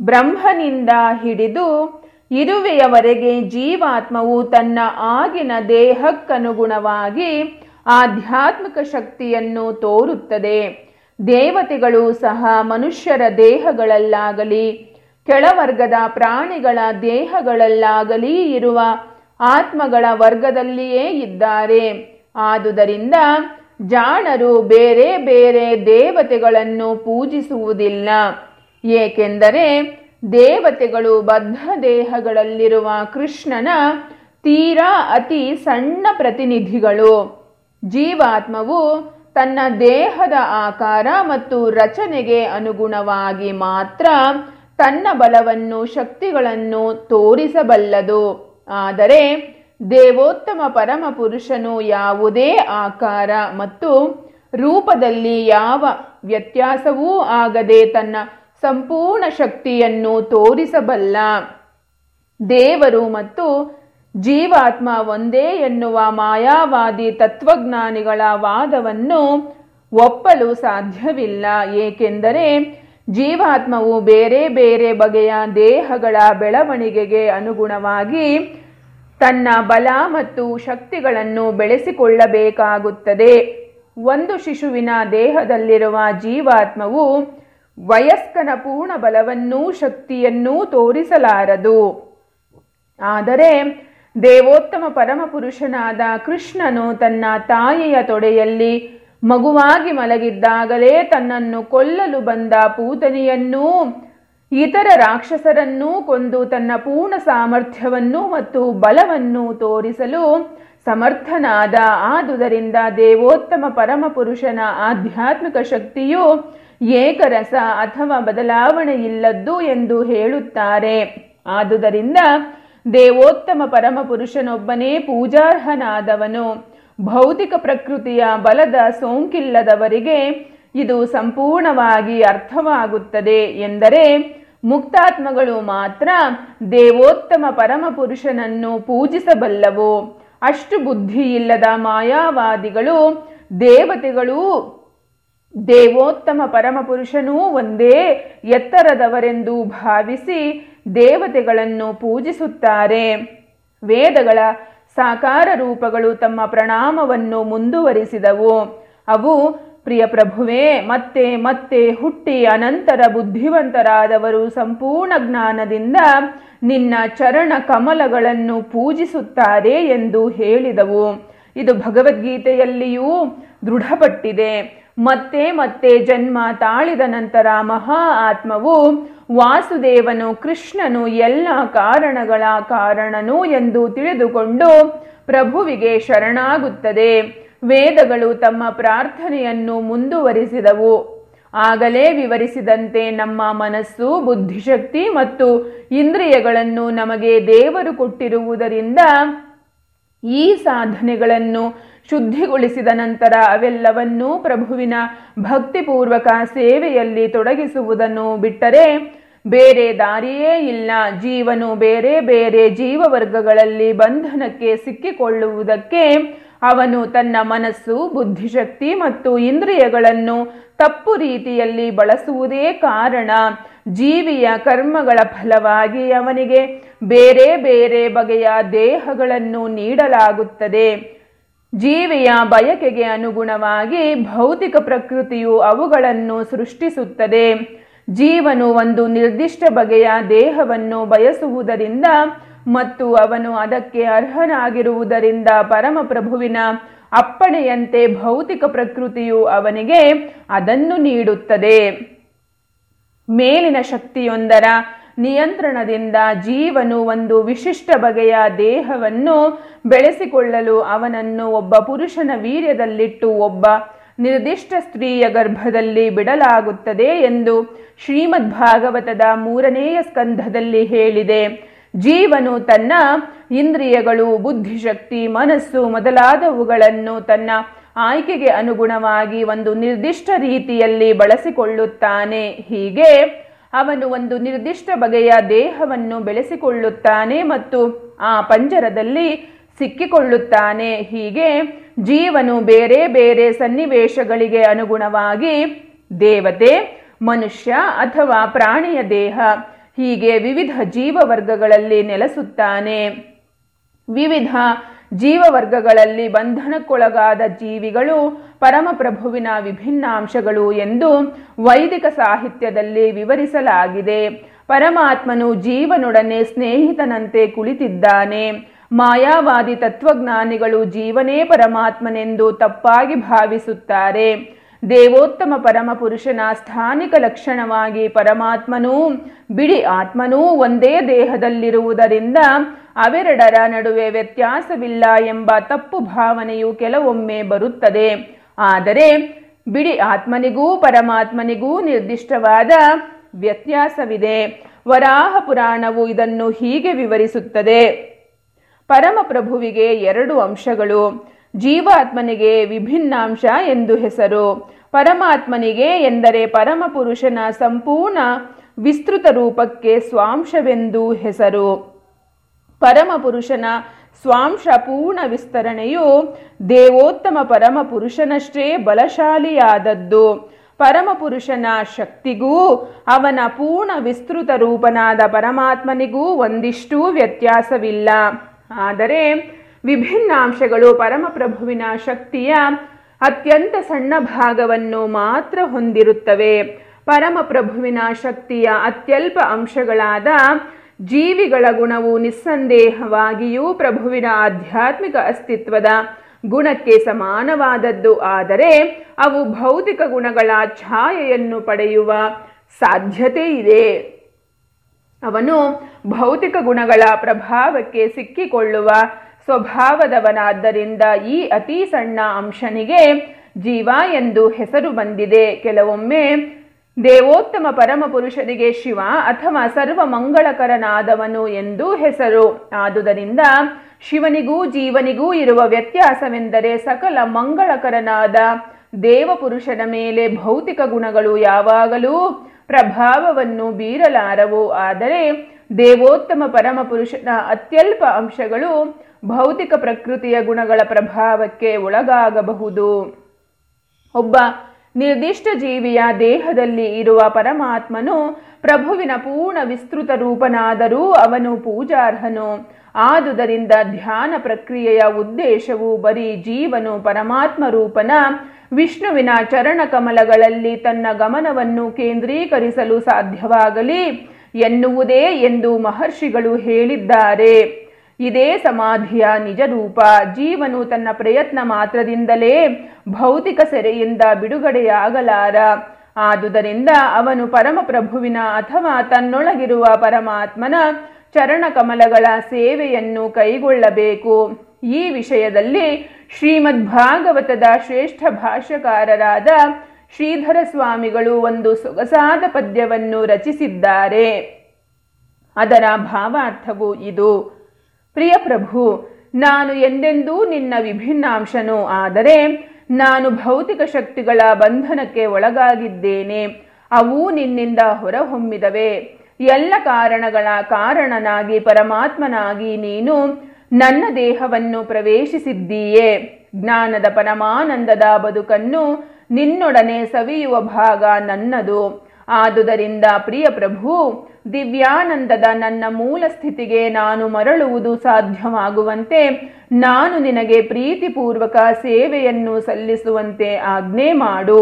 ಬ್ರಹ್ಮನಿಂದ ಹಿಡಿದು ಇರುವೆಯವರೆಗೆ ಜೀವಾತ್ಮವು ತನ್ನ ಆಗಿನ ದೇಹಕ್ಕನುಗುಣವಾಗಿ ಆಧ್ಯಾತ್ಮಿಕ ಶಕ್ತಿಯನ್ನು ತೋರುತ್ತದೆ ದೇವತೆಗಳು ಸಹ ಮನುಷ್ಯರ ದೇಹಗಳಲ್ಲಾಗಲಿ ಕೆಳವರ್ಗದ ಪ್ರಾಣಿಗಳ ದೇಹಗಳಲ್ಲಾಗಲಿ ಇರುವ ಆತ್ಮಗಳ ವರ್ಗದಲ್ಲಿಯೇ ಇದ್ದಾರೆ ಆದುದರಿಂದ ಜಾಣರು ಬೇರೆ ಬೇರೆ ದೇವತೆಗಳನ್ನು ಪೂಜಿಸುವುದಿಲ್ಲ ಏಕೆಂದರೆ ದೇವತೆಗಳು ಬದ್ಧ ದೇಹಗಳಲ್ಲಿರುವ ಕೃಷ್ಣನ ತೀರಾ ಅತಿ ಸಣ್ಣ ಪ್ರತಿನಿಧಿಗಳು ಜೀವಾತ್ಮವು ತನ್ನ ದೇಹದ ಆಕಾರ ಮತ್ತು ರಚನೆಗೆ ಅನುಗುಣವಾಗಿ ಮಾತ್ರ ತನ್ನ ಬಲವನ್ನು ಶಕ್ತಿಗಳನ್ನು ತೋರಿಸಬಲ್ಲದು ಆದರೆ ದೇವೋತ್ತಮ ಪರಮ ಪುರುಷನು ಯಾವುದೇ ಆಕಾರ ಮತ್ತು ರೂಪದಲ್ಲಿ ಯಾವ ವ್ಯತ್ಯಾಸವೂ ಆಗದೆ ತನ್ನ ಸಂಪೂರ್ಣ ಶಕ್ತಿಯನ್ನು ತೋರಿಸಬಲ್ಲ ದೇವರು ಮತ್ತು ಜೀವಾತ್ಮ ಒಂದೇ ಎನ್ನುವ ಮಾಯಾವಾದಿ ತತ್ವಜ್ಞಾನಿಗಳ ವಾದವನ್ನು ಒಪ್ಪಲು ಸಾಧ್ಯವಿಲ್ಲ ಏಕೆಂದರೆ ಜೀವಾತ್ಮವು ಬೇರೆ ಬೇರೆ ಬಗೆಯ ದೇಹಗಳ ಬೆಳವಣಿಗೆಗೆ ಅನುಗುಣವಾಗಿ ತನ್ನ ಬಲ ಮತ್ತು ಶಕ್ತಿಗಳನ್ನು ಬೆಳೆಸಿಕೊಳ್ಳಬೇಕಾಗುತ್ತದೆ ಒಂದು ಶಿಶುವಿನ ದೇಹದಲ್ಲಿರುವ ಜೀವಾತ್ಮವು ವಯಸ್ಕನ ಪೂರ್ಣ ಬಲವನ್ನೂ ಶಕ್ತಿಯನ್ನೂ ತೋರಿಸಲಾರದು ಆದರೆ ದೇವೋತ್ತಮ ಪರಮಪುರುಷನಾದ ಕೃಷ್ಣನು ತನ್ನ ತಾಯಿಯ ತೊಡೆಯಲ್ಲಿ ಮಗುವಾಗಿ ಮಲಗಿದ್ದಾಗಲೇ ತನ್ನನ್ನು ಕೊಲ್ಲಲು ಬಂದ ಪೂತನಿಯನ್ನೂ ಇತರ ರಾಕ್ಷಸರನ್ನೂ ಕೊಂದು ತನ್ನ ಪೂರ್ಣ ಸಾಮರ್ಥ್ಯವನ್ನು ಮತ್ತು ಬಲವನ್ನು ತೋರಿಸಲು ಸಮರ್ಥನಾದ ಆದುದರಿಂದ ದೇವೋತ್ತಮ ಪರಮಪುರುಷನ ಆಧ್ಯಾತ್ಮಿಕ ಶಕ್ತಿಯು ಏಕರಸ ಅಥವಾ ಬದಲಾವಣೆಯಿಲ್ಲದ್ದು ಎಂದು ಹೇಳುತ್ತಾರೆ ಆದುದರಿಂದ ದೇವೋತ್ತಮ ಪರಮಪುರುಷನೊಬ್ಬನೇ ಪೂಜಾರ್ಹನಾದವನು ಭೌತಿಕ ಪ್ರಕೃತಿಯ ಬಲದ ಸೋಂಕಿಲ್ಲದವರಿಗೆ ಇದು ಸಂಪೂರ್ಣವಾಗಿ ಅರ್ಥವಾಗುತ್ತದೆ ಎಂದರೆ ಮುಕ್ತಾತ್ಮಗಳು ಮಾತ್ರ ದೇವೋತ್ತಮ ಪರಮಪುರುಷನನ್ನು ಪೂಜಿಸಬಲ್ಲವು ಅಷ್ಟು ಬುದ್ಧಿಯಿಲ್ಲದ ಮಾಯಾವಾದಿಗಳು ದೇವತೆಗಳು ದೇವೋತ್ತಮ ಪರಮಪುರುಷನೂ ಒಂದೇ ಎತ್ತರದವರೆಂದು ಭಾವಿಸಿ ದೇವತೆಗಳನ್ನು ಪೂಜಿಸುತ್ತಾರೆ ವೇದಗಳ ಸಾಕಾರ ರೂಪಗಳು ತಮ್ಮ ಪ್ರಣಾಮವನ್ನು ಮುಂದುವರಿಸಿದವು ಅವು ಪ್ರಿಯ ಪ್ರಭುವೇ ಮತ್ತೆ ಮತ್ತೆ ಹುಟ್ಟಿ ಅನಂತರ ಬುದ್ಧಿವಂತರಾದವರು ಸಂಪೂರ್ಣ ಜ್ಞಾನದಿಂದ ನಿನ್ನ ಚರಣ ಕಮಲಗಳನ್ನು ಪೂಜಿಸುತ್ತಾರೆ ಎಂದು ಹೇಳಿದವು ಇದು ಭಗವದ್ಗೀತೆಯಲ್ಲಿಯೂ ದೃಢಪಟ್ಟಿದೆ ಮತ್ತೆ ಮತ್ತೆ ಜನ್ಮ ತಾಳಿದ ನಂತರ ಮಹಾ ಆತ್ಮವು ವಾಸುದೇವನು ಕೃಷ್ಣನು ಎಲ್ಲ ಕಾರಣಗಳ ಕಾರಣನು ಎಂದು ತಿಳಿದುಕೊಂಡು ಪ್ರಭುವಿಗೆ ಶರಣಾಗುತ್ತದೆ ವೇದಗಳು ತಮ್ಮ ಪ್ರಾರ್ಥನೆಯನ್ನು ಮುಂದುವರಿಸಿದವು ಆಗಲೇ ವಿವರಿಸಿದಂತೆ ನಮ್ಮ ಮನಸ್ಸು ಬುದ್ಧಿಶಕ್ತಿ ಮತ್ತು ಇಂದ್ರಿಯಗಳನ್ನು ನಮಗೆ ದೇವರು ಕೊಟ್ಟಿರುವುದರಿಂದ ಈ ಸಾಧನೆಗಳನ್ನು ಶುದ್ಧಿಗೊಳಿಸಿದ ನಂತರ ಅವೆಲ್ಲವನ್ನೂ ಪ್ರಭುವಿನ ಭಕ್ತಿಪೂರ್ವಕ ಸೇವೆಯಲ್ಲಿ ತೊಡಗಿಸುವುದನ್ನು ಬಿಟ್ಟರೆ ಬೇರೆ ದಾರಿಯೇ ಇಲ್ಲ ಜೀವನು ಬೇರೆ ಬೇರೆ ಜೀವವರ್ಗಗಳಲ್ಲಿ ಬಂಧನಕ್ಕೆ ಸಿಕ್ಕಿಕೊಳ್ಳುವುದಕ್ಕೆ ಅವನು ತನ್ನ ಮನಸ್ಸು ಬುದ್ಧಿಶಕ್ತಿ ಮತ್ತು ಇಂದ್ರಿಯಗಳನ್ನು ತಪ್ಪು ರೀತಿಯಲ್ಲಿ ಬಳಸುವುದೇ ಕಾರಣ ಜೀವಿಯ ಕರ್ಮಗಳ ಫಲವಾಗಿ ಅವನಿಗೆ ಬೇರೆ ಬೇರೆ ಬಗೆಯ ದೇಹಗಳನ್ನು ನೀಡಲಾಗುತ್ತದೆ ಜೀವಿಯ ಬಯಕೆಗೆ ಅನುಗುಣವಾಗಿ ಭೌತಿಕ ಪ್ರಕೃತಿಯು ಅವುಗಳನ್ನು ಸೃಷ್ಟಿಸುತ್ತದೆ ಜೀವನು ಒಂದು ನಿರ್ದಿಷ್ಟ ಬಗೆಯ ದೇಹವನ್ನು ಬಯಸುವುದರಿಂದ ಮತ್ತು ಅವನು ಅದಕ್ಕೆ ಅರ್ಹನಾಗಿರುವುದರಿಂದ ಪರಮಪ್ರಭುವಿನ ಅಪ್ಪಣೆಯಂತೆ ಭೌತಿಕ ಪ್ರಕೃತಿಯು ಅವನಿಗೆ ಅದನ್ನು ನೀಡುತ್ತದೆ ಮೇಲಿನ ಶಕ್ತಿಯೊಂದರ ನಿಯಂತ್ರಣದಿಂದ ಜೀವನು ಒಂದು ವಿಶಿಷ್ಟ ಬಗೆಯ ದೇಹವನ್ನು ಬೆಳೆಸಿಕೊಳ್ಳಲು ಅವನನ್ನು ಒಬ್ಬ ಪುರುಷನ ವೀರ್ಯದಲ್ಲಿಟ್ಟು ಒಬ್ಬ ನಿರ್ದಿಷ್ಟ ಸ್ತ್ರೀಯ ಗರ್ಭದಲ್ಲಿ ಬಿಡಲಾಗುತ್ತದೆ ಎಂದು ಶ್ರೀಮದ್ ಭಾಗವತದ ಮೂರನೆಯ ಸ್ಕಂಧದಲ್ಲಿ ಹೇಳಿದೆ ಜೀವನು ತನ್ನ ಇಂದ್ರಿಯಗಳು ಬುದ್ಧಿಶಕ್ತಿ ಮನಸ್ಸು ಮೊದಲಾದವುಗಳನ್ನು ತನ್ನ ಆಯ್ಕೆಗೆ ಅನುಗುಣವಾಗಿ ಒಂದು ನಿರ್ದಿಷ್ಟ ರೀತಿಯಲ್ಲಿ ಬಳಸಿಕೊಳ್ಳುತ್ತಾನೆ ಹೀಗೆ ಅವನು ಒಂದು ನಿರ್ದಿಷ್ಟ ಬಗೆಯ ದೇಹವನ್ನು ಬೆಳೆಸಿಕೊಳ್ಳುತ್ತಾನೆ ಮತ್ತು ಆ ಪಂಜರದಲ್ಲಿ ಸಿಕ್ಕಿಕೊಳ್ಳುತ್ತಾನೆ ಹೀಗೆ ಜೀವನು ಬೇರೆ ಬೇರೆ ಸನ್ನಿವೇಶಗಳಿಗೆ ಅನುಗುಣವಾಗಿ ದೇವತೆ ಮನುಷ್ಯ ಅಥವಾ ಪ್ರಾಣಿಯ ದೇಹ ಹೀಗೆ ವಿವಿಧ ಜೀವವರ್ಗಗಳಲ್ಲಿ ನೆಲೆಸುತ್ತಾನೆ ವಿವಿಧ ಜೀವವರ್ಗಗಳಲ್ಲಿ ಬಂಧನಕ್ಕೊಳಗಾದ ಜೀವಿಗಳು ಪರಮಪ್ರಭುವಿನ ವಿಭಿನ್ನಾಂಶಗಳು ಎಂದು ವೈದಿಕ ಸಾಹಿತ್ಯದಲ್ಲಿ ವಿವರಿಸಲಾಗಿದೆ ಪರಮಾತ್ಮನು ಜೀವನೊಡನೆ ಸ್ನೇಹಿತನಂತೆ ಕುಳಿತಿದ್ದಾನೆ ಮಾಯಾವಾದಿ ತತ್ವಜ್ಞಾನಿಗಳು ಜೀವನೇ ಪರಮಾತ್ಮನೆಂದು ತಪ್ಪಾಗಿ ಭಾವಿಸುತ್ತಾರೆ ದೇವೋತ್ತಮ ಪರಮ ಪುರುಷನ ಸ್ಥಾನಿಕ ಲಕ್ಷಣವಾಗಿ ಪರಮಾತ್ಮನೂ ಬಿಡಿ ಆತ್ಮನೂ ಒಂದೇ ದೇಹದಲ್ಲಿರುವುದರಿಂದ ಅವೆರಡರ ನಡುವೆ ವ್ಯತ್ಯಾಸವಿಲ್ಲ ಎಂಬ ತಪ್ಪು ಭಾವನೆಯು ಕೆಲವೊಮ್ಮೆ ಬರುತ್ತದೆ ಆದರೆ ಬಿಡಿ ಆತ್ಮನಿಗೂ ಪರಮಾತ್ಮನಿಗೂ ನಿರ್ದಿಷ್ಟವಾದ ವ್ಯತ್ಯಾಸವಿದೆ ವರಾಹ ಪುರಾಣವು ಇದನ್ನು ಹೀಗೆ ವಿವರಿಸುತ್ತದೆ ಪರಮಪ್ರಭುವಿಗೆ ಎರಡು ಅಂಶಗಳು ಜೀವಾತ್ಮನಿಗೆ ವಿಭಿನ್ನಾಂಶ ಎಂದು ಹೆಸರು ಪರಮಾತ್ಮನಿಗೆ ಎಂದರೆ ಪರಮಪುರುಷನ ಸಂಪೂರ್ಣ ವಿಸ್ತೃತ ರೂಪಕ್ಕೆ ಸ್ವಾಂಶವೆಂದು ಹೆಸರು ಪರಮಪುರುಷನ ಸ್ವಾಂಶ ಪೂರ್ಣ ವಿಸ್ತರಣೆಯು ದೇವೋತ್ತಮ ಪರಮಪುರುಷನಷ್ಟೇ ಬಲಶಾಲಿಯಾದದ್ದು ಪರಮಪುರುಷನ ಶಕ್ತಿಗೂ ಅವನ ಪೂರ್ಣ ವಿಸ್ತೃತ ರೂಪನಾದ ಪರಮಾತ್ಮನಿಗೂ ಒಂದಿಷ್ಟೂ ವ್ಯತ್ಯಾಸವಿಲ್ಲ ಆದರೆ ವಿಭಿನ್ನಾಂಶಗಳು ಪರಮಪ್ರಭುವಿನ ಶಕ್ತಿಯ ಅತ್ಯಂತ ಸಣ್ಣ ಭಾಗವನ್ನು ಮಾತ್ರ ಹೊಂದಿರುತ್ತವೆ ಪರಮಪ್ರಭುವಿನ ಶಕ್ತಿಯ ಅತ್ಯಲ್ಪ ಅಂಶಗಳಾದ ಜೀವಿಗಳ ಗುಣವು ನಿಸ್ಸಂದೇಹವಾಗಿಯೂ ಪ್ರಭುವಿನ ಆಧ್ಯಾತ್ಮಿಕ ಅಸ್ತಿತ್ವದ ಗುಣಕ್ಕೆ ಸಮಾನವಾದದ್ದು ಆದರೆ ಅವು ಭೌತಿಕ ಗುಣಗಳ ಛಾಯೆಯನ್ನು ಪಡೆಯುವ ಸಾಧ್ಯತೆ ಇದೆ ಅವನು ಭೌತಿಕ ಗುಣಗಳ ಪ್ರಭಾವಕ್ಕೆ ಸಿಕ್ಕಿಕೊಳ್ಳುವ ಸ್ವಭಾವದವನಾದ್ದರಿಂದ ಈ ಅತಿ ಸಣ್ಣ ಅಂಶನಿಗೆ ಜೀವ ಎಂದು ಹೆಸರು ಬಂದಿದೆ ಕೆಲವೊಮ್ಮೆ ದೇವೋತ್ತಮ ಪರಮಪುರುಷನಿಗೆ ಶಿವ ಅಥವಾ ಸರ್ವ ಮಂಗಳಕರನಾದವನು ಎಂದು ಹೆಸರು ಆದುದರಿಂದ ಶಿವನಿಗೂ ಜೀವನಿಗೂ ಇರುವ ವ್ಯತ್ಯಾಸವೆಂದರೆ ಸಕಲ ಮಂಗಳಕರನಾದ ದೇವಪುರುಷನ ಮೇಲೆ ಭೌತಿಕ ಗುಣಗಳು ಯಾವಾಗಲೂ ಪ್ರಭಾವವನ್ನು ಬೀರಲಾರವು ಆದರೆ ದೇವೋತ್ತಮ ಪರಮಪುರುಷನ ಅತ್ಯಲ್ಪ ಅಂಶಗಳು ಭೌತಿಕ ಪ್ರಕೃತಿಯ ಗುಣಗಳ ಪ್ರಭಾವಕ್ಕೆ ಒಳಗಾಗಬಹುದು ಒಬ್ಬ ನಿರ್ದಿಷ್ಟ ಜೀವಿಯ ದೇಹದಲ್ಲಿ ಇರುವ ಪರಮಾತ್ಮನು ಪ್ರಭುವಿನ ಪೂರ್ಣ ವಿಸ್ತೃತ ರೂಪನಾದರೂ ಅವನು ಪೂಜಾರ್ಹನು ಆದುದರಿಂದ ಧ್ಯಾನ ಪ್ರಕ್ರಿಯೆಯ ಉದ್ದೇಶವು ಬರೀ ಜೀವನು ಪರಮಾತ್ಮ ರೂಪನ ವಿಷ್ಣುವಿನ ಚರಣ ಕಮಲಗಳಲ್ಲಿ ತನ್ನ ಗಮನವನ್ನು ಕೇಂದ್ರೀಕರಿಸಲು ಸಾಧ್ಯವಾಗಲಿ ಎನ್ನುವುದೇ ಎಂದು ಮಹರ್ಷಿಗಳು ಹೇಳಿದ್ದಾರೆ ಇದೇ ಸಮಾಧಿಯ ನಿಜ ರೂಪ ಜೀವನು ತನ್ನ ಪ್ರಯತ್ನ ಮಾತ್ರದಿಂದಲೇ ಭೌತಿಕ ಸೆರೆಯಿಂದ ಬಿಡುಗಡೆಯಾಗಲಾರ ಆದುದರಿಂದ ಅವನು ಪರಮಪ್ರಭುವಿನ ಅಥವಾ ತನ್ನೊಳಗಿರುವ ಪರಮಾತ್ಮನ ಚರಣ ಕಮಲಗಳ ಸೇವೆಯನ್ನು ಕೈಗೊಳ್ಳಬೇಕು ಈ ವಿಷಯದಲ್ಲಿ ಶ್ರೀಮದ್ ಭಾಗವತದ ಶ್ರೇಷ್ಠ ಭಾಷ್ಯಕಾರರಾದ ಶ್ರೀಧರ ಸ್ವಾಮಿಗಳು ಒಂದು ಸೊಗಸಾದ ಪದ್ಯವನ್ನು ರಚಿಸಿದ್ದಾರೆ ಅದರ ಭಾವಾರ್ಥವು ಇದು ಪ್ರಿಯ ಪ್ರಭು ನಾನು ಎಂದೆಂದೂ ನಿನ್ನ ವಿಭಿನ್ನಾಂಶನು ಆದರೆ ನಾನು ಭೌತಿಕ ಶಕ್ತಿಗಳ ಬಂಧನಕ್ಕೆ ಒಳಗಾಗಿದ್ದೇನೆ ಅವು ನಿನ್ನಿಂದ ಹೊರಹೊಮ್ಮಿದವೆ ಎಲ್ಲ ಕಾರಣಗಳ ಕಾರಣನಾಗಿ ಪರಮಾತ್ಮನಾಗಿ ನೀನು ನನ್ನ ದೇಹವನ್ನು ಪ್ರವೇಶಿಸಿದ್ದೀಯೆ ಜ್ಞಾನದ ಪರಮಾನಂದದ ಬದುಕನ್ನು ನಿನ್ನೊಡನೆ ಸವಿಯುವ ಭಾಗ ನನ್ನದು ಆದುದರಿಂದ ಪ್ರಿಯ ಪ್ರಭು ದಿವ್ಯಾನಂದದ ನನ್ನ ಮೂಲ ಸ್ಥಿತಿಗೆ ನಾನು ಮರಳುವುದು ಸಾಧ್ಯವಾಗುವಂತೆ ನಾನು ನಿನಗೆ ಪ್ರೀತಿಪೂರ್ವಕ ಸೇವೆಯನ್ನು ಸಲ್ಲಿಸುವಂತೆ ಆಜ್ಞೆ ಮಾಡು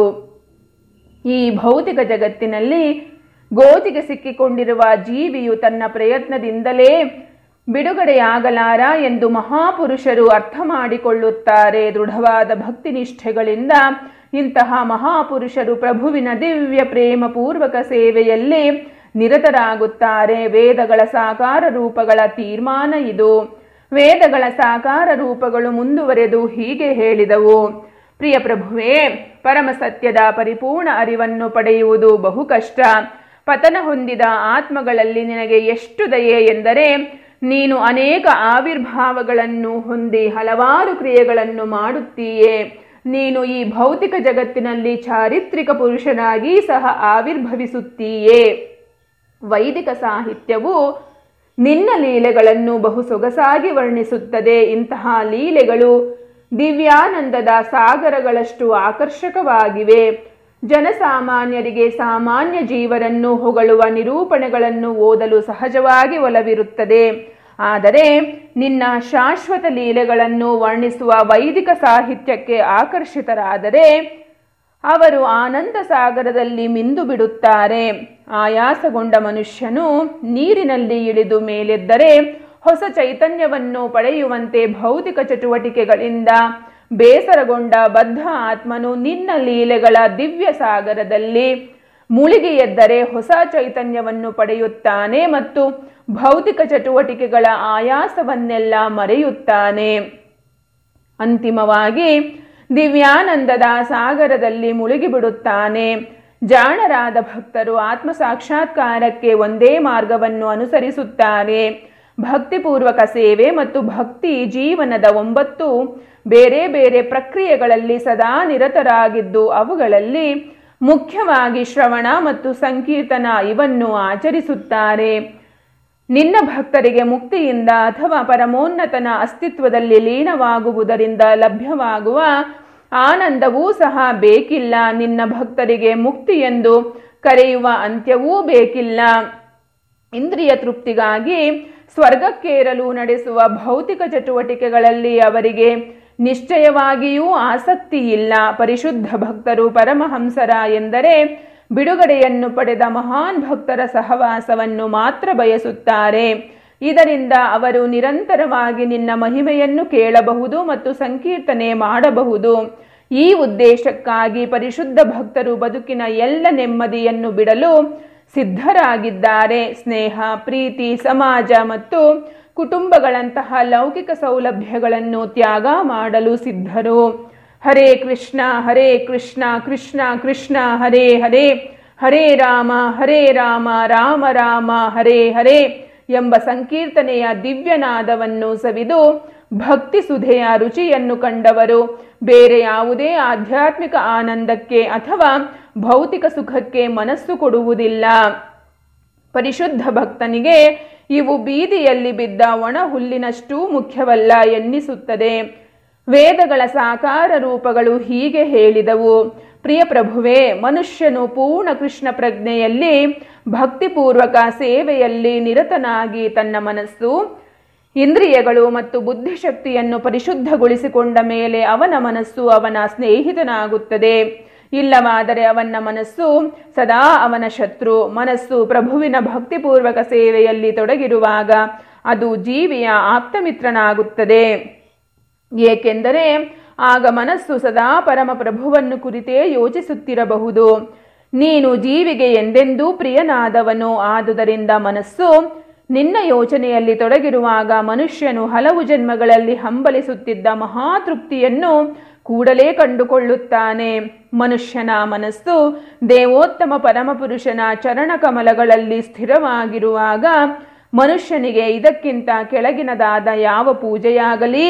ಈ ಭೌತಿಕ ಜಗತ್ತಿನಲ್ಲಿ ಗೋಜಿಗೆ ಸಿಕ್ಕಿಕೊಂಡಿರುವ ಜೀವಿಯು ತನ್ನ ಪ್ರಯತ್ನದಿಂದಲೇ ಬಿಡುಗಡೆಯಾಗಲಾರ ಎಂದು ಮಹಾಪುರುಷರು ಅರ್ಥ ಮಾಡಿಕೊಳ್ಳುತ್ತಾರೆ ದೃಢವಾದ ಭಕ್ತಿ ನಿಷ್ಠೆಗಳಿಂದ ಇಂತಹ ಮಹಾಪುರುಷರು ಪ್ರಭುವಿನ ದಿವ್ಯ ಪ್ರೇಮ ಪೂರ್ವಕ ಸೇವೆಯಲ್ಲಿ ನಿರತರಾಗುತ್ತಾರೆ ವೇದಗಳ ಸಾಕಾರ ರೂಪಗಳ ತೀರ್ಮಾನ ಇದು ವೇದಗಳ ಸಾಕಾರ ರೂಪಗಳು ಮುಂದುವರೆದು ಹೀಗೆ ಹೇಳಿದವು ಪ್ರಿಯ ಪ್ರಭುವೇ ಪರಮ ಸತ್ಯದ ಪರಿಪೂರ್ಣ ಅರಿವನ್ನು ಪಡೆಯುವುದು ಬಹು ಕಷ್ಟ ಪತನ ಹೊಂದಿದ ಆತ್ಮಗಳಲ್ಲಿ ನಿನಗೆ ಎಷ್ಟು ದಯೆ ಎಂದರೆ ನೀನು ಅನೇಕ ಆವಿರ್ಭಾವಗಳನ್ನು ಹೊಂದಿ ಹಲವಾರು ಕ್ರಿಯೆಗಳನ್ನು ಮಾಡುತ್ತೀಯೇ ನೀನು ಈ ಭೌತಿಕ ಜಗತ್ತಿನಲ್ಲಿ ಚಾರಿತ್ರಿಕ ಪುರುಷನಾಗಿ ಸಹ ಆವಿರ್ಭವಿಸುತ್ತೀಯೇ ವೈದಿಕ ಸಾಹಿತ್ಯವು ನಿನ್ನ ಲೀಲೆಗಳನ್ನು ಬಹು ಸೊಗಸಾಗಿ ವರ್ಣಿಸುತ್ತದೆ ಇಂತಹ ಲೀಲೆಗಳು ದಿವ್ಯಾನಂದದ ಸಾಗರಗಳಷ್ಟು ಆಕರ್ಷಕವಾಗಿವೆ ಜನಸಾಮಾನ್ಯರಿಗೆ ಸಾಮಾನ್ಯ ಜೀವರನ್ನು ಹೊಗಳುವ ನಿರೂಪಣೆಗಳನ್ನು ಓದಲು ಸಹಜವಾಗಿ ಒಲವಿರುತ್ತದೆ ಆದರೆ ನಿನ್ನ ಶಾಶ್ವತ ಲೀಲೆಗಳನ್ನು ವರ್ಣಿಸುವ ವೈದಿಕ ಸಾಹಿತ್ಯಕ್ಕೆ ಆಕರ್ಷಿತರಾದರೆ ಅವರು ಆನಂದ ಸಾಗರದಲ್ಲಿ ಮಿಂದು ಬಿಡುತ್ತಾರೆ ಆಯಾಸಗೊಂಡ ಮನುಷ್ಯನು ನೀರಿನಲ್ಲಿ ಇಳಿದು ಮೇಲೆದ್ದರೆ ಹೊಸ ಚೈತನ್ಯವನ್ನು ಪಡೆಯುವಂತೆ ಭೌತಿಕ ಚಟುವಟಿಕೆಗಳಿಂದ ಬೇಸರಗೊಂಡ ಬದ್ಧ ಆತ್ಮನು ನಿನ್ನ ಲೀಲೆಗಳ ದಿವ್ಯ ಸಾಗರದಲ್ಲಿ ಮುಳುಗಿ ಎದ್ದರೆ ಹೊಸ ಚೈತನ್ಯವನ್ನು ಪಡೆಯುತ್ತಾನೆ ಮತ್ತು ಭೌತಿಕ ಚಟುವಟಿಕೆಗಳ ಆಯಾಸವನ್ನೆಲ್ಲ ಮರೆಯುತ್ತಾನೆ ಅಂತಿಮವಾಗಿ ದಿವ್ಯಾನಂದದ ಸಾಗರದಲ್ಲಿ ಮುಳುಗಿಬಿಡುತ್ತಾನೆ ಜಾಣರಾದ ಭಕ್ತರು ಆತ್ಮ ಸಾಕ್ಷಾತ್ಕಾರಕ್ಕೆ ಒಂದೇ ಮಾರ್ಗವನ್ನು ಅನುಸರಿಸುತ್ತಾರೆ ಭಕ್ತಿಪೂರ್ವಕ ಸೇವೆ ಮತ್ತು ಭಕ್ತಿ ಜೀವನದ ಒಂಬತ್ತು ಬೇರೆ ಬೇರೆ ಪ್ರಕ್ರಿಯೆಗಳಲ್ಲಿ ಸದಾ ನಿರತರಾಗಿದ್ದು ಅವುಗಳಲ್ಲಿ ಮುಖ್ಯವಾಗಿ ಶ್ರವಣ ಮತ್ತು ಸಂಕೀರ್ತನ ಇವನ್ನು ಆಚರಿಸುತ್ತಾರೆ ನಿನ್ನ ಭಕ್ತರಿಗೆ ಮುಕ್ತಿಯಿಂದ ಅಥವಾ ಪರಮೋನ್ನತನ ಅಸ್ತಿತ್ವದಲ್ಲಿ ಲೀನವಾಗುವುದರಿಂದ ಲಭ್ಯವಾಗುವ ಆನಂದವೂ ಸಹ ಬೇಕಿಲ್ಲ ನಿನ್ನ ಭಕ್ತರಿಗೆ ಮುಕ್ತಿ ಎಂದು ಕರೆಯುವ ಅಂತ್ಯವೂ ಬೇಕಿಲ್ಲ ಇಂದ್ರಿಯ ತೃಪ್ತಿಗಾಗಿ ಸ್ವರ್ಗಕ್ಕೇರಲು ನಡೆಸುವ ಭೌತಿಕ ಚಟುವಟಿಕೆಗಳಲ್ಲಿ ಅವರಿಗೆ ನಿಶ್ಚಯವಾಗಿಯೂ ಆಸಕ್ತಿ ಇಲ್ಲ ಪರಿಶುದ್ಧ ಭಕ್ತರು ಪರಮಹಂಸರ ಎಂದರೆ ಬಿಡುಗಡೆಯನ್ನು ಪಡೆದ ಮಹಾನ್ ಭಕ್ತರ ಸಹವಾಸವನ್ನು ಮಾತ್ರ ಬಯಸುತ್ತಾರೆ ಇದರಿಂದ ಅವರು ನಿರಂತರವಾಗಿ ನಿನ್ನ ಮಹಿಮೆಯನ್ನು ಕೇಳಬಹುದು ಮತ್ತು ಸಂಕೀರ್ತನೆ ಮಾಡಬಹುದು ಈ ಉದ್ದೇಶಕ್ಕಾಗಿ ಪರಿಶುದ್ಧ ಭಕ್ತರು ಬದುಕಿನ ಎಲ್ಲ ನೆಮ್ಮದಿಯನ್ನು ಬಿಡಲು ಸಿದ್ಧರಾಗಿದ್ದಾರೆ ಸ್ನೇಹ ಪ್ರೀತಿ ಸಮಾಜ ಮತ್ತು ಕುಟುಂಬಗಳಂತಹ ಲೌಕಿಕ ಸೌಲಭ್ಯಗಳನ್ನು ತ್ಯಾಗ ಮಾಡಲು ಸಿದ್ಧರು ಹರೇ ಕೃಷ್ಣ ಹರೇ ಕೃಷ್ಣ ಕೃಷ್ಣ ಕೃಷ್ಣ ಹರೇ ಹರೇ ಹರೇ ರಾಮ ಹರೇ ರಾಮ ರಾಮ ರಾಮ ಹರೇ ಹರೇ ಎಂಬ ಸಂಕೀರ್ತನೆಯ ದಿವ್ಯನಾದವನ್ನು ಸವಿದು ಭಕ್ತಿ ಸುಧೆಯ ರುಚಿಯನ್ನು ಕಂಡವರು ಬೇರೆ ಯಾವುದೇ ಆಧ್ಯಾತ್ಮಿಕ ಆನಂದಕ್ಕೆ ಅಥವಾ ಭೌತಿಕ ಸುಖಕ್ಕೆ ಮನಸ್ಸು ಕೊಡುವುದಿಲ್ಲ ಪರಿಶುದ್ಧ ಭಕ್ತನಿಗೆ ಇವು ಬೀದಿಯಲ್ಲಿ ಬಿದ್ದ ಒಣ ಹುಲ್ಲಿನಷ್ಟೂ ಮುಖ್ಯವಲ್ಲ ಎನ್ನಿಸುತ್ತದೆ ವೇದಗಳ ಸಾಕಾರ ರೂಪಗಳು ಹೀಗೆ ಹೇಳಿದವು ಪ್ರಿಯ ಪ್ರಭುವೇ ಮನುಷ್ಯನು ಪೂರ್ಣ ಕೃಷ್ಣ ಪ್ರಜ್ಞೆಯಲ್ಲಿ ಭಕ್ತಿಪೂರ್ವಕ ಸೇವೆಯಲ್ಲಿ ನಿರತನಾಗಿ ತನ್ನ ಮನಸ್ಸು ಇಂದ್ರಿಯಗಳು ಮತ್ತು ಬುದ್ಧಿಶಕ್ತಿಯನ್ನು ಪರಿಶುದ್ಧಗೊಳಿಸಿಕೊಂಡ ಮೇಲೆ ಅವನ ಮನಸ್ಸು ಅವನ ಸ್ನೇಹಿತನಾಗುತ್ತದೆ ಇಲ್ಲವಾದರೆ ಅವನ ಮನಸ್ಸು ಸದಾ ಅವನ ಶತ್ರು ಮನಸ್ಸು ಪ್ರಭುವಿನ ಭಕ್ತಿಪೂರ್ವಕ ಸೇವೆಯಲ್ಲಿ ತೊಡಗಿರುವಾಗ ಅದು ಜೀವಿಯ ಆಪ್ತಮಿತ್ರನಾಗುತ್ತದೆ ಏಕೆಂದರೆ ಆಗ ಮನಸ್ಸು ಸದಾ ಪರಮ ಪ್ರಭುವನ್ನು ಕುರಿತೇ ಯೋಚಿಸುತ್ತಿರಬಹುದು ನೀನು ಜೀವಿಗೆ ಎಂದೆಂದೂ ಪ್ರಿಯನಾದವನು ಆದುದರಿಂದ ಮನಸ್ಸು ನಿನ್ನ ಯೋಚನೆಯಲ್ಲಿ ತೊಡಗಿರುವಾಗ ಮನುಷ್ಯನು ಹಲವು ಜನ್ಮಗಳಲ್ಲಿ ಹಂಬಲಿಸುತ್ತಿದ್ದ ಮಹಾತೃಪ್ತಿಯನ್ನು ಕೂಡಲೇ ಕಂಡುಕೊಳ್ಳುತ್ತಾನೆ ಮನುಷ್ಯನ ಮನಸ್ಸು ದೇವೋತ್ತಮ ಪರಮಪುರುಷನ ಚರಣಕಮಲಗಳಲ್ಲಿ ಸ್ಥಿರವಾಗಿರುವಾಗ ಮನುಷ್ಯನಿಗೆ ಇದಕ್ಕಿಂತ ಕೆಳಗಿನದಾದ ಯಾವ ಪೂಜೆಯಾಗಲಿ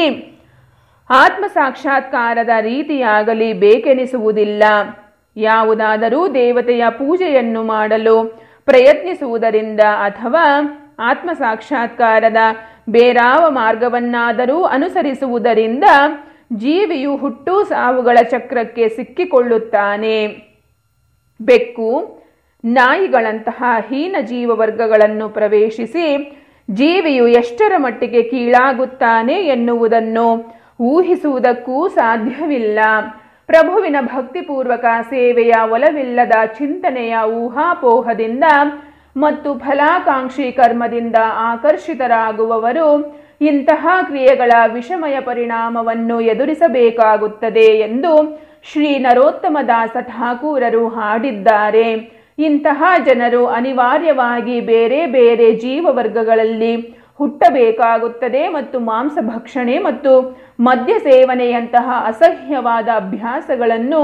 ಆತ್ಮ ಸಾಕ್ಷಾತ್ಕಾರದ ರೀತಿಯಾಗಲಿ ಬೇಕೆನಿಸುವುದಿಲ್ಲ ಯಾವುದಾದರೂ ದೇವತೆಯ ಪೂಜೆಯನ್ನು ಮಾಡಲು ಪ್ರಯತ್ನಿಸುವುದರಿಂದ ಅಥವಾ ಆತ್ಮ ಸಾಕ್ಷಾತ್ಕಾರದ ಬೇರಾವ ಮಾರ್ಗವನ್ನಾದರೂ ಅನುಸರಿಸುವುದರಿಂದ ಜೀವಿಯು ಹುಟ್ಟು ಸಾವುಗಳ ಚಕ್ರಕ್ಕೆ ಸಿಕ್ಕಿಕೊಳ್ಳುತ್ತಾನೆ ಬೆಕ್ಕು ನಾಯಿಗಳಂತಹ ಹೀನ ಜೀವವರ್ಗಗಳನ್ನು ಪ್ರವೇಶಿಸಿ ಜೀವಿಯು ಎಷ್ಟರ ಮಟ್ಟಿಗೆ ಕೀಳಾಗುತ್ತಾನೆ ಎನ್ನುವುದನ್ನು ಊಹಿಸುವುದಕ್ಕೂ ಸಾಧ್ಯವಿಲ್ಲ ಪ್ರಭುವಿನ ಭಕ್ತಿಪೂರ್ವಕ ಸೇವೆಯ ಒಲವಿಲ್ಲದ ಚಿಂತನೆಯ ಊಹಾಪೋಹದಿಂದ ಮತ್ತು ಫಲಾಕಾಂಕ್ಷಿ ಕರ್ಮದಿಂದ ಆಕರ್ಷಿತರಾಗುವವರು ಇಂತಹ ಕ್ರಿಯೆಗಳ ವಿಷಮಯ ಪರಿಣಾಮವನ್ನು ಎದುರಿಸಬೇಕಾಗುತ್ತದೆ ಎಂದು ಶ್ರೀ ನರೋತ್ತಮ ದಾಸ ಠಾಕೂರರು ಹಾಡಿದ್ದಾರೆ ಇಂತಹ ಜನರು ಅನಿವಾರ್ಯವಾಗಿ ಬೇರೆ ಬೇರೆ ಜೀವವರ್ಗಗಳಲ್ಲಿ ಹುಟ್ಟಬೇಕಾಗುತ್ತದೆ ಮತ್ತು ಮಾಂಸ ಭಕ್ಷಣೆ ಮತ್ತು ಮದ್ಯ ಸೇವನೆಯಂತಹ ಅಸಹ್ಯವಾದ ಅಭ್ಯಾಸಗಳನ್ನು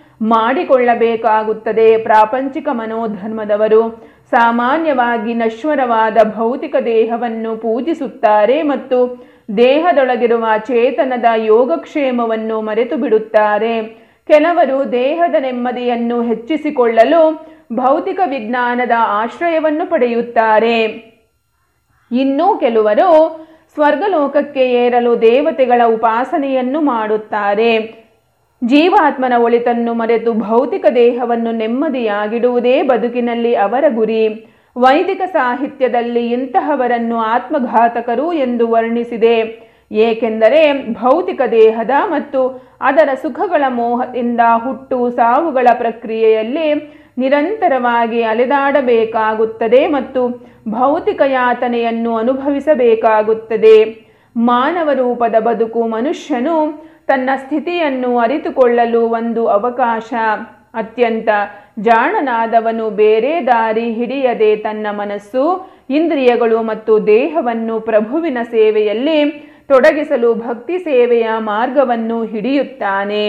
ಮಾಡಿಕೊಳ್ಳಬೇಕಾಗುತ್ತದೆ ಪ್ರಾಪಂಚಿಕ ಮನೋಧರ್ಮದವರು ಸಾಮಾನ್ಯವಾಗಿ ನಶ್ವರವಾದ ಭೌತಿಕ ದೇಹವನ್ನು ಪೂಜಿಸುತ್ತಾರೆ ಮತ್ತು ದೇಹದೊಳಗಿರುವ ಚೇತನದ ಯೋಗಕ್ಷೇಮವನ್ನು ಮರೆತು ಬಿಡುತ್ತಾರೆ ಕೆಲವರು ದೇಹದ ನೆಮ್ಮದಿಯನ್ನು ಹೆಚ್ಚಿಸಿಕೊಳ್ಳಲು ಭೌತಿಕ ವಿಜ್ಞಾನದ ಆಶ್ರಯವನ್ನು ಪಡೆಯುತ್ತಾರೆ ಇನ್ನೂ ಕೆಲವರು ಸ್ವರ್ಗಲೋಕಕ್ಕೆ ಏರಲು ದೇವತೆಗಳ ಉಪಾಸನೆಯನ್ನು ಮಾಡುತ್ತಾರೆ ಜೀವಾತ್ಮನ ಒಳಿತನ್ನು ಮರೆತು ಭೌತಿಕ ದೇಹವನ್ನು ನೆಮ್ಮದಿಯಾಗಿಡುವುದೇ ಬದುಕಿನಲ್ಲಿ ಅವರ ಗುರಿ ವೈದಿಕ ಸಾಹಿತ್ಯದಲ್ಲಿ ಇಂತಹವರನ್ನು ಆತ್ಮಘಾತಕರು ಎಂದು ವರ್ಣಿಸಿದೆ ಏಕೆಂದರೆ ಭೌತಿಕ ದೇಹದ ಮತ್ತು ಅದರ ಸುಖಗಳ ಮೋಹದಿಂದ ಹುಟ್ಟು ಸಾವುಗಳ ಪ್ರಕ್ರಿಯೆಯಲ್ಲಿ ನಿರಂತರವಾಗಿ ಅಲೆದಾಡಬೇಕಾಗುತ್ತದೆ ಮತ್ತು ಭೌತಿಕ ಯಾತನೆಯನ್ನು ಅನುಭವಿಸಬೇಕಾಗುತ್ತದೆ ಮಾನವ ರೂಪದ ಬದುಕು ಮನುಷ್ಯನು ತನ್ನ ಸ್ಥಿತಿಯನ್ನು ಅರಿತುಕೊಳ್ಳಲು ಒಂದು ಅವಕಾಶ ಅತ್ಯಂತ ಜಾಣನಾದವನು ಬೇರೆ ದಾರಿ ಹಿಡಿಯದೆ ತನ್ನ ಮನಸ್ಸು ಇಂದ್ರಿಯಗಳು ಮತ್ತು ದೇಹವನ್ನು ಪ್ರಭುವಿನ ಸೇವೆಯಲ್ಲಿ ತೊಡಗಿಸಲು ಭಕ್ತಿ ಸೇವೆಯ ಮಾರ್ಗವನ್ನು ಹಿಡಿಯುತ್ತಾನೆ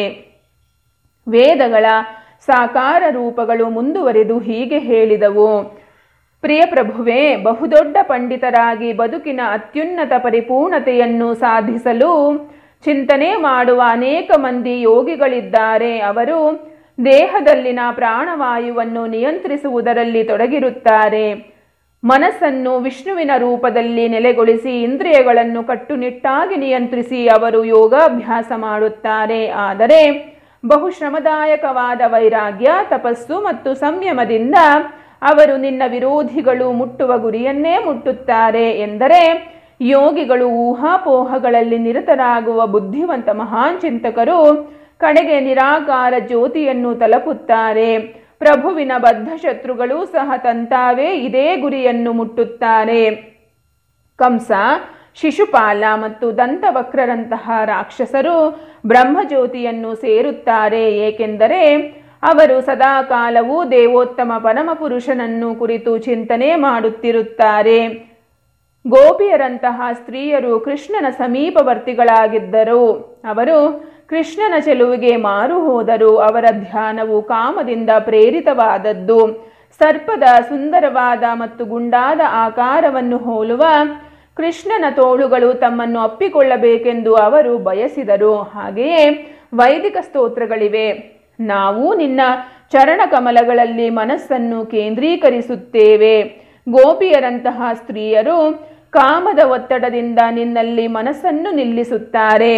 ವೇದಗಳ ಸಾಕಾರ ರೂಪಗಳು ಮುಂದುವರೆದು ಹೀಗೆ ಹೇಳಿದವು ಪ್ರಿಯ ಪ್ರಭುವೇ ಬಹುದೊಡ್ಡ ಪಂಡಿತರಾಗಿ ಬದುಕಿನ ಅತ್ಯುನ್ನತ ಪರಿಪೂರ್ಣತೆಯನ್ನು ಸಾಧಿಸಲು ಚಿಂತನೆ ಮಾಡುವ ಅನೇಕ ಮಂದಿ ಯೋಗಿಗಳಿದ್ದಾರೆ ಅವರು ದೇಹದಲ್ಲಿನ ಪ್ರಾಣವಾಯುವನ್ನು ನಿಯಂತ್ರಿಸುವುದರಲ್ಲಿ ತೊಡಗಿರುತ್ತಾರೆ ಮನಸ್ಸನ್ನು ವಿಷ್ಣುವಿನ ರೂಪದಲ್ಲಿ ನೆಲೆಗೊಳಿಸಿ ಇಂದ್ರಿಯಗಳನ್ನು ಕಟ್ಟುನಿಟ್ಟಾಗಿ ನಿಯಂತ್ರಿಸಿ ಅವರು ಯೋಗಾಭ್ಯಾಸ ಮಾಡುತ್ತಾರೆ ಆದರೆ ಬಹುಶ್ರಮದಾಯಕವಾದ ವೈರಾಗ್ಯ ತಪಸ್ಸು ಮತ್ತು ಸಂಯಮದಿಂದ ಅವರು ನಿನ್ನ ವಿರೋಧಿಗಳು ಮುಟ್ಟುವ ಗುರಿಯನ್ನೇ ಮುಟ್ಟುತ್ತಾರೆ ಎಂದರೆ ಯೋಗಿಗಳು ಊಹಾಪೋಹಗಳಲ್ಲಿ ನಿರತರಾಗುವ ಬುದ್ಧಿವಂತ ಮಹಾನ್ ಚಿಂತಕರು ಕಡೆಗೆ ನಿರಾಕಾರ ಜ್ಯೋತಿಯನ್ನು ತಲುಪುತ್ತಾರೆ ಪ್ರಭುವಿನ ಬದ್ಧ ಶತ್ರುಗಳು ಸಹ ತಂತಾವೇ ಇದೇ ಗುರಿಯನ್ನು ಮುಟ್ಟುತ್ತಾರೆ ಕಂಸ ಶಿಶುಪಾಲ ಮತ್ತು ದಂತವಕ್ರರಂತಹ ರಾಕ್ಷಸರು ಬ್ರಹ್ಮಜ್ಯೋತಿಯನ್ನು ಸೇರುತ್ತಾರೆ ಏಕೆಂದರೆ ಅವರು ಸದಾಕಾಲವೂ ದೇವೋತ್ತಮ ಪರಮಪುರುಷನನ್ನು ಕುರಿತು ಚಿಂತನೆ ಮಾಡುತ್ತಿರುತ್ತಾರೆ ಗೋಪಿಯರಂತಹ ಸ್ತ್ರೀಯರು ಕೃಷ್ಣನ ಸಮೀಪವರ್ತಿಗಳಾಗಿದ್ದರು ಅವರು ಕೃಷ್ಣನ ಚೆಲುವಿಗೆ ಮಾರು ಹೋದರು ಅವರ ಧ್ಯಾನವು ಕಾಮದಿಂದ ಪ್ರೇರಿತವಾದದ್ದು ಸರ್ಪದ ಸುಂದರವಾದ ಮತ್ತು ಗುಂಡಾದ ಆಕಾರವನ್ನು ಹೋಲುವ ಕೃಷ್ಣನ ತೋಳುಗಳು ತಮ್ಮನ್ನು ಅಪ್ಪಿಕೊಳ್ಳಬೇಕೆಂದು ಅವರು ಬಯಸಿದರು ಹಾಗೆಯೇ ವೈದಿಕ ಸ್ತೋತ್ರಗಳಿವೆ ನಾವು ನಿನ್ನ ಚರಣ ಕಮಲಗಳಲ್ಲಿ ಮನಸ್ಸನ್ನು ಕೇಂದ್ರೀಕರಿಸುತ್ತೇವೆ ಗೋಪಿಯರಂತಹ ಸ್ತ್ರೀಯರು ಕಾಮದ ಒತ್ತಡದಿಂದ ನಿನ್ನಲ್ಲಿ ಮನಸ್ಸನ್ನು ನಿಲ್ಲಿಸುತ್ತಾರೆ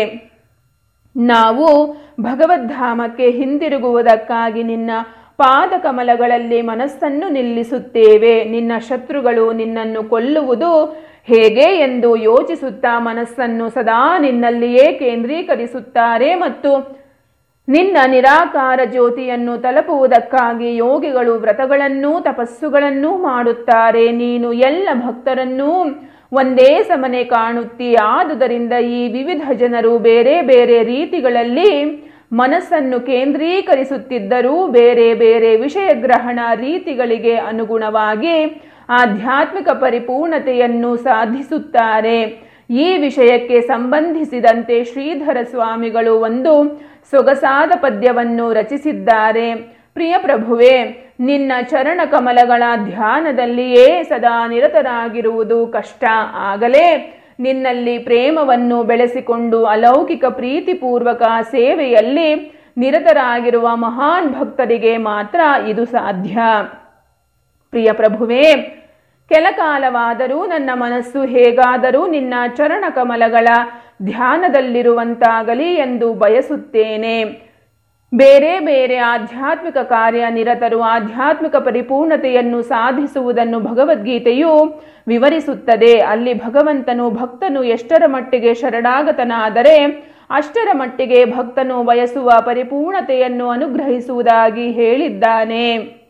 ನಾವು ಭಗವದ್ಧಾಮಕ್ಕೆ ಹಿಂದಿರುಗುವುದಕ್ಕಾಗಿ ನಿನ್ನ ಪಾದಕಮಲಗಳಲ್ಲಿ ಮನಸ್ಸನ್ನು ನಿಲ್ಲಿಸುತ್ತೇವೆ ನಿನ್ನ ಶತ್ರುಗಳು ನಿನ್ನನ್ನು ಕೊಲ್ಲುವುದು ಹೇಗೆ ಎಂದು ಯೋಚಿಸುತ್ತಾ ಮನಸ್ಸನ್ನು ಸದಾ ನಿನ್ನಲ್ಲಿಯೇ ಕೇಂದ್ರೀಕರಿಸುತ್ತಾರೆ ಮತ್ತು ನಿನ್ನ ನಿರಾಕಾರ ಜ್ಯೋತಿಯನ್ನು ತಲುಪುವುದಕ್ಕಾಗಿ ಯೋಗಿಗಳು ವ್ರತಗಳನ್ನೂ ತಪಸ್ಸುಗಳನ್ನೂ ಮಾಡುತ್ತಾರೆ ನೀನು ಎಲ್ಲ ಭಕ್ತರನ್ನೂ ಒಂದೇ ಸಮನೆ ಕಾಣುತ್ತಿ ಆದುದರಿಂದ ಈ ವಿವಿಧ ಜನರು ಬೇರೆ ಬೇರೆ ರೀತಿಗಳಲ್ಲಿ ಮನಸ್ಸನ್ನು ಕೇಂದ್ರೀಕರಿಸುತ್ತಿದ್ದರೂ ಬೇರೆ ಬೇರೆ ವಿಷಯ ಗ್ರಹಣ ರೀತಿಗಳಿಗೆ ಅನುಗುಣವಾಗಿ ಆಧ್ಯಾತ್ಮಿಕ ಪರಿಪೂರ್ಣತೆಯನ್ನು ಸಾಧಿಸುತ್ತಾರೆ ಈ ವಿಷಯಕ್ಕೆ ಸಂಬಂಧಿಸಿದಂತೆ ಶ್ರೀಧರ ಸ್ವಾಮಿಗಳು ಒಂದು ಸೊಗಸಾದ ಪದ್ಯವನ್ನು ರಚಿಸಿದ್ದಾರೆ ಪ್ರಿಯ ಪ್ರಭುವೇ ನಿನ್ನ ಚರಣ ಕಮಲಗಳ ಧ್ಯಾನದಲ್ಲಿಯೇ ಸದಾ ನಿರತರಾಗಿರುವುದು ಕಷ್ಟ ಆಗಲೇ ನಿನ್ನಲ್ಲಿ ಪ್ರೇಮವನ್ನು ಬೆಳೆಸಿಕೊಂಡು ಅಲೌಕಿಕ ಪ್ರೀತಿಪೂರ್ವಕ ಸೇವೆಯಲ್ಲಿ ನಿರತರಾಗಿರುವ ಮಹಾನ್ ಭಕ್ತರಿಗೆ ಮಾತ್ರ ಇದು ಸಾಧ್ಯ ಪ್ರಿಯ ಪ್ರಭುವೇ ಕೆಲಕಾಲವಾದರೂ ನನ್ನ ಮನಸ್ಸು ಹೇಗಾದರೂ ನಿನ್ನ ಚರಣ ಕಮಲಗಳ ಧ್ಯಾನದಲ್ಲಿರುವಂತಾಗಲಿ ಎಂದು ಬಯಸುತ್ತೇನೆ ಬೇರೆ ಬೇರೆ ಆಧ್ಯಾತ್ಮಿಕ ಕಾರ್ಯ ನಿರತರು ಆಧ್ಯಾತ್ಮಿಕ ಪರಿಪೂರ್ಣತೆಯನ್ನು ಸಾಧಿಸುವುದನ್ನು ಭಗವದ್ಗೀತೆಯು ವಿವರಿಸುತ್ತದೆ ಅಲ್ಲಿ ಭಗವಂತನು ಭಕ್ತನು ಎಷ್ಟರ ಮಟ್ಟಿಗೆ ಶರಣಾಗತನಾದರೆ ಅಷ್ಟರ ಮಟ್ಟಿಗೆ ಭಕ್ತನು ಬಯಸುವ ಪರಿಪೂರ್ಣತೆಯನ್ನು ಅನುಗ್ರಹಿಸುವುದಾಗಿ ಹೇಳಿದ್ದಾನೆ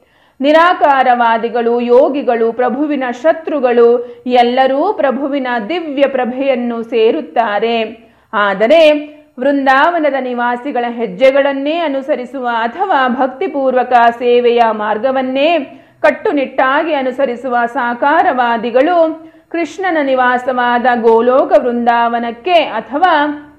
ನಿರಾಕಾರವಾದಿಗಳು ಯೋಗಿಗಳು ಪ್ರಭುವಿನ ಶತ್ರುಗಳು ಎಲ್ಲರೂ ಪ್ರಭುವಿನ ದಿವ್ಯ ಪ್ರಭೆಯನ್ನು ಸೇರುತ್ತಾರೆ ಆದರೆ ವೃಂದಾವನದ ನಿವಾಸಿಗಳ ಹೆಜ್ಜೆಗಳನ್ನೇ ಅನುಸರಿಸುವ ಅಥವಾ ಭಕ್ತಿಪೂರ್ವಕ ಸೇವೆಯ ಮಾರ್ಗವನ್ನೇ ಕಟ್ಟುನಿಟ್ಟಾಗಿ ಅನುಸರಿಸುವ ಸಾಕಾರವಾದಿಗಳು ಕೃಷ್ಣನ ನಿವಾಸವಾದ ಗೋಲೋಕ ವೃಂದಾವನಕ್ಕೆ ಅಥವಾ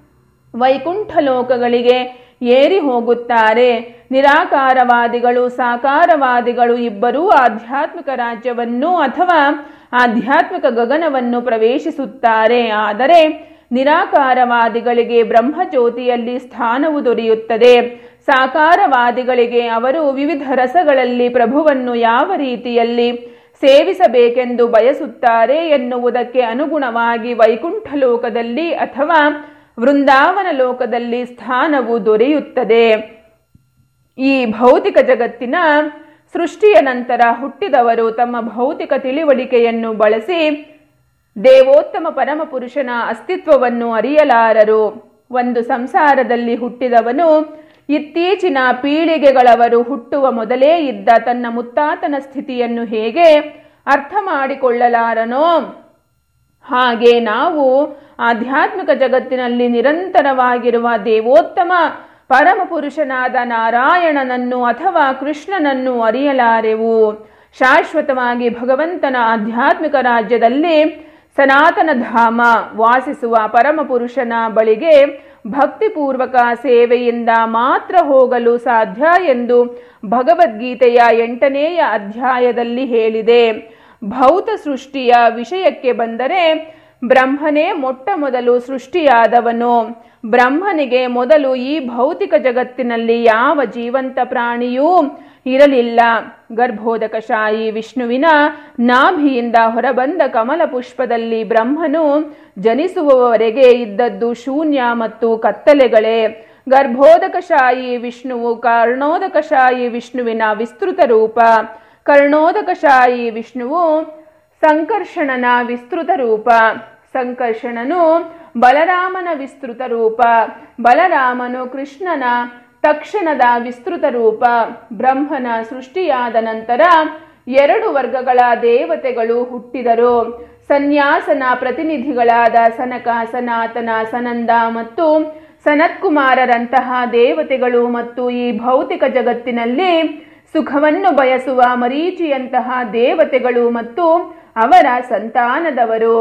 ವೈಕುಂಠ ಲೋಕಗಳಿಗೆ ಏರಿ ಹೋಗುತ್ತಾರೆ ನಿರಾಕಾರವಾದಿಗಳು ಸಾಕಾರವಾದಿಗಳು ಇಬ್ಬರೂ ಆಧ್ಯಾತ್ಮಿಕ ರಾಜ್ಯವನ್ನು ಅಥವಾ ಆಧ್ಯಾತ್ಮಿಕ ಗಗನವನ್ನು ಪ್ರವೇಶಿಸುತ್ತಾರೆ ಆದರೆ ನಿರಾಕಾರವಾದಿಗಳಿಗೆ ಬ್ರಹ್ಮಜ್ಯೋತಿಯಲ್ಲಿ ಸ್ಥಾನವು ದೊರೆಯುತ್ತದೆ ಸಾಕಾರವಾದಿಗಳಿಗೆ ಅವರು ವಿವಿಧ ರಸಗಳಲ್ಲಿ ಪ್ರಭುವನ್ನು ಯಾವ ರೀತಿಯಲ್ಲಿ ಸೇವಿಸಬೇಕೆಂದು ಬಯಸುತ್ತಾರೆ ಎನ್ನುವುದಕ್ಕೆ ಅನುಗುಣವಾಗಿ ವೈಕುಂಠ ಲೋಕದಲ್ಲಿ ಅಥವಾ ವೃಂದಾವನ ಲೋಕದಲ್ಲಿ ಸ್ಥಾನವು ದೊರೆಯುತ್ತದೆ ಈ ಭೌತಿಕ ಜಗತ್ತಿನ ಸೃಷ್ಟಿಯ ನಂತರ ಹುಟ್ಟಿದವರು ತಮ್ಮ ಭೌತಿಕ ತಿಳಿವಳಿಕೆಯನ್ನು ಬಳಸಿ ದೇವೋತ್ತಮ ಪರಮಪುರುಷನ ಅಸ್ತಿತ್ವವನ್ನು ಅರಿಯಲಾರರು ಒಂದು ಸಂಸಾರದಲ್ಲಿ ಹುಟ್ಟಿದವನು ಇತ್ತೀಚಿನ ಪೀಳಿಗೆಗಳವರು ಹುಟ್ಟುವ ಮೊದಲೇ ಇದ್ದ ತನ್ನ ಮುತ್ತಾತನ ಸ್ಥಿತಿಯನ್ನು ಹೇಗೆ ಅರ್ಥ ಮಾಡಿಕೊಳ್ಳಲಾರನೋ ಹಾಗೆ ನಾವು ಆಧ್ಯಾತ್ಮಿಕ ಜಗತ್ತಿನಲ್ಲಿ ನಿರಂತರವಾಗಿರುವ ದೇವೋತ್ತಮ ಪರಮಪುರುಷನಾದ ನಾರಾಯಣನನ್ನು ಅಥವಾ ಕೃಷ್ಣನನ್ನು ಅರಿಯಲಾರೆವು ಶಾಶ್ವತವಾಗಿ ಭಗವಂತನ ಆಧ್ಯಾತ್ಮಿಕ ರಾಜ್ಯದಲ್ಲಿ ಸನಾತನ ಧಾಮ ವಾಸಿಸುವ ಪರಮಪುರುಷನ ಬಳಿಗೆ ಭಕ್ತಿಪೂರ್ವಕ ಸೇವೆಯಿಂದ ಮಾತ್ರ ಹೋಗಲು ಸಾಧ್ಯ ಎಂದು ಭಗವದ್ಗೀತೆಯ ಎಂಟನೆಯ ಅಧ್ಯಾಯದಲ್ಲಿ ಹೇಳಿದೆ ಭೌತ ಸೃಷ್ಟಿಯ ವಿಷಯಕ್ಕೆ ಬಂದರೆ ಬ್ರಹ್ಮನೇ ಮೊಟ್ಟ ಮೊದಲು ಸೃಷ್ಟಿಯಾದವನು ಬ್ರಹ್ಮನಿಗೆ ಮೊದಲು ಈ ಭೌತಿಕ ಜಗತ್ತಿನಲ್ಲಿ ಯಾವ ಜೀವಂತ ಪ್ರಾಣಿಯೂ ಇರಲಿಲ್ಲ ಗರ್ಭೋದಕಶಾಹಿ ವಿಷ್ಣುವಿನ ನಾಭಿಯಿಂದ ಹೊರಬಂದ ಕಮಲ ಪುಷ್ಪದಲ್ಲಿ ಬ್ರಹ್ಮನು ಜನಿಸುವವರೆಗೆ ಇದ್ದದ್ದು ಶೂನ್ಯ ಮತ್ತು ಕತ್ತಲೆಗಳೇ ಗರ್ಭೋದಕಶಾಹಿ ವಿಷ್ಣುವು ಕರ್ಣೋದಕಶಾಹಿ ವಿಷ್ಣುವಿನ ವಿಸ್ತೃತ ರೂಪ ಕರ್ಣೋದಕಶಾಹಿ ವಿಷ್ಣುವು ಸಂಕರ್ಷಣನ ವಿಸ್ತೃತ ರೂಪ ಸಂಕರ್ಷಣನು ಬಲರಾಮನ ವಿಸ್ತೃತ ರೂಪ ಬಲರಾಮನು ಕೃಷ್ಣನ ತಕ್ಷಣದ ವಿಸ್ತೃತ ರೂಪ ಬ್ರಹ್ಮನ ಸೃಷ್ಟಿಯಾದ ನಂತರ ಎರಡು ವರ್ಗಗಳ ದೇವತೆಗಳು ಹುಟ್ಟಿದರು ಸನ್ಯಾಸನ ಪ್ರತಿನಿಧಿಗಳಾದ ಸನಕ ಸನಾತನ ಸನಂದ ಮತ್ತು ಸನತ್ಕುಮಾರರಂತಹ ದೇವತೆಗಳು ಮತ್ತು ಈ ಭೌತಿಕ ಜಗತ್ತಿನಲ್ಲಿ ಸುಖವನ್ನು ಬಯಸುವ ಮರೀಚಿಯಂತಹ ದೇವತೆಗಳು ಮತ್ತು ಅವರ ಸಂತಾನದವರು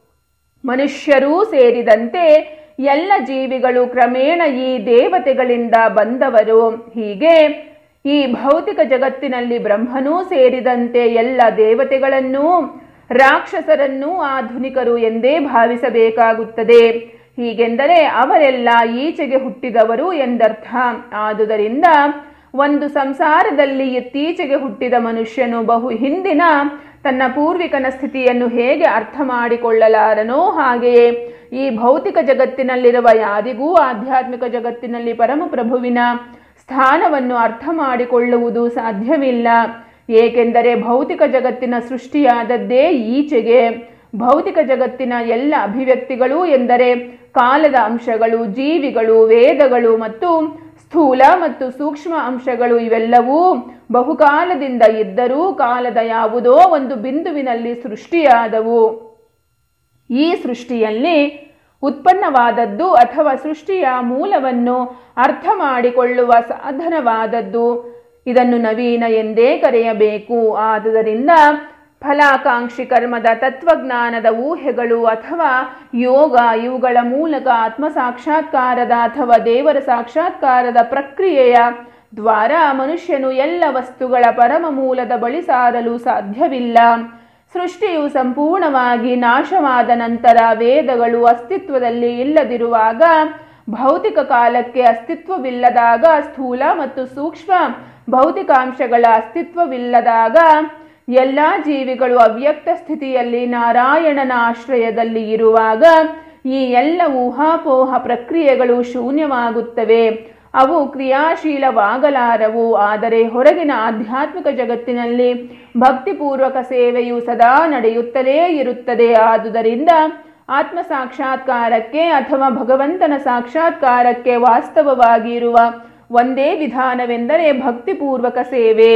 ಮನುಷ್ಯರೂ ಸೇರಿದಂತೆ ಎಲ್ಲ ಜೀವಿಗಳು ಕ್ರಮೇಣ ಈ ದೇವತೆಗಳಿಂದ ಬಂದವರು ಹೀಗೆ ಈ ಭೌತಿಕ ಜಗತ್ತಿನಲ್ಲಿ ಬ್ರಹ್ಮನೂ ಸೇರಿದಂತೆ ಎಲ್ಲ ದೇವತೆಗಳನ್ನೂ ರಾಕ್ಷಸರನ್ನೂ ಆಧುನಿಕರು ಎಂದೇ ಭಾವಿಸಬೇಕಾಗುತ್ತದೆ ಹೀಗೆಂದರೆ ಅವರೆಲ್ಲ ಈಚೆಗೆ ಹುಟ್ಟಿದವರು ಎಂದರ್ಥ ಆದುದರಿಂದ ಒಂದು ಸಂಸಾರದಲ್ಲಿ ಇತ್ತೀಚೆಗೆ ಹುಟ್ಟಿದ ಮನುಷ್ಯನು ಬಹು ಹಿಂದಿನ ತನ್ನ ಪೂರ್ವಿಕನ ಸ್ಥಿತಿಯನ್ನು ಹೇಗೆ ಅರ್ಥ ಮಾಡಿಕೊಳ್ಳಲಾರನೋ ಹಾಗೆಯೇ ಈ ಭೌತಿಕ ಜಗತ್ತಿನಲ್ಲಿರುವ ಯಾರಿಗೂ ಆಧ್ಯಾತ್ಮಿಕ ಜಗತ್ತಿನಲ್ಲಿ ಪರಮಪ್ರಭುವಿನ ಸ್ಥಾನವನ್ನು ಅರ್ಥ ಮಾಡಿಕೊಳ್ಳುವುದು ಸಾಧ್ಯವಿಲ್ಲ ಏಕೆಂದರೆ ಭೌತಿಕ ಜಗತ್ತಿನ ಸೃಷ್ಟಿಯಾದದ್ದೇ ಈಚೆಗೆ ಭೌತಿಕ ಜಗತ್ತಿನ ಎಲ್ಲ ಅಭಿವ್ಯಕ್ತಿಗಳು ಎಂದರೆ ಕಾಲದ ಅಂಶಗಳು ಜೀವಿಗಳು ವೇದಗಳು ಮತ್ತು ಸ್ಥೂಲ ಮತ್ತು ಸೂಕ್ಷ್ಮ ಅಂಶಗಳು ಇವೆಲ್ಲವೂ ಬಹುಕಾಲದಿಂದ ಇದ್ದರೂ ಕಾಲದ ಯಾವುದೋ ಒಂದು ಬಿಂದುವಿನಲ್ಲಿ ಸೃಷ್ಟಿಯಾದವು ಈ ಸೃಷ್ಟಿಯಲ್ಲಿ ಉತ್ಪನ್ನವಾದದ್ದು ಅಥವಾ ಸೃಷ್ಟಿಯ ಮೂಲವನ್ನು ಅರ್ಥ ಮಾಡಿಕೊಳ್ಳುವ ಸಾಧನವಾದದ್ದು ಇದನ್ನು ನವೀನ ಎಂದೇ ಕರೆಯಬೇಕು ಆದುದರಿಂದ ಫಲಾಕಾಂಕ್ಷಿ ಕರ್ಮದ ತತ್ವಜ್ಞಾನದ ಊಹೆಗಳು ಅಥವಾ ಯೋಗ ಇವುಗಳ ಮೂಲಕ ಆತ್ಮ ಸಾಕ್ಷಾತ್ಕಾರದ ಅಥವಾ ದೇವರ ಸಾಕ್ಷಾತ್ಕಾರದ ಪ್ರಕ್ರಿಯೆಯ ದ್ವಾರ ಮನುಷ್ಯನು ಎಲ್ಲ ವಸ್ತುಗಳ ಪರಮ ಮೂಲದ ಬಳಿ ಸಾರಲು ಸಾಧ್ಯವಿಲ್ಲ ಸೃಷ್ಟಿಯು ಸಂಪೂರ್ಣವಾಗಿ ನಾಶವಾದ ನಂತರ ವೇದಗಳು ಅಸ್ತಿತ್ವದಲ್ಲಿ ಇಲ್ಲದಿರುವಾಗ ಭೌತಿಕ ಕಾಲಕ್ಕೆ ಅಸ್ತಿತ್ವವಿಲ್ಲದಾಗ ಸ್ಥೂಲ ಮತ್ತು ಸೂಕ್ಷ್ಮ ಭೌತಿಕಾಂಶಗಳ ಅಸ್ತಿತ್ವವಿಲ್ಲದಾಗ ಎಲ್ಲ ಜೀವಿಗಳು ಅವ್ಯಕ್ತ ಸ್ಥಿತಿಯಲ್ಲಿ ನಾರಾಯಣನ ಆಶ್ರಯದಲ್ಲಿ ಇರುವಾಗ ಈ ಎಲ್ಲ ಊಹಾಪೋಹ ಪ್ರಕ್ರಿಯೆಗಳು ಶೂನ್ಯವಾಗುತ್ತವೆ ಅವು ಕ್ರಿಯಾಶೀಲವಾಗಲಾರವು ಆದರೆ ಹೊರಗಿನ ಆಧ್ಯಾತ್ಮಿಕ ಜಗತ್ತಿನಲ್ಲಿ ಭಕ್ತಿಪೂರ್ವಕ ಸೇವೆಯು ಸದಾ ನಡೆಯುತ್ತಲೇ ಇರುತ್ತದೆ ಆದುದರಿಂದ ಆತ್ಮ ಸಾಕ್ಷಾತ್ಕಾರಕ್ಕೆ ಅಥವಾ ಭಗವಂತನ ಸಾಕ್ಷಾತ್ಕಾರಕ್ಕೆ ವಾಸ್ತವವಾಗಿ ಇರುವ ಒಂದೇ ವಿಧಾನವೆಂದರೆ ಭಕ್ತಿಪೂರ್ವಕ ಸೇವೆ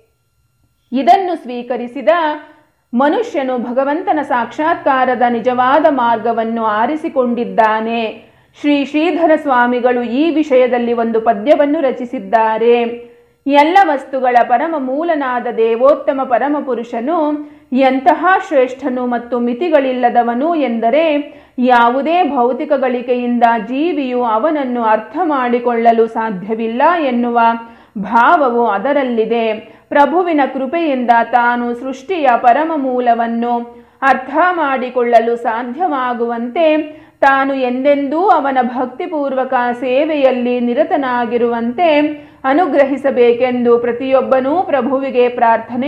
ಇದನ್ನು ಸ್ವೀಕರಿಸಿದ ಮನುಷ್ಯನು ಭಗವಂತನ ಸಾಕ್ಷಾತ್ಕಾರದ ನಿಜವಾದ ಮಾರ್ಗವನ್ನು ಆರಿಸಿಕೊಂಡಿದ್ದಾನೆ ಶ್ರೀ ಶ್ರೀಧರ ಸ್ವಾಮಿಗಳು ಈ ವಿಷಯದಲ್ಲಿ ಒಂದು ಪದ್ಯವನ್ನು ರಚಿಸಿದ್ದಾರೆ ಎಲ್ಲ ವಸ್ತುಗಳ ಪರಮ ಮೂಲನಾದ ದೇವೋತ್ತಮ ಪರಮಪುರುಷನು ಎಂತಹ ಶ್ರೇಷ್ಠನು ಮತ್ತು ಮಿತಿಗಳಿಲ್ಲದವನು ಎಂದರೆ ಯಾವುದೇ ಭೌತಿಕ ಗಳಿಕೆಯಿಂದ ಜೀವಿಯು ಅವನನ್ನು ಅರ್ಥ ಮಾಡಿಕೊಳ್ಳಲು ಸಾಧ್ಯವಿಲ್ಲ ಎನ್ನುವ ಭಾವವು ಅದರಲ್ಲಿದೆ ಪ್ರಭುವಿನ ಕೃಪೆಯಿಂದ ತಾನು ಸೃಷ್ಟಿಯ ಪರಮ ಮೂಲವನ್ನು ಅರ್ಥ ಮಾಡಿಕೊಳ್ಳಲು ಸಾಧ್ಯವಾಗುವಂತೆ ತಾನು ಎಂದೆಂದೂ ಅವನ ಭಕ್ತಿಪೂರ್ವಕ ಸೇವೆಯಲ್ಲಿ ನಿರತನಾಗಿರುವಂತೆ ಅನುಗ್ರಹಿಸಬೇಕೆಂದು ಪ್ರತಿಯೊಬ್ಬನೂ ಪ್ರಭುವಿಗೆ ಪ್ರಾರ್ಥನೆ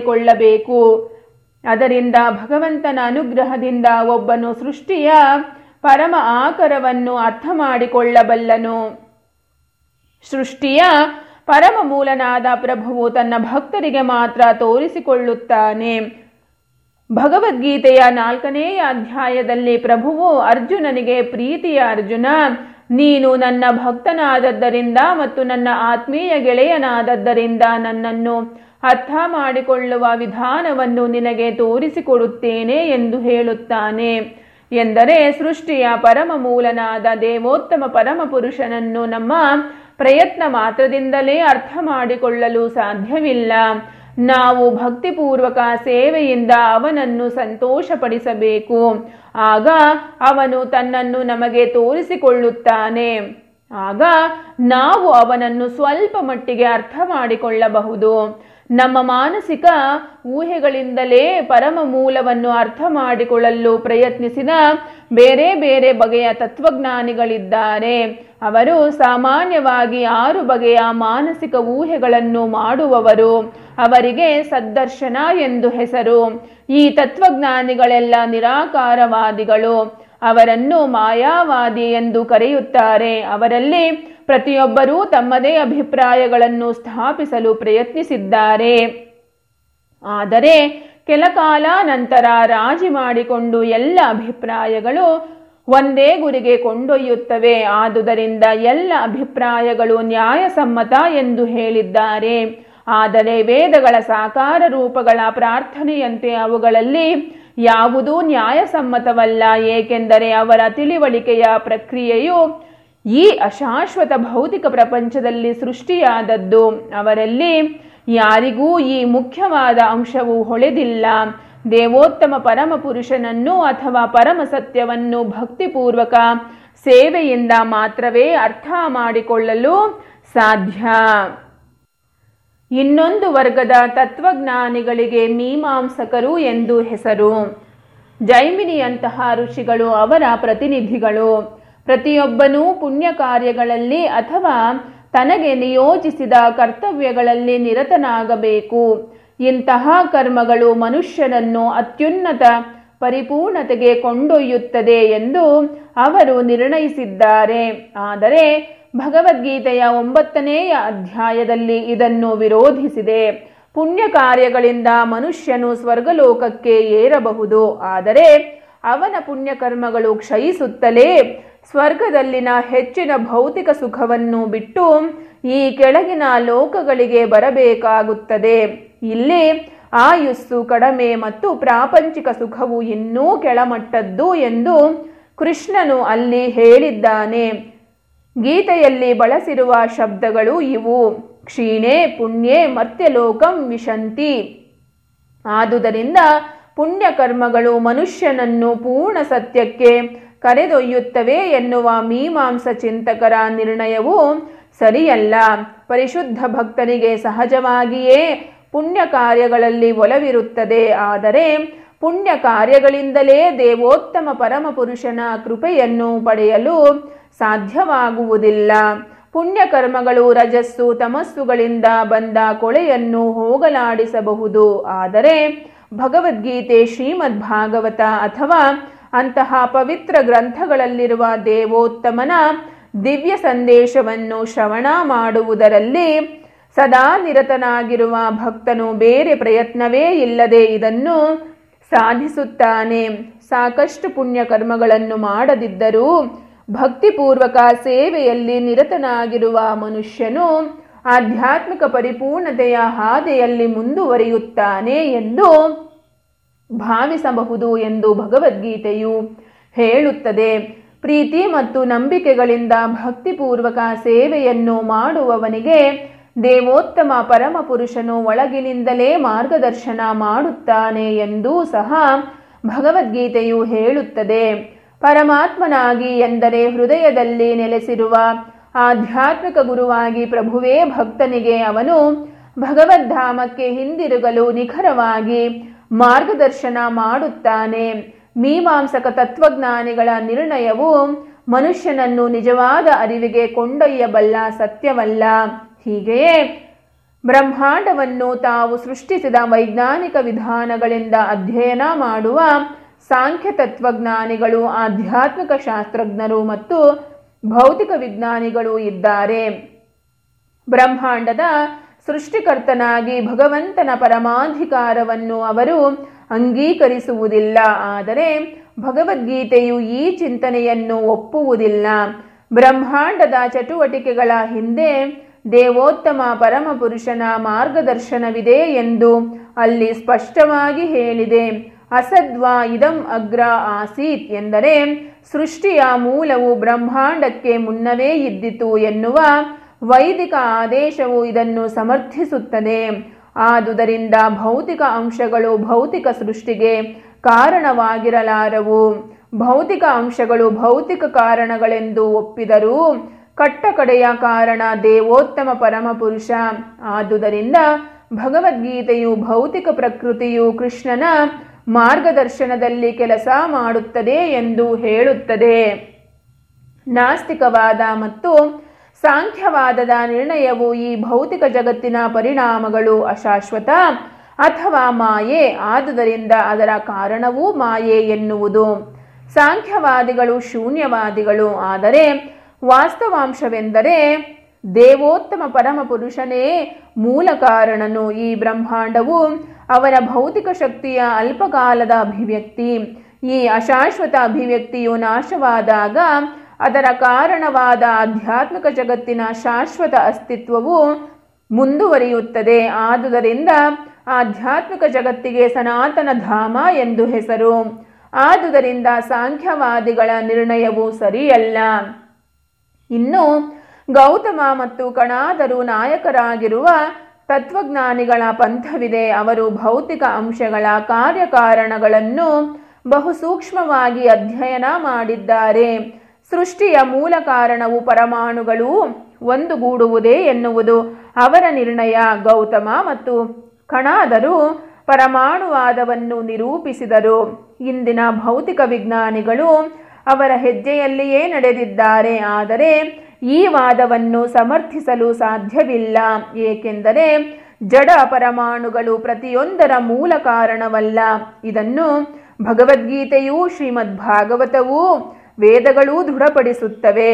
ಮಾಡಿಕೊಳ್ಳಬೇಕು ಅದರಿಂದ ಭಗವಂತನ ಅನುಗ್ರಹದಿಂದ ಒಬ್ಬನು ಸೃಷ್ಟಿಯ ಪರಮ ಆಕರವನ್ನು ಅರ್ಥ ಮಾಡಿಕೊಳ್ಳಬಲ್ಲನು ಸೃಷ್ಟಿಯ ಪರಮ ಮೂಲನಾದ ಪ್ರಭುವು ತನ್ನ ಭಕ್ತರಿಗೆ ಮಾತ್ರ ತೋರಿಸಿಕೊಳ್ಳುತ್ತಾನೆ ಭಗವದ್ಗೀತೆಯ ನಾಲ್ಕನೆಯ ಅಧ್ಯಾಯದಲ್ಲಿ ಪ್ರಭುವು ಅರ್ಜುನನಿಗೆ ಪ್ರೀತಿಯ ಅರ್ಜುನ ನೀನು ನನ್ನ ಭಕ್ತನಾದದ್ದರಿಂದ ಮತ್ತು ನನ್ನ ಆತ್ಮೀಯ ಗೆಳೆಯನಾದದ್ದರಿಂದ ನನ್ನನ್ನು ಅರ್ಥ ಮಾಡಿಕೊಳ್ಳುವ ವಿಧಾನವನ್ನು ನಿನಗೆ ತೋರಿಸಿಕೊಡುತ್ತೇನೆ ಎಂದು ಹೇಳುತ್ತಾನೆ ಎಂದರೆ ಸೃಷ್ಟಿಯ ಪರಮ ಮೂಲನಾದ ದೇವೋತ್ತಮ ಪರಮ ಪುರುಷನನ್ನು ನಮ್ಮ ಪ್ರಯತ್ನ ಮಾತ್ರದಿಂದಲೇ ಅರ್ಥ ಮಾಡಿಕೊಳ್ಳಲು ಸಾಧ್ಯವಿಲ್ಲ ನಾವು ಭಕ್ತಿಪೂರ್ವಕ ಸೇವೆಯಿಂದ ಅವನನ್ನು ಸಂತೋಷಪಡಿಸಬೇಕು ಆಗ ಅವನು ತನ್ನನ್ನು ನಮಗೆ ತೋರಿಸಿಕೊಳ್ಳುತ್ತಾನೆ ಆಗ ನಾವು ಅವನನ್ನು ಸ್ವಲ್ಪ ಮಟ್ಟಿಗೆ ಅರ್ಥ ಮಾಡಿಕೊಳ್ಳಬಹುದು ನಮ್ಮ ಮಾನಸಿಕ ಊಹೆಗಳಿಂದಲೇ ಪರಮ ಮೂಲವನ್ನು ಅರ್ಥ ಮಾಡಿಕೊಳ್ಳಲು ಪ್ರಯತ್ನಿಸಿದ ಬೇರೆ ಬೇರೆ ಬಗೆಯ ತತ್ವಜ್ಞಾನಿಗಳಿದ್ದಾರೆ ಅವರು ಸಾಮಾನ್ಯವಾಗಿ ಆರು ಬಗೆಯ ಮಾನಸಿಕ ಊಹೆಗಳನ್ನು ಮಾಡುವವರು ಅವರಿಗೆ ಸದ್ದರ್ಶನ ಎಂದು ಹೆಸರು ಈ ತತ್ವಜ್ಞಾನಿಗಳೆಲ್ಲ ನಿರಾಕಾರವಾದಿಗಳು ಅವರನ್ನು ಮಾಯಾವಾದಿ ಎಂದು ಕರೆಯುತ್ತಾರೆ ಅವರಲ್ಲಿ ಪ್ರತಿಯೊಬ್ಬರೂ ತಮ್ಮದೇ ಅಭಿಪ್ರಾಯಗಳನ್ನು ಸ್ಥಾಪಿಸಲು ಪ್ರಯತ್ನಿಸಿದ್ದಾರೆ ಆದರೆ ಕೆಲ ಕಾಲ ನಂತರ ರಾಜಿ ಮಾಡಿಕೊಂಡು ಎಲ್ಲ ಅಭಿಪ್ರಾಯಗಳು ಒಂದೇ ಗುರಿಗೆ ಕೊಂಡೊಯ್ಯುತ್ತವೆ ಆದುದರಿಂದ ಎಲ್ಲ ಅಭಿಪ್ರಾಯಗಳು ನ್ಯಾಯಸಮ್ಮತ ಎಂದು ಹೇಳಿದ್ದಾರೆ ಆದರೆ ವೇದಗಳ ಸಾಕಾರ ರೂಪಗಳ ಪ್ರಾರ್ಥನೆಯಂತೆ ಅವುಗಳಲ್ಲಿ ಯಾವುದೂ ನ್ಯಾಯಸಮ್ಮತವಲ್ಲ ಏಕೆಂದರೆ ಅವರ ತಿಳಿವಳಿಕೆಯ ಪ್ರಕ್ರಿಯೆಯು ಈ ಅಶಾಶ್ವತ ಭೌತಿಕ ಪ್ರಪಂಚದಲ್ಲಿ ಸೃಷ್ಟಿಯಾದದ್ದು ಅವರಲ್ಲಿ ಯಾರಿಗೂ ಈ ಮುಖ್ಯವಾದ ಅಂಶವು ಹೊಳೆದಿಲ್ಲ ದೇವೋತ್ತಮ ಪರಮ ಪುರುಷನನ್ನು ಅಥವಾ ಪರಮ ಸತ್ಯವನ್ನು ಭಕ್ತಿಪೂರ್ವಕ ಸೇವೆಯಿಂದ ಮಾತ್ರವೇ ಅರ್ಥ ಮಾಡಿಕೊಳ್ಳಲು ಸಾಧ್ಯ ಇನ್ನೊಂದು ವರ್ಗದ ತತ್ವಜ್ಞಾನಿಗಳಿಗೆ ಮೀಮಾಂಸಕರು ಎಂದು ಹೆಸರು ಜೈಮಿನಿಯಂತಹ ಋಷಿಗಳು ಅವರ ಪ್ರತಿನಿಧಿಗಳು ಪ್ರತಿಯೊಬ್ಬನೂ ಪುಣ್ಯ ಕಾರ್ಯಗಳಲ್ಲಿ ಅಥವಾ ತನಗೆ ನಿಯೋಜಿಸಿದ ಕರ್ತವ್ಯಗಳಲ್ಲಿ ನಿರತನಾಗಬೇಕು ಇಂತಹ ಕರ್ಮಗಳು ಮನುಷ್ಯನನ್ನು ಅತ್ಯುನ್ನತ ಪರಿಪೂರ್ಣತೆಗೆ ಕೊಂಡೊಯ್ಯುತ್ತದೆ ಎಂದು ಅವರು ನಿರ್ಣಯಿಸಿದ್ದಾರೆ ಆದರೆ ಭಗವದ್ಗೀತೆಯ ಒಂಬತ್ತನೆಯ ಅಧ್ಯಾಯದಲ್ಲಿ ಇದನ್ನು ವಿರೋಧಿಸಿದೆ ಪುಣ್ಯ ಕಾರ್ಯಗಳಿಂದ ಮನುಷ್ಯನು ಸ್ವರ್ಗಲೋಕಕ್ಕೆ ಏರಬಹುದು ಆದರೆ ಅವನ ಪುಣ್ಯಕರ್ಮಗಳು ಕ್ಷಯಿಸುತ್ತಲೇ ಸ್ವರ್ಗದಲ್ಲಿನ ಹೆಚ್ಚಿನ ಭೌತಿಕ ಸುಖವನ್ನು ಬಿಟ್ಟು ಈ ಕೆಳಗಿನ ಲೋಕಗಳಿಗೆ ಬರಬೇಕಾಗುತ್ತದೆ ಇಲ್ಲಿ ಆಯುಸ್ಸು ಕಡಿಮೆ ಮತ್ತು ಪ್ರಾಪಂಚಿಕ ಸುಖವು ಇನ್ನೂ ಕೆಳಮಟ್ಟದ್ದು ಎಂದು ಕೃಷ್ಣನು ಅಲ್ಲಿ ಹೇಳಿದ್ದಾನೆ ಗೀತೆಯಲ್ಲಿ ಬಳಸಿರುವ ಶಬ್ದಗಳು ಇವು ಕ್ಷೀಣೆ ಪುಣ್ಯೆ ಮರ್ತ್ಯಲೋಕಂ ವಿಶಂತಿ ಆದುದರಿಂದ ಪುಣ್ಯಕರ್ಮಗಳು ಮನುಷ್ಯನನ್ನು ಪೂರ್ಣ ಸತ್ಯಕ್ಕೆ ಕರೆದೊಯ್ಯುತ್ತವೆ ಎನ್ನುವ ಮೀಮಾಂಸ ಚಿಂತಕರ ನಿರ್ಣಯವು ಸರಿಯಲ್ಲ ಪರಿಶುದ್ಧ ಭಕ್ತನಿಗೆ ಸಹಜವಾಗಿಯೇ ಪುಣ್ಯ ಕಾರ್ಯಗಳಲ್ಲಿ ಒಲವಿರುತ್ತದೆ ಆದರೆ ಪುಣ್ಯ ಕಾರ್ಯಗಳಿಂದಲೇ ದೇವೋತ್ತಮ ಪರಮ ಪುರುಷನ ಕೃಪೆಯನ್ನು ಪಡೆಯಲು ಸಾಧ್ಯವಾಗುವುದಿಲ್ಲ ಪುಣ್ಯ ಕರ್ಮಗಳು ರಜಸ್ಸು ತಮಸ್ಸುಗಳಿಂದ ಬಂದ ಕೊಳೆಯನ್ನು ಹೋಗಲಾಡಿಸಬಹುದು ಆದರೆ ಭಗವದ್ಗೀತೆ ಶ್ರೀಮದ್ ಭಾಗವತ ಅಥವಾ ಅಂತಹ ಪವಿತ್ರ ಗ್ರಂಥಗಳಲ್ಲಿರುವ ದೇವೋತ್ತಮನ ದಿವ್ಯ ಸಂದೇಶವನ್ನು ಶ್ರವಣ ಮಾಡುವುದರಲ್ಲಿ ಸದಾ ನಿರತನಾಗಿರುವ ಭಕ್ತನು ಬೇರೆ ಪ್ರಯತ್ನವೇ ಇಲ್ಲದೆ ಇದನ್ನು ಸಾಧಿಸುತ್ತಾನೆ ಸಾಕಷ್ಟು ಪುಣ್ಯ ಕರ್ಮಗಳನ್ನು ಮಾಡದಿದ್ದರೂ ಭಕ್ತಿಪೂರ್ವಕ ಸೇವೆಯಲ್ಲಿ ನಿರತನಾಗಿರುವ ಮನುಷ್ಯನು ಆಧ್ಯಾತ್ಮಿಕ ಪರಿಪೂರ್ಣತೆಯ ಹಾದಿಯಲ್ಲಿ ಮುಂದುವರಿಯುತ್ತಾನೆ ಎಂದು ಭಾವಿಸಬಹುದು ಎಂದು ಭಗವದ್ಗೀತೆಯು ಹೇಳುತ್ತದೆ ಪ್ರೀತಿ ಮತ್ತು ನಂಬಿಕೆಗಳಿಂದ ಭಕ್ತಿಪೂರ್ವಕ ಸೇವೆಯನ್ನು ಮಾಡುವವನಿಗೆ ದೇವೋತ್ತಮ ಪರಮ ಪುರುಷನು ಒಳಗಿನಿಂದಲೇ ಮಾರ್ಗದರ್ಶನ ಮಾಡುತ್ತಾನೆ ಎಂದೂ ಸಹ ಭಗವದ್ಗೀತೆಯು ಹೇಳುತ್ತದೆ ಪರಮಾತ್ಮನಾಗಿ ಎಂದರೆ ಹೃದಯದಲ್ಲಿ ನೆಲೆಸಿರುವ ಆಧ್ಯಾತ್ಮಿಕ ಗುರುವಾಗಿ ಪ್ರಭುವೇ ಭಕ್ತನಿಗೆ ಅವನು ಭಗವದ್ಧಾಮಕ್ಕೆ ಹಿಂದಿರುಗಲು ನಿಖರವಾಗಿ ಮಾರ್ಗದರ್ಶನ ಮಾಡುತ್ತಾನೆ ಮೀಮಾಂಸಕ ತತ್ವಜ್ಞಾನಿಗಳ ನಿರ್ಣಯವು ಮನುಷ್ಯನನ್ನು ನಿಜವಾದ ಅರಿವಿಗೆ ಕೊಂಡೊಯ್ಯಬಲ್ಲ ಸತ್ಯವಲ್ಲ ಹೀಗೆಯೇ ಬ್ರಹ್ಮಾಂಡವನ್ನು ತಾವು ಸೃಷ್ಟಿಸಿದ ವೈಜ್ಞಾನಿಕ ವಿಧಾನಗಳಿಂದ ಅಧ್ಯಯನ ಮಾಡುವ ಸಾಂಖ್ಯ ತತ್ವಜ್ಞಾನಿಗಳು ಆಧ್ಯಾತ್ಮಿಕ ಶಾಸ್ತ್ರಜ್ಞರು ಮತ್ತು ಭೌತಿಕ ವಿಜ್ಞಾನಿಗಳು ಇದ್ದಾರೆ ಬ್ರಹ್ಮಾಂಡದ ಸೃಷ್ಟಿಕರ್ತನಾಗಿ ಭಗವಂತನ ಪರಮಾಧಿಕಾರವನ್ನು ಅವರು ಅಂಗೀಕರಿಸುವುದಿಲ್ಲ ಆದರೆ ಭಗವದ್ಗೀತೆಯು ಈ ಚಿಂತನೆಯನ್ನು ಒಪ್ಪುವುದಿಲ್ಲ ಬ್ರಹ್ಮಾಂಡದ ಚಟುವಟಿಕೆಗಳ ಹಿಂದೆ ದೇವೋತ್ತಮ ಪರಮಪುರುಷನ ಮಾರ್ಗದರ್ಶನವಿದೆ ಎಂದು ಅಲ್ಲಿ ಸ್ಪಷ್ಟವಾಗಿ ಹೇಳಿದೆ ಅಸದ್ವಾ ಇದಂ ಅಗ್ರ ಆಸೀತ್ ಎಂದರೆ ಸೃಷ್ಟಿಯ ಮೂಲವು ಬ್ರಹ್ಮಾಂಡಕ್ಕೆ ಮುನ್ನವೇ ಇದ್ದಿತು ಎನ್ನುವ ವೈದಿಕ ಆದೇಶವು ಇದನ್ನು ಸಮರ್ಥಿಸುತ್ತದೆ ಆದುದರಿಂದ ಭೌತಿಕ ಅಂಶಗಳು ಭೌತಿಕ ಸೃಷ್ಟಿಗೆ ಕಾರಣವಾಗಿರಲಾರವು ಭೌತಿಕ ಅಂಶಗಳು ಭೌತಿಕ ಕಾರಣಗಳೆಂದು ಒಪ್ಪಿದರೂ ಕಟ್ಟಕಡೆಯ ಕಾರಣ ದೇವೋತ್ತಮ ಪರಮಪುರುಷ ಆದುದರಿಂದ ಭಗವದ್ಗೀತೆಯು ಭೌತಿಕ ಪ್ರಕೃತಿಯು ಕೃಷ್ಣನ ಮಾರ್ಗದರ್ಶನದಲ್ಲಿ ಕೆಲಸ ಮಾಡುತ್ತದೆ ಎಂದು ಹೇಳುತ್ತದೆ ನಾಸ್ತಿಕವಾದ ಮತ್ತು ಸಾಂಖ್ಯವಾದದ ನಿರ್ಣಯವು ಈ ಭೌತಿಕ ಜಗತ್ತಿನ ಪರಿಣಾಮಗಳು ಅಶಾಶ್ವತ ಅಥವಾ ಮಾಯೆ ಆದುದರಿಂದ ಅದರ ಕಾರಣವೂ ಮಾಯೆ ಎನ್ನುವುದು ಸಾಂಖ್ಯವಾದಿಗಳು ಶೂನ್ಯವಾದಿಗಳು ಆದರೆ ವಾಸ್ತವಾಂಶವೆಂದರೆ ದೇವೋತ್ತಮ ಪರಮಪುರುಷನೇ ಮೂಲ ಕಾರಣನು ಈ ಬ್ರಹ್ಮಾಂಡವು ಅವನ ಭೌತಿಕ ಶಕ್ತಿಯ ಅಲ್ಪಕಾಲದ ಅಭಿವ್ಯಕ್ತಿ ಈ ಅಶಾಶ್ವತ ಅಭಿವ್ಯಕ್ತಿಯು ನಾಶವಾದಾಗ ಅದರ ಕಾರಣವಾದ ಆಧ್ಯಾತ್ಮಿಕ ಜಗತ್ತಿನ ಶಾಶ್ವತ ಅಸ್ತಿತ್ವವು ಮುಂದುವರಿಯುತ್ತದೆ ಆದುದರಿಂದ ಆಧ್ಯಾತ್ಮಿಕ ಜಗತ್ತಿಗೆ ಸನಾತನ ಧಾಮ ಎಂದು ಹೆಸರು ಆದುದರಿಂದ ಸಾಂಖ್ಯವಾದಿಗಳ ನಿರ್ಣಯವು ಸರಿಯಲ್ಲ ಇನ್ನು ಗೌತಮ ಮತ್ತು ಕಣಾದರು ನಾಯಕರಾಗಿರುವ ತತ್ವಜ್ಞಾನಿಗಳ ಪಂಥವಿದೆ ಅವರು ಭೌತಿಕ ಅಂಶಗಳ ಕಾರ್ಯಕಾರಣಗಳನ್ನು ಬಹು ಸೂಕ್ಷ್ಮವಾಗಿ ಅಧ್ಯಯನ ಮಾಡಿದ್ದಾರೆ ಸೃಷ್ಟಿಯ ಮೂಲ ಕಾರಣವು ಪರಮಾಣುಗಳು ಒಂದುಗೂಡುವುದೇ ಎನ್ನುವುದು ಅವರ ನಿರ್ಣಯ ಗೌತಮ ಮತ್ತು ಕಣಾದರು ಪರಮಾಣುವಾದವನ್ನು ನಿರೂಪಿಸಿದರು ಇಂದಿನ ಭೌತಿಕ ವಿಜ್ಞಾನಿಗಳು ಅವರ ಹೆಜ್ಜೆಯಲ್ಲಿಯೇ ನಡೆದಿದ್ದಾರೆ ಆದರೆ ಈ ವಾದವನ್ನು ಸಮರ್ಥಿಸಲು ಸಾಧ್ಯವಿಲ್ಲ ಏಕೆಂದರೆ ಜಡ ಪರಮಾಣುಗಳು ಪ್ರತಿಯೊಂದರ ಮೂಲ ಕಾರಣವಲ್ಲ ಇದನ್ನು ಭಗವದ್ಗೀತೆಯೂ ಶ್ರೀಮದ್ ಭಾಗವತವೂ ವೇದಗಳೂ ದೃಢಪಡಿಸುತ್ತವೆ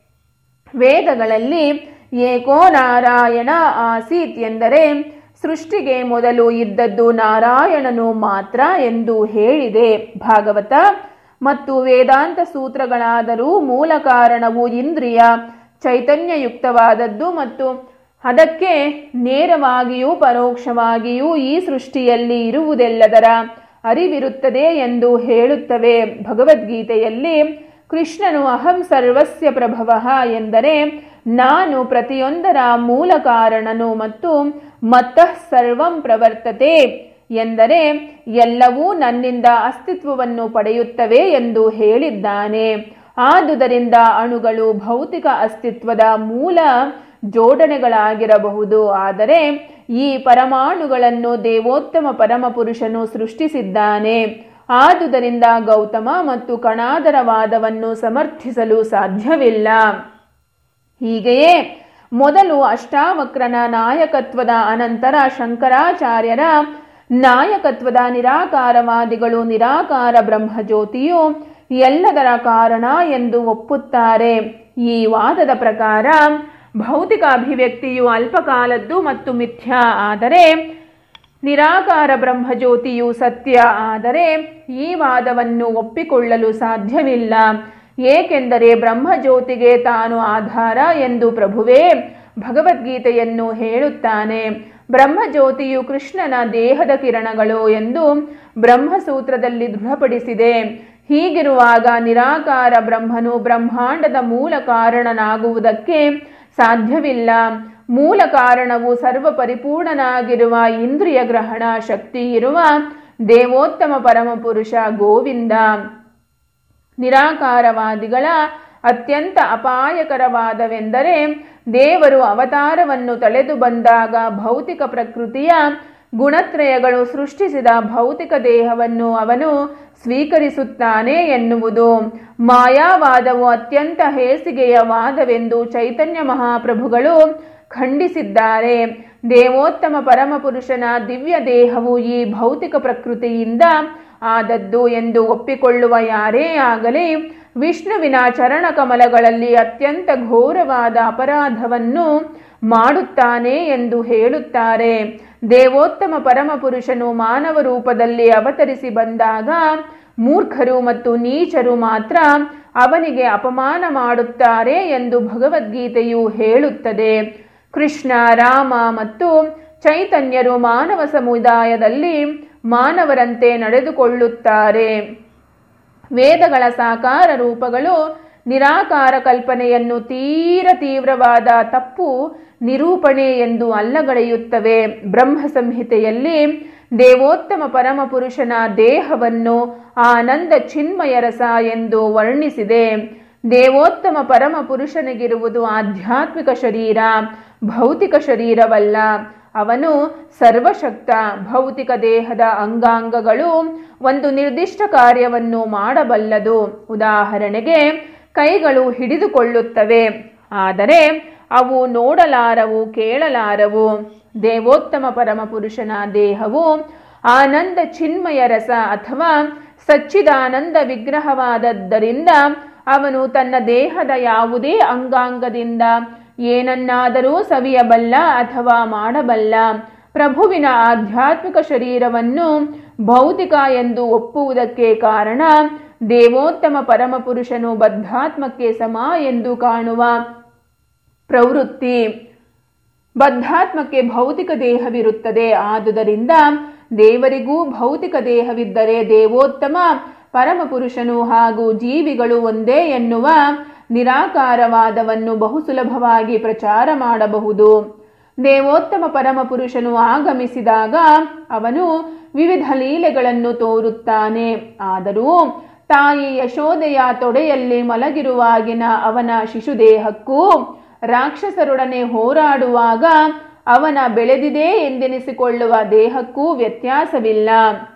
ವೇದಗಳಲ್ಲಿ ಏಕೋ ನಾರಾಯಣ ಆಸೀತ್ ಎಂದರೆ ಸೃಷ್ಟಿಗೆ ಮೊದಲು ಇದ್ದದ್ದು ನಾರಾಯಣನು ಮಾತ್ರ ಎಂದು ಹೇಳಿದೆ ಭಾಗವತ ಮತ್ತು ವೇದಾಂತ ಸೂತ್ರಗಳಾದರೂ ಮೂಲ ಕಾರಣವು ಇಂದ್ರಿಯ ಚೈತನ್ಯಯುಕ್ತವಾದದ್ದು ಮತ್ತು ಅದಕ್ಕೆ ನೇರವಾಗಿಯೂ ಪರೋಕ್ಷವಾಗಿಯೂ ಈ ಸೃಷ್ಟಿಯಲ್ಲಿ ಇರುವುದೆಲ್ಲದರ ಅರಿವಿರುತ್ತದೆ ಎಂದು ಹೇಳುತ್ತವೆ ಭಗವದ್ಗೀತೆಯಲ್ಲಿ ಕೃಷ್ಣನು ಅಹಂ ಸರ್ವಸ್ಯ ಪ್ರಭವ ಎಂದರೆ ನಾನು ಪ್ರತಿಯೊಂದರ ಮೂಲ ಕಾರಣನು ಮತ್ತು ಮತ್ತಃ ಸರ್ವಂ ಪ್ರವರ್ತತೆ ಎಂದರೆ ಎಲ್ಲವೂ ನನ್ನಿಂದ ಅಸ್ತಿತ್ವವನ್ನು ಪಡೆಯುತ್ತವೆ ಎಂದು ಹೇಳಿದ್ದಾನೆ ಆದುದರಿಂದ ಅಣುಗಳು ಭೌತಿಕ ಅಸ್ತಿತ್ವದ ಮೂಲ ಜೋಡಣೆಗಳಾಗಿರಬಹುದು ಆದರೆ ಈ ಪರಮಾಣುಗಳನ್ನು ದೇವೋತ್ತಮ ಪರಮಪುರುಷನು ಸೃಷ್ಟಿಸಿದ್ದಾನೆ ಆದುದರಿಂದ ಗೌತಮ ಮತ್ತು ಕಣಾದರ ವಾದವನ್ನು ಸಮರ್ಥಿಸಲು ಸಾಧ್ಯವಿಲ್ಲ ಹೀಗೆಯೇ ಮೊದಲು ಅಷ್ಟಾವಕ್ರನ ನಾಯಕತ್ವದ ಅನಂತರ ಶಂಕರಾಚಾರ್ಯರ ನಾಯಕತ್ವದ ನಿರಾಕಾರವಾದಿಗಳು ನಿರಾಕಾರ ಬ್ರಹ್ಮಜ್ಯೋತಿಯು ಎಲ್ಲದರ ಕಾರಣ ಎಂದು ಒಪ್ಪುತ್ತಾರೆ ಈ ವಾದದ ಪ್ರಕಾರ ಭೌತಿಕ ಅಭಿವ್ಯಕ್ತಿಯು ಅಲ್ಪಕಾಲದ್ದು ಮತ್ತು ಮಿಥ್ಯ ಆದರೆ ನಿರಾಕಾರ ಬ್ರಹ್ಮಜ್ಯೋತಿಯು ಸತ್ಯ ಆದರೆ ಈ ವಾದವನ್ನು ಒಪ್ಪಿಕೊಳ್ಳಲು ಸಾಧ್ಯವಿಲ್ಲ ಏಕೆಂದರೆ ಬ್ರಹ್ಮಜ್ಯೋತಿಗೆ ತಾನು ಆಧಾರ ಎಂದು ಪ್ರಭುವೇ ಭಗವದ್ಗೀತೆಯನ್ನು ಹೇಳುತ್ತಾನೆ ಬ್ರಹ್ಮಜ್ಯೋತಿಯು ಕೃಷ್ಣನ ದೇಹದ ಕಿರಣಗಳು ಎಂದು ಬ್ರಹ್ಮಸೂತ್ರದಲ್ಲಿ ದೃಢಪಡಿಸಿದೆ ಹೀಗಿರುವಾಗ ನಿರಾಕಾರ ಬ್ರಹ್ಮನು ಬ್ರಹ್ಮಾಂಡದ ಮೂಲ ಕಾರಣನಾಗುವುದಕ್ಕೆ ಸಾಧ್ಯವಿಲ್ಲ ಮೂಲ ಕಾರಣವು ಸರ್ವ ಪರಿಪೂರ್ಣನಾಗಿರುವ ಇಂದ್ರಿಯ ಗ್ರಹಣ ಶಕ್ತಿ ಇರುವ ದೇವೋತ್ತಮ ಪರಮಪುರುಷ ಗೋವಿಂದ ನಿರಾಕಾರವಾದಿಗಳ ಅತ್ಯಂತ ಅಪಾಯಕರವಾದವೆಂದರೆ ದೇವರು ಅವತಾರವನ್ನು ತಳೆದು ಬಂದಾಗ ಭೌತಿಕ ಪ್ರಕೃತಿಯ ಗುಣತ್ರಯಗಳು ಸೃಷ್ಟಿಸಿದ ಭೌತಿಕ ದೇಹವನ್ನು ಅವನು ಸ್ವೀಕರಿಸುತ್ತಾನೆ ಎನ್ನುವುದು ಮಾಯಾವಾದವು ಅತ್ಯಂತ ಹೇಸಿಗೆಯ ವಾದವೆಂದು ಚೈತನ್ಯ ಮಹಾಪ್ರಭುಗಳು ಖಂಡಿಸಿದ್ದಾರೆ ದೇವೋತ್ತಮ ಪರಮಪುರುಷನ ದಿವ್ಯ ದೇಹವು ಈ ಭೌತಿಕ ಪ್ರಕೃತಿಯಿಂದ ಆದದ್ದು ಎಂದು ಒಪ್ಪಿಕೊಳ್ಳುವ ಯಾರೇ ಆಗಲಿ ವಿಷ್ಣುವಿನ ಚರಣ ಕಮಲಗಳಲ್ಲಿ ಅತ್ಯಂತ ಘೋರವಾದ ಅಪರಾಧವನ್ನು ಮಾಡುತ್ತಾನೆ ಎಂದು ಹೇಳುತ್ತಾರೆ ದೇವೋತ್ತಮ ಪರಮಪುರುಷನು ಮಾನವ ರೂಪದಲ್ಲಿ ಅವತರಿಸಿ ಬಂದಾಗ ಮೂರ್ಖರು ಮತ್ತು ನೀಚರು ಮಾತ್ರ ಅವನಿಗೆ ಅಪಮಾನ ಮಾಡುತ್ತಾರೆ ಎಂದು ಭಗವದ್ಗೀತೆಯು ಹೇಳುತ್ತದೆ ಕೃಷ್ಣ ರಾಮ ಮತ್ತು ಚೈತನ್ಯರು ಮಾನವ ಸಮುದಾಯದಲ್ಲಿ ಮಾನವರಂತೆ ನಡೆದುಕೊಳ್ಳುತ್ತಾರೆ ವೇದಗಳ ಸಾಕಾರ ರೂಪಗಳು ನಿರಾಕಾರ ಕಲ್ಪನೆಯನ್ನು ತೀರ ತೀವ್ರವಾದ ತಪ್ಪು ನಿರೂಪಣೆ ಎಂದು ಅಲ್ಲಗಳೆಯುತ್ತವೆ ಬ್ರಹ್ಮ ಸಂಹಿತೆಯಲ್ಲಿ ದೇವೋತ್ತಮ ಪರಮಪುರುಷನ ದೇಹವನ್ನು ಆನಂದ ಚಿನ್ಮಯ ರಸ ಎಂದು ವರ್ಣಿಸಿದೆ ದೇವೋತ್ತಮ ಪರಮ ಪುರುಷನಿಗಿರುವುದು ಆಧ್ಯಾತ್ಮಿಕ ಶರೀರ ಭೌತಿಕ ಶರೀರವಲ್ಲ ಅವನು ಸರ್ವಶಕ್ತ ಭೌತಿಕ ದೇಹದ ಅಂಗಾಂಗಗಳು ಒಂದು ನಿರ್ದಿಷ್ಟ ಕಾರ್ಯವನ್ನು ಮಾಡಬಲ್ಲದು ಉದಾಹರಣೆಗೆ ಕೈಗಳು ಹಿಡಿದುಕೊಳ್ಳುತ್ತವೆ ಆದರೆ ಅವು ನೋಡಲಾರವು ಕೇಳಲಾರವು ದೇವೋತ್ತಮ ಪರಮಪುರುಷನ ದೇಹವು ಆನಂದ ಚಿನ್ಮಯ ರಸ ಅಥವಾ ಸಚ್ಚಿದಾನಂದ ವಿಗ್ರಹವಾದದ್ದರಿಂದ ಅವನು ತನ್ನ ದೇಹದ ಯಾವುದೇ ಅಂಗಾಂಗದಿಂದ ಏನನ್ನಾದರೂ ಸವಿಯಬಲ್ಲ ಅಥವಾ ಮಾಡಬಲ್ಲ ಪ್ರಭುವಿನ ಆಧ್ಯಾತ್ಮಿಕ ಶರೀರವನ್ನು ಭೌತಿಕ ಎಂದು ಒಪ್ಪುವುದಕ್ಕೆ ಕಾರಣ ದೇವೋತ್ತಮ ಪರಮಪುರುಷನು ಬದ್ಧಾತ್ಮಕ್ಕೆ ಸಮ ಎಂದು ಕಾಣುವ ಪ್ರವೃತ್ತಿ ಬದ್ಧಾತ್ಮಕ್ಕೆ ಭೌತಿಕ ದೇಹವಿರುತ್ತದೆ ಆದುದರಿಂದ ದೇವರಿಗೂ ಭೌತಿಕ ದೇಹವಿದ್ದರೆ ದೇವೋತ್ತಮ ಪರಮಪುರುಷನು ಹಾಗೂ ಜೀವಿಗಳು ಒಂದೇ ಎನ್ನುವ ನಿರಾಕಾರವಾದವನ್ನು ಬಹು ಸುಲಭವಾಗಿ ಪ್ರಚಾರ ಮಾಡಬಹುದು ದೇವೋತ್ತಮ ಪರಮಪುರುಷನು ಆಗಮಿಸಿದಾಗ ಅವನು ವಿವಿಧ ಲೀಲೆಗಳನ್ನು ತೋರುತ್ತಾನೆ ಆದರೂ ತಾಯಿ ಯಶೋದೆಯ ತೊಡೆಯಲ್ಲಿ ಮಲಗಿರುವಾಗಿನ ಅವನ ಶಿಶುದೇಹಕ್ಕೂ ರಾಕ್ಷಸರೊಡನೆ ಹೋರಾಡುವಾಗ ಅವನ ಬೆಳೆದಿದೆ ಎಂದೆನಿಸಿಕೊಳ್ಳುವ ದೇಹಕ್ಕೂ ವ್ಯತ್ಯಾಸವಿಲ್ಲ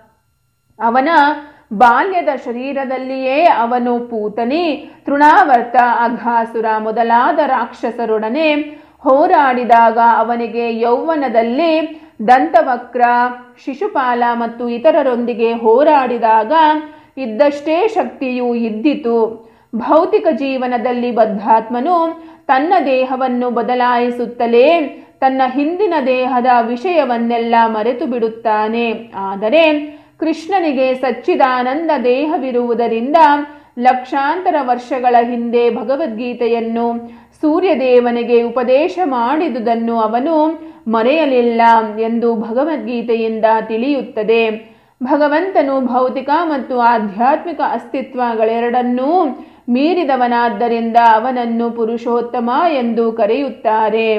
ಅವನ ಬಾಲ್ಯದ ಶರೀರದಲ್ಲಿಯೇ ಅವನು ಪೂತನಿ ತೃಣಾವರ್ತ ಅಘಾಸುರ ಮೊದಲಾದ ರಾಕ್ಷಸರೊಡನೆ ಹೋರಾಡಿದಾಗ ಅವನಿಗೆ ಯೌವನದಲ್ಲಿ ದಂತವಕ್ರ ಶಿಶುಪಾಲ ಮತ್ತು ಇತರರೊಂದಿಗೆ ಹೋರಾಡಿದಾಗ ಇದ್ದಷ್ಟೇ ಶಕ್ತಿಯು ಇದ್ದಿತು ಭೌತಿಕ ಜೀವನದಲ್ಲಿ ಬದ್ಧಾತ್ಮನು ತನ್ನ ದೇಹವನ್ನು ಬದಲಾಯಿಸುತ್ತಲೇ ತನ್ನ ಹಿಂದಿನ ದೇಹದ ವಿಷಯವನ್ನೆಲ್ಲ ಮರೆತು ಬಿಡುತ್ತಾನೆ ಆದರೆ ಕೃಷ್ಣನಿಗೆ ಸಚ್ಚಿದಾನಂದ ದೇಹವಿರುವುದರಿಂದ ಲಕ್ಷಾಂತರ ವರ್ಷಗಳ ಹಿಂದೆ ಭಗವದ್ಗೀತೆಯನ್ನು ಸೂರ್ಯದೇವನಿಗೆ ಉಪದೇಶ ಮಾಡಿದುದನ್ನು ಅವನು ಮರೆಯಲಿಲ್ಲ ಎಂದು ಭಗವದ್ಗೀತೆಯಿಂದ ತಿಳಿಯುತ್ತದೆ ಭಗವಂತನು ಭೌತಿಕ ಮತ್ತು ಆಧ್ಯಾತ್ಮಿಕ ಅಸ್ತಿತ್ವಗಳೆರಡನ್ನೂ ಮೀರಿದವನಾದ್ದರಿಂದ ಅವನನ್ನು ಪುರುಷೋತ್ತಮ ಎಂದು ಕರೆಯುತ್ತಾರೆ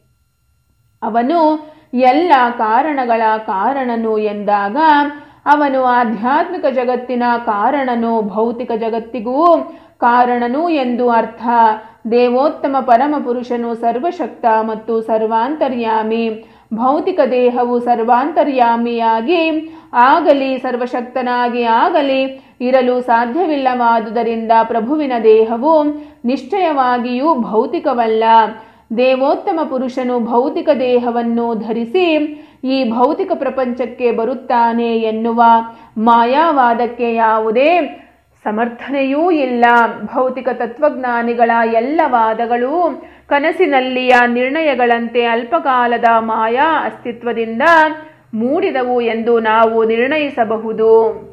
ಅವನು ಎಲ್ಲ ಕಾರಣಗಳ ಕಾರಣನು ಎಂದಾಗ ಅವನು ಆಧ್ಯಾತ್ಮಿಕ ಜಗತ್ತಿನ ಕಾರಣನು ಭೌತಿಕ ಜಗತ್ತಿಗೂ ಕಾರಣನು ಎಂದು ಅರ್ಥ ದೇವೋತ್ತಮ ಪರಮಪುರುಷನು ಸರ್ವಶಕ್ತ ಮತ್ತು ಸರ್ವಾಂತರ್ಯಾಮಿ ಭೌತಿಕ ದೇಹವು ಸರ್ವಾಂತರ್ಯಾಮಿಯಾಗಿ ಆಗಲಿ ಸರ್ವಶಕ್ತನಾಗಿ ಆಗಲಿ ಇರಲು ಸಾಧ್ಯವಿಲ್ಲವಾದುದರಿಂದ ಪ್ರಭುವಿನ ದೇಹವು ನಿಶ್ಚಯವಾಗಿಯೂ ಭೌತಿಕವಲ್ಲ ದೇವೋತ್ತಮ ಪುರುಷನು ಭೌತಿಕ ದೇಹವನ್ನು ಧರಿಸಿ ಈ ಭೌತಿಕ ಪ್ರಪಂಚಕ್ಕೆ ಬರುತ್ತಾನೆ ಎನ್ನುವ ಮಾಯಾವಾದಕ್ಕೆ ಯಾವುದೇ ಸಮರ್ಥನೆಯೂ ಇಲ್ಲ ಭೌತಿಕ ತತ್ವಜ್ಞಾನಿಗಳ ಎಲ್ಲ ವಾದಗಳು ಕನಸಿನಲ್ಲಿಯ ನಿರ್ಣಯಗಳಂತೆ ಅಲ್ಪಕಾಲದ ಮಾಯಾ ಅಸ್ತಿತ್ವದಿಂದ ಮೂಡಿದವು ಎಂದು ನಾವು ನಿರ್ಣಯಿಸಬಹುದು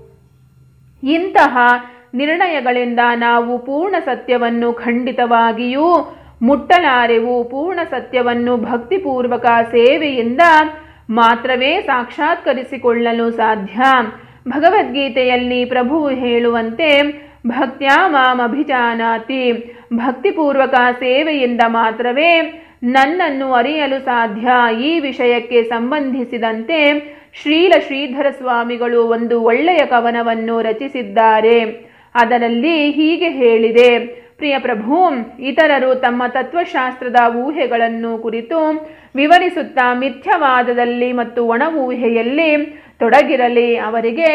ಇಂತಹ ನಿರ್ಣಯಗಳಿಂದ ನಾವು ಪೂರ್ಣ ಸತ್ಯವನ್ನು ಖಂಡಿತವಾಗಿಯೂ ಮುಟ್ಟಲಾರೆವು ಪೂರ್ಣ ಸತ್ಯವನ್ನು ಭಕ್ತಿಪೂರ್ವಕ ಸೇವೆಯಿಂದ ಮಾತ್ರವೇ ಸಾಕ್ಷಾತ್ಕರಿಸಿಕೊಳ್ಳಲು ಸಾಧ್ಯ ಭಗವದ್ಗೀತೆಯಲ್ಲಿ ಪ್ರಭುವು ಹೇಳುವಂತೆ ಭಕ್ತ್ಯಾ ಮಾಮಭಿಜಾನಾತಿ ಭಕ್ತಿಪೂರ್ವಕ ಸೇವೆಯಿಂದ ಮಾತ್ರವೇ ನನ್ನನ್ನು ಅರಿಯಲು ಸಾಧ್ಯ ಈ ವಿಷಯಕ್ಕೆ ಸಂಬಂಧಿಸಿದಂತೆ ಶ್ರೀಲ ಶ್ರೀಧರ ಸ್ವಾಮಿಗಳು ಒಂದು ಒಳ್ಳೆಯ ಕವನವನ್ನು ರಚಿಸಿದ್ದಾರೆ ಅದರಲ್ಲಿ ಹೀಗೆ ಹೇಳಿದೆ ಪ್ರಿಯ ಪ್ರಭು ಇತರರು ತಮ್ಮ ತತ್ವಶಾಸ್ತ್ರದ ಊಹೆಗಳನ್ನು ಕುರಿತು ವಿವರಿಸುತ್ತಾ ಮಿಥ್ಯವಾದದಲ್ಲಿ ಮತ್ತು ಒಣ ಊಹೆಯಲ್ಲಿ ತೊಡಗಿರಲಿ ಅವರಿಗೆ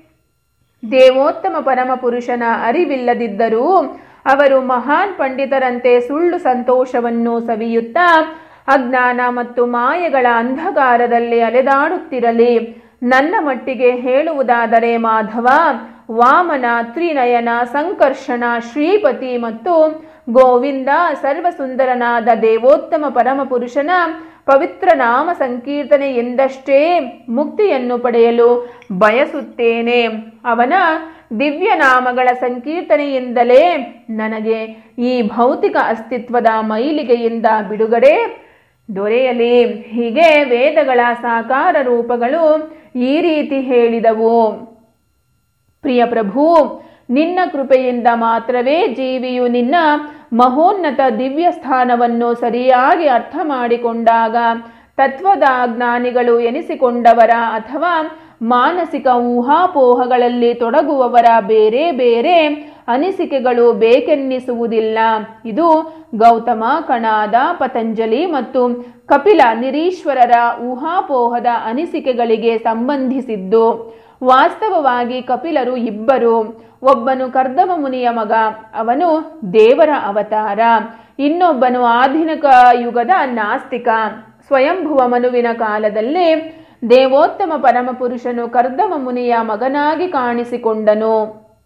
ದೇವೋತ್ತಮ ಪರಮ ಪುರುಷನ ಅರಿವಿಲ್ಲದಿದ್ದರೂ ಅವರು ಮಹಾನ್ ಪಂಡಿತರಂತೆ ಸುಳ್ಳು ಸಂತೋಷವನ್ನು ಸವಿಯುತ್ತಾ ಅಜ್ಞಾನ ಮತ್ತು ಮಾಯೆಗಳ ಅಂಧಕಾರದಲ್ಲಿ ಅಲೆದಾಡುತ್ತಿರಲಿ ನನ್ನ ಮಟ್ಟಿಗೆ ಹೇಳುವುದಾದರೆ ಮಾಧವ ವಾಮನ ತ್ರಿನಯನ ಸಂಕರ್ಷಣ ಶ್ರೀಪತಿ ಮತ್ತು ಗೋವಿಂದ ಸರ್ವಸುಂದರನಾದ ದೇವೋತ್ತಮ ಪರಮಪುರುಷನ ಪವಿತ್ರ ನಾಮ ಸಂಕೀರ್ತನೆ ಎಂದಷ್ಟೇ ಮುಕ್ತಿಯನ್ನು ಪಡೆಯಲು ಬಯಸುತ್ತೇನೆ ಅವನ ದಿವ್ಯ ನಾಮಗಳ ಸಂಕೀರ್ತನೆಯಿಂದಲೇ ನನಗೆ ಈ ಭೌತಿಕ ಅಸ್ತಿತ್ವದ ಮೈಲಿಗೆಯಿಂದ ಬಿಡುಗಡೆ ದೊರೆಯಲಿ ಹೀಗೆ ವೇದಗಳ ಸಾಕಾರ ರೂಪಗಳು ಈ ರೀತಿ ಹೇಳಿದವು ಪ್ರಿಯ ಪ್ರಭು ನಿನ್ನ ಕೃಪೆಯಿಂದ ಮಾತ್ರವೇ ಜೀವಿಯು ನಿನ್ನ ಮಹೋನ್ನತ ದಿವ್ಯ ಸ್ಥಾನವನ್ನು ಸರಿಯಾಗಿ ಅರ್ಥ ಮಾಡಿಕೊಂಡಾಗ ತತ್ವದ ಜ್ಞಾನಿಗಳು ಎನಿಸಿಕೊಂಡವರ ಅಥವಾ ಮಾನಸಿಕ ಊಹಾಪೋಹಗಳಲ್ಲಿ ತೊಡಗುವವರ ಬೇರೆ ಬೇರೆ ಅನಿಸಿಕೆಗಳು ಬೇಕೆನ್ನಿಸುವುದಿಲ್ಲ ಇದು ಗೌತಮ ಕಣಾದ ಪತಂಜಲಿ ಮತ್ತು ಕಪಿಲ ನಿರೀಶ್ವರರ ಊಹಾಪೋಹದ ಅನಿಸಿಕೆಗಳಿಗೆ ಸಂಬಂಧಿಸಿದ್ದು ವಾಸ್ತವವಾಗಿ ಕಪಿಲರು ಇಬ್ಬರು ಒಬ್ಬನು ಕರ್ದಮ ಮುನಿಯ ಮಗ ಅವನು ದೇವರ ಅವತಾರ ಇನ್ನೊಬ್ಬನು ಆಧುನಿಕ ಯುಗದ ನಾಸ್ತಿಕ ಸ್ವಯಂಭುವ ಮನುವಿನ ಕಾಲದಲ್ಲಿ ದೇವೋತ್ತಮ ಪರಮಪುರುಷನು ಕರ್ದಮ ಮುನಿಯ ಮಗನಾಗಿ ಕಾಣಿಸಿಕೊಂಡನು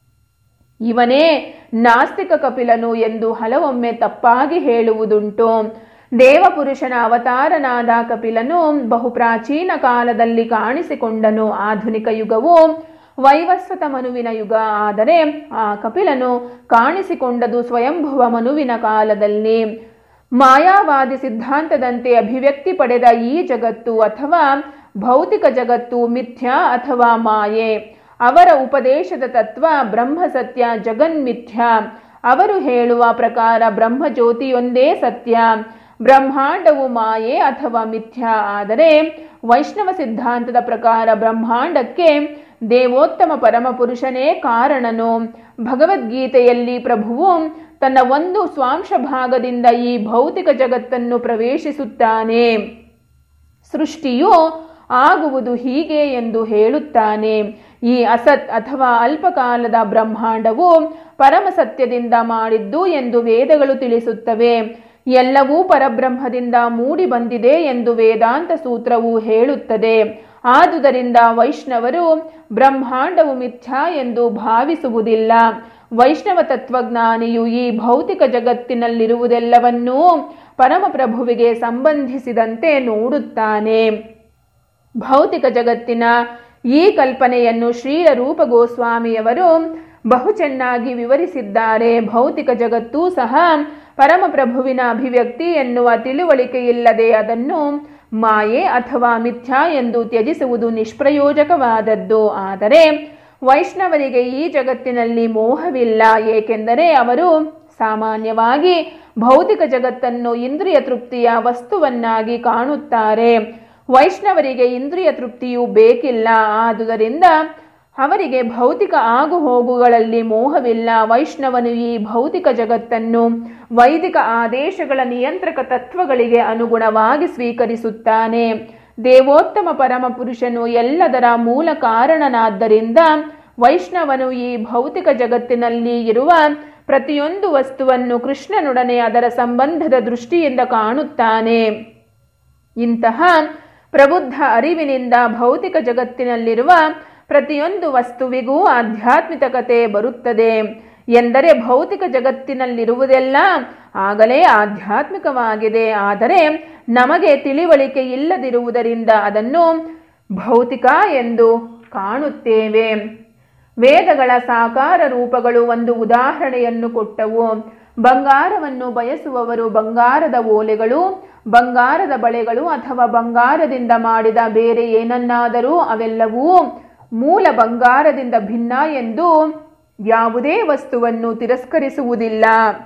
ಇವನೇ ನಾಸ್ತಿಕ ಕಪಿಲನು ಎಂದು ಹಲವೊಮ್ಮೆ ತಪ್ಪಾಗಿ ಹೇಳುವುದುಂಟು ದೇವಪುರುಷನ ಅವತಾರನಾದ ಕಪಿಲನು ಬಹು ಪ್ರಾಚೀನ ಕಾಲದಲ್ಲಿ ಕಾಣಿಸಿಕೊಂಡನು ಆಧುನಿಕ ಯುಗವು ವೈವಸ್ವತ ಮನುವಿನ ಯುಗ ಆದರೆ ಆ ಕಪಿಲನು ಕಾಣಿಸಿಕೊಂಡದು ಸ್ವಯಂಭುವ ಮನುವಿನ ಕಾಲದಲ್ಲಿ ಮಾಯಾವಾದಿ ಸಿದ್ಧಾಂತದಂತೆ ಅಭಿವ್ಯಕ್ತಿ ಪಡೆದ ಈ ಜಗತ್ತು ಅಥವಾ ಭೌತಿಕ ಜಗತ್ತು ಮಿಥ್ಯ ಅಥವಾ ಮಾಯೆ ಅವರ ಉಪದೇಶದ ತತ್ವ ಬ್ರಹ್ಮ ಸತ್ಯ ಜಗನ್ಮಿಥ್ಯ ಅವರು ಹೇಳುವ ಪ್ರಕಾರ ಬ್ರಹ್ಮಜ್ಯೋತಿಯೊಂದೇ ಸತ್ಯ ಬ್ರಹ್ಮಾಂಡವು ಮಾಯೆ ಅಥವಾ ಮಿಥ್ಯ ಆದರೆ ವೈಷ್ಣವ ಸಿದ್ಧಾಂತದ ಪ್ರಕಾರ ಬ್ರಹ್ಮಾಂಡಕ್ಕೆ ದೇವೋತ್ತಮ ಪರಮಪುರುಷನೇ ಕಾರಣನು ಭಗವದ್ಗೀತೆಯಲ್ಲಿ ಪ್ರಭುವು ತನ್ನ ಒಂದು ಸ್ವಾಂಶ ಭಾಗದಿಂದ ಈ ಭೌತಿಕ ಜಗತ್ತನ್ನು ಪ್ರವೇಶಿಸುತ್ತಾನೆ ಸೃಷ್ಟಿಯು ಆಗುವುದು ಹೀಗೆ ಎಂದು ಹೇಳುತ್ತಾನೆ ಈ ಅಸತ್ ಅಥವಾ ಅಲ್ಪಕಾಲದ ಬ್ರಹ್ಮಾಂಡವು ಪರಮ ಸತ್ಯದಿಂದ ಮಾಡಿದ್ದು ಎಂದು ವೇದಗಳು ತಿಳಿಸುತ್ತವೆ ಎಲ್ಲವೂ ಪರಬ್ರಹ್ಮದಿಂದ ಮೂಡಿ ಬಂದಿದೆ ಎಂದು ವೇದಾಂತ ಸೂತ್ರವು ಹೇಳುತ್ತದೆ ಆದುದರಿಂದ ವೈಷ್ಣವರು ಬ್ರಹ್ಮಾಂಡವು ಮಿಥ್ಯಾ ಎಂದು ಭಾವಿಸುವುದಿಲ್ಲ ವೈಷ್ಣವ ತತ್ವಜ್ಞಾನಿಯು ಈ ಭೌತಿಕ ಜಗತ್ತಿನಲ್ಲಿರುವುದೆಲ್ಲವನ್ನೂ ಪರಮಪ್ರಭುವಿಗೆ ಸಂಬಂಧಿಸಿದಂತೆ ನೋಡುತ್ತಾನೆ ಭೌತಿಕ ಜಗತ್ತಿನ ಈ ಕಲ್ಪನೆಯನ್ನು ಶ್ರೀಲ ರೂಪ ಗೋಸ್ವಾಮಿಯವರು ಬಹು ಚೆನ್ನಾಗಿ ವಿವರಿಸಿದ್ದಾರೆ ಭೌತಿಕ ಜಗತ್ತೂ ಸಹ ಪರಮಪ್ರಭುವಿನ ಅಭಿವ್ಯಕ್ತಿ ಎನ್ನುವ ತಿಳುವಳಿಕೆಯಿಲ್ಲದೆ ಅದನ್ನು ಮಾಯೆ ಅಥವಾ ಮಿಥ್ಯಾ ಎಂದು ತ್ಯಜಿಸುವುದು ನಿಷ್ಪ್ರಯೋಜಕವಾದದ್ದು ಆದರೆ ವೈಷ್ಣವರಿಗೆ ಈ ಜಗತ್ತಿನಲ್ಲಿ ಮೋಹವಿಲ್ಲ ಏಕೆಂದರೆ ಅವರು ಸಾಮಾನ್ಯವಾಗಿ ಭೌತಿಕ ಜಗತ್ತನ್ನು ಇಂದ್ರಿಯ ತೃಪ್ತಿಯ ವಸ್ತುವನ್ನಾಗಿ ಕಾಣುತ್ತಾರೆ ವೈಷ್ಣವರಿಗೆ ಇಂದ್ರಿಯ ತೃಪ್ತಿಯು ಬೇಕಿಲ್ಲ ಆದುದರಿಂದ ಅವರಿಗೆ ಭೌತಿಕ ಆಗು ಹೋಗುಗಳಲ್ಲಿ ಮೋಹವಿಲ್ಲ ವೈಷ್ಣವನು ಈ ಭೌತಿಕ ಜಗತ್ತನ್ನು ವೈದಿಕ ಆದೇಶಗಳ ನಿಯಂತ್ರಕ ತತ್ವಗಳಿಗೆ ಅನುಗುಣವಾಗಿ ಸ್ವೀಕರಿಸುತ್ತಾನೆ ದೇವೋತ್ತಮ ಪರಮ ಪುರುಷನು ಎಲ್ಲದರ ಮೂಲ ಕಾರಣನಾದ್ದರಿಂದ ವೈಷ್ಣವನು ಈ ಭೌತಿಕ ಜಗತ್ತಿನಲ್ಲಿ ಇರುವ ಪ್ರತಿಯೊಂದು ವಸ್ತುವನ್ನು ಕೃಷ್ಣನೊಡನೆ ಅದರ ಸಂಬಂಧದ ದೃಷ್ಟಿಯಿಂದ ಕಾಣುತ್ತಾನೆ ಇಂತಹ ಪ್ರಬುದ್ಧ ಅರಿವಿನಿಂದ ಭೌತಿಕ ಜಗತ್ತಿನಲ್ಲಿರುವ ಪ್ರತಿಯೊಂದು ವಸ್ತುವಿಗೂ ಆಧ್ಯಾತ್ಮಿಕತೆ ಬರುತ್ತದೆ ಎಂದರೆ ಭೌತಿಕ ಜಗತ್ತಿನಲ್ಲಿರುವುದೆಲ್ಲ ಆಗಲೇ ಆಧ್ಯಾತ್ಮಿಕವಾಗಿದೆ ಆದರೆ ನಮಗೆ ತಿಳಿವಳಿಕೆ ಇಲ್ಲದಿರುವುದರಿಂದ ಅದನ್ನು ಭೌತಿಕ ಎಂದು ಕಾಣುತ್ತೇವೆ ವೇದಗಳ ಸಾಕಾರ ರೂಪಗಳು ಒಂದು ಉದಾಹರಣೆಯನ್ನು ಕೊಟ್ಟವು ಬಂಗಾರವನ್ನು ಬಯಸುವವರು ಬಂಗಾರದ ಓಲೆಗಳು ಬಂಗಾರದ ಬಳೆಗಳು ಅಥವಾ ಬಂಗಾರದಿಂದ ಮಾಡಿದ ಬೇರೆ ಏನನ್ನಾದರೂ ಅವೆಲ್ಲವೂ ಮೂಲ ಬಂಗಾರದಿಂದ ಭಿನ್ನ ಎಂದು ಯಾವುದೇ ವಸ್ತುವನ್ನು ತಿರಸ್ಕರಿಸುವುದಿಲ್ಲ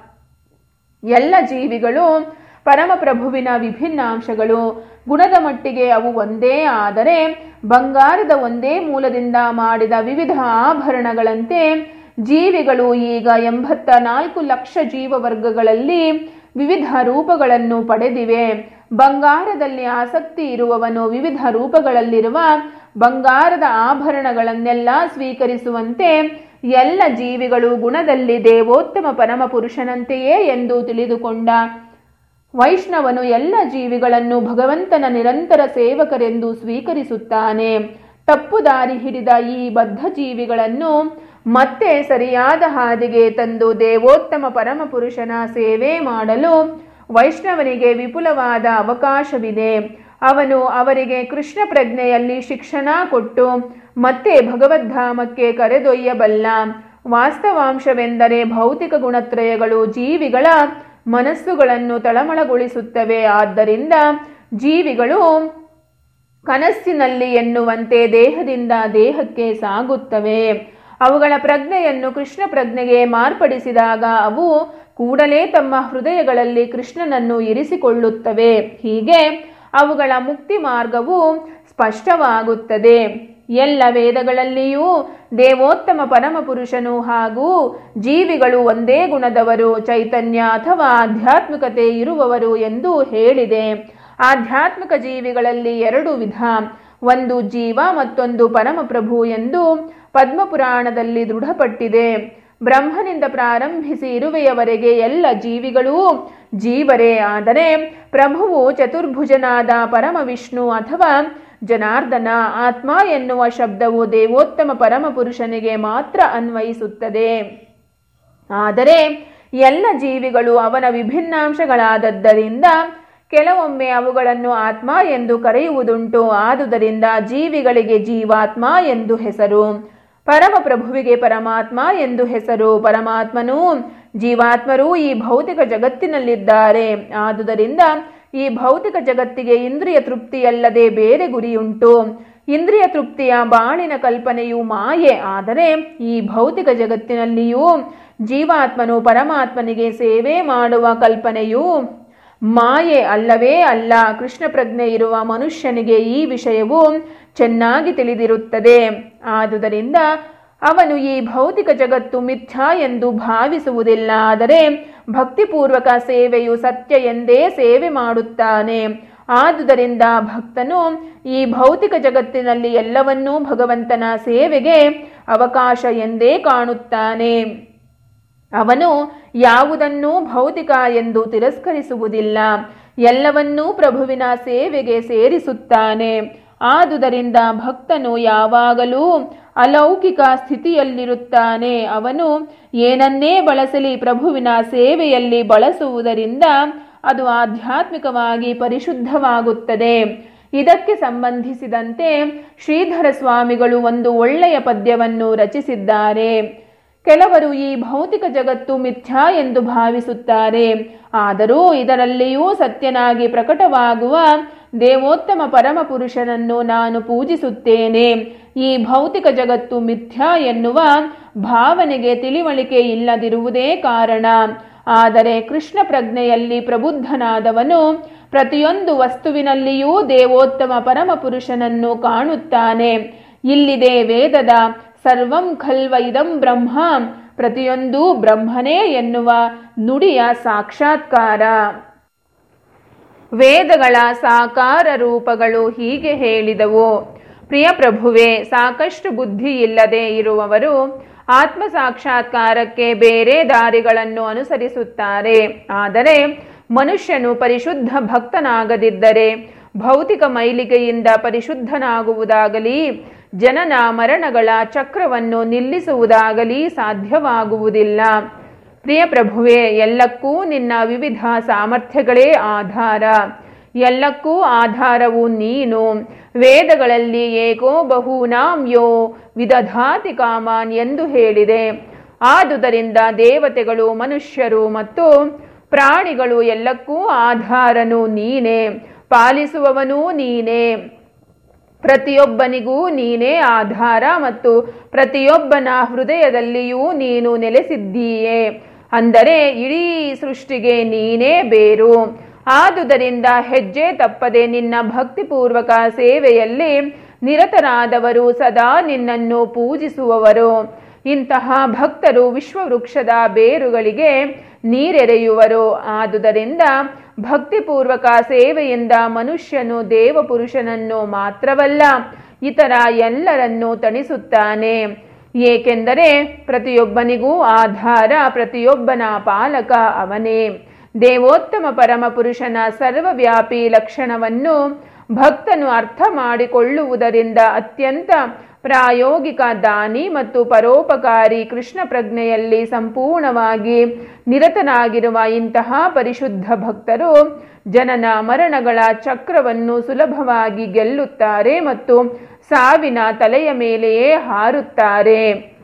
ಎಲ್ಲ ಜೀವಿಗಳು ಪರಮಪ್ರಭುವಿನ ವಿಭಿನ್ನ ಅಂಶಗಳು ಗುಣದ ಮಟ್ಟಿಗೆ ಅವು ಒಂದೇ ಆದರೆ ಬಂಗಾರದ ಒಂದೇ ಮೂಲದಿಂದ ಮಾಡಿದ ವಿವಿಧ ಆಭರಣಗಳಂತೆ ಜೀವಿಗಳು ಈಗ ಎಂಬತ್ತ ನಾಲ್ಕು ಲಕ್ಷ ಜೀವವರ್ಗಗಳಲ್ಲಿ ವಿವಿಧ ರೂಪಗಳನ್ನು ಪಡೆದಿವೆ ಬಂಗಾರದಲ್ಲಿ ಆಸಕ್ತಿ ಇರುವವನು ವಿವಿಧ ರೂಪಗಳಲ್ಲಿರುವ ಬಂಗಾರದ ಆಭರಣಗಳನ್ನೆಲ್ಲ ಸ್ವೀಕರಿಸುವಂತೆ ಎಲ್ಲ ಜೀವಿಗಳು ಗುಣದಲ್ಲಿ ದೇವೋತ್ತಮ ಪರಮ ಪುರುಷನಂತೆಯೇ ಎಂದು ತಿಳಿದುಕೊಂಡ ವೈಷ್ಣವನು ಎಲ್ಲ ಜೀವಿಗಳನ್ನು ಭಗವಂತನ ನಿರಂತರ ಸೇವಕರೆಂದು ಸ್ವೀಕರಿಸುತ್ತಾನೆ ತಪ್ಪು ದಾರಿ ಹಿಡಿದ ಈ ಬದ್ಧ ಜೀವಿಗಳನ್ನು ಮತ್ತೆ ಸರಿಯಾದ ಹಾದಿಗೆ ತಂದು ದೇವೋತ್ತಮ ಪರಮಪುರುಷನ ಸೇವೆ ಮಾಡಲು ವೈಷ್ಣವನಿಗೆ ವಿಪುಲವಾದ ಅವಕಾಶವಿದೆ ಅವನು ಅವರಿಗೆ ಕೃಷ್ಣ ಪ್ರಜ್ಞೆಯಲ್ಲಿ ಶಿಕ್ಷಣ ಕೊಟ್ಟು ಮತ್ತೆ ಭಗವದ್ಧಾಮಕ್ಕೆ ಕರೆದೊಯ್ಯಬಲ್ಲ ವಾಸ್ತವಾಂಶವೆಂದರೆ ಭೌತಿಕ ಗುಣತ್ರಯಗಳು ಜೀವಿಗಳ ಮನಸ್ಸುಗಳನ್ನು ತಳಮಳಗೊಳಿಸುತ್ತವೆ ಆದ್ದರಿಂದ ಜೀವಿಗಳು ಕನಸಿನಲ್ಲಿ ಎನ್ನುವಂತೆ ದೇಹದಿಂದ ದೇಹಕ್ಕೆ ಸಾಗುತ್ತವೆ ಅವುಗಳ ಪ್ರಜ್ಞೆಯನ್ನು ಕೃಷ್ಣ ಪ್ರಜ್ಞೆಗೆ ಮಾರ್ಪಡಿಸಿದಾಗ ಅವು ಕೂಡಲೇ ತಮ್ಮ ಹೃದಯಗಳಲ್ಲಿ ಕೃಷ್ಣನನ್ನು ಇರಿಸಿಕೊಳ್ಳುತ್ತವೆ ಹೀಗೆ ಅವುಗಳ ಮುಕ್ತಿ ಮಾರ್ಗವು ಸ್ಪಷ್ಟವಾಗುತ್ತದೆ ಎಲ್ಲ ವೇದಗಳಲ್ಲಿಯೂ ದೇವೋತ್ತಮ ಪರಮಪುರುಷನು ಹಾಗೂ ಜೀವಿಗಳು ಒಂದೇ ಗುಣದವರು ಚೈತನ್ಯ ಅಥವಾ ಆಧ್ಯಾತ್ಮಿಕತೆ ಇರುವವರು ಎಂದು ಹೇಳಿದೆ ಆಧ್ಯಾತ್ಮಿಕ ಜೀವಿಗಳಲ್ಲಿ ಎರಡು ವಿಧ ಒಂದು ಜೀವ ಮತ್ತೊಂದು ಪರಮಪ್ರಭು ಎಂದು ಪದ್ಮಪುರಾಣದಲ್ಲಿ ದೃಢಪಟ್ಟಿದೆ ಬ್ರಹ್ಮನಿಂದ ಪ್ರಾರಂಭಿಸಿ ಇರುವೆಯವರೆಗೆ ಎಲ್ಲ ಜೀವಿಗಳೂ ಜೀವರೇ ಆದರೆ ಪ್ರಭುವು ಚತುರ್ಭುಜನಾದ ಪರಮವಿಷ್ಣು ಅಥವಾ ಜನಾರ್ದನ ಆತ್ಮ ಎನ್ನುವ ಶಬ್ದವು ದೇವೋತ್ತಮ ಪರಮಪುರುಷನಿಗೆ ಮಾತ್ರ ಅನ್ವಯಿಸುತ್ತದೆ ಆದರೆ ಎಲ್ಲ ಜೀವಿಗಳು ಅವನ ವಿಭಿನ್ನಾಂಶಗಳಾದದ್ದರಿಂದ ಕೆಲವೊಮ್ಮೆ ಅವುಗಳನ್ನು ಆತ್ಮ ಎಂದು ಕರೆಯುವುದುಂಟು ಆದುದರಿಂದ ಜೀವಿಗಳಿಗೆ ಜೀವಾತ್ಮ ಎಂದು ಹೆಸರು ಪರಮಪ್ರಭುವಿಗೆ ಪರಮಾತ್ಮ ಎಂದು ಹೆಸರು ಪರಮಾತ್ಮನೂ ಜೀವಾತ್ಮರೂ ಈ ಭೌತಿಕ ಜಗತ್ತಿನಲ್ಲಿದ್ದಾರೆ ಆದುದರಿಂದ ಈ ಭೌತಿಕ ಜಗತ್ತಿಗೆ ಇಂದ್ರಿಯ ತೃಪ್ತಿಯಲ್ಲದೆ ಬೇರೆ ಗುರಿಯುಂಟು ಇಂದ್ರಿಯ ತೃಪ್ತಿಯ ಬಾಳಿನ ಕಲ್ಪನೆಯು ಮಾಯೆ ಆದರೆ ಈ ಭೌತಿಕ ಜಗತ್ತಿನಲ್ಲಿಯೂ ಜೀವಾತ್ಮನು ಪರಮಾತ್ಮನಿಗೆ ಸೇವೆ ಮಾಡುವ ಕಲ್ಪನೆಯು ಮಾಯೆ ಅಲ್ಲವೇ ಅಲ್ಲ ಕೃಷ್ಣ ಪ್ರಜ್ಞೆ ಇರುವ ಮನುಷ್ಯನಿಗೆ ಈ ವಿಷಯವು ಚೆನ್ನಾಗಿ ತಿಳಿದಿರುತ್ತದೆ ಆದುದರಿಂದ ಅವನು ಈ ಭೌತಿಕ ಜಗತ್ತು ಮಿಥ್ಯಾ ಎಂದು ಭಾವಿಸುವುದಿಲ್ಲ ಆದರೆ ಭಕ್ತಿಪೂರ್ವಕ ಸೇವೆಯು ಸತ್ಯ ಎಂದೇ ಸೇವೆ ಮಾಡುತ್ತಾನೆ ಆದುದರಿಂದ ಭಕ್ತನು ಈ ಭೌತಿಕ ಜಗತ್ತಿನಲ್ಲಿ ಎಲ್ಲವನ್ನೂ ಭಗವಂತನ ಸೇವೆಗೆ ಅವಕಾಶ ಎಂದೇ ಕಾಣುತ್ತಾನೆ ಅವನು ಯಾವುದನ್ನೂ ಭೌತಿಕ ಎಂದು ತಿರಸ್ಕರಿಸುವುದಿಲ್ಲ ಎಲ್ಲವನ್ನೂ ಪ್ರಭುವಿನ ಸೇವೆಗೆ ಸೇರಿಸುತ್ತಾನೆ ಆದುದರಿಂದ ಭಕ್ತನು ಯಾವಾಗಲೂ ಅಲೌಕಿಕ ಸ್ಥಿತಿಯಲ್ಲಿರುತ್ತಾನೆ ಅವನು ಏನನ್ನೇ ಬಳಸಲಿ ಪ್ರಭುವಿನ ಸೇವೆಯಲ್ಲಿ ಬಳಸುವುದರಿಂದ ಅದು ಆಧ್ಯಾತ್ಮಿಕವಾಗಿ ಪರಿಶುದ್ಧವಾಗುತ್ತದೆ ಇದಕ್ಕೆ ಸಂಬಂಧಿಸಿದಂತೆ ಶ್ರೀಧರ ಸ್ವಾಮಿಗಳು ಒಂದು ಒಳ್ಳೆಯ ಪದ್ಯವನ್ನು ರಚಿಸಿದ್ದಾರೆ ಕೆಲವರು ಈ ಭೌತಿಕ ಜಗತ್ತು ಮಿಥ್ಯಾ ಎಂದು ಭಾವಿಸುತ್ತಾರೆ ಆದರೂ ಇದರಲ್ಲಿಯೂ ಸತ್ಯನಾಗಿ ಪ್ರಕಟವಾಗುವ ದೇವೋತ್ತಮ ಪರಮಪುರುಷನನ್ನು ನಾನು ಪೂಜಿಸುತ್ತೇನೆ ಈ ಭೌತಿಕ ಜಗತ್ತು ಮಿಥ್ಯಾ ಎನ್ನುವ ಭಾವನೆಗೆ ತಿಳಿವಳಿಕೆ ಇಲ್ಲದಿರುವುದೇ ಕಾರಣ ಆದರೆ ಕೃಷ್ಣ ಪ್ರಜ್ಞೆಯಲ್ಲಿ ಪ್ರಬುದ್ಧನಾದವನು ಪ್ರತಿಯೊಂದು ವಸ್ತುವಿನಲ್ಲಿಯೂ ದೇವೋತ್ತಮ ಪರಮಪುರುಷನನ್ನು ಕಾಣುತ್ತಾನೆ ಇಲ್ಲಿದೆ ವೇದದ ಸರ್ವಂ ಖಲ್ವ ಇದಂ ಬ್ರಹ್ಮ ಪ್ರತಿಯೊಂದು ಬ್ರಹ್ಮನೇ ಎನ್ನುವ ನುಡಿಯ ಸಾಕ್ಷಾತ್ಕಾರ ವೇದಗಳ ಸಾಕಾರ ರೂಪಗಳು ಹೀಗೆ ಹೇಳಿದವು ಪ್ರಿಯ ಪ್ರಭುವೆ ಸಾಕಷ್ಟು ಬುದ್ಧಿ ಇಲ್ಲದೆ ಇರುವವರು ಆತ್ಮ ಸಾಕ್ಷಾತ್ಕಾರಕ್ಕೆ ಬೇರೆ ದಾರಿಗಳನ್ನು ಅನುಸರಿಸುತ್ತಾರೆ ಆದರೆ ಮನುಷ್ಯನು ಪರಿಶುದ್ಧ ಭಕ್ತನಾಗದಿದ್ದರೆ ಭೌತಿಕ ಮೈಲಿಗೆಯಿಂದ ಪರಿಶುದ್ಧನಾಗುವುದಾಗಲಿ ಜನನ ಮರಣಗಳ ಚಕ್ರವನ್ನು ನಿಲ್ಲಿಸುವುದಾಗಲಿ ಸಾಧ್ಯವಾಗುವುದಿಲ್ಲ ಪ್ರಿಯ ಪ್ರಭುವೆ ಎಲ್ಲಕ್ಕೂ ನಿನ್ನ ವಿವಿಧ ಸಾಮರ್ಥ್ಯಗಳೇ ಆಧಾರ ಎಲ್ಲಕ್ಕೂ ಆಧಾರವು ನೀನು ವೇದಗಳಲ್ಲಿ ಏಕೋ ಬಹೂನಾಂ ಯೋ ವಿದಧಾತಿ ಕಾಮಾನ್ ಎಂದು ಹೇಳಿದೆ ಆದುದರಿಂದ ದೇವತೆಗಳು ಮನುಷ್ಯರು ಮತ್ತು ಪ್ರಾಣಿಗಳು ಎಲ್ಲಕ್ಕೂ ಆಧಾರನು ನೀನೇ ಪಾಲಿಸುವವನೂ ನೀನೇ ಪ್ರತಿಯೊಬ್ಬನಿಗೂ ನೀನೇ ಆಧಾರ ಮತ್ತು ಪ್ರತಿಯೊಬ್ಬನ ಹೃದಯದಲ್ಲಿಯೂ ನೀನು ನೆಲೆಸಿದ್ದೀಯೇ ಅಂದರೆ ಇಡೀ ಸೃಷ್ಟಿಗೆ ನೀನೇ ಬೇರು ಆದುದರಿಂದ ಹೆಜ್ಜೆ ತಪ್ಪದೆ ನಿನ್ನ ಭಕ್ತಿಪೂರ್ವಕ ಸೇವೆಯಲ್ಲಿ ನಿರತರಾದವರು ಸದಾ ನಿನ್ನನ್ನು ಪೂಜಿಸುವವರು ಇಂತಹ ಭಕ್ತರು ವಿಶ್ವವೃಕ್ಷದ ಬೇರುಗಳಿಗೆ ನೀರೆರೆಯುವರು ಆದುದರಿಂದ ಭಕ್ತಿಪೂರ್ವಕ ಸೇವೆಯಿಂದ ಮನುಷ್ಯನು ದೇವಪುರುಷನನ್ನು ಮಾತ್ರವಲ್ಲ ಇತರ ಎಲ್ಲರನ್ನೂ ತಣಿಸುತ್ತಾನೆ ಏಕೆಂದರೆ ಪ್ರತಿಯೊಬ್ಬನಿಗೂ ಆಧಾರ ಪ್ರತಿಯೊಬ್ಬನ ಪಾಲಕ ಅವನೇ ದೇವೋತ್ತಮ ಪರಮಪುರುಷನ ಸರ್ವವ್ಯಾಪಿ ಲಕ್ಷಣವನ್ನು ಭಕ್ತನು ಅರ್ಥ ಮಾಡಿಕೊಳ್ಳುವುದರಿಂದ ಅತ್ಯಂತ ಪ್ರಾಯೋಗಿಕ ದಾನಿ ಮತ್ತು ಪರೋಪಕಾರಿ ಕೃಷ್ಣ ಪ್ರಜ್ಞೆಯಲ್ಲಿ ಸಂಪೂರ್ಣವಾಗಿ ನಿರತನಾಗಿರುವ ಇಂತಹ ಪರಿಶುದ್ಧ ಭಕ್ತರು ಜನನ ಮರಣಗಳ ಚಕ್ರವನ್ನು ಸುಲಭವಾಗಿ ಗೆಲ್ಲುತ್ತಾರೆ ಮತ್ತು ಸಾವಿನ ತಲೆಯ ಮೇಲೆಯೇ ಹಾರುತ್ತಾರೆ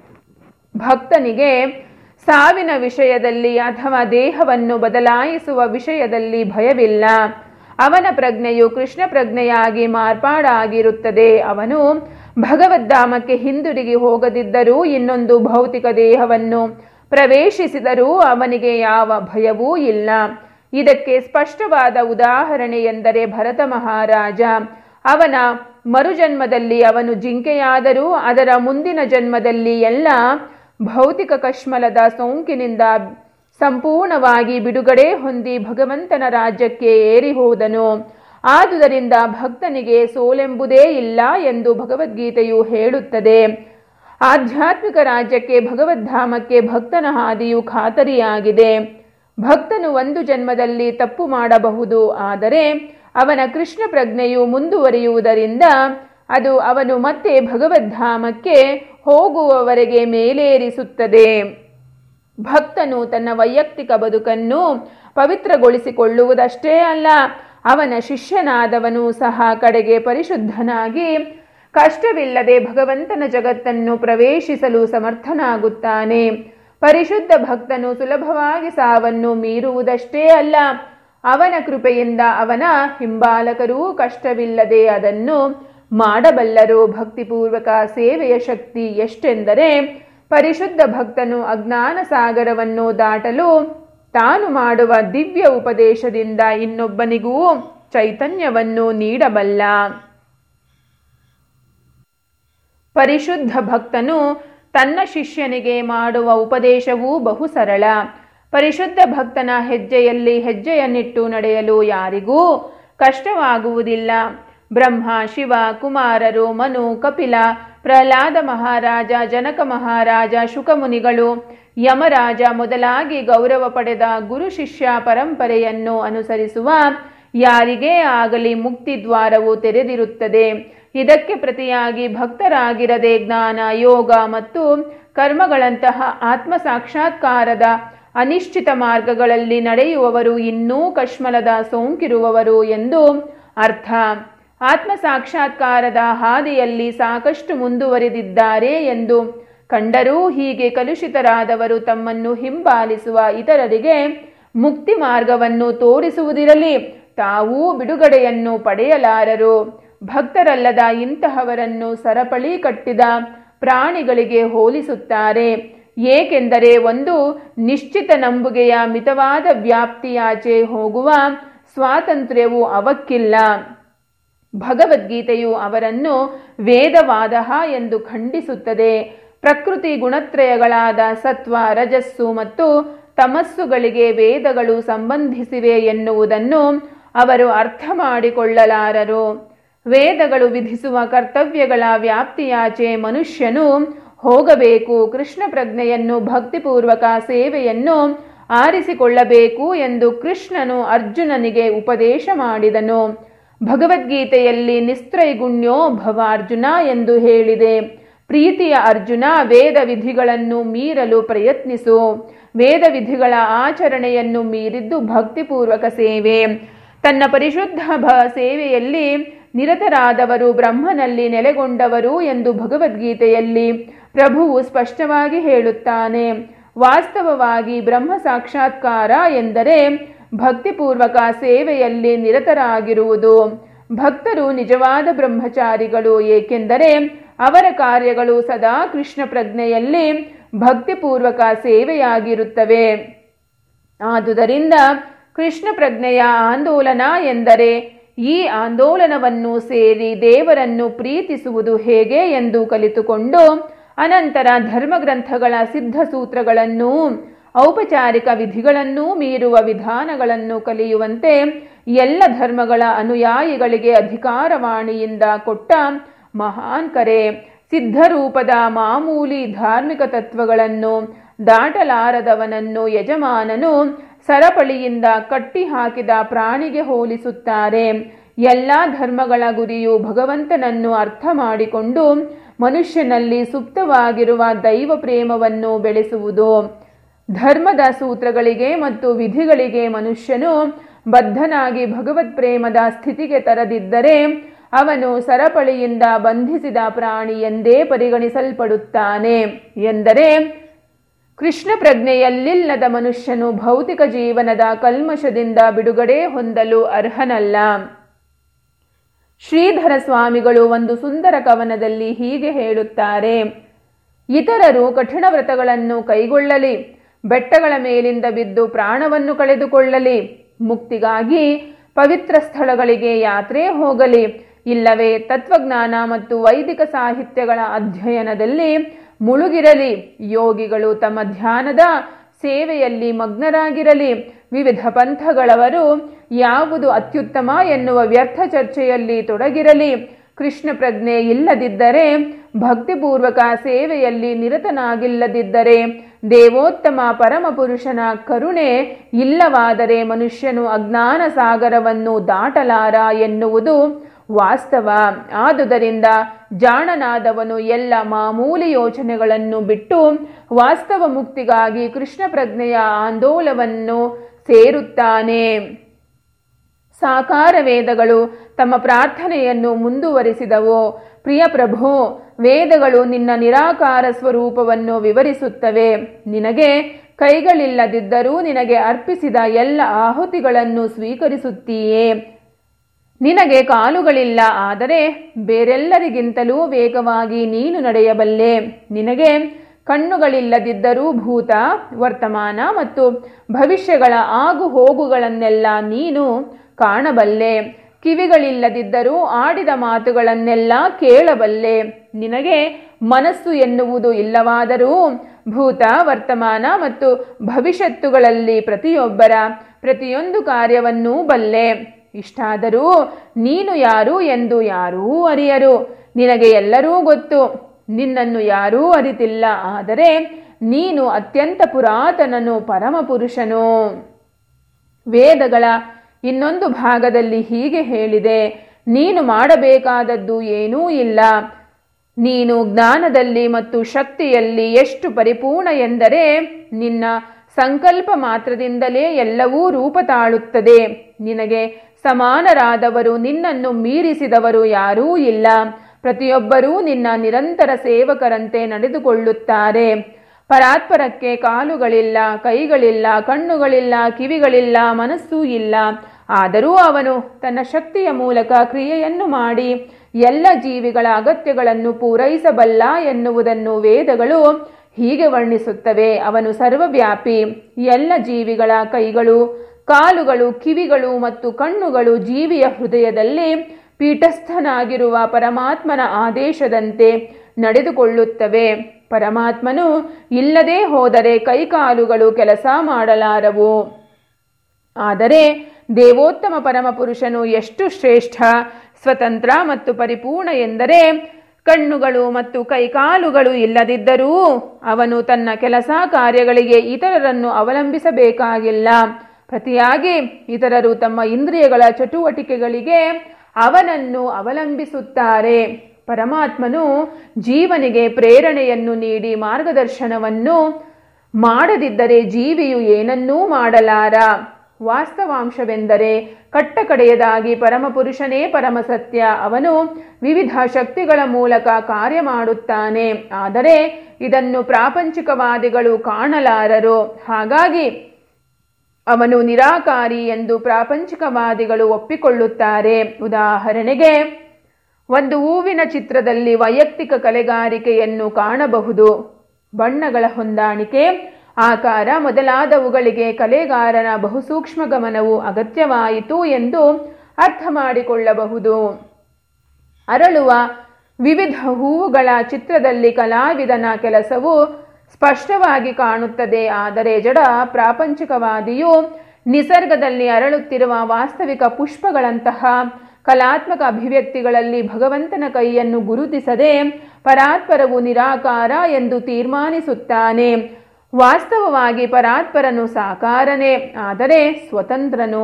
ಭಕ್ತನಿಗೆ ಸಾವಿನ ವಿಷಯದಲ್ಲಿ ಅಥವಾ ದೇಹವನ್ನು ಬದಲಾಯಿಸುವ ವಿಷಯದಲ್ಲಿ ಭಯವಿಲ್ಲ ಅವನ ಪ್ರಜ್ಞೆಯು ಕೃಷ್ಣ ಪ್ರಜ್ಞೆಯಾಗಿ ಮಾರ್ಪಾಡಾಗಿರುತ್ತದೆ ಅವನು ಭಗವದ್ಧಾಮಕ್ಕೆ ಹಿಂದಿರುಗಿ ಹೋಗದಿದ್ದರೂ ಇನ್ನೊಂದು ಭೌತಿಕ ದೇಹವನ್ನು ಪ್ರವೇಶಿಸಿದರೂ ಅವನಿಗೆ ಯಾವ ಭಯವೂ ಇಲ್ಲ ಇದಕ್ಕೆ ಸ್ಪಷ್ಟವಾದ ಉದಾಹರಣೆ ಎಂದರೆ ಭರತ ಮಹಾರಾಜ ಅವನ ಮರುಜನ್ಮದಲ್ಲಿ ಅವನು ಜಿಂಕೆಯಾದರೂ ಅದರ ಮುಂದಿನ ಜನ್ಮದಲ್ಲಿ ಎಲ್ಲ ಭೌತಿಕ ಕಶ್ಮಲದ ಸೋಂಕಿನಿಂದ ಸಂಪೂರ್ಣವಾಗಿ ಬಿಡುಗಡೆ ಹೊಂದಿ ಭಗವಂತನ ರಾಜ್ಯಕ್ಕೆ ಏರಿ ಹೋದನು ಆದುದರಿಂದ ಭಕ್ತನಿಗೆ ಸೋಲೆಂಬುದೇ ಇಲ್ಲ ಎಂದು ಭಗವದ್ಗೀತೆಯು ಹೇಳುತ್ತದೆ ಆಧ್ಯಾತ್ಮಿಕ ರಾಜ್ಯಕ್ಕೆ ಭಗವದ್ಧಾಮಕ್ಕೆ ಭಕ್ತನ ಹಾದಿಯು ಖಾತರಿಯಾಗಿದೆ ಭಕ್ತನು ಒಂದು ಜನ್ಮದಲ್ಲಿ ತಪ್ಪು ಮಾಡಬಹುದು ಆದರೆ ಅವನ ಕೃಷ್ಣ ಪ್ರಜ್ಞೆಯು ಮುಂದುವರಿಯುವುದರಿಂದ ಅದು ಅವನು ಮತ್ತೆ ಭಗವದ್ಧಾಮಕ್ಕೆ ಹೋಗುವವರೆಗೆ ಮೇಲೇರಿಸುತ್ತದೆ ಭಕ್ತನು ತನ್ನ ವೈಯಕ್ತಿಕ ಬದುಕನ್ನು ಪವಿತ್ರಗೊಳಿಸಿಕೊಳ್ಳುವುದಷ್ಟೇ ಅಲ್ಲ ಅವನ ಶಿಷ್ಯನಾದವನು ಸಹ ಕಡೆಗೆ ಪರಿಶುದ್ಧನಾಗಿ ಕಷ್ಟವಿಲ್ಲದೆ ಭಗವಂತನ ಜಗತ್ತನ್ನು ಪ್ರವೇಶಿಸಲು ಸಮರ್ಥನಾಗುತ್ತಾನೆ ಪರಿಶುದ್ಧ ಭಕ್ತನು ಸುಲಭವಾಗಿ ಸಾವನ್ನು ಮೀರುವುದಷ್ಟೇ ಅಲ್ಲ ಅವನ ಕೃಪೆಯಿಂದ ಅವನ ಹಿಂಬಾಲಕರೂ ಕಷ್ಟವಿಲ್ಲದೆ ಅದನ್ನು ಮಾಡಬಲ್ಲರು ಭಕ್ತಿಪೂರ್ವಕ ಸೇವೆಯ ಶಕ್ತಿ ಎಷ್ಟೆಂದರೆ ಪರಿಶುದ್ಧ ಭಕ್ತನು ಅಜ್ಞಾನ ಸಾಗರವನ್ನು ದಾಟಲು ತಾನು ಮಾಡುವ ದಿವ್ಯ ಉಪದೇಶದಿಂದ ಇನ್ನೊಬ್ಬನಿಗೂ ಚೈತನ್ಯವನ್ನು ನೀಡಬಲ್ಲ ಪರಿಶುದ್ಧ ಭಕ್ತನು ತನ್ನ ಶಿಷ್ಯನಿಗೆ ಮಾಡುವ ಉಪದೇಶವೂ ಬಹು ಸರಳ ಪರಿಶುದ್ಧ ಭಕ್ತನ ಹೆಜ್ಜೆಯಲ್ಲಿ ಹೆಜ್ಜೆಯನ್ನಿಟ್ಟು ನಡೆಯಲು ಯಾರಿಗೂ ಕಷ್ಟವಾಗುವುದಿಲ್ಲ ಬ್ರಹ್ಮ ಶಿವ ಕುಮಾರರು ಮನು ಕಪಿಲ ಪ್ರಹ್ಲಾದ ಮಹಾರಾಜ ಜನಕ ಮಹಾರಾಜ ಶುಕಮುನಿಗಳು ಯಮರಾಜ ಮೊದಲಾಗಿ ಗೌರವ ಪಡೆದ ಗುರು ಶಿಷ್ಯ ಪರಂಪರೆಯನ್ನು ಅನುಸರಿಸುವ ಯಾರಿಗೇ ಆಗಲಿ ಮುಕ್ತಿ ದ್ವಾರವು ತೆರೆದಿರುತ್ತದೆ ಇದಕ್ಕೆ ಪ್ರತಿಯಾಗಿ ಭಕ್ತರಾಗಿರದೆ ಜ್ಞಾನ ಯೋಗ ಮತ್ತು ಕರ್ಮಗಳಂತಹ ಆತ್ಮ ಸಾಕ್ಷಾತ್ಕಾರದ ಅನಿಶ್ಚಿತ ಮಾರ್ಗಗಳಲ್ಲಿ ನಡೆಯುವವರು ಇನ್ನೂ ಕಶ್ಮಲದ ಸೋಂಕಿರುವವರು ಎಂದು ಅರ್ಥ ಆತ್ಮ ಸಾಕ್ಷಾತ್ಕಾರದ ಹಾದಿಯಲ್ಲಿ ಸಾಕಷ್ಟು ಮುಂದುವರಿದಿದ್ದಾರೆ ಎಂದು ಕಂಡರೂ ಹೀಗೆ ಕಲುಷಿತರಾದವರು ತಮ್ಮನ್ನು ಹಿಂಬಾಲಿಸುವ ಇತರರಿಗೆ ಮುಕ್ತಿ ಮಾರ್ಗವನ್ನು ತೋರಿಸುವುದಿರಲಿ ತಾವೂ ಬಿಡುಗಡೆಯನ್ನು ಪಡೆಯಲಾರರು ಭಕ್ತರಲ್ಲದ ಇಂತಹವರನ್ನು ಸರಪಳಿ ಕಟ್ಟಿದ ಪ್ರಾಣಿಗಳಿಗೆ ಹೋಲಿಸುತ್ತಾರೆ ಏಕೆಂದರೆ ಒಂದು ನಿಶ್ಚಿತ ನಂಬುಗೆಯ ಮಿತವಾದ ವ್ಯಾಪ್ತಿಯಾಚೆ ಹೋಗುವ ಸ್ವಾತಂತ್ರ್ಯವು ಅವಕ್ಕಿಲ್ಲ ಭಗವದ್ಗೀತೆಯು ಅವರನ್ನು ವೇದವಾದ ಎಂದು ಖಂಡಿಸುತ್ತದೆ ಪ್ರಕೃತಿ ಗುಣತ್ರಯಗಳಾದ ಸತ್ವ ರಜಸ್ಸು ಮತ್ತು ತಮಸ್ಸುಗಳಿಗೆ ವೇದಗಳು ಸಂಬಂಧಿಸಿವೆ ಎನ್ನುವುದನ್ನು ಅವರು ಅರ್ಥ ಮಾಡಿಕೊಳ್ಳಲಾರರು ವೇದಗಳು ವಿಧಿಸುವ ಕರ್ತವ್ಯಗಳ ವ್ಯಾಪ್ತಿಯಾಚೆ ಮನುಷ್ಯನು ಹೋಗಬೇಕು ಕೃಷ್ಣ ಪ್ರಜ್ಞೆಯನ್ನು ಭಕ್ತಿಪೂರ್ವಕ ಸೇವೆಯನ್ನು ಆರಿಸಿಕೊಳ್ಳಬೇಕು ಎಂದು ಕೃಷ್ಣನು ಅರ್ಜುನನಿಗೆ ಉಪದೇಶ ಮಾಡಿದನು ಭಗವದ್ಗೀತೆಯಲ್ಲಿ ನಿಸ್ತ್ರೈಗುಣ್ಯೋ ಭವ ಅರ್ಜುನ ಎಂದು ಹೇಳಿದೆ ಪ್ರೀತಿಯ ಅರ್ಜುನ ವೇದ ವಿಧಿಗಳನ್ನು ಮೀರಲು ಪ್ರಯತ್ನಿಸು ವೇದ ವಿಧಿಗಳ ಆಚರಣೆಯನ್ನು ಮೀರಿದ್ದು ಭಕ್ತಿಪೂರ್ವಕ ಸೇವೆ ತನ್ನ ಪರಿಶುದ್ಧ ಭ ಸೇವೆಯಲ್ಲಿ ನಿರತರಾದವರು ಬ್ರಹ್ಮನಲ್ಲಿ ನೆಲೆಗೊಂಡವರು ಎಂದು ಭಗವದ್ಗೀತೆಯಲ್ಲಿ ಪ್ರಭುವು ಸ್ಪಷ್ಟವಾಗಿ ಹೇಳುತ್ತಾನೆ ವಾಸ್ತವವಾಗಿ ಬ್ರಹ್ಮ ಸಾಕ್ಷಾತ್ಕಾರ ಎಂದರೆ ಭಕ್ತಿಪೂರ್ವಕ ಸೇವೆಯಲ್ಲಿ ನಿರತರಾಗಿರುವುದು ಭಕ್ತರು ನಿಜವಾದ ಬ್ರಹ್ಮಚಾರಿಗಳು ಏಕೆಂದರೆ ಅವರ ಕಾರ್ಯಗಳು ಸದಾ ಕೃಷ್ಣ ಪ್ರಜ್ಞೆಯಲ್ಲಿ ಭಕ್ತಿಪೂರ್ವಕ ಸೇವೆಯಾಗಿರುತ್ತವೆ ಆದುದರಿಂದ ಕೃಷ್ಣ ಪ್ರಜ್ಞೆಯ ಆಂದೋಲನ ಎಂದರೆ ಈ ಆಂದೋಲನವನ್ನು ಸೇರಿ ದೇವರನ್ನು ಪ್ರೀತಿಸುವುದು ಹೇಗೆ ಎಂದು ಕಲಿತುಕೊಂಡು ಅನಂತರ ಧರ್ಮಗ್ರಂಥಗಳ ಸಿದ್ಧ ಸೂತ್ರಗಳನ್ನು ಔಪಚಾರಿಕ ವಿಧಿಗಳನ್ನೂ ಮೀರುವ ವಿಧಾನಗಳನ್ನು ಕಲಿಯುವಂತೆ ಎಲ್ಲ ಧರ್ಮಗಳ ಅನುಯಾಯಿಗಳಿಗೆ ಅಧಿಕಾರವಾಣಿಯಿಂದ ಕೊಟ್ಟ ಮಹಾನ್ ಕರೆ ಸಿದ್ಧರೂಪದ ಮಾಮೂಲಿ ಧಾರ್ಮಿಕ ತತ್ವಗಳನ್ನು ದಾಟಲಾರದವನನ್ನು ಯಜಮಾನನು ಸರಪಳಿಯಿಂದ ಕಟ್ಟಿ ಹಾಕಿದ ಪ್ರಾಣಿಗೆ ಹೋಲಿಸುತ್ತಾರೆ ಎಲ್ಲ ಧರ್ಮಗಳ ಗುರಿಯು ಭಗವಂತನನ್ನು ಅರ್ಥ ಮಾಡಿಕೊಂಡು ಮನುಷ್ಯನಲ್ಲಿ ಸುಪ್ತವಾಗಿರುವ ದೈವ ಪ್ರೇಮವನ್ನು ಬೆಳೆಸುವುದು ಧರ್ಮದ ಸೂತ್ರಗಳಿಗೆ ಮತ್ತು ವಿಧಿಗಳಿಗೆ ಮನುಷ್ಯನು ಬದ್ಧನಾಗಿ ಭಗವತ್ ಪ್ರೇಮದ ಸ್ಥಿತಿಗೆ ತರದಿದ್ದರೆ ಅವನು ಸರಪಳಿಯಿಂದ ಬಂಧಿಸಿದ ಪ್ರಾಣಿ ಎಂದೇ ಪರಿಗಣಿಸಲ್ಪಡುತ್ತಾನೆ ಎಂದರೆ ಕೃಷ್ಣ ಪ್ರಜ್ಞೆಯಲ್ಲಿಲ್ಲದ ಮನುಷ್ಯನು ಭೌತಿಕ ಜೀವನದ ಕಲ್ಮಶದಿಂದ ಬಿಡುಗಡೆ ಹೊಂದಲು ಅರ್ಹನಲ್ಲ ಶ್ರೀಧರ ಸ್ವಾಮಿಗಳು ಒಂದು ಸುಂದರ ಕವನದಲ್ಲಿ ಹೀಗೆ ಹೇಳುತ್ತಾರೆ ಇತರರು ಕಠಿಣ ವ್ರತಗಳನ್ನು ಕೈಗೊಳ್ಳಲಿ ಬೆಟ್ಟಗಳ ಮೇಲಿಂದ ಬಿದ್ದು ಪ್ರಾಣವನ್ನು ಕಳೆದುಕೊಳ್ಳಲಿ ಮುಕ್ತಿಗಾಗಿ ಪವಿತ್ರ ಸ್ಥಳಗಳಿಗೆ ಯಾತ್ರೆ ಹೋಗಲಿ ಇಲ್ಲವೇ ತತ್ವಜ್ಞಾನ ಮತ್ತು ವೈದಿಕ ಸಾಹಿತ್ಯಗಳ ಅಧ್ಯಯನದಲ್ಲಿ ಮುಳುಗಿರಲಿ ಯೋಗಿಗಳು ತಮ್ಮ ಧ್ಯಾನದ ಸೇವೆಯಲ್ಲಿ ಮಗ್ನರಾಗಿರಲಿ ವಿವಿಧ ಪಂಥಗಳವರು ಯಾವುದು ಅತ್ಯುತ್ತಮ ಎನ್ನುವ ವ್ಯರ್ಥ ಚರ್ಚೆಯಲ್ಲಿ ತೊಡಗಿರಲಿ ಕೃಷ್ಣ ಪ್ರಜ್ಞೆ ಇಲ್ಲದಿದ್ದರೆ ಭಕ್ತಿಪೂರ್ವಕ ಸೇವೆಯಲ್ಲಿ ನಿರತನಾಗಿಲ್ಲದಿದ್ದರೆ ದೇವೋತ್ತಮ ಪರಮಪುರುಷನ ಕರುಣೆ ಇಲ್ಲವಾದರೆ ಮನುಷ್ಯನು ಅಜ್ಞಾನ ಸಾಗರವನ್ನು ದಾಟಲಾರ ಎನ್ನುವುದು ವಾಸ್ತವ ಆದುದರಿಂದ ಜಾಣನಾದವನು ಎಲ್ಲ ಮಾಮೂಲಿ ಯೋಚನೆಗಳನ್ನು ಬಿಟ್ಟು ವಾಸ್ತವ ಮುಕ್ತಿಗಾಗಿ ಕೃಷ್ಣ ಪ್ರಜ್ಞೆಯ ಆಂದೋಲವನ್ನು ಸೇರುತ್ತಾನೆ ಸಾಕಾರ ವೇದಗಳು ತಮ್ಮ ಪ್ರಾರ್ಥನೆಯನ್ನು ಮುಂದುವರಿಸಿದವು ಪ್ರಿಯ ಪ್ರಭು ವೇದಗಳು ನಿನ್ನ ನಿರಾಕಾರ ಸ್ವರೂಪವನ್ನು ವಿವರಿಸುತ್ತವೆ ನಿನಗೆ ಕೈಗಳಿಲ್ಲದಿದ್ದರೂ ನಿನಗೆ ಅರ್ಪಿಸಿದ ಎಲ್ಲ ಆಹುತಿಗಳನ್ನು ಸ್ವೀಕರಿಸುತ್ತೀಯೇ ನಿನಗೆ ಕಾಲುಗಳಿಲ್ಲ ಆದರೆ ಬೇರೆಲ್ಲರಿಗಿಂತಲೂ ವೇಗವಾಗಿ ನೀನು ನಡೆಯಬಲ್ಲೆ ನಿನಗೆ ಕಣ್ಣುಗಳಿಲ್ಲದಿದ್ದರೂ ಭೂತ ವರ್ತಮಾನ ಮತ್ತು ಭವಿಷ್ಯಗಳ ಆಗು ಹೋಗುಗಳನ್ನೆಲ್ಲ ನೀನು ಕಾಣಬಲ್ಲೆ ಕಿವಿಗಳಿಲ್ಲದಿದ್ದರೂ ಆಡಿದ ಮಾತುಗಳನ್ನೆಲ್ಲ ಕೇಳಬಲ್ಲೆ ನಿನಗೆ ಮನಸ್ಸು ಎನ್ನುವುದು ಇಲ್ಲವಾದರೂ ಭೂತ ವರ್ತಮಾನ ಮತ್ತು ಭವಿಷ್ಯತ್ತುಗಳಲ್ಲಿ ಪ್ರತಿಯೊಬ್ಬರ ಪ್ರತಿಯೊಂದು ಕಾರ್ಯವನ್ನೂ ಬಲ್ಲೆ ಇಷ್ಟಾದರೂ ನೀನು ಯಾರು ಎಂದು ಯಾರೂ ಅರಿಯರು ನಿನಗೆ ಎಲ್ಲರೂ ಗೊತ್ತು ನಿನ್ನನ್ನು ಯಾರೂ ಅರಿತಿಲ್ಲ ಆದರೆ ನೀನು ಅತ್ಯಂತ ಪುರಾತನನು ಪರಮಪುರುಷನು ವೇದಗಳ ಇನ್ನೊಂದು ಭಾಗದಲ್ಲಿ ಹೀಗೆ ಹೇಳಿದೆ ನೀನು ಮಾಡಬೇಕಾದದ್ದು ಏನೂ ಇಲ್ಲ ನೀನು ಜ್ಞಾನದಲ್ಲಿ ಮತ್ತು ಶಕ್ತಿಯಲ್ಲಿ ಎಷ್ಟು ಪರಿಪೂರ್ಣ ಎಂದರೆ ನಿನ್ನ ಸಂಕಲ್ಪ ಮಾತ್ರದಿಂದಲೇ ಎಲ್ಲವೂ ರೂಪ ತಾಳುತ್ತದೆ ನಿನಗೆ ಸಮಾನರಾದವರು ನಿನ್ನನ್ನು ಮೀರಿಸಿದವರು ಯಾರೂ ಇಲ್ಲ ಪ್ರತಿಯೊಬ್ಬರೂ ನಿನ್ನ ನಿರಂತರ ಸೇವಕರಂತೆ ನಡೆದುಕೊಳ್ಳುತ್ತಾರೆ ಪರಾತ್ಪರಕ್ಕೆ ಕಾಲುಗಳಿಲ್ಲ ಕೈಗಳಿಲ್ಲ ಕಣ್ಣುಗಳಿಲ್ಲ ಕಿವಿಗಳಿಲ್ಲ ಮನಸ್ಸೂ ಇಲ್ಲ ಆದರೂ ಅವನು ತನ್ನ ಶಕ್ತಿಯ ಮೂಲಕ ಕ್ರಿಯೆಯನ್ನು ಮಾಡಿ ಎಲ್ಲ ಜೀವಿಗಳ ಅಗತ್ಯಗಳನ್ನು ಪೂರೈಸಬಲ್ಲ ಎನ್ನುವುದನ್ನು ವೇದಗಳು ಹೀಗೆ ವರ್ಣಿಸುತ್ತವೆ ಅವನು ಸರ್ವವ್ಯಾಪಿ ಎಲ್ಲ ಜೀವಿಗಳ ಕೈಗಳು ಕಾಲುಗಳು ಕಿವಿಗಳು ಮತ್ತು ಕಣ್ಣುಗಳು ಜೀವಿಯ ಹೃದಯದಲ್ಲಿ ಪೀಠಸ್ಥನಾಗಿರುವ ಪರಮಾತ್ಮನ ಆದೇಶದಂತೆ ನಡೆದುಕೊಳ್ಳುತ್ತವೆ ಪರಮಾತ್ಮನು ಇಲ್ಲದೆ ಹೋದರೆ ಕೈಕಾಲುಗಳು ಕೆಲಸ ಮಾಡಲಾರವು ಆದರೆ ದೇವೋತ್ತಮ ಪರಮಪುರುಷನು ಎಷ್ಟು ಶ್ರೇಷ್ಠ ಸ್ವತಂತ್ರ ಮತ್ತು ಪರಿಪೂರ್ಣ ಎಂದರೆ ಕಣ್ಣುಗಳು ಮತ್ತು ಕೈಕಾಲುಗಳು ಇಲ್ಲದಿದ್ದರೂ ಅವನು ತನ್ನ ಕೆಲಸ ಕಾರ್ಯಗಳಿಗೆ ಇತರರನ್ನು ಅವಲಂಬಿಸಬೇಕಾಗಿಲ್ಲ ಪ್ರತಿಯಾಗಿ ಇತರರು ತಮ್ಮ ಇಂದ್ರಿಯಗಳ ಚಟುವಟಿಕೆಗಳಿಗೆ ಅವನನ್ನು ಅವಲಂಬಿಸುತ್ತಾರೆ ಪರಮಾತ್ಮನು ಜೀವನಿಗೆ ಪ್ರೇರಣೆಯನ್ನು ನೀಡಿ ಮಾರ್ಗದರ್ಶನವನ್ನು ಮಾಡದಿದ್ದರೆ ಜೀವಿಯು ಏನನ್ನೂ ಮಾಡಲಾರ ವಾಸ್ತವಾಂಶವೆಂದರೆ ಕಟ್ಟಕಡೆಯದಾಗಿ ಪರಮಪುರುಷನೇ ಪರಮಸತ್ಯ ಅವನು ವಿವಿಧ ಶಕ್ತಿಗಳ ಮೂಲಕ ಕಾರ್ಯ ಮಾಡುತ್ತಾನೆ ಆದರೆ ಇದನ್ನು ಪ್ರಾಪಂಚಿಕವಾದಿಗಳು ಕಾಣಲಾರರು ಹಾಗಾಗಿ ಅವನು ನಿರಾಕಾರಿ ಎಂದು ಪ್ರಾಪಂಚಿಕವಾದಿಗಳು ಒಪ್ಪಿಕೊಳ್ಳುತ್ತಾರೆ ಉದಾಹರಣೆಗೆ ಒಂದು ಹೂವಿನ ಚಿತ್ರದಲ್ಲಿ ವೈಯಕ್ತಿಕ ಕಲೆಗಾರಿಕೆಯನ್ನು ಕಾಣಬಹುದು ಬಣ್ಣಗಳ ಹೊಂದಾಣಿಕೆ ಆಕಾರ ಮೊದಲಾದವುಗಳಿಗೆ ಕಲೆಗಾರನ ಬಹುಸೂಕ್ಷ್ಮ ಗಮನವು ಅಗತ್ಯವಾಯಿತು ಎಂದು ಅರ್ಥ ಮಾಡಿಕೊಳ್ಳಬಹುದು ಅರಳುವ ವಿವಿಧ ಹೂವುಗಳ ಚಿತ್ರದಲ್ಲಿ ಕಲಾವಿದನ ಕೆಲಸವು ಸ್ಪಷ್ಟವಾಗಿ ಕಾಣುತ್ತದೆ ಆದರೆ ಜಡ ಪ್ರಾಪಂಚಿಕವಾದಿಯು ನಿಸರ್ಗದಲ್ಲಿ ಅರಳುತ್ತಿರುವ ವಾಸ್ತವಿಕ ಪುಷ್ಪಗಳಂತಹ ಕಲಾತ್ಮಕ ಅಭಿವ್ಯಕ್ತಿಗಳಲ್ಲಿ ಭಗವಂತನ ಕೈಯನ್ನು ಗುರುತಿಸದೆ ಪರಾತ್ಪರವು ನಿರಾಕಾರ ಎಂದು ತೀರ್ಮಾನಿಸುತ್ತಾನೆ ವಾಸ್ತವವಾಗಿ ಪರಾತ್ಪರನು ಸಾಕಾರನೇ ಆದರೆ ಸ್ವತಂತ್ರನು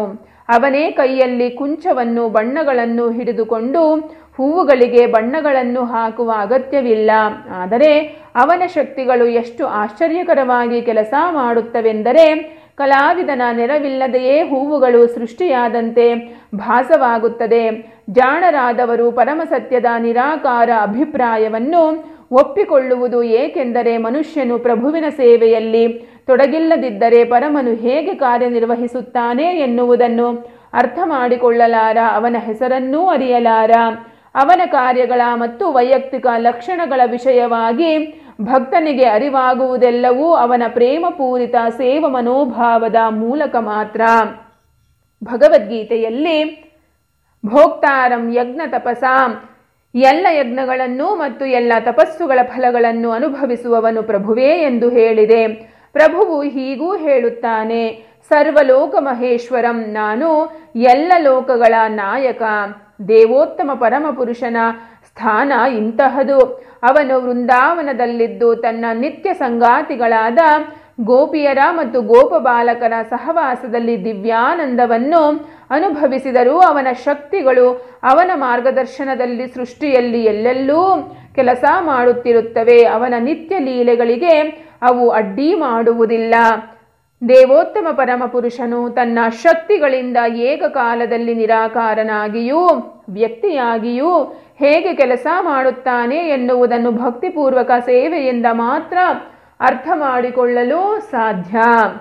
ಅವನೇ ಕೈಯಲ್ಲಿ ಕುಂಚವನ್ನು ಬಣ್ಣಗಳನ್ನು ಹಿಡಿದುಕೊಂಡು ಹೂವುಗಳಿಗೆ ಬಣ್ಣಗಳನ್ನು ಹಾಕುವ ಅಗತ್ಯವಿಲ್ಲ ಆದರೆ ಅವನ ಶಕ್ತಿಗಳು ಎಷ್ಟು ಆಶ್ಚರ್ಯಕರವಾಗಿ ಕೆಲಸ ಮಾಡುತ್ತವೆಂದರೆ ಕಲಾವಿದನ ನೆರವಿಲ್ಲದೆಯೇ ಹೂವುಗಳು ಸೃಷ್ಟಿಯಾದಂತೆ ಭಾಸವಾಗುತ್ತದೆ ಜಾಣರಾದವರು ಪರಮಸತ್ಯದ ನಿರಾಕಾರ ಅಭಿಪ್ರಾಯವನ್ನು ಒಪ್ಪಿಕೊಳ್ಳುವುದು ಏಕೆಂದರೆ ಮನುಷ್ಯನು ಪ್ರಭುವಿನ ಸೇವೆಯಲ್ಲಿ ತೊಡಗಿಲ್ಲದಿದ್ದರೆ ಪರಮನು ಹೇಗೆ ಕಾರ್ಯನಿರ್ವಹಿಸುತ್ತಾನೆ ಎನ್ನುವುದನ್ನು ಅರ್ಥ ಮಾಡಿಕೊಳ್ಳಲಾರ ಅವನ ಹೆಸರನ್ನೂ ಅರಿಯಲಾರ ಅವನ ಕಾರ್ಯಗಳ ಮತ್ತು ವೈಯಕ್ತಿಕ ಲಕ್ಷಣಗಳ ವಿಷಯವಾಗಿ ಭಕ್ತನಿಗೆ ಅರಿವಾಗುವುದೆಲ್ಲವೂ ಅವನ ಪ್ರೇಮಪೂರಿತ ಸೇವ ಮನೋಭಾವದ ಮೂಲಕ ಮಾತ್ರ ಭಗವದ್ಗೀತೆಯಲ್ಲಿ ಭೋಕ್ತಾರಂ ಯಜ್ಞ ತಪಸಾಂ ಎಲ್ಲ ಯಜ್ಞಗಳನ್ನು ಮತ್ತು ಎಲ್ಲ ತಪಸ್ಸುಗಳ ಫಲಗಳನ್ನು ಅನುಭವಿಸುವವನು ಪ್ರಭುವೇ ಎಂದು ಹೇಳಿದೆ ಪ್ರಭುವು ಹೀಗೂ ಹೇಳುತ್ತಾನೆ ಸರ್ವಲೋಕ ಮಹೇಶ್ವರಂ ನಾನು ಎಲ್ಲ ಲೋಕಗಳ ನಾಯಕ ದೇವೋತ್ತಮ ಪರಮಪುರುಷನ ಸ್ಥಾನ ಇಂತಹದು ಅವನು ವೃಂದಾವನದಲ್ಲಿದ್ದು ತನ್ನ ನಿತ್ಯ ಸಂಗಾತಿಗಳಾದ ಗೋಪಿಯರ ಮತ್ತು ಗೋಪಬಾಲಕರ ಸಹವಾಸದಲ್ಲಿ ದಿವ್ಯಾನಂದವನ್ನು ಅನುಭವಿಸಿದರೂ ಅವನ ಶಕ್ತಿಗಳು ಅವನ ಮಾರ್ಗದರ್ಶನದಲ್ಲಿ ಸೃಷ್ಟಿಯಲ್ಲಿ ಎಲ್ಲೆಲ್ಲೂ ಕೆಲಸ ಮಾಡುತ್ತಿರುತ್ತವೆ ಅವನ ನಿತ್ಯ ಲೀಲೆಗಳಿಗೆ ಅವು ಅಡ್ಡಿ ಮಾಡುವುದಿಲ್ಲ ದೇವೋತ್ತಮ ಪರಮಪುರುಷನು ತನ್ನ ಶಕ್ತಿಗಳಿಂದ ಏಕಕಾಲದಲ್ಲಿ ನಿರಾಕಾರನಾಗಿಯೂ ವ್ಯಕ್ತಿಯಾಗಿಯೂ ಹೇಗೆ ಕೆಲಸ ಮಾಡುತ್ತಾನೆ ಎನ್ನುವುದನ್ನು ಭಕ್ತಿಪೂರ್ವಕ ಸೇವೆಯಿಂದ ಮಾತ್ರ ಅರ್ಥ ಮಾಡಿಕೊಳ್ಳಲು ಸಾಧ್ಯ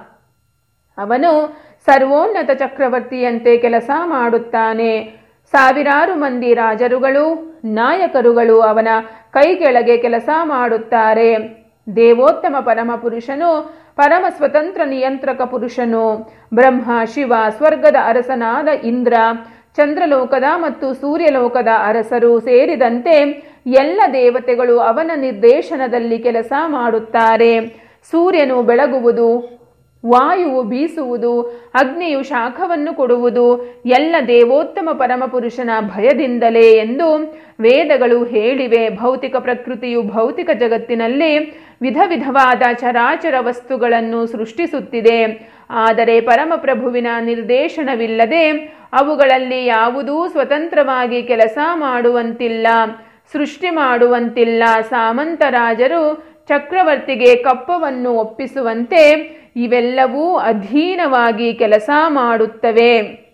ಅವನು ಸರ್ವೋನ್ನತ ಚಕ್ರವರ್ತಿಯಂತೆ ಕೆಲಸ ಮಾಡುತ್ತಾನೆ ಸಾವಿರಾರು ಮಂದಿ ರಾಜರುಗಳು ನಾಯಕರುಗಳು ಅವನ ಕೈ ಕೆಳಗೆ ಕೆಲಸ ಮಾಡುತ್ತಾರೆ ದೇವೋತ್ತಮ ಪರಮಪುರುಷನು ಪರಮ ಸ್ವತಂತ್ರ ನಿಯಂತ್ರಕ ಪುರುಷನು ಬ್ರಹ್ಮ ಶಿವ ಸ್ವರ್ಗದ ಅರಸನಾದ ಇಂದ್ರ ಚಂದ್ರಲೋಕದ ಮತ್ತು ಸೂರ್ಯಲೋಕದ ಅರಸರು ಸೇರಿದಂತೆ ಎಲ್ಲ ದೇವತೆಗಳು ಅವನ ನಿರ್ದೇಶನದಲ್ಲಿ ಕೆಲಸ ಮಾಡುತ್ತಾರೆ ಸೂರ್ಯನು ಬೆಳಗುವುದು ವಾಯುವು ಬೀಸುವುದು ಅಗ್ನಿಯು ಶಾಖವನ್ನು ಕೊಡುವುದು ಎಲ್ಲ ದೇವೋತ್ತಮ ಪರಮಪುರುಷನ ಭಯದಿಂದಲೇ ಎಂದು ವೇದಗಳು ಹೇಳಿವೆ ಭೌತಿಕ ಪ್ರಕೃತಿಯು ಭೌತಿಕ ಜಗತ್ತಿನಲ್ಲಿ ವಿಧ ವಿಧವಾದ ಚರಾಚರ ವಸ್ತುಗಳನ್ನು ಸೃಷ್ಟಿಸುತ್ತಿದೆ ಆದರೆ ಪರಮಪ್ರಭುವಿನ ನಿರ್ದೇಶನವಿಲ್ಲದೆ ಅವುಗಳಲ್ಲಿ ಯಾವುದೂ ಸ್ವತಂತ್ರವಾಗಿ ಕೆಲಸ ಮಾಡುವಂತಿಲ್ಲ ಸೃಷ್ಟಿ ಮಾಡುವಂತಿಲ್ಲ ಸಾಮಂತರಾಜರು ಚಕ್ರವರ್ತಿಗೆ ಕಪ್ಪವನ್ನು ಒಪ್ಪಿಸುವಂತೆ ಇವೆಲ್ಲವೂ ಅಧೀನವಾಗಿ ಕೆಲಸ ಮಾಡುತ್ತವೆ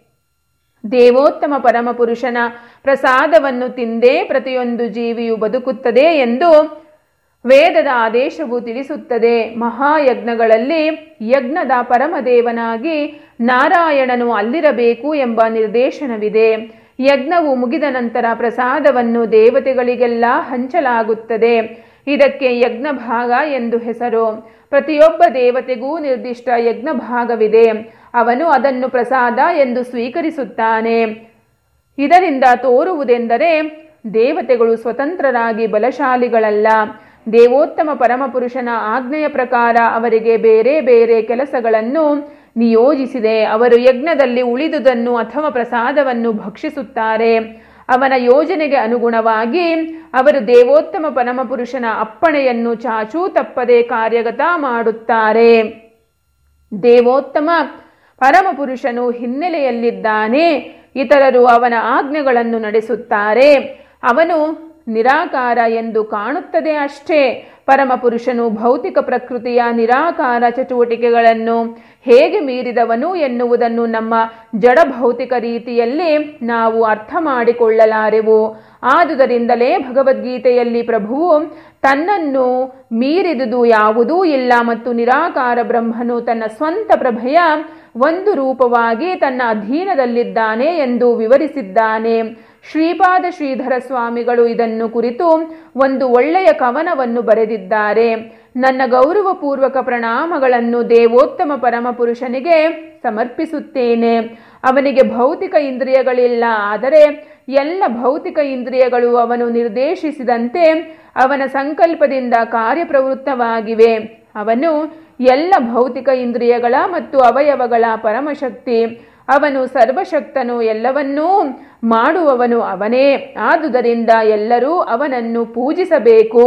ದೇವೋತ್ತಮ ಪರಮಪುರುಷನ ಪ್ರಸಾದವನ್ನು ತಿಂದೇ ಪ್ರತಿಯೊಂದು ಜೀವಿಯು ಬದುಕುತ್ತದೆ ಎಂದು ವೇದದ ಆದೇಶವು ತಿಳಿಸುತ್ತದೆ ಮಹಾಯಜ್ಞಗಳಲ್ಲಿ ಯಜ್ಞದ ಪರಮದೇವನಾಗಿ ನಾರಾಯಣನು ಅಲ್ಲಿರಬೇಕು ಎಂಬ ನಿರ್ದೇಶನವಿದೆ ಯಜ್ಞವು ಮುಗಿದ ನಂತರ ಪ್ರಸಾದವನ್ನು ದೇವತೆಗಳಿಗೆಲ್ಲ ಹಂಚಲಾಗುತ್ತದೆ ಇದಕ್ಕೆ ಯಜ್ಞ ಭಾಗ ಎಂದು ಹೆಸರು ಪ್ರತಿಯೊಬ್ಬ ದೇವತೆಗೂ ನಿರ್ದಿಷ್ಟ ಯಜ್ಞ ಭಾಗವಿದೆ ಅವನು ಅದನ್ನು ಪ್ರಸಾದ ಎಂದು ಸ್ವೀಕರಿಸುತ್ತಾನೆ ಇದರಿಂದ ತೋರುವುದೆಂದರೆ ದೇವತೆಗಳು ಸ್ವತಂತ್ರರಾಗಿ ಬಲಶಾಲಿಗಳಲ್ಲ ದೇವೋತ್ತಮ ಪರಮಪುರುಷನ ಆಜ್ಞೆಯ ಪ್ರಕಾರ ಅವರಿಗೆ ಬೇರೆ ಬೇರೆ ಕೆಲಸಗಳನ್ನು ನಿಯೋಜಿಸಿದೆ ಅವರು ಯಜ್ಞದಲ್ಲಿ ಉಳಿದುದನ್ನು ಅಥವಾ ಪ್ರಸಾದವನ್ನು ಭಕ್ಷಿಸುತ್ತಾರೆ ಅವನ ಯೋಜನೆಗೆ ಅನುಗುಣವಾಗಿ ಅವರು ದೇವೋತ್ತಮ ಪರಮಪುರುಷನ ಅಪ್ಪಣೆಯನ್ನು ಚಾಚೂ ತಪ್ಪದೆ ಕಾರ್ಯಗತ ಮಾಡುತ್ತಾರೆ ದೇವೋತ್ತಮ ಪರಮಪುರುಷನು ಹಿನ್ನೆಲೆಯಲ್ಲಿದ್ದಾನೆ ಇತರರು ಅವನ ಆಜ್ಞೆಗಳನ್ನು ನಡೆಸುತ್ತಾರೆ ಅವನು ನಿರಾಕಾರ ಎಂದು ಕಾಣುತ್ತದೆ ಅಷ್ಟೇ ಪರಮಪುರುಷನು ಭೌತಿಕ ಪ್ರಕೃತಿಯ ನಿರಾಕಾರ ಚಟುವಟಿಕೆಗಳನ್ನು ಹೇಗೆ ಮೀರಿದವನು ಎನ್ನುವುದನ್ನು ನಮ್ಮ ಜಡ ಭೌತಿಕ ರೀತಿಯಲ್ಲಿ ನಾವು ಅರ್ಥ ಮಾಡಿಕೊಳ್ಳಲಾರೆವು ಆದುದರಿಂದಲೇ ಭಗವದ್ಗೀತೆಯಲ್ಲಿ ಪ್ರಭುವು ತನ್ನನ್ನು ಮೀರಿದುದು ಯಾವುದೂ ಇಲ್ಲ ಮತ್ತು ನಿರಾಕಾರ ಬ್ರಹ್ಮನು ತನ್ನ ಸ್ವಂತ ಪ್ರಭೆಯ ಒಂದು ರೂಪವಾಗಿ ತನ್ನ ಅಧೀನದಲ್ಲಿದ್ದಾನೆ ಎಂದು ವಿವರಿಸಿದ್ದಾನೆ ಶ್ರೀಪಾದ ಶ್ರೀಧರ ಸ್ವಾಮಿಗಳು ಇದನ್ನು ಕುರಿತು ಒಂದು ಒಳ್ಳೆಯ ಕವನವನ್ನು ಬರೆದಿದ್ದಾರೆ ನನ್ನ ಗೌರವಪೂರ್ವಕ ಪ್ರಣಾಮಗಳನ್ನು ದೇವೋತ್ತಮ ಪರಮಪುರುಷನಿಗೆ ಸಮರ್ಪಿಸುತ್ತೇನೆ ಅವನಿಗೆ ಭೌತಿಕ ಇಂದ್ರಿಯಗಳಿಲ್ಲ ಆದರೆ ಎಲ್ಲ ಭೌತಿಕ ಇಂದ್ರಿಯಗಳು ಅವನು ನಿರ್ದೇಶಿಸಿದಂತೆ ಅವನ ಸಂಕಲ್ಪದಿಂದ ಕಾರ್ಯಪ್ರವೃತ್ತವಾಗಿವೆ ಅವನು ಎಲ್ಲ ಭೌತಿಕ ಇಂದ್ರಿಯಗಳ ಮತ್ತು ಅವಯವಗಳ ಪರಮಶಕ್ತಿ ಅವನು ಸರ್ವಶಕ್ತನು ಎಲ್ಲವನ್ನೂ ಮಾಡುವವನು ಅವನೇ ಆದುದರಿಂದ ಎಲ್ಲರೂ ಅವನನ್ನು ಪೂಜಿಸಬೇಕು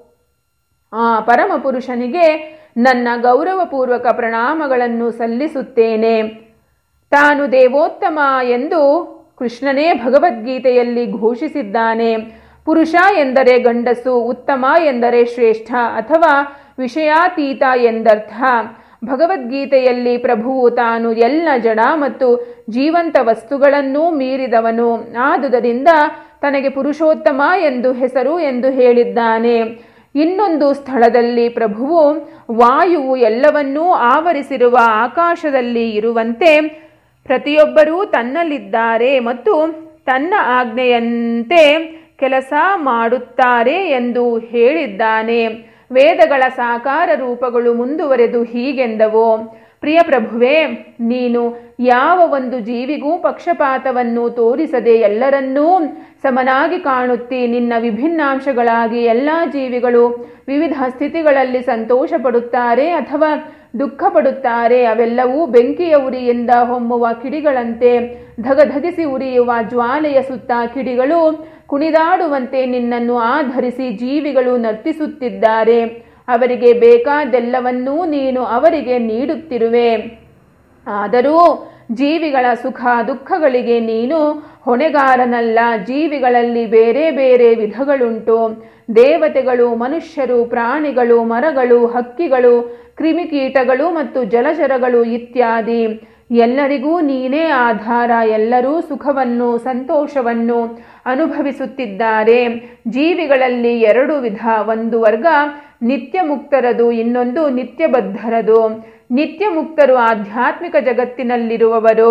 ಆ ಪರಮಪುರುಷನಿಗೆ ನನ್ನ ಗೌರವಪೂರ್ವಕ ಪ್ರಣಾಮಗಳನ್ನು ಸಲ್ಲಿಸುತ್ತೇನೆ ತಾನು ದೇವೋತ್ತಮ ಎಂದು ಕೃಷ್ಣನೇ ಭಗವದ್ಗೀತೆಯಲ್ಲಿ ಘೋಷಿಸಿದ್ದಾನೆ ಪುರುಷ ಎಂದರೆ ಗಂಡಸು ಉತ್ತಮ ಎಂದರೆ ಶ್ರೇಷ್ಠ ಅಥವಾ ವಿಷಯಾತೀತ ಎಂದರ್ಥ ಭಗವದ್ಗೀತೆಯಲ್ಲಿ ಪ್ರಭುವು ತಾನು ಎಲ್ಲ ಜಡ ಮತ್ತು ಜೀವಂತ ವಸ್ತುಗಳನ್ನೂ ಮೀರಿದವನು ಆದುದರಿಂದ ತನಗೆ ಪುರುಷೋತ್ತಮ ಎಂದು ಹೆಸರು ಎಂದು ಹೇಳಿದ್ದಾನೆ ಇನ್ನೊಂದು ಸ್ಥಳದಲ್ಲಿ ಪ್ರಭುವು ವಾಯುವು ಎಲ್ಲವನ್ನೂ ಆವರಿಸಿರುವ ಆಕಾಶದಲ್ಲಿ ಇರುವಂತೆ ಪ್ರತಿಯೊಬ್ಬರೂ ತನ್ನಲ್ಲಿದ್ದಾರೆ ಮತ್ತು ತನ್ನ ಆಜ್ಞೆಯಂತೆ ಕೆಲಸ ಮಾಡುತ್ತಾರೆ ಎಂದು ಹೇಳಿದ್ದಾನೆ ವೇದಗಳ ಸಾಕಾರ ರೂಪಗಳು ಮುಂದುವರೆದು ಹೀಗೆಂದವು ಪ್ರಿಯ ಪ್ರಭುವೇ ನೀನು ಯಾವ ಒಂದು ಜೀವಿಗೂ ಪಕ್ಷಪಾತವನ್ನು ತೋರಿಸದೆ ಎಲ್ಲರನ್ನೂ ಸಮನಾಗಿ ಕಾಣುತ್ತಿ ನಿನ್ನ ವಿಭಿನ್ನಾಂಶಗಳಾಗಿ ಎಲ್ಲ ಜೀವಿಗಳು ವಿವಿಧ ಸ್ಥಿತಿಗಳಲ್ಲಿ ಸಂತೋಷ ಪಡುತ್ತಾರೆ ಅಥವಾ ದುಃಖ ಪಡುತ್ತಾರೆ ಅವೆಲ್ಲವೂ ಬೆಂಕಿಯ ಉರಿಯಿಂದ ಹೊಮ್ಮುವ ಕಿಡಿಗಳಂತೆ ಧಗಧಗಿಸಿ ಉರಿಯುವ ಜ್ವಾಲೆಯ ಸುತ್ತ ಕಿಡಿಗಳು ಕುಣಿದಾಡುವಂತೆ ನಿನ್ನನ್ನು ಆಧರಿಸಿ ಜೀವಿಗಳು ನರ್ತಿಸುತ್ತಿದ್ದಾರೆ ಅವರಿಗೆ ಬೇಕಾದೆಲ್ಲವನ್ನೂ ನೀನು ಅವರಿಗೆ ನೀಡುತ್ತಿರುವೆ ಆದರೂ ಜೀವಿಗಳ ಸುಖ ದುಃಖಗಳಿಗೆ ನೀನು ಹೊಣೆಗಾರನಲ್ಲ ಜೀವಿಗಳಲ್ಲಿ ಬೇರೆ ಬೇರೆ ವಿಧಗಳುಂಟು ದೇವತೆಗಳು ಮನುಷ್ಯರು ಪ್ರಾಣಿಗಳು ಮರಗಳು ಹಕ್ಕಿಗಳು ಕ್ರಿಮಿಕೀಟಗಳು ಮತ್ತು ಜಲಚರಗಳು ಇತ್ಯಾದಿ ಎಲ್ಲರಿಗೂ ನೀನೇ ಆಧಾರ ಎಲ್ಲರೂ ಸುಖವನ್ನು ಸಂತೋಷವನ್ನು ಅನುಭವಿಸುತ್ತಿದ್ದಾರೆ ಜೀವಿಗಳಲ್ಲಿ ಎರಡು ವಿಧ ಒಂದು ವರ್ಗ ನಿತ್ಯ ಮುಕ್ತರದು ಇನ್ನೊಂದು ನಿತ್ಯಬದ್ಧರದು ನಿತ್ಯ ಮುಕ್ತರು ಆಧ್ಯಾತ್ಮಿಕ ಜಗತ್ತಿನಲ್ಲಿರುವವರು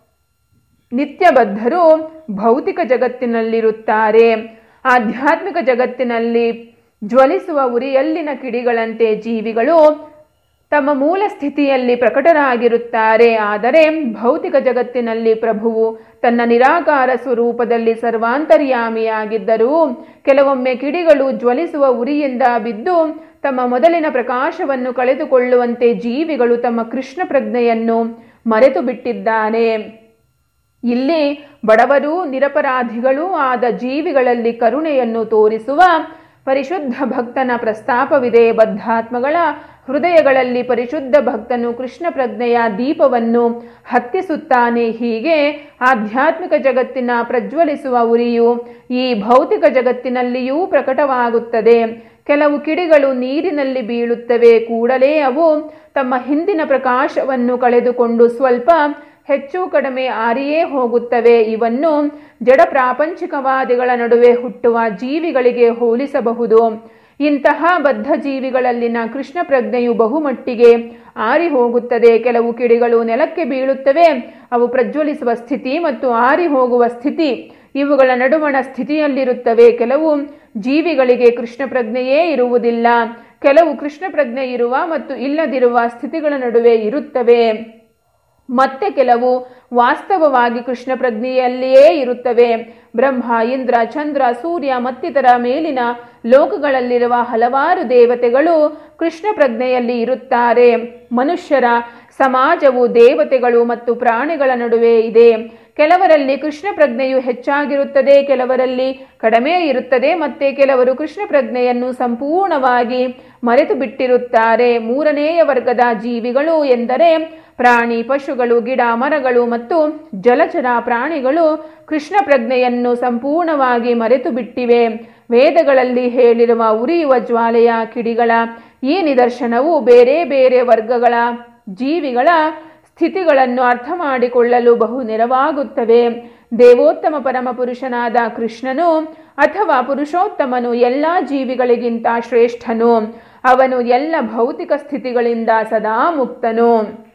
ನಿತ್ಯಬದ್ಧರು ಭೌತಿಕ ಜಗತ್ತಿನಲ್ಲಿರುತ್ತಾರೆ ಆಧ್ಯಾತ್ಮಿಕ ಜಗತ್ತಿನಲ್ಲಿ ಜ್ವಲಿಸುವ ಉರಿಯಲ್ಲಿನ ಕಿಡಿಗಳಂತೆ ಜೀವಿಗಳು ತಮ್ಮ ಮೂಲ ಸ್ಥಿತಿಯಲ್ಲಿ ಪ್ರಕಟರಾಗಿರುತ್ತಾರೆ ಆದರೆ ಭೌತಿಕ ಜಗತ್ತಿನಲ್ಲಿ ಪ್ರಭುವು ತನ್ನ ನಿರಾಕಾರ ಸ್ವರೂಪದಲ್ಲಿ ಸರ್ವಾಂತರ್ಯಾಮಿಯಾಗಿದ್ದರೂ ಕೆಲವೊಮ್ಮೆ ಕಿಡಿಗಳು ಜ್ವಲಿಸುವ ಉರಿಯಿಂದ ಬಿದ್ದು ತಮ್ಮ ಮೊದಲಿನ ಪ್ರಕಾಶವನ್ನು ಕಳೆದುಕೊಳ್ಳುವಂತೆ ಜೀವಿಗಳು ತಮ್ಮ ಕೃಷ್ಣ ಪ್ರಜ್ಞೆಯನ್ನು ಮರೆತು ಬಿಟ್ಟಿದ್ದಾನೆ ಇಲ್ಲಿ ಬಡವರು ನಿರಪರಾಧಿಗಳೂ ಆದ ಜೀವಿಗಳಲ್ಲಿ ಕರುಣೆಯನ್ನು ತೋರಿಸುವ ಪರಿಶುದ್ಧ ಭಕ್ತನ ಪ್ರಸ್ತಾಪವಿದೆ ಬದ್ಧಾತ್ಮಗಳ ಹೃದಯಗಳಲ್ಲಿ ಪರಿಶುದ್ಧ ಭಕ್ತನು ಕೃಷ್ಣ ಪ್ರಜ್ಞೆಯ ದೀಪವನ್ನು ಹತ್ತಿಸುತ್ತಾನೆ ಹೀಗೆ ಆಧ್ಯಾತ್ಮಿಕ ಜಗತ್ತಿನ ಪ್ರಜ್ವಲಿಸುವ ಉರಿಯು ಈ ಭೌತಿಕ ಜಗತ್ತಿನಲ್ಲಿಯೂ ಪ್ರಕಟವಾಗುತ್ತದೆ ಕೆಲವು ಕಿಡಿಗಳು ನೀರಿನಲ್ಲಿ ಬೀಳುತ್ತವೆ ಕೂಡಲೇ ಅವು ತಮ್ಮ ಹಿಂದಿನ ಪ್ರಕಾಶವನ್ನು ಕಳೆದುಕೊಂಡು ಸ್ವಲ್ಪ ಹೆಚ್ಚು ಕಡಿಮೆ ಆರಿಯೇ ಹೋಗುತ್ತವೆ ಇವನ್ನು ಜಡ ಪ್ರಾಪಂಚಿಕವಾದಿಗಳ ನಡುವೆ ಹುಟ್ಟುವ ಜೀವಿಗಳಿಗೆ ಹೋಲಿಸಬಹುದು ಇಂತಹ ಬದ್ಧ ಜೀವಿಗಳಲ್ಲಿನ ಕೃಷ್ಣ ಪ್ರಜ್ಞೆಯು ಬಹುಮಟ್ಟಿಗೆ ಆರಿ ಹೋಗುತ್ತದೆ ಕೆಲವು ಕಿಡಿಗಳು ನೆಲಕ್ಕೆ ಬೀಳುತ್ತವೆ ಅವು ಪ್ರಜ್ವಲಿಸುವ ಸ್ಥಿತಿ ಮತ್ತು ಆರಿ ಹೋಗುವ ಸ್ಥಿತಿ ಇವುಗಳ ನಡುವಣ ಸ್ಥಿತಿಯಲ್ಲಿರುತ್ತವೆ ಕೆಲವು ಜೀವಿಗಳಿಗೆ ಕೃಷ್ಣ ಪ್ರಜ್ಞೆಯೇ ಇರುವುದಿಲ್ಲ ಕೆಲವು ಕೃಷ್ಣ ಪ್ರಜ್ಞೆ ಇರುವ ಮತ್ತು ಇಲ್ಲದಿರುವ ಸ್ಥಿತಿಗಳ ನಡುವೆ ಇರುತ್ತವೆ ಮತ್ತೆ ಕೆಲವು ವಾಸ್ತವವಾಗಿ ಕೃಷ್ಣ ಪ್ರಜ್ಞೆಯಲ್ಲಿಯೇ ಇರುತ್ತವೆ ಬ್ರಹ್ಮ ಇಂದ್ರ ಚಂದ್ರ ಸೂರ್ಯ ಮತ್ತಿತರ ಮೇಲಿನ ಲೋಕಗಳಲ್ಲಿರುವ ಹಲವಾರು ದೇವತೆಗಳು ಕೃಷ್ಣ ಪ್ರಜ್ಞೆಯಲ್ಲಿ ಇರುತ್ತಾರೆ ಮನುಷ್ಯರ ಸಮಾಜವು ದೇವತೆಗಳು ಮತ್ತು ಪ್ರಾಣಿಗಳ ನಡುವೆ ಇದೆ ಕೆಲವರಲ್ಲಿ ಕೃಷ್ಣ ಪ್ರಜ್ಞೆಯು ಹೆಚ್ಚಾಗಿರುತ್ತದೆ ಕೆಲವರಲ್ಲಿ ಕಡಿಮೆ ಇರುತ್ತದೆ ಮತ್ತೆ ಕೆಲವರು ಕೃಷ್ಣ ಪ್ರಜ್ಞೆಯನ್ನು ಸಂಪೂರ್ಣವಾಗಿ ಮರೆತು ಬಿಟ್ಟಿರುತ್ತಾರೆ ಮೂರನೆಯ ವರ್ಗದ ಜೀವಿಗಳು ಎಂದರೆ ಪ್ರಾಣಿ ಪಶುಗಳು ಗಿಡ ಮರಗಳು ಮತ್ತು ಜಲಚರ ಪ್ರಾಣಿಗಳು ಕೃಷ್ಣ ಪ್ರಜ್ಞೆಯನ್ನು ಸಂಪೂರ್ಣವಾಗಿ ಮರೆತು ಬಿಟ್ಟಿವೆ ವೇದಗಳಲ್ಲಿ ಹೇಳಿರುವ ಉರಿಯುವ ಜ್ವಾಲೆಯ ಕಿಡಿಗಳ ಈ ನಿದರ್ಶನವು ಬೇರೆ ಬೇರೆ ವರ್ಗಗಳ ಜೀವಿಗಳ ಸ್ಥಿತಿಗಳನ್ನು ಅರ್ಥ ಮಾಡಿಕೊಳ್ಳಲು ಬಹು ನೆರವಾಗುತ್ತವೆ ದೇವೋತ್ತಮ ಪರಮಪುರುಷನಾದ ಕೃಷ್ಣನು ಅಥವಾ ಪುರುಷೋತ್ತಮನು ಎಲ್ಲ ಜೀವಿಗಳಿಗಿಂತ ಶ್ರೇಷ್ಠನು ಅವನು ಎಲ್ಲ ಭೌತಿಕ ಸ್ಥಿತಿಗಳಿಂದ ಸದಾ ಮುಕ್ತನು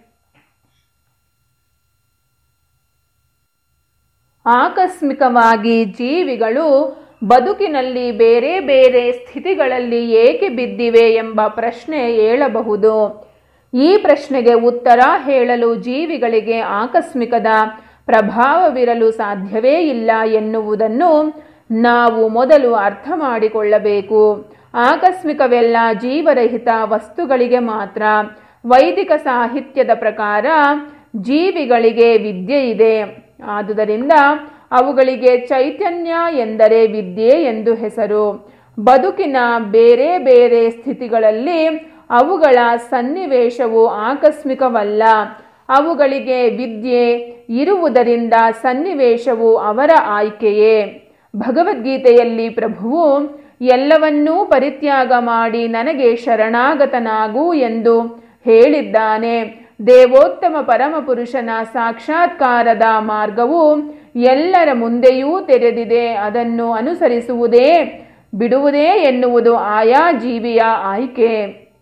ಆಕಸ್ಮಿಕವಾಗಿ ಜೀವಿಗಳು ಬದುಕಿನಲ್ಲಿ ಬೇರೆ ಬೇರೆ ಸ್ಥಿತಿಗಳಲ್ಲಿ ಏಕೆ ಬಿದ್ದಿವೆ ಎಂಬ ಪ್ರಶ್ನೆ ಏಳಬಹುದು ಈ ಪ್ರಶ್ನೆಗೆ ಉತ್ತರ ಹೇಳಲು ಜೀವಿಗಳಿಗೆ ಆಕಸ್ಮಿಕದ ಪ್ರಭಾವವಿರಲು ಸಾಧ್ಯವೇ ಇಲ್ಲ ಎನ್ನುವುದನ್ನು ನಾವು ಮೊದಲು ಅರ್ಥ ಮಾಡಿಕೊಳ್ಳಬೇಕು ಆಕಸ್ಮಿಕವೆಲ್ಲ ಜೀವರಹಿತ ವಸ್ತುಗಳಿಗೆ ಮಾತ್ರ ವೈದಿಕ ಸಾಹಿತ್ಯದ ಪ್ರಕಾರ ಜೀವಿಗಳಿಗೆ ವಿದ್ಯೆ ಇದೆ ಆದುದರಿಂದ ಅವುಗಳಿಗೆ ಚೈತನ್ಯ ಎಂದರೆ ವಿದ್ಯೆ ಎಂದು ಹೆಸರು ಬದುಕಿನ ಬೇರೆ ಬೇರೆ ಸ್ಥಿತಿಗಳಲ್ಲಿ ಅವುಗಳ ಸನ್ನಿವೇಶವು ಆಕಸ್ಮಿಕವಲ್ಲ ಅವುಗಳಿಗೆ ವಿದ್ಯೆ ಇರುವುದರಿಂದ ಸನ್ನಿವೇಶವು ಅವರ ಆಯ್ಕೆಯೇ ಭಗವದ್ಗೀತೆಯಲ್ಲಿ ಪ್ರಭುವು ಎಲ್ಲವನ್ನೂ ಪರಿತ್ಯಾಗ ಮಾಡಿ ನನಗೆ ಶರಣಾಗತನಾಗು ಎಂದು ಹೇಳಿದ್ದಾನೆ ದೇವೋತ್ತಮ ಪರಮಪುರುಷನ ಸಾಕ್ಷಾತ್ಕಾರದ ಮಾರ್ಗವು ಎಲ್ಲರ ಮುಂದೆಯೂ ತೆರೆದಿದೆ ಅದನ್ನು ಅನುಸರಿಸುವುದೇ ಬಿಡುವುದೇ ಎನ್ನುವುದು ಆಯಾ ಜೀವಿಯ ಆಯ್ಕೆ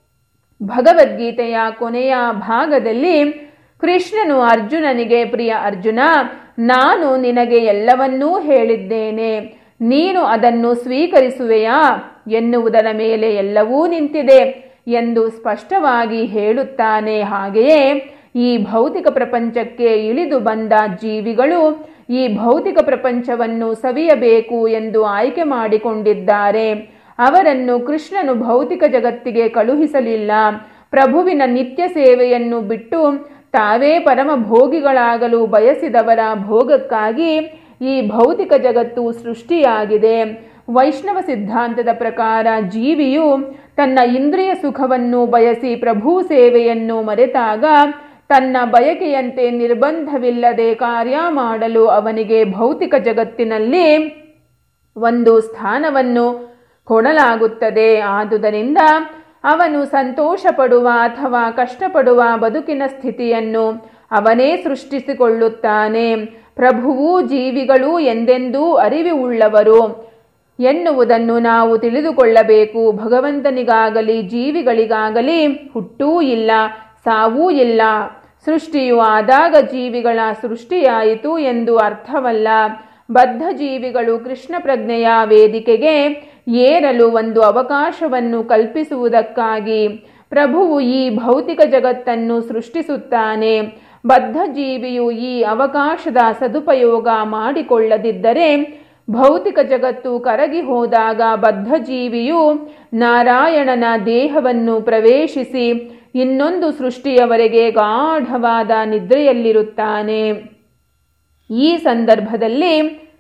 ಭಗವದ್ಗೀತೆಯ ಕೊನೆಯ ಭಾಗದಲ್ಲಿ ಕೃಷ್ಣನು ಅರ್ಜುನನಿಗೆ ಪ್ರಿಯ ಅರ್ಜುನ ನಾನು ನಿನಗೆ ಎಲ್ಲವನ್ನೂ ಹೇಳಿದ್ದೇನೆ ನೀನು ಅದನ್ನು ಸ್ವೀಕರಿಸುವೆಯಾ ಎನ್ನುವುದರ ಮೇಲೆ ಎಲ್ಲವೂ ನಿಂತಿದೆ ಎಂದು ಸ್ಪಷ್ಟವಾಗಿ ಹೇಳುತ್ತಾನೆ ಹಾಗೆಯೇ ಈ ಭೌತಿಕ ಪ್ರಪಂಚಕ್ಕೆ ಇಳಿದು ಬಂದ ಜೀವಿಗಳು ಈ ಭೌತಿಕ ಪ್ರಪಂಚವನ್ನು ಸವಿಯಬೇಕು ಎಂದು ಆಯ್ಕೆ ಮಾಡಿಕೊಂಡಿದ್ದಾರೆ ಅವರನ್ನು ಕೃಷ್ಣನು ಭೌತಿಕ ಜಗತ್ತಿಗೆ ಕಳುಹಿಸಲಿಲ್ಲ ಪ್ರಭುವಿನ ನಿತ್ಯ ಸೇವೆಯನ್ನು ಬಿಟ್ಟು ತಾವೇ ಪರಮ ಭೋಗಿಗಳಾಗಲು ಬಯಸಿದವರ ಭೋಗಕ್ಕಾಗಿ ಈ ಭೌತಿಕ ಜಗತ್ತು ಸೃಷ್ಟಿಯಾಗಿದೆ ವೈಷ್ಣವ ಸಿದ್ಧಾಂತದ ಪ್ರಕಾರ ಜೀವಿಯು ತನ್ನ ಇಂದ್ರಿಯ ಸುಖವನ್ನು ಬಯಸಿ ಪ್ರಭು ಸೇವೆಯನ್ನು ಮರೆತಾಗ ತನ್ನ ಬಯಕೆಯಂತೆ ನಿರ್ಬಂಧವಿಲ್ಲದೆ ಕಾರ್ಯ ಮಾಡಲು ಅವನಿಗೆ ಭೌತಿಕ ಜಗತ್ತಿನಲ್ಲಿ ಒಂದು ಸ್ಥಾನವನ್ನು ಕೊಡಲಾಗುತ್ತದೆ ಆದುದರಿಂದ ಅವನು ಸಂತೋಷ ಪಡುವ ಅಥವಾ ಕಷ್ಟಪಡುವ ಬದುಕಿನ ಸ್ಥಿತಿಯನ್ನು ಅವನೇ ಸೃಷ್ಟಿಸಿಕೊಳ್ಳುತ್ತಾನೆ ಪ್ರಭುವು ಜೀವಿಗಳು ಎಂದೆಂದೂ ಅರಿವುಳ್ಳವರು ಎನ್ನುವುದನ್ನು ನಾವು ತಿಳಿದುಕೊಳ್ಳಬೇಕು ಭಗವಂತನಿಗಾಗಲಿ ಜೀವಿಗಳಿಗಾಗಲಿ ಹುಟ್ಟೂ ಇಲ್ಲ ಸಾವೂ ಇಲ್ಲ ಸೃಷ್ಟಿಯು ಆದಾಗ ಜೀವಿಗಳ ಸೃಷ್ಟಿಯಾಯಿತು ಎಂದು ಅರ್ಥವಲ್ಲ ಬದ್ಧ ಜೀವಿಗಳು ಕೃಷ್ಣ ಪ್ರಜ್ಞೆಯ ವೇದಿಕೆಗೆ ಏರಲು ಒಂದು ಅವಕಾಶವನ್ನು ಕಲ್ಪಿಸುವುದಕ್ಕಾಗಿ ಪ್ರಭುವು ಈ ಭೌತಿಕ ಜಗತ್ತನ್ನು ಸೃಷ್ಟಿಸುತ್ತಾನೆ ಬದ್ಧ ಜೀವಿಯು ಈ ಅವಕಾಶದ ಸದುಪಯೋಗ ಮಾಡಿಕೊಳ್ಳದಿದ್ದರೆ ಭೌತಿಕ ಜಗತ್ತು ಕರಗಿ ಹೋದಾಗ ಬದ್ಧ ಜೀವಿಯು ನಾರಾಯಣನ ದೇಹವನ್ನು ಪ್ರವೇಶಿಸಿ ಇನ್ನೊಂದು ಸೃಷ್ಟಿಯವರೆಗೆ ಗಾಢವಾದ ನಿದ್ರೆಯಲ್ಲಿರುತ್ತಾನೆ ಈ ಸಂದರ್ಭದಲ್ಲಿ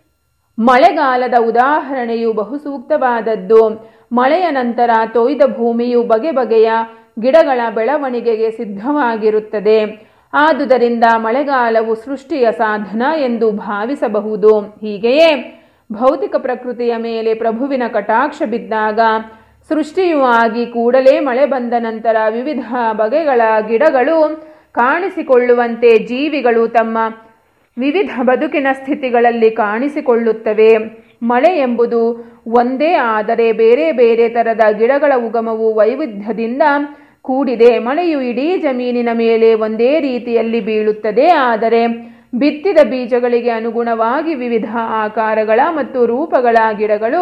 ಮಳೆಗಾಲದ ಉದಾಹರಣೆಯು ಬಹು ಸೂಕ್ತವಾದದ್ದು ಮಳೆಯ ನಂತರ ತೊಯ್ದ ಭೂಮಿಯು ಬಗೆ ಬಗೆಯ ಗಿಡಗಳ ಬೆಳವಣಿಗೆಗೆ ಸಿದ್ಧವಾಗಿರುತ್ತದೆ ಆದುದರಿಂದ ಮಳೆಗಾಲವು ಸೃಷ್ಟಿಯ ಸಾಧನ ಎಂದು ಭಾವಿಸಬಹುದು ಹೀಗೆಯೇ ಭೌತಿಕ ಪ್ರಕೃತಿಯ ಮೇಲೆ ಪ್ರಭುವಿನ ಕಟಾಕ್ಷ ಬಿದ್ದಾಗ ಸೃಷ್ಟಿಯು ಆಗಿ ಕೂಡಲೇ ಮಳೆ ಬಂದ ನಂತರ ವಿವಿಧ ಬಗೆಗಳ ಗಿಡಗಳು ಕಾಣಿಸಿಕೊಳ್ಳುವಂತೆ ಜೀವಿಗಳು ತಮ್ಮ ವಿವಿಧ ಬದುಕಿನ ಸ್ಥಿತಿಗಳಲ್ಲಿ ಕಾಣಿಸಿಕೊಳ್ಳುತ್ತವೆ ಮಳೆ ಎಂಬುದು ಒಂದೇ ಆದರೆ ಬೇರೆ ಬೇರೆ ತರದ ಗಿಡಗಳ ಉಗಮವು ವೈವಿಧ್ಯದಿಂದ ಕೂಡಿದೆ ಮಳೆಯು ಇಡೀ ಜಮೀನಿನ ಮೇಲೆ ಒಂದೇ ರೀತಿಯಲ್ಲಿ ಬೀಳುತ್ತದೆ ಆದರೆ ಬಿತ್ತಿದ ಬೀಜಗಳಿಗೆ ಅನುಗುಣವಾಗಿ ವಿವಿಧ ಆಕಾರಗಳ ಮತ್ತು ರೂಪಗಳ ಗಿಡಗಳು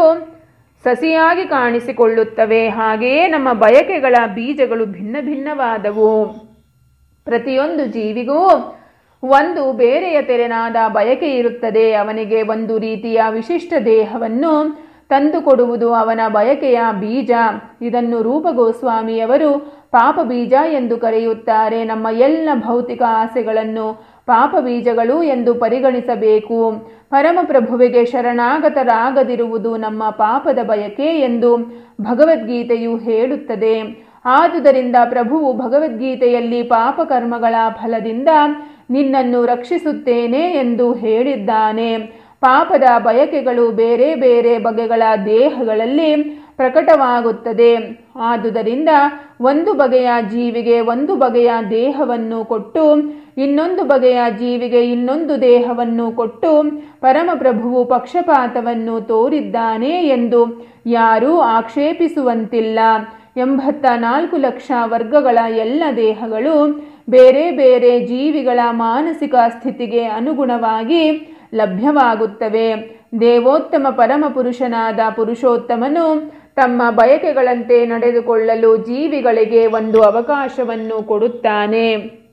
ಸಸಿಯಾಗಿ ಕಾಣಿಸಿಕೊಳ್ಳುತ್ತವೆ ಹಾಗೆಯೇ ನಮ್ಮ ಬಯಕೆಗಳ ಬೀಜಗಳು ಭಿನ್ನ ಭಿನ್ನವಾದವು ಪ್ರತಿಯೊಂದು ಜೀವಿಗೂ ಒಂದು ಬೇರೆಯ ತೆರೆನಾದ ಬಯಕೆ ಇರುತ್ತದೆ ಅವನಿಗೆ ಒಂದು ರೀತಿಯ ವಿಶಿಷ್ಟ ದೇಹವನ್ನು ತಂದುಕೊಡುವುದು ಅವನ ಬಯಕೆಯ ಬೀಜ ಇದನ್ನು ರೂಪಗೋಸ್ವಾಮಿಯವರು ಪಾಪ ಬೀಜ ಎಂದು ಕರೆಯುತ್ತಾರೆ ನಮ್ಮ ಎಲ್ಲ ಭೌತಿಕ ಆಸೆಗಳನ್ನು ಪಾಪ ಬೀಜಗಳು ಎಂದು ಪರಿಗಣಿಸಬೇಕು ಪರಮಪ್ರಭುವಿಗೆ ಶರಣಾಗತರಾಗದಿರುವುದು ನಮ್ಮ ಪಾಪದ ಬಯಕೆ ಎಂದು ಭಗವದ್ಗೀತೆಯು ಹೇಳುತ್ತದೆ ಆದುದರಿಂದ ಪ್ರಭುವು ಭಗವದ್ಗೀತೆಯಲ್ಲಿ ಪಾಪಕರ್ಮಗಳ ಫಲದಿಂದ ನಿನ್ನನ್ನು ರಕ್ಷಿಸುತ್ತೇನೆ ಎಂದು ಹೇಳಿದ್ದಾನೆ ಪಾಪದ ಬಯಕೆಗಳು ಬೇರೆ ಬೇರೆ ಬಗೆಗಳ ದೇಹಗಳಲ್ಲಿ ಪ್ರಕಟವಾಗುತ್ತದೆ ಆದುದರಿಂದ ಒಂದು ಬಗೆಯ ಜೀವಿಗೆ ಒಂದು ಬಗೆಯ ದೇಹವನ್ನು ಕೊಟ್ಟು ಇನ್ನೊಂದು ಬಗೆಯ ಜೀವಿಗೆ ಇನ್ನೊಂದು ದೇಹವನ್ನು ಕೊಟ್ಟು ಪರಮಪ್ರಭುವು ಪಕ್ಷಪಾತವನ್ನು ತೋರಿದ್ದಾನೆ ಎಂದು ಯಾರೂ ಆಕ್ಷೇಪಿಸುವಂತಿಲ್ಲ ಎಂಬತ್ತ ನಾಲ್ಕು ಲಕ್ಷ ವರ್ಗಗಳ ಎಲ್ಲ ದೇಹಗಳು ಬೇರೆ ಬೇರೆ ಜೀವಿಗಳ ಮಾನಸಿಕ ಸ್ಥಿತಿಗೆ ಅನುಗುಣವಾಗಿ ಲಭ್ಯವಾಗುತ್ತವೆ ದೇವೋತ್ತಮ ಪರಮ ಪುರುಷನಾದ ಪುರುಷೋತ್ತಮನು ತಮ್ಮ ಬಯಕೆಗಳಂತೆ ನಡೆದುಕೊಳ್ಳಲು ಜೀವಿಗಳಿಗೆ ಒಂದು ಅವಕಾಶವನ್ನು ಕೊಡುತ್ತಾನೆ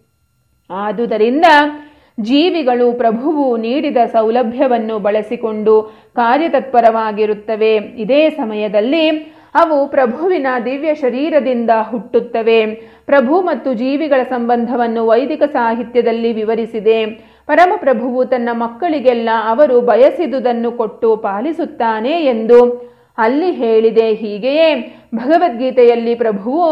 ಆದುದರಿಂದ ಜೀವಿಗಳು ಪ್ರಭುವು ನೀಡಿದ ಸೌಲಭ್ಯವನ್ನು ಬಳಸಿಕೊಂಡು ಕಾರ್ಯತತ್ಪರವಾಗಿರುತ್ತವೆ ಇದೇ ಸಮಯದಲ್ಲಿ ಅವು ಪ್ರಭುವಿನ ದಿವ್ಯ ಶರೀರದಿಂದ ಹುಟ್ಟುತ್ತವೆ ಪ್ರಭು ಮತ್ತು ಜೀವಿಗಳ ಸಂಬಂಧವನ್ನು ವೈದಿಕ ಸಾಹಿತ್ಯದಲ್ಲಿ ವಿವರಿಸಿದೆ ಪರಮಪ್ರಭುವು ತನ್ನ ಮಕ್ಕಳಿಗೆಲ್ಲ ಅವರು ಬಯಸಿದುದನ್ನು ಕೊಟ್ಟು ಪಾಲಿಸುತ್ತಾನೆ ಎಂದು ಅಲ್ಲಿ ಹೇಳಿದೆ ಹೀಗೆಯೇ ಭಗವದ್ಗೀತೆಯಲ್ಲಿ ಪ್ರಭುವು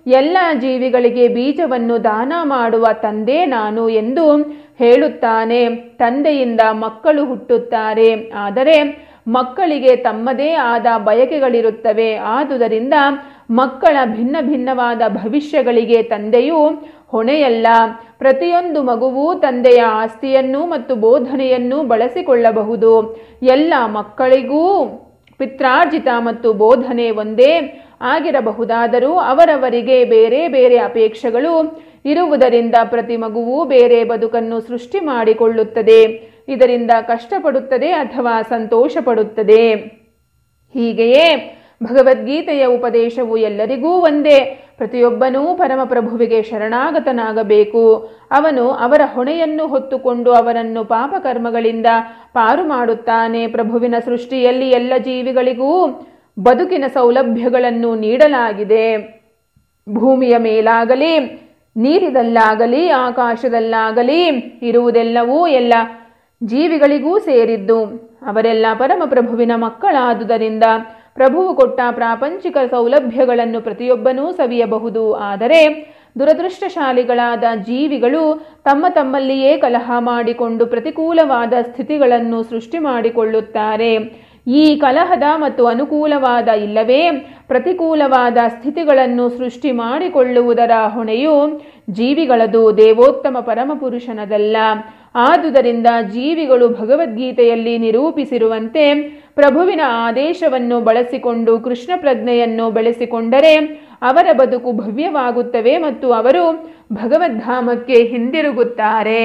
ಎಲ್ಲ ಜೀವಿಗಳಿಗೆ ಬೀಜವನ್ನು ದಾನ ಮಾಡುವ ತಂದೆ ನಾನು ಎಂದು ಹೇಳುತ್ತಾನೆ ತಂದೆಯಿಂದ ಮಕ್ಕಳು ಹುಟ್ಟುತ್ತಾರೆ ಆದರೆ ಮಕ್ಕಳಿಗೆ ತಮ್ಮದೇ ಆದ ಬಯಕೆಗಳಿರುತ್ತವೆ ಆದುದರಿಂದ ಮಕ್ಕಳ ಭಿನ್ನ ಭಿನ್ನವಾದ ಭವಿಷ್ಯಗಳಿಗೆ ತಂದೆಯು ಹೊಣೆಯಲ್ಲ ಪ್ರತಿಯೊಂದು ಮಗುವೂ ತಂದೆಯ ಆಸ್ತಿಯನ್ನು ಮತ್ತು ಬೋಧನೆಯನ್ನು ಬಳಸಿಕೊಳ್ಳಬಹುದು ಎಲ್ಲ ಮಕ್ಕಳಿಗೂ ಪಿತ್ರಾರ್ಜಿತ ಮತ್ತು ಬೋಧನೆ ಒಂದೇ ಆಗಿರಬಹುದಾದರೂ ಅವರವರಿಗೆ ಬೇರೆ ಬೇರೆ ಅಪೇಕ್ಷೆಗಳು ಇರುವುದರಿಂದ ಪ್ರತಿ ಮಗುವೂ ಬೇರೆ ಬದುಕನ್ನು ಸೃಷ್ಟಿ ಮಾಡಿಕೊಳ್ಳುತ್ತದೆ ಇದರಿಂದ ಕಷ್ಟಪಡುತ್ತದೆ ಅಥವಾ ಸಂತೋಷ ಪಡುತ್ತದೆ ಹೀಗೆಯೇ ಭಗವದ್ಗೀತೆಯ ಉಪದೇಶವು ಎಲ್ಲರಿಗೂ ಒಂದೇ ಪ್ರತಿಯೊಬ್ಬನೂ ಪರಮಪ್ರಭುವಿಗೆ ಶರಣಾಗತನಾಗಬೇಕು ಅವನು ಅವರ ಹೊಣೆಯನ್ನು ಹೊತ್ತುಕೊಂಡು ಅವರನ್ನು ಪಾಪಕರ್ಮಗಳಿಂದ ಪಾರು ಮಾಡುತ್ತಾನೆ ಪ್ರಭುವಿನ ಸೃಷ್ಟಿಯಲ್ಲಿ ಎಲ್ಲ ಜೀವಿಗಳಿಗೂ ಬದುಕಿನ ಸೌಲಭ್ಯಗಳನ್ನು ನೀಡಲಾಗಿದೆ ಭೂಮಿಯ ಮೇಲಾಗಲಿ ನೀರಿದಲ್ಲಾಗಲಿ ಆಕಾಶದಲ್ಲಾಗಲಿ ಇರುವುದೆಲ್ಲವೂ ಎಲ್ಲ ಜೀವಿಗಳಿಗೂ ಸೇರಿದ್ದು ಅವರೆಲ್ಲ ಪರಮಪ್ರಭುವಿನ ಮಕ್ಕಳಾದುದರಿಂದ ಪ್ರಭುವು ಕೊಟ್ಟ ಪ್ರಾಪಂಚಿಕ ಸೌಲಭ್ಯಗಳನ್ನು ಪ್ರತಿಯೊಬ್ಬನೂ ಸವಿಯಬಹುದು ಆದರೆ ದುರದೃಷ್ಟಶಾಲಿಗಳಾದ ಜೀವಿಗಳು ತಮ್ಮ ತಮ್ಮಲ್ಲಿಯೇ ಕಲಹ ಮಾಡಿಕೊಂಡು ಪ್ರತಿಕೂಲವಾದ ಸ್ಥಿತಿಗಳನ್ನು ಸೃಷ್ಟಿ ಮಾಡಿಕೊಳ್ಳುತ್ತಾರೆ ಈ ಕಲಹದ ಮತ್ತು ಅನುಕೂಲವಾದ ಇಲ್ಲವೇ ಪ್ರತಿಕೂಲವಾದ ಸ್ಥಿತಿಗಳನ್ನು ಸೃಷ್ಟಿ ಮಾಡಿಕೊಳ್ಳುವುದರ ಹೊಣೆಯು ಜೀವಿಗಳದು ದೇವೋತ್ತಮ ಪರಮಪುರುಷನದಲ್ಲ ಆದುದರಿಂದ ಜೀವಿಗಳು ಭಗವದ್ಗೀತೆಯಲ್ಲಿ ನಿರೂಪಿಸಿರುವಂತೆ ಪ್ರಭುವಿನ ಆದೇಶವನ್ನು ಬಳಸಿಕೊಂಡು ಕೃಷ್ಣ ಪ್ರಜ್ಞೆಯನ್ನು ಬೆಳೆಸಿಕೊಂಡರೆ ಅವರ ಬದುಕು ಭವ್ಯವಾಗುತ್ತವೆ ಮತ್ತು ಅವರು ಭಗವದ್ಧಾಮಕ್ಕೆ ಹಿಂದಿರುಗುತ್ತಾರೆ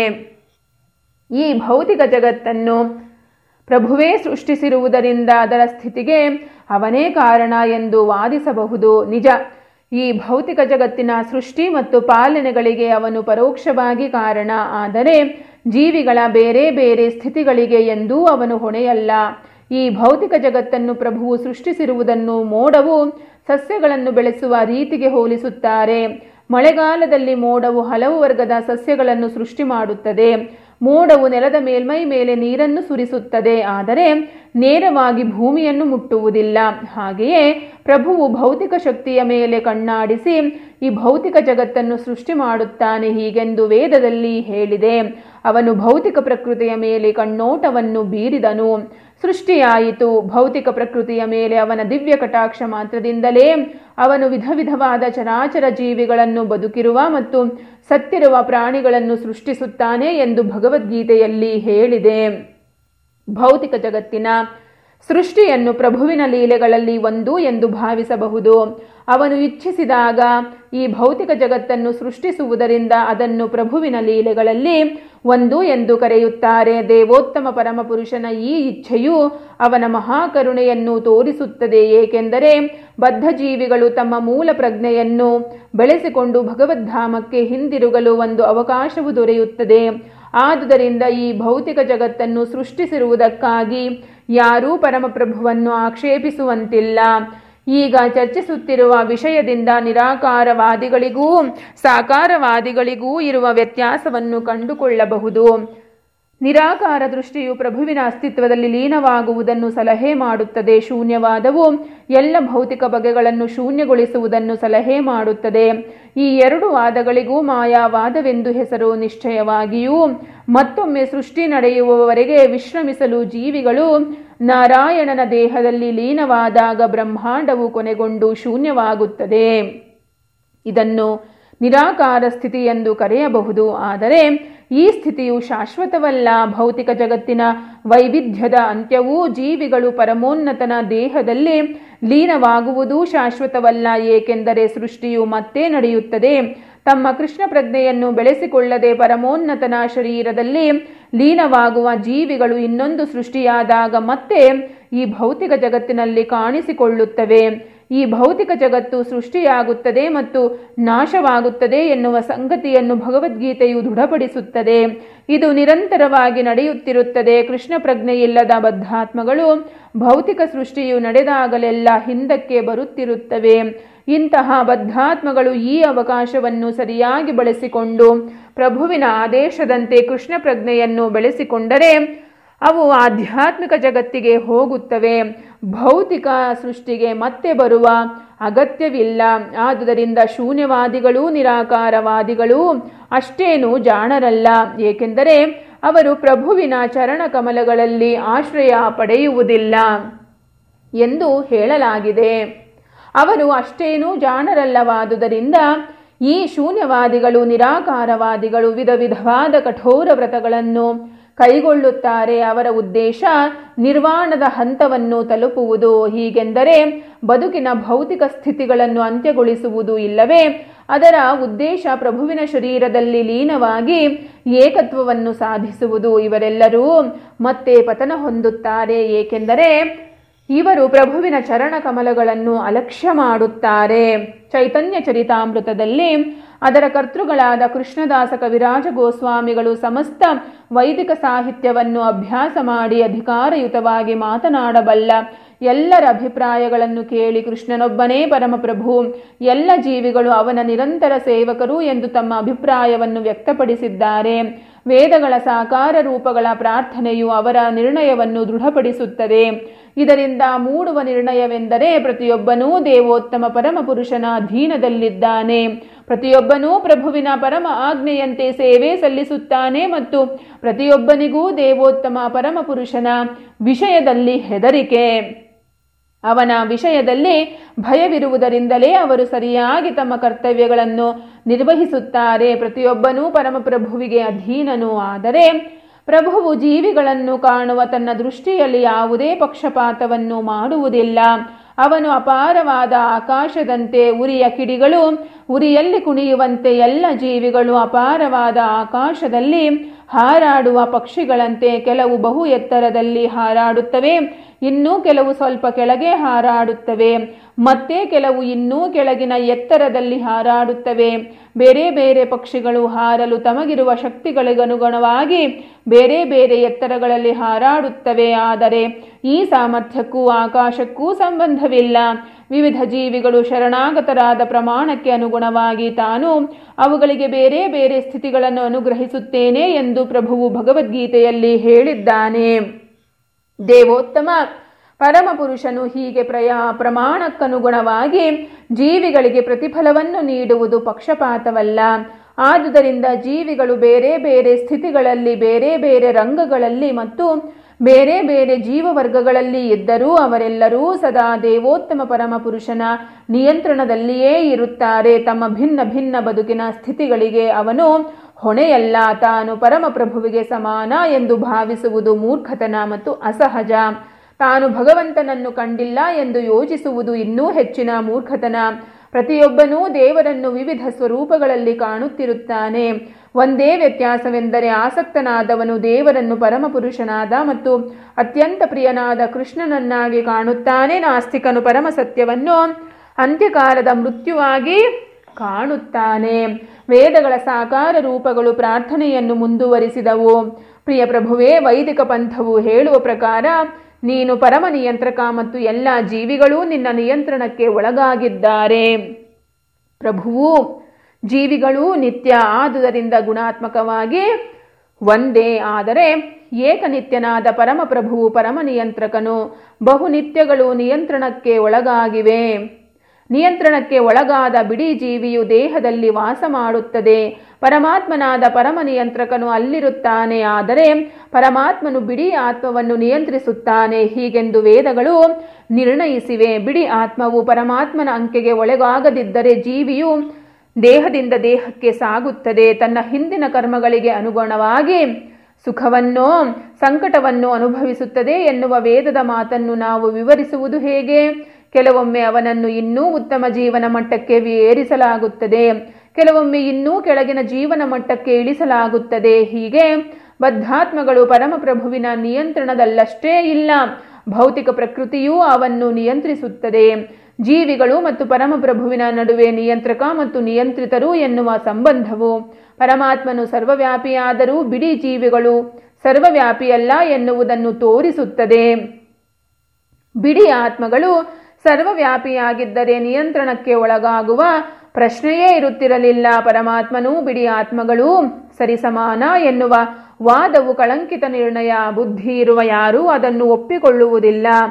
ಈ ಭೌತಿಕ ಜಗತ್ತನ್ನು ಪ್ರಭುವೇ ಸೃಷ್ಟಿಸಿರುವುದರಿಂದ ಅದರ ಸ್ಥಿತಿಗೆ ಅವನೇ ಕಾರಣ ಎಂದು ವಾದಿಸಬಹುದು ನಿಜ ಈ ಭೌತಿಕ ಜಗತ್ತಿನ ಸೃಷ್ಟಿ ಮತ್ತು ಪಾಲನೆಗಳಿಗೆ ಅವನು ಪರೋಕ್ಷವಾಗಿ ಕಾರಣ ಆದರೆ ಜೀವಿಗಳ ಬೇರೆ ಬೇರೆ ಸ್ಥಿತಿಗಳಿಗೆ ಎಂದೂ ಅವನು ಹೊಣೆಯಲ್ಲ ಈ ಭೌತಿಕ ಜಗತ್ತನ್ನು ಪ್ರಭುವು ಸೃಷ್ಟಿಸಿರುವುದನ್ನು ಮೋಡವು ಸಸ್ಯಗಳನ್ನು ಬೆಳೆಸುವ ರೀತಿಗೆ ಹೋಲಿಸುತ್ತಾರೆ ಮಳೆಗಾಲದಲ್ಲಿ ಮೋಡವು ಹಲವು ವರ್ಗದ ಸಸ್ಯಗಳನ್ನು ಸೃಷ್ಟಿ ಮಾಡುತ್ತದೆ ಮೋಡವು ನೆಲದ ಮೇಲ್ಮೈ ಮೇಲೆ ನೀರನ್ನು ಸುರಿಸುತ್ತದೆ ಆದರೆ ನೇರವಾಗಿ ಭೂಮಿಯನ್ನು ಮುಟ್ಟುವುದಿಲ್ಲ ಹಾಗೆಯೇ ಪ್ರಭುವು ಭೌತಿಕ ಶಕ್ತಿಯ ಮೇಲೆ ಕಣ್ಣಾಡಿಸಿ ಈ ಭೌತಿಕ ಜಗತ್ತನ್ನು ಸೃಷ್ಟಿ ಮಾಡುತ್ತಾನೆ ಹೀಗೆಂದು ವೇದದಲ್ಲಿ ಹೇಳಿದೆ ಅವನು ಭೌತಿಕ ಪ್ರಕೃತಿಯ ಮೇಲೆ ಕಣ್ಣೋಟವನ್ನು ಬೀರಿದನು ಸೃಷ್ಟಿಯಾಯಿತು ಭೌತಿಕ ಪ್ರಕೃತಿಯ ಮೇಲೆ ಅವನ ದಿವ್ಯ ಕಟಾಕ್ಷ ಮಾತ್ರದಿಂದಲೇ ಅವನು ವಿಧ ವಿಧವಾದ ಚರಾಚರ ಜೀವಿಗಳನ್ನು ಬದುಕಿರುವ ಮತ್ತು ಸತ್ತಿರುವ ಪ್ರಾಣಿಗಳನ್ನು ಸೃಷ್ಟಿಸುತ್ತಾನೆ ಎಂದು ಭಗವದ್ಗೀತೆಯಲ್ಲಿ ಹೇಳಿದೆ ಭೌತಿಕ ಜಗತ್ತಿನ ಸೃಷ್ಟಿಯನ್ನು ಪ್ರಭುವಿನ ಲೀಲೆಗಳಲ್ಲಿ ಒಂದು ಎಂದು ಭಾವಿಸಬಹುದು ಅವನು ಇಚ್ಛಿಸಿದಾಗ ಈ ಭೌತಿಕ ಜಗತ್ತನ್ನು ಸೃಷ್ಟಿಸುವುದರಿಂದ ಅದನ್ನು ಪ್ರಭುವಿನ ಲೀಲೆಗಳಲ್ಲಿ ಒಂದು ಎಂದು ಕರೆಯುತ್ತಾರೆ ದೇವೋತ್ತಮ ಪರಮಪುರುಷನ ಈ ಇಚ್ಛೆಯು ಅವನ ಮಹಾಕರುಣೆಯನ್ನು ತೋರಿಸುತ್ತದೆ ಏಕೆಂದರೆ ಬದ್ಧ ಜೀವಿಗಳು ತಮ್ಮ ಮೂಲ ಪ್ರಜ್ಞೆಯನ್ನು ಬೆಳೆಸಿಕೊಂಡು ಭಗವದ್ಧಾಮಕ್ಕೆ ಹಿಂದಿರುಗಲು ಒಂದು ಅವಕಾಶವು ದೊರೆಯುತ್ತದೆ ಆದುದರಿಂದ ಈ ಭೌತಿಕ ಜಗತ್ತನ್ನು ಸೃಷ್ಟಿಸಿರುವುದಕ್ಕಾಗಿ ಯಾರೂ ಪರಮಪ್ರಭುವನ್ನು ಆಕ್ಷೇಪಿಸುವಂತಿಲ್ಲ ಈಗ ಚರ್ಚಿಸುತ್ತಿರುವ ವಿಷಯದಿಂದ ನಿರಾಕಾರವಾದಿಗಳಿಗೂ ಸಾಕಾರವಾದಿಗಳಿಗೂ ಇರುವ ವ್ಯತ್ಯಾಸವನ್ನು ಕಂಡುಕೊಳ್ಳಬಹುದು ನಿರಾಕಾರ ದೃಷ್ಟಿಯು ಪ್ರಭುವಿನ ಅಸ್ತಿತ್ವದಲ್ಲಿ ಲೀನವಾಗುವುದನ್ನು ಸಲಹೆ ಮಾಡುತ್ತದೆ ಶೂನ್ಯವಾದವು ಎಲ್ಲ ಭೌತಿಕ ಬಗೆಗಳನ್ನು ಶೂನ್ಯಗೊಳಿಸುವುದನ್ನು ಸಲಹೆ ಮಾಡುತ್ತದೆ ಈ ಎರಡು ವಾದಗಳಿಗೂ ಮಾಯಾವಾದವೆಂದು ಹೆಸರು ನಿಶ್ಚಯವಾಗಿಯೂ ಮತ್ತೊಮ್ಮೆ ಸೃಷ್ಟಿ ನಡೆಯುವವರೆಗೆ ವಿಶ್ರಮಿಸಲು ಜೀವಿಗಳು ನಾರಾಯಣನ ದೇಹದಲ್ಲಿ ಲೀನವಾದಾಗ ಬ್ರಹ್ಮಾಂಡವು ಕೊನೆಗೊಂಡು ಶೂನ್ಯವಾಗುತ್ತದೆ ಇದನ್ನು ನಿರಾಕಾರ ಸ್ಥಿತಿ ಎಂದು ಕರೆಯಬಹುದು ಆದರೆ ಈ ಸ್ಥಿತಿಯು ಶಾಶ್ವತವಲ್ಲ ಭೌತಿಕ ಜಗತ್ತಿನ ವೈವಿಧ್ಯದ ಅಂತ್ಯವೂ ಜೀವಿಗಳು ಪರಮೋನ್ನತನ ದೇಹದಲ್ಲಿ ಲೀನವಾಗುವುದೂ ಶಾಶ್ವತವಲ್ಲ ಏಕೆಂದರೆ ಸೃಷ್ಟಿಯು ಮತ್ತೆ ನಡೆಯುತ್ತದೆ ತಮ್ಮ ಕೃಷ್ಣ ಪ್ರಜ್ಞೆಯನ್ನು ಬೆಳೆಸಿಕೊಳ್ಳದೆ ಪರಮೋನ್ನತನ ಶರೀರದಲ್ಲಿ ಲೀನವಾಗುವ ಜೀವಿಗಳು ಇನ್ನೊಂದು ಸೃಷ್ಟಿಯಾದಾಗ ಮತ್ತೆ ಈ ಭೌತಿಕ ಜಗತ್ತಿನಲ್ಲಿ ಕಾಣಿಸಿಕೊಳ್ಳುತ್ತವೆ ಈ ಭೌತಿಕ ಜಗತ್ತು ಸೃಷ್ಟಿಯಾಗುತ್ತದೆ ಮತ್ತು ನಾಶವಾಗುತ್ತದೆ ಎನ್ನುವ ಸಂಗತಿಯನ್ನು ಭಗವದ್ಗೀತೆಯು ದೃಢಪಡಿಸುತ್ತದೆ ಇದು ನಿರಂತರವಾಗಿ ನಡೆಯುತ್ತಿರುತ್ತದೆ ಕೃಷ್ಣ ಪ್ರಜ್ಞೆಯಿಲ್ಲದ ಬದ್ಧಾತ್ಮಗಳು ಭೌತಿಕ ಸೃಷ್ಟಿಯು ನಡೆದಾಗಲೆಲ್ಲ ಹಿಂದಕ್ಕೆ ಬರುತ್ತಿರುತ್ತವೆ ಇಂತಹ ಬದ್ಧಾತ್ಮಗಳು ಈ ಅವಕಾಶವನ್ನು ಸರಿಯಾಗಿ ಬಳಸಿಕೊಂಡು ಪ್ರಭುವಿನ ಆದೇಶದಂತೆ ಕೃಷ್ಣ ಪ್ರಜ್ಞೆಯನ್ನು ಬೆಳೆಸಿಕೊಂಡರೆ ಅವು ಆಧ್ಯಾತ್ಮಿಕ ಜಗತ್ತಿಗೆ ಹೋಗುತ್ತವೆ ಭೌತಿಕ ಸೃಷ್ಟಿಗೆ ಮತ್ತೆ ಬರುವ ಅಗತ್ಯವಿಲ್ಲ ಆದುದರಿಂದ ಶೂನ್ಯವಾದಿಗಳು ನಿರಾಕಾರವಾದಿಗಳು ಅಷ್ಟೇನು ಜಾಣರಲ್ಲ ಏಕೆಂದರೆ ಅವರು ಪ್ರಭುವಿನ ಚರಣ ಕಮಲಗಳಲ್ಲಿ ಆಶ್ರಯ ಪಡೆಯುವುದಿಲ್ಲ ಎಂದು ಹೇಳಲಾಗಿದೆ ಅವರು ಅಷ್ಟೇನೂ ಜಾಣರಲ್ಲವಾದುದರಿಂದ ಈ ಶೂನ್ಯವಾದಿಗಳು ನಿರಾಕಾರವಾದಿಗಳು ವಿಧ ವಿಧವಾದ ಕಠೋರ ವ್ರತಗಳನ್ನು ಕೈಗೊಳ್ಳುತ್ತಾರೆ ಅವರ ಉದ್ದೇಶ ನಿರ್ವಾಣದ ಹಂತವನ್ನು ತಲುಪುವುದು ಹೀಗೆಂದರೆ ಬದುಕಿನ ಭೌತಿಕ ಸ್ಥಿತಿಗಳನ್ನು ಅಂತ್ಯಗೊಳಿಸುವುದು ಇಲ್ಲವೇ ಅದರ ಉದ್ದೇಶ ಪ್ರಭುವಿನ ಶರೀರದಲ್ಲಿ ಲೀನವಾಗಿ ಏಕತ್ವವನ್ನು ಸಾಧಿಸುವುದು ಇವರೆಲ್ಲರೂ ಮತ್ತೆ ಪತನ ಹೊಂದುತ್ತಾರೆ ಏಕೆಂದರೆ ಇವರು ಪ್ರಭುವಿನ ಚರಣ ಕಮಲಗಳನ್ನು ಅಲಕ್ಷ್ಯ ಮಾಡುತ್ತಾರೆ ಚೈತನ್ಯ ಚರಿತಾಮೃತದಲ್ಲಿ ಅದರ ಕರ್ತೃಗಳಾದ ಕೃಷ್ಣದಾಸ ಕವಿರಾಜ ಗೋಸ್ವಾಮಿಗಳು ಸಮಸ್ತ ವೈದಿಕ ಸಾಹಿತ್ಯವನ್ನು ಅಭ್ಯಾಸ ಮಾಡಿ ಅಧಿಕಾರಯುತವಾಗಿ ಮಾತನಾಡಬಲ್ಲ ಎಲ್ಲರ ಅಭಿಪ್ರಾಯಗಳನ್ನು ಕೇಳಿ ಕೃಷ್ಣನೊಬ್ಬನೇ ಪರಮಪ್ರಭು ಎಲ್ಲ ಜೀವಿಗಳು ಅವನ ನಿರಂತರ ಸೇವಕರು ಎಂದು ತಮ್ಮ ಅಭಿಪ್ರಾಯವನ್ನು ವ್ಯಕ್ತಪಡಿಸಿದ್ದಾರೆ ವೇದಗಳ ಸಾಕಾರ ರೂಪಗಳ ಪ್ರಾರ್ಥನೆಯು ಅವರ ನಿರ್ಣಯವನ್ನು ದೃಢಪಡಿಸುತ್ತದೆ ಇದರಿಂದ ಮೂಡುವ ನಿರ್ಣಯವೆಂದರೆ ಪ್ರತಿಯೊಬ್ಬನೂ ದೇವೋತ್ತಮ ಪರಮ ಪುರುಷನ ಅಧೀನದಲ್ಲಿದ್ದಾನೆ ಪ್ರತಿಯೊಬ್ಬನೂ ಪ್ರಭುವಿನ ಪರಮ ಆಜ್ಞೆಯಂತೆ ಸೇವೆ ಸಲ್ಲಿಸುತ್ತಾನೆ ಮತ್ತು ಪ್ರತಿಯೊಬ್ಬನಿಗೂ ದೇವೋತ್ತಮ ಪರಮ ಪುರುಷನ ವಿಷಯದಲ್ಲಿ ಹೆದರಿಕೆ ಅವನ ವಿಷಯದಲ್ಲಿ ಭಯವಿರುವುದರಿಂದಲೇ ಅವರು ಸರಿಯಾಗಿ ತಮ್ಮ ಕರ್ತವ್ಯಗಳನ್ನು ನಿರ್ವಹಿಸುತ್ತಾರೆ ಪ್ರತಿಯೊಬ್ಬನೂ ಪರಮಪ್ರಭುವಿಗೆ ಅಧೀನನು ಆದರೆ ಪ್ರಭುವು ಜೀವಿಗಳನ್ನು ಕಾಣುವ ತನ್ನ ದೃಷ್ಟಿಯಲ್ಲಿ ಯಾವುದೇ ಪಕ್ಷಪಾತವನ್ನು ಮಾಡುವುದಿಲ್ಲ ಅವನು ಅಪಾರವಾದ ಆಕಾಶದಂತೆ ಉರಿಯ ಕಿಡಿಗಳು ಉರಿಯಲ್ಲಿ ಕುಣಿಯುವಂತೆ ಎಲ್ಲ ಜೀವಿಗಳು ಅಪಾರವಾದ ಆಕಾಶದಲ್ಲಿ ಹಾರಾಡುವ ಪಕ್ಷಿಗಳಂತೆ ಕೆಲವು ಬಹು ಎತ್ತರದಲ್ಲಿ ಹಾರಾಡುತ್ತವೆ ಇನ್ನೂ ಕೆಲವು ಸ್ವಲ್ಪ ಕೆಳಗೆ ಹಾರಾಡುತ್ತವೆ ಮತ್ತೆ ಕೆಲವು ಇನ್ನೂ ಕೆಳಗಿನ ಎತ್ತರದಲ್ಲಿ ಹಾರಾಡುತ್ತವೆ ಬೇರೆ ಬೇರೆ ಪಕ್ಷಿಗಳು ಹಾರಲು ತಮಗಿರುವ ಶಕ್ತಿಗಳಿಗನುಗುಣವಾಗಿ ಬೇರೆ ಬೇರೆ ಎತ್ತರಗಳಲ್ಲಿ ಹಾರಾಡುತ್ತವೆ ಆದರೆ ಈ ಸಾಮರ್ಥ್ಯಕ್ಕೂ ಆಕಾಶಕ್ಕೂ ಸಂಬಂಧವಿಲ್ಲ ವಿವಿಧ ಜೀವಿಗಳು ಶರಣಾಗತರಾದ ಪ್ರಮಾಣಕ್ಕೆ ಅನುಗುಣವಾಗಿ ತಾನು ಅವುಗಳಿಗೆ ಬೇರೆ ಬೇರೆ ಸ್ಥಿತಿಗಳನ್ನು ಅನುಗ್ರಹಿಸುತ್ತೇನೆ ಎಂದು ಪ್ರಭುವು ಭಗವದ್ಗೀತೆಯಲ್ಲಿ ಹೇಳಿದ್ದಾನೆ ದೇವೋತ್ತಮ ಪರಮಪುರುಷನು ಹೀಗೆ ಪ್ರಯಾ ಪ್ರಮಾಣಕ್ಕನುಗುಣವಾಗಿ ಜೀವಿಗಳಿಗೆ ಪ್ರತಿಫಲವನ್ನು ನೀಡುವುದು ಪಕ್ಷಪಾತವಲ್ಲ ಆದುದರಿಂದ ಜೀವಿಗಳು ಬೇರೆ ಬೇರೆ ಸ್ಥಿತಿಗಳಲ್ಲಿ ಬೇರೆ ಬೇರೆ ರಂಗಗಳಲ್ಲಿ ಮತ್ತು ಬೇರೆ ಬೇರೆ ಜೀವವರ್ಗಗಳಲ್ಲಿ ಇದ್ದರೂ ಅವರೆಲ್ಲರೂ ಸದಾ ದೇವೋತ್ತಮ ಪರಮಪುರುಷನ ನಿಯಂತ್ರಣದಲ್ಲಿಯೇ ಇರುತ್ತಾರೆ ತಮ್ಮ ಭಿನ್ನ ಭಿನ್ನ ಬದುಕಿನ ಸ್ಥಿತಿಗಳಿಗೆ ಅವನು ಹೊಣೆಯಲ್ಲ ತಾನು ಪರಮಪ್ರಭುವಿಗೆ ಸಮಾನ ಎಂದು ಭಾವಿಸುವುದು ಮೂರ್ಖತನ ಮತ್ತು ಅಸಹಜ ತಾನು ಭಗವಂತನನ್ನು ಕಂಡಿಲ್ಲ ಎಂದು ಯೋಚಿಸುವುದು ಇನ್ನೂ ಹೆಚ್ಚಿನ ಮೂರ್ಖತನ ಪ್ರತಿಯೊಬ್ಬನೂ ದೇವರನ್ನು ವಿವಿಧ ಸ್ವರೂಪಗಳಲ್ಲಿ ಕಾಣುತ್ತಿರುತ್ತಾನೆ ಒಂದೇ ವ್ಯತ್ಯಾಸವೆಂದರೆ ಆಸಕ್ತನಾದವನು ದೇವರನ್ನು ಪರಮಪುರುಷನಾದ ಮತ್ತು ಅತ್ಯಂತ ಪ್ರಿಯನಾದ ಕೃಷ್ಣನನ್ನಾಗಿ ಕಾಣುತ್ತಾನೆ ನಾಸ್ತಿಕನು ಪರಮ ಸತ್ಯವನ್ನು ಅಂತ್ಯಕಾಲದ ಮೃತ್ಯುವಾಗಿ ಕಾಣುತ್ತಾನೆ ವೇದಗಳ ಸಾಕಾರ ರೂಪಗಳು ಪ್ರಾರ್ಥನೆಯನ್ನು ಮುಂದುವರಿಸಿದವು ಪ್ರಿಯ ಪ್ರಭುವೇ ವೈದಿಕ ಪಂಥವು ಹೇಳುವ ಪ್ರಕಾರ ನೀನು ಪರಮ ನಿಯಂತ್ರಕ ಮತ್ತು ಎಲ್ಲ ಜೀವಿಗಳೂ ನಿನ್ನ ನಿಯಂತ್ರಣಕ್ಕೆ ಒಳಗಾಗಿದ್ದಾರೆ ಪ್ರಭುವು ಜೀವಿಗಳೂ ನಿತ್ಯ ಆದುದರಿಂದ ಗುಣಾತ್ಮಕವಾಗಿ ಒಂದೇ ಆದರೆ ಏಕನಿತ್ಯನಾದ ಪರಮಪ್ರಭುವು ಪರಮ ನಿಯಂತ್ರಕನು ಬಹುನಿತ್ಯಗಳು ನಿಯಂತ್ರಣಕ್ಕೆ ಒಳಗಾಗಿವೆ ನಿಯಂತ್ರಣಕ್ಕೆ ಒಳಗಾದ ಬಿಡಿ ಜೀವಿಯು ದೇಹದಲ್ಲಿ ವಾಸ ಮಾಡುತ್ತದೆ ಪರಮಾತ್ಮನಾದ ಪರಮ ನಿಯಂತ್ರಕನು ಅಲ್ಲಿರುತ್ತಾನೆ ಆದರೆ ಪರಮಾತ್ಮನು ಬಿಡಿ ಆತ್ಮವನ್ನು ನಿಯಂತ್ರಿಸುತ್ತಾನೆ ಹೀಗೆಂದು ವೇದಗಳು ನಿರ್ಣಯಿಸಿವೆ ಬಿಡಿ ಆತ್ಮವು ಪರಮಾತ್ಮನ ಅಂಕೆಗೆ ಒಳಗಾಗದಿದ್ದರೆ ಜೀವಿಯು ದೇಹದಿಂದ ದೇಹಕ್ಕೆ ಸಾಗುತ್ತದೆ ತನ್ನ ಹಿಂದಿನ ಕರ್ಮಗಳಿಗೆ ಅನುಗುಣವಾಗಿ ಸುಖವನ್ನೋ ಸಂಕಟವನ್ನು ಅನುಭವಿಸುತ್ತದೆ ಎನ್ನುವ ವೇದದ ಮಾತನ್ನು ನಾವು ವಿವರಿಸುವುದು ಹೇಗೆ ಕೆಲವೊಮ್ಮೆ ಅವನನ್ನು ಇನ್ನೂ ಉತ್ತಮ ಜೀವನ ಮಟ್ಟಕ್ಕೆ ಏರಿಸಲಾಗುತ್ತದೆ ಕೆಲವೊಮ್ಮೆ ಇನ್ನೂ ಕೆಳಗಿನ ಜೀವನ ಮಟ್ಟಕ್ಕೆ ಇಳಿಸಲಾಗುತ್ತದೆ ಹೀಗೆ ಬದ್ಧಾತ್ಮಗಳು ಪರಮಪ್ರಭುವಿನ ನಿಯಂತ್ರಣದಲ್ಲಷ್ಟೇ ಇಲ್ಲ ಭೌತಿಕ ಪ್ರಕೃತಿಯೂ ಅವನ್ನು ನಿಯಂತ್ರಿಸುತ್ತದೆ ಜೀವಿಗಳು ಮತ್ತು ಪರಮಪ್ರಭುವಿನ ನಡುವೆ ನಿಯಂತ್ರಕ ಮತ್ತು ನಿಯಂತ್ರಿತರು ಎನ್ನುವ ಸಂಬಂಧವು ಪರಮಾತ್ಮನು ಸರ್ವವ್ಯಾಪಿಯಾದರೂ ಬಿಡಿ ಜೀವಿಗಳು ಸರ್ವವ್ಯಾಪಿಯಲ್ಲ ಎನ್ನುವುದನ್ನು ತೋರಿಸುತ್ತದೆ ಬಿಡಿ ಆತ್ಮಗಳು ಸರ್ವವ್ಯಾಪಿಯಾಗಿದ್ದರೆ ನಿಯಂತ್ರಣಕ್ಕೆ ಒಳಗಾಗುವ ಪ್ರಶ್ನೆಯೇ ಇರುತ್ತಿರಲಿಲ್ಲ ಪರಮಾತ್ಮನೂ ಬಿಡಿ ಆತ್ಮಗಳೂ ಸರಿಸಮಾನ ಎನ್ನುವ ವಾದವು ಕಳಂಕಿತ ನಿರ್ಣಯ ಬುದ್ಧಿ ಇರುವ ಯಾರೂ ಅದನ್ನು ಒಪ್ಪಿಕೊಳ್ಳುವುದಿಲ್ಲ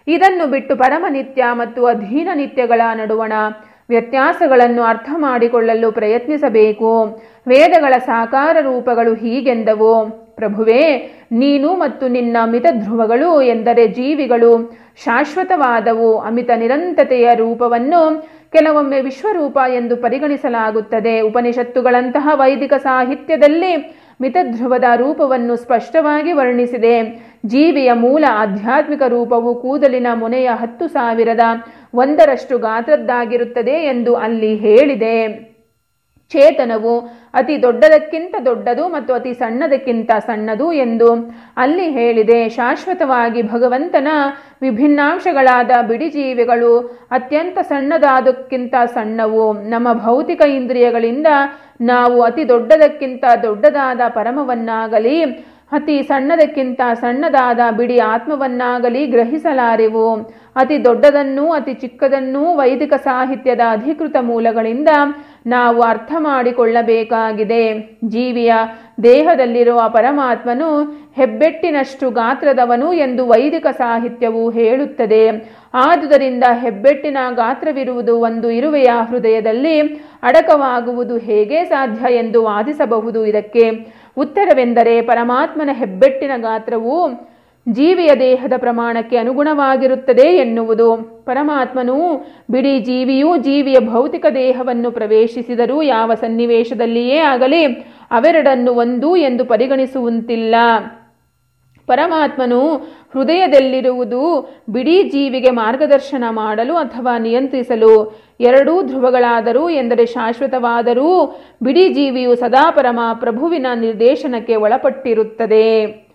ಇದನ್ನು ಬಿಟ್ಟು ಪರಮನಿತ್ಯ ಮತ್ತು ಅಧೀನ ನಿತ್ಯಗಳ ನಡುವಣ ವ್ಯತ್ಯಾಸಗಳನ್ನು ಅರ್ಥ ಮಾಡಿಕೊಳ್ಳಲು ಪ್ರಯತ್ನಿಸಬೇಕು ವೇದಗಳ ಸಾಕಾರ ರೂಪಗಳು ಹೀಗೆಂದವು ಪ್ರಭುವೇ ನೀನು ಮತ್ತು ನಿನ್ನ ಮಿತ ಧ್ರುವಗಳು ಎಂದರೆ ಜೀವಿಗಳು ಶಾಶ್ವತವಾದವು ಅಮಿತ ನಿರಂತತೆಯ ರೂಪವನ್ನು ಕೆಲವೊಮ್ಮೆ ವಿಶ್ವರೂಪ ಎಂದು ಪರಿಗಣಿಸಲಾಗುತ್ತದೆ ಉಪನಿಷತ್ತುಗಳಂತಹ ವೈದಿಕ ಸಾಹಿತ್ಯದಲ್ಲಿ ಮಿತಧ್ರುವದ ರೂಪವನ್ನು ಸ್ಪಷ್ಟವಾಗಿ ವರ್ಣಿಸಿದೆ ಜೀವಿಯ ಮೂಲ ಆಧ್ಯಾತ್ಮಿಕ ರೂಪವು ಕೂದಲಿನ ಮೊನೆಯ ಹತ್ತು ಸಾವಿರದ ಒಂದರಷ್ಟು ಗಾತ್ರದ್ದಾಗಿರುತ್ತದೆ ಎಂದು ಅಲ್ಲಿ ಹೇಳಿದೆ ಚೇತನವು ಅತಿ ದೊಡ್ಡದಕ್ಕಿಂತ ದೊಡ್ಡದು ಮತ್ತು ಅತಿ ಸಣ್ಣದಕ್ಕಿಂತ ಸಣ್ಣದು ಎಂದು ಅಲ್ಲಿ ಹೇಳಿದೆ ಶಾಶ್ವತವಾಗಿ ಭಗವಂತನ ವಿಭಿನ್ನಾಂಶಗಳಾದ ಬಿಡಿ ಜೀವಿಗಳು ಅತ್ಯಂತ ಸಣ್ಣದಾದಕ್ಕಿಂತ ಸಣ್ಣವು ನಮ್ಮ ಭೌತಿಕ ಇಂದ್ರಿಯಗಳಿಂದ ನಾವು ಅತಿ ದೊಡ್ಡದಕ್ಕಿಂತ ದೊಡ್ಡದಾದ ಪರಮವನ್ನಾಗಲಿ ಅತಿ ಸಣ್ಣದಕ್ಕಿಂತ ಸಣ್ಣದಾದ ಬಿಡಿ ಆತ್ಮವನ್ನಾಗಲಿ ಗ್ರಹಿಸಲಾರೆವು ಅತಿ ದೊಡ್ಡದನ್ನೂ ಅತಿ ಚಿಕ್ಕದನ್ನೂ ವೈದಿಕ ಸಾಹಿತ್ಯದ ಅಧಿಕೃತ ಮೂಲಗಳಿಂದ ನಾವು ಅರ್ಥ ಮಾಡಿಕೊಳ್ಳಬೇಕಾಗಿದೆ ಜೀವಿಯ ದೇಹದಲ್ಲಿರುವ ಪರಮಾತ್ಮನು ಹೆಬ್ಬೆಟ್ಟಿನಷ್ಟು ಗಾತ್ರದವನು ಎಂದು ವೈದಿಕ ಸಾಹಿತ್ಯವು ಹೇಳುತ್ತದೆ ಆದುದರಿಂದ ಹೆಬ್ಬೆಟ್ಟಿನ ಗಾತ್ರವಿರುವುದು ಒಂದು ಇರುವೆಯ ಹೃದಯದಲ್ಲಿ ಅಡಕವಾಗುವುದು ಹೇಗೆ ಸಾಧ್ಯ ಎಂದು ವಾದಿಸಬಹುದು ಇದಕ್ಕೆ ಉತ್ತರವೆಂದರೆ ಪರಮಾತ್ಮನ ಹೆಬ್ಬೆಟ್ಟಿನ ಗಾತ್ರವು ಜೀವಿಯ ದೇಹದ ಪ್ರಮಾಣಕ್ಕೆ ಅನುಗುಣವಾಗಿರುತ್ತದೆ ಎನ್ನುವುದು ಪರಮಾತ್ಮನು ಬಿಡಿ ಜೀವಿಯೂ ಜೀವಿಯ ಭೌತಿಕ ದೇಹವನ್ನು ಪ್ರವೇಶಿಸಿದರೂ ಯಾವ ಸನ್ನಿವೇಶದಲ್ಲಿಯೇ ಆಗಲಿ ಅವೆರಡನ್ನು ಒಂದು ಎಂದು ಪರಿಗಣಿಸುವಂತಿಲ್ಲ ಪರಮಾತ್ಮನು ಹೃದಯದಲ್ಲಿರುವುದು ಬಿಡೀ ಜೀವಿಗೆ ಮಾರ್ಗದರ್ಶನ ಮಾಡಲು ಅಥವಾ ನಿಯಂತ್ರಿಸಲು ಎರಡೂ ಧ್ರುವಗಳಾದರೂ ಎಂದರೆ ಶಾಶ್ವತವಾದರೂ ಬಿಡೀ ಜೀವಿಯು ಸದಾ ಪರಮ ಪ್ರಭುವಿನ ನಿರ್ದೇಶನಕ್ಕೆ ಒಳಪಟ್ಟಿರುತ್ತದೆ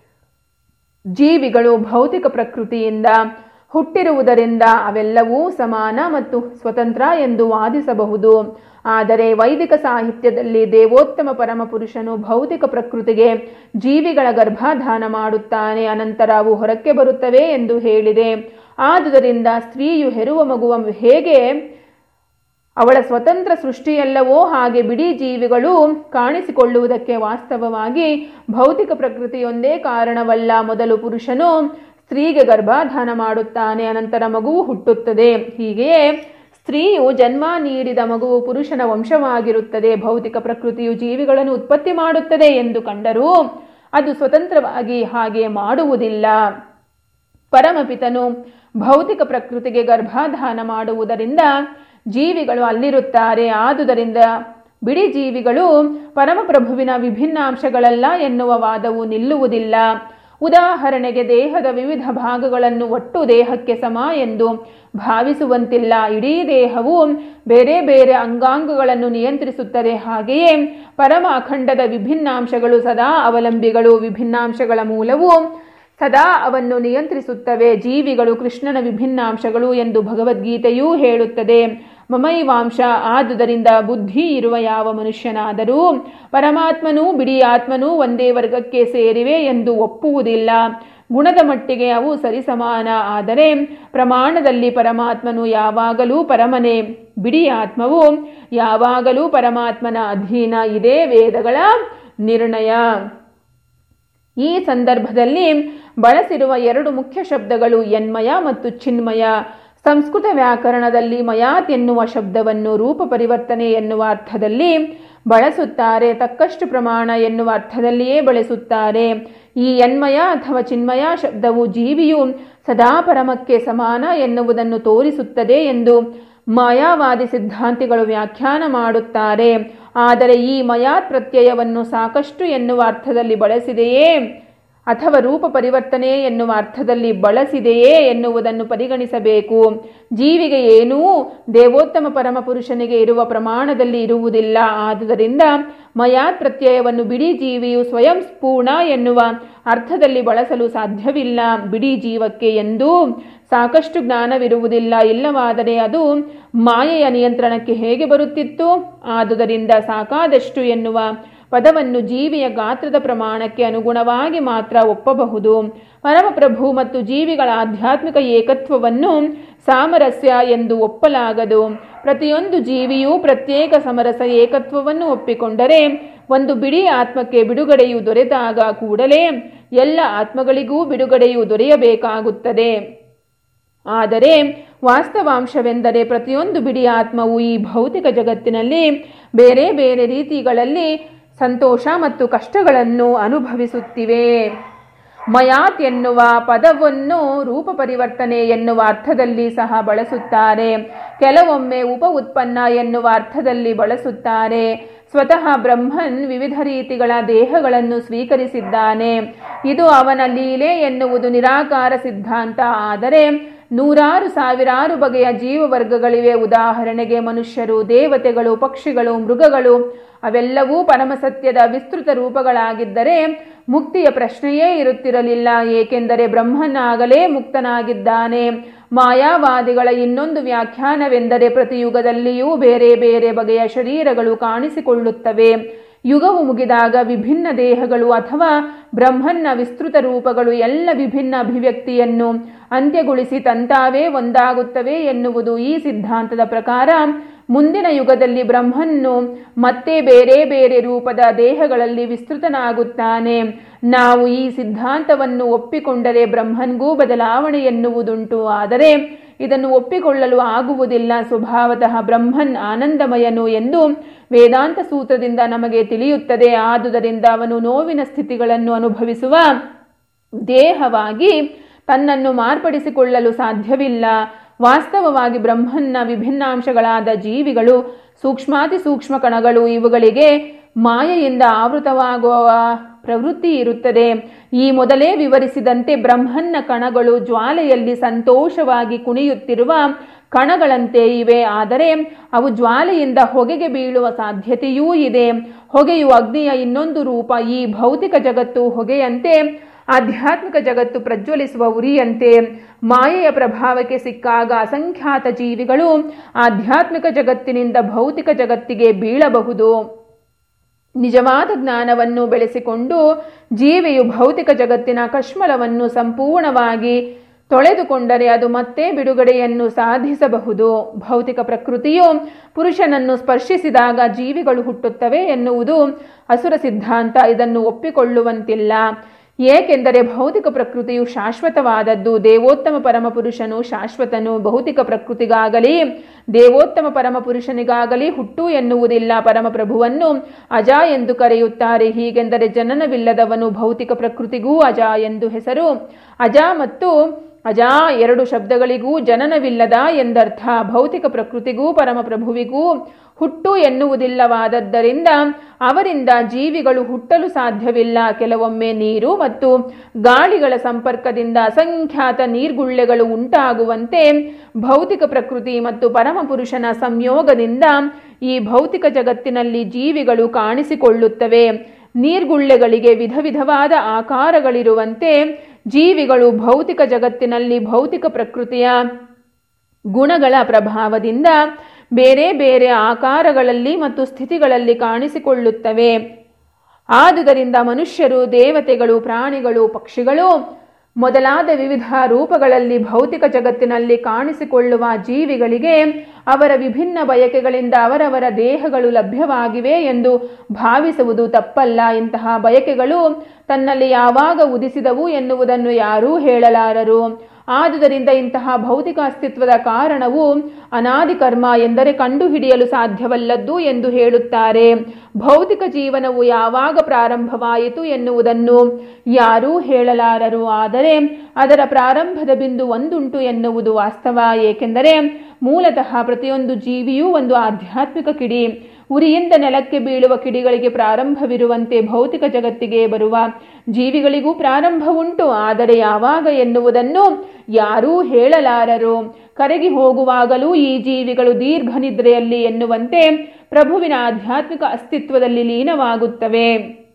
ಜೀವಿಗಳು ಭೌತಿಕ ಪ್ರಕೃತಿಯಿಂದ ಹುಟ್ಟಿರುವುದರಿಂದ ಅವೆಲ್ಲವೂ ಸಮಾನ ಮತ್ತು ಸ್ವತಂತ್ರ ಎಂದು ವಾದಿಸಬಹುದು ಆದರೆ ವೈದಿಕ ಸಾಹಿತ್ಯದಲ್ಲಿ ದೇವೋತ್ತಮ ಪರಮಪುರುಷನು ಭೌತಿಕ ಪ್ರಕೃತಿಗೆ ಜೀವಿಗಳ ಗರ್ಭಾಧಾನ ಮಾಡುತ್ತಾನೆ ಅನಂತರ ಅವು ಹೊರಕ್ಕೆ ಬರುತ್ತವೆ ಎಂದು ಹೇಳಿದೆ ಆದುದರಿಂದ ಸ್ತ್ರೀಯು ಹೆರುವ ಮಗುವ ಹೇಗೆ ಅವಳ ಸ್ವತಂತ್ರ ಸೃಷ್ಟಿಯಲ್ಲವೋ ಹಾಗೆ ಬಿಡೀ ಜೀವಿಗಳು ಕಾಣಿಸಿಕೊಳ್ಳುವುದಕ್ಕೆ ವಾಸ್ತವವಾಗಿ ಭೌತಿಕ ಪ್ರಕೃತಿಯೊಂದೇ ಕಾರಣವಲ್ಲ ಮೊದಲು ಪುರುಷನು ಸ್ತ್ರೀಗೆ ಗರ್ಭಾಧಾನ ಮಾಡುತ್ತಾನೆ ಅನಂತರ ಮಗುವು ಹುಟ್ಟುತ್ತದೆ ಹೀಗೆಯೇ ಸ್ತ್ರೀಯು ಜನ್ಮ ನೀಡಿದ ಮಗುವು ಪುರುಷನ ವಂಶವಾಗಿರುತ್ತದೆ ಭೌತಿಕ ಪ್ರಕೃತಿಯು ಜೀವಿಗಳನ್ನು ಉತ್ಪತ್ತಿ ಮಾಡುತ್ತದೆ ಎಂದು ಕಂಡರೂ ಅದು ಸ್ವತಂತ್ರವಾಗಿ ಹಾಗೆ ಮಾಡುವುದಿಲ್ಲ ಪರಮಪಿತನು ಭೌತಿಕ ಪ್ರಕೃತಿಗೆ ಗರ್ಭಾಧಾನ ಮಾಡುವುದರಿಂದ ಜೀವಿಗಳು ಅಲ್ಲಿರುತ್ತಾರೆ ಆದುದರಿಂದ ಬಿಡಿ ಜೀವಿಗಳು ಪರಮಪ್ರಭುವಿನ ವಿಭಿನ್ನಾಂಶಗಳಲ್ಲ ಎನ್ನುವ ವಾದವು ನಿಲ್ಲುವುದಿಲ್ಲ ಉದಾಹರಣೆಗೆ ದೇಹದ ವಿವಿಧ ಭಾಗಗಳನ್ನು ಒಟ್ಟು ದೇಹಕ್ಕೆ ಸಮ ಎಂದು ಭಾವಿಸುವಂತಿಲ್ಲ ಇಡೀ ದೇಹವು ಬೇರೆ ಬೇರೆ ಅಂಗಾಂಗಗಳನ್ನು ನಿಯಂತ್ರಿಸುತ್ತದೆ ಹಾಗೆಯೇ ಪರಮ ಅಖಂಡದ ವಿಭಿನ್ನಾಂಶಗಳು ಸದಾ ಅವಲಂಬಿಗಳು ವಿಭಿನ್ನಾಂಶಗಳ ಮೂಲವು ಸದಾ ಅವನ್ನು ನಿಯಂತ್ರಿಸುತ್ತವೆ ಜೀವಿಗಳು ಕೃಷ್ಣನ ವಿಭಿನ್ನಾಂಶಗಳು ಎಂದು ಭಗವದ್ಗೀತೆಯೂ ಹೇಳುತ್ತದೆ ಮಮೈವಾಂಶ ಆದುದರಿಂದ ಬುದ್ಧಿ ಇರುವ ಯಾವ ಮನುಷ್ಯನಾದರೂ ಪರಮಾತ್ಮನೂ ಬಿಡಿ ಆತ್ಮನೂ ಒಂದೇ ವರ್ಗಕ್ಕೆ ಸೇರಿವೆ ಎಂದು ಒಪ್ಪುವುದಿಲ್ಲ ಗುಣದ ಮಟ್ಟಿಗೆ ಅವು ಸರಿಸಮಾನ ಆದರೆ ಪ್ರಮಾಣದಲ್ಲಿ ಪರಮಾತ್ಮನು ಯಾವಾಗಲೂ ಪರಮನೆ ಬಿಡಿ ಆತ್ಮವು ಯಾವಾಗಲೂ ಪರಮಾತ್ಮನ ಅಧೀನ ಇದೇ ವೇದಗಳ ನಿರ್ಣಯ ಈ ಸಂದರ್ಭದಲ್ಲಿ ಬಳಸಿರುವ ಎರಡು ಮುಖ್ಯ ಶಬ್ದಗಳು ಎನ್ಮಯ ಮತ್ತು ಚಿನ್ಮಯ ಸಂಸ್ಕೃತ ವ್ಯಾಕರಣದಲ್ಲಿ ಮಯಾತ್ ಎನ್ನುವ ಶಬ್ದವನ್ನು ರೂಪ ಪರಿವರ್ತನೆ ಎನ್ನುವ ಅರ್ಥದಲ್ಲಿ ಬಳಸುತ್ತಾರೆ ತಕ್ಕಷ್ಟು ಪ್ರಮಾಣ ಎನ್ನುವ ಅರ್ಥದಲ್ಲಿಯೇ ಬಳಸುತ್ತಾರೆ ಈ ಎನ್ಮಯ ಅಥವಾ ಚಿನ್ಮಯ ಶಬ್ದವು ಜೀವಿಯು ಸದಾ ಪರಮಕ್ಕೆ ಸಮಾನ ಎನ್ನುವುದನ್ನು ತೋರಿಸುತ್ತದೆ ಎಂದು ಮಾಯಾವಾದಿ ಸಿದ್ಧಾಂತಿಗಳು ವ್ಯಾಖ್ಯಾನ ಮಾಡುತ್ತಾರೆ ಆದರೆ ಈ ಮಯಾತ್ ಪ್ರತ್ಯಯವನ್ನು ಸಾಕಷ್ಟು ಎನ್ನುವ ಅರ್ಥದಲ್ಲಿ ಬಳಸಿದೆಯೇ ಅಥವಾ ರೂಪ ಪರಿವರ್ತನೆ ಎನ್ನುವ ಅರ್ಥದಲ್ಲಿ ಬಳಸಿದೆಯೇ ಎನ್ನುವುದನ್ನು ಪರಿಗಣಿಸಬೇಕು ಜೀವಿಗೆ ಏನೂ ದೇವೋತ್ತಮ ಪರಮಪುರುಷನಿಗೆ ಇರುವ ಪ್ರಮಾಣದಲ್ಲಿ ಇರುವುದಿಲ್ಲ ಆದುದರಿಂದ ಮಯಾತ್ ಪ್ರತ್ಯಯವನ್ನು ಬಿಡಿ ಜೀವಿಯು ಸ್ವಯಂ ಪೂರ್ಣ ಎನ್ನುವ ಅರ್ಥದಲ್ಲಿ ಬಳಸಲು ಸಾಧ್ಯವಿಲ್ಲ ಬಿಡಿ ಜೀವಕ್ಕೆ ಎಂದೂ ಸಾಕಷ್ಟು ಜ್ಞಾನವಿರುವುದಿಲ್ಲ ಇಲ್ಲವಾದರೆ ಅದು ಮಾಯೆಯ ನಿಯಂತ್ರಣಕ್ಕೆ ಹೇಗೆ ಬರುತ್ತಿತ್ತು ಆದುದರಿಂದ ಸಾಕಾದಷ್ಟು ಎನ್ನುವ ಪದವನ್ನು ಜೀವಿಯ ಗಾತ್ರದ ಪ್ರಮಾಣಕ್ಕೆ ಅನುಗುಣವಾಗಿ ಮಾತ್ರ ಒಪ್ಪಬಹುದು ಪರಮಪ್ರಭು ಮತ್ತು ಜೀವಿಗಳ ಆಧ್ಯಾತ್ಮಿಕ ಏಕತ್ವವನ್ನು ಸಾಮರಸ್ಯ ಎಂದು ಒಪ್ಪಲಾಗದು ಪ್ರತಿಯೊಂದು ಜೀವಿಯೂ ಪ್ರತ್ಯೇಕ ಸಮರಸ ಏಕತ್ವವನ್ನು ಒಪ್ಪಿಕೊಂಡರೆ ಒಂದು ಬಿಡಿ ಆತ್ಮಕ್ಕೆ ಬಿಡುಗಡೆಯು ದೊರೆತಾಗ ಕೂಡಲೇ ಎಲ್ಲ ಆತ್ಮಗಳಿಗೂ ಬಿಡುಗಡೆಯು ದೊರೆಯಬೇಕಾಗುತ್ತದೆ ಆದರೆ ವಾಸ್ತವಾಂಶವೆಂದರೆ ಪ್ರತಿಯೊಂದು ಬಿಡಿ ಆತ್ಮವು ಈ ಭೌತಿಕ ಜಗತ್ತಿನಲ್ಲಿ ಬೇರೆ ಬೇರೆ ರೀತಿಗಳಲ್ಲಿ ಸಂತೋಷ ಮತ್ತು ಕಷ್ಟಗಳನ್ನು ಅನುಭವಿಸುತ್ತಿವೆ ಮಯಾತ್ ಎನ್ನುವ ಪದವನ್ನು ರೂಪ ಪರಿವರ್ತನೆ ಎನ್ನುವ ಅರ್ಥದಲ್ಲಿ ಸಹ ಬಳಸುತ್ತಾರೆ ಕೆಲವೊಮ್ಮೆ ಉಪ ಉತ್ಪನ್ನ ಎನ್ನುವ ಅರ್ಥದಲ್ಲಿ ಬಳಸುತ್ತಾರೆ ಸ್ವತಃ ಬ್ರಹ್ಮನ್ ವಿವಿಧ ರೀತಿಗಳ ದೇಹಗಳನ್ನು ಸ್ವೀಕರಿಸಿದ್ದಾನೆ ಇದು ಅವನ ಲೀಲೆ ಎನ್ನುವುದು ನಿರಾಕಾರ ಸಿದ್ಧಾಂತ ಆದರೆ ನೂರಾರು ಸಾವಿರಾರು ಬಗೆಯ ಜೀವವರ್ಗಗಳಿವೆ ಉದಾಹರಣೆಗೆ ಮನುಷ್ಯರು ದೇವತೆಗಳು ಪಕ್ಷಿಗಳು ಮೃಗಗಳು ಅವೆಲ್ಲವೂ ಪರಮಸತ್ಯದ ವಿಸ್ತೃತ ರೂಪಗಳಾಗಿದ್ದರೆ ಮುಕ್ತಿಯ ಪ್ರಶ್ನೆಯೇ ಇರುತ್ತಿರಲಿಲ್ಲ ಏಕೆಂದರೆ ಬ್ರಹ್ಮನಾಗಲೇ ಮುಕ್ತನಾಗಿದ್ದಾನೆ ಮಾಯಾವಾದಿಗಳ ಇನ್ನೊಂದು ವ್ಯಾಖ್ಯಾನವೆಂದರೆ ಪ್ರತಿ ಯುಗದಲ್ಲಿಯೂ ಬೇರೆ ಬೇರೆ ಬಗೆಯ ಶರೀರಗಳು ಕಾಣಿಸಿಕೊಳ್ಳುತ್ತವೆ ಯುಗವು ಮುಗಿದಾಗ ವಿಭಿನ್ನ ದೇಹಗಳು ಅಥವಾ ಬ್ರಹ್ಮನ್ನ ವಿಸ್ತೃತ ರೂಪಗಳು ಎಲ್ಲ ವಿಭಿನ್ನ ಅಭಿವ್ಯಕ್ತಿಯನ್ನು ಅಂತ್ಯಗೊಳಿಸಿ ತಂತಾವೇ ಒಂದಾಗುತ್ತವೆ ಎನ್ನುವುದು ಈ ಸಿದ್ಧಾಂತದ ಪ್ರಕಾರ ಮುಂದಿನ ಯುಗದಲ್ಲಿ ಬ್ರಹ್ಮನ್ನು ಮತ್ತೆ ಬೇರೆ ಬೇರೆ ರೂಪದ ದೇಹಗಳಲ್ಲಿ ವಿಸ್ತೃತನಾಗುತ್ತಾನೆ ನಾವು ಈ ಸಿದ್ಧಾಂತವನ್ನು ಒಪ್ಪಿಕೊಂಡರೆ ಬ್ರಹ್ಮನ್ಗೂ ಬದಲಾವಣೆ ಎನ್ನುವುದುಂಟು ಆದರೆ ಇದನ್ನು ಒಪ್ಪಿಕೊಳ್ಳಲು ಆಗುವುದಿಲ್ಲ ಸ್ವಭಾವತಃ ಬ್ರಹ್ಮನ್ ಆನಂದಮಯನು ಎಂದು ವೇದಾಂತ ಸೂತ್ರದಿಂದ ನಮಗೆ ತಿಳಿಯುತ್ತದೆ ಆದುದರಿಂದ ಅವನು ನೋವಿನ ಸ್ಥಿತಿಗಳನ್ನು ಅನುಭವಿಸುವ ದೇಹವಾಗಿ ತನ್ನನ್ನು ಮಾರ್ಪಡಿಸಿಕೊಳ್ಳಲು ಸಾಧ್ಯವಿಲ್ಲ ವಾಸ್ತವವಾಗಿ ಬ್ರಹ್ಮನ್ನ ವಿಭಿನ್ನಾಂಶಗಳಾದ ಜೀವಿಗಳು ಸೂಕ್ಷ್ಮಾತಿ ಸೂಕ್ಷ್ಮ ಕಣಗಳು ಇವುಗಳಿಗೆ ಮಾಯೆಯಿಂದ ಆವೃತವಾಗುವ ಪ್ರವೃತ್ತಿ ಇರುತ್ತದೆ ಈ ಮೊದಲೇ ವಿವರಿಸಿದಂತೆ ಬ್ರಹ್ಮನ್ನ ಕಣಗಳು ಜ್ವಾಲೆಯಲ್ಲಿ ಸಂತೋಷವಾಗಿ ಕುಣಿಯುತ್ತಿರುವ ಕಣಗಳಂತೆ ಇವೆ ಆದರೆ ಅವು ಜ್ವಾಲೆಯಿಂದ ಹೊಗೆಗೆ ಬೀಳುವ ಸಾಧ್ಯತೆಯೂ ಇದೆ ಹೊಗೆಯು ಅಗ್ನಿಯ ಇನ್ನೊಂದು ರೂಪ ಈ ಭೌತಿಕ ಜಗತ್ತು ಹೊಗೆಯಂತೆ ಆಧ್ಯಾತ್ಮಿಕ ಜಗತ್ತು ಪ್ರಜ್ವಲಿಸುವ ಉರಿಯಂತೆ ಮಾಯೆಯ ಪ್ರಭಾವಕ್ಕೆ ಸಿಕ್ಕಾಗ ಅಸಂಖ್ಯಾತ ಜೀವಿಗಳು ಆಧ್ಯಾತ್ಮಿಕ ಜಗತ್ತಿನಿಂದ ಭೌತಿಕ ಜಗತ್ತಿಗೆ ಬೀಳಬಹುದು ನಿಜವಾದ ಜ್ಞಾನವನ್ನು ಬೆಳೆಸಿಕೊಂಡು ಜೀವಿಯು ಭೌತಿಕ ಜಗತ್ತಿನ ಕಶ್ಮಲವನ್ನು ಸಂಪೂರ್ಣವಾಗಿ ತೊಳೆದುಕೊಂಡರೆ ಅದು ಮತ್ತೆ ಬಿಡುಗಡೆಯನ್ನು ಸಾಧಿಸಬಹುದು ಭೌತಿಕ ಪ್ರಕೃತಿಯು ಪುರುಷನನ್ನು ಸ್ಪರ್ಶಿಸಿದಾಗ ಜೀವಿಗಳು ಹುಟ್ಟುತ್ತವೆ ಎನ್ನುವುದು ಅಸುರ ಸಿದ್ಧಾಂತ ಇದನ್ನು ಒಪ್ಪಿಕೊಳ್ಳುವಂತಿಲ್ಲ ಏಕೆಂದರೆ ಭೌತಿಕ ಪ್ರಕೃತಿಯು ಶಾಶ್ವತವಾದದ್ದು ದೇವೋತ್ತಮ ಪರಮಪುರುಷನು ಶಾಶ್ವತನು ಭೌತಿಕ ಪ್ರಕೃತಿಗಾಗಲಿ ದೇವೋತ್ತಮ ಪರಮಪುರುಷನಿಗಾಗಲಿ ಹುಟ್ಟು ಎನ್ನುವುದಿಲ್ಲ ಪರಮಪ್ರಭುವನ್ನು ಅಜ ಎಂದು ಕರೆಯುತ್ತಾರೆ ಹೀಗೆಂದರೆ ಜನನವಿಲ್ಲದವನು ಭೌತಿಕ ಪ್ರಕೃತಿಗೂ ಅಜ ಎಂದು ಹೆಸರು ಅಜ ಮತ್ತು ಅಜಾ ಎರಡು ಶಬ್ದಗಳಿಗೂ ಜನನವಿಲ್ಲದ ಎಂದರ್ಥ ಭೌತಿಕ ಪ್ರಕೃತಿಗೂ ಪರಮಪ್ರಭುವಿಗೂ ಹುಟ್ಟು ಎನ್ನುವುದಿಲ್ಲವಾದದ್ದರಿಂದ ಅವರಿಂದ ಜೀವಿಗಳು ಹುಟ್ಟಲು ಸಾಧ್ಯವಿಲ್ಲ ಕೆಲವೊಮ್ಮೆ ನೀರು ಮತ್ತು ಗಾಳಿಗಳ ಸಂಪರ್ಕದಿಂದ ಅಸಂಖ್ಯಾತ ನೀರ್ಗುಳ್ಳೆಗಳು ಉಂಟಾಗುವಂತೆ ಭೌತಿಕ ಪ್ರಕೃತಿ ಮತ್ತು ಪರಮಪುರುಷನ ಸಂಯೋಗದಿಂದ ಈ ಭೌತಿಕ ಜಗತ್ತಿನಲ್ಲಿ ಜೀವಿಗಳು ಕಾಣಿಸಿಕೊಳ್ಳುತ್ತವೆ ನೀರ್ಗುಳ್ಳೆಗಳಿಗೆ ವಿಧ ವಿಧವಾದ ಆಕಾರಗಳಿರುವಂತೆ ಜೀವಿಗಳು ಭೌತಿಕ ಜಗತ್ತಿನಲ್ಲಿ ಭೌತಿಕ ಪ್ರಕೃತಿಯ ಗುಣಗಳ ಪ್ರಭಾವದಿಂದ ಬೇರೆ ಬೇರೆ ಆಕಾರಗಳಲ್ಲಿ ಮತ್ತು ಸ್ಥಿತಿಗಳಲ್ಲಿ ಕಾಣಿಸಿಕೊಳ್ಳುತ್ತವೆ ಆದುದರಿಂದ ಮನುಷ್ಯರು ದೇವತೆಗಳು ಪ್ರಾಣಿಗಳು ಪಕ್ಷಿಗಳು ಮೊದಲಾದ ವಿವಿಧ ರೂಪಗಳಲ್ಲಿ ಭೌತಿಕ ಜಗತ್ತಿನಲ್ಲಿ ಕಾಣಿಸಿಕೊಳ್ಳುವ ಜೀವಿಗಳಿಗೆ ಅವರ ವಿಭಿನ್ನ ಬಯಕೆಗಳಿಂದ ಅವರವರ ದೇಹಗಳು ಲಭ್ಯವಾಗಿವೆ ಎಂದು ಭಾವಿಸುವುದು ತಪ್ಪಲ್ಲ ಇಂತಹ ಬಯಕೆಗಳು ತನ್ನಲ್ಲಿ ಯಾವಾಗ ಉದಿಸಿದವು ಎನ್ನುವುದನ್ನು ಯಾರೂ ಹೇಳಲಾರರು ಆದುದರಿಂದ ಇಂತಹ ಭೌತಿಕ ಅಸ್ತಿತ್ವದ ಕಾರಣವು ಅನಾದಿ ಕರ್ಮ ಎಂದರೆ ಕಂಡುಹಿಡಿಯಲು ಸಾಧ್ಯವಲ್ಲದ್ದು ಎಂದು ಹೇಳುತ್ತಾರೆ ಭೌತಿಕ ಜೀವನವು ಯಾವಾಗ ಪ್ರಾರಂಭವಾಯಿತು ಎನ್ನುವುದನ್ನು ಯಾರೂ ಹೇಳಲಾರರು ಆದರೆ ಅದರ ಪ್ರಾರಂಭದ ಬಿಂದು ಒಂದುಂಟು ಎನ್ನುವುದು ವಾಸ್ತವ ಏಕೆಂದರೆ ಮೂಲತಃ ಪ್ರತಿಯೊಂದು ಜೀವಿಯೂ ಒಂದು ಆಧ್ಯಾತ್ಮಿಕ ಕಿಡಿ ಉರಿಯಿಂದ ನೆಲಕ್ಕೆ ಬೀಳುವ ಕಿಡಿಗಳಿಗೆ ಪ್ರಾರಂಭವಿರುವಂತೆ ಭೌತಿಕ ಜಗತ್ತಿಗೆ ಬರುವ ಜೀವಿಗಳಿಗೂ ಪ್ರಾರಂಭ ಉಂಟು ಆದರೆ ಯಾವಾಗ ಎನ್ನುವುದನ್ನು ಯಾರೂ ಹೇಳಲಾರರು ಕರಗಿ ಹೋಗುವಾಗಲೂ ಈ ಜೀವಿಗಳು ದೀರ್ಘ ನಿದ್ರೆಯಲ್ಲಿ ಎನ್ನುವಂತೆ ಪ್ರಭುವಿನ ಆಧ್ಯಾತ್ಮಿಕ ಅಸ್ತಿತ್ವದಲ್ಲಿ ಲೀನವಾಗುತ್ತವೆ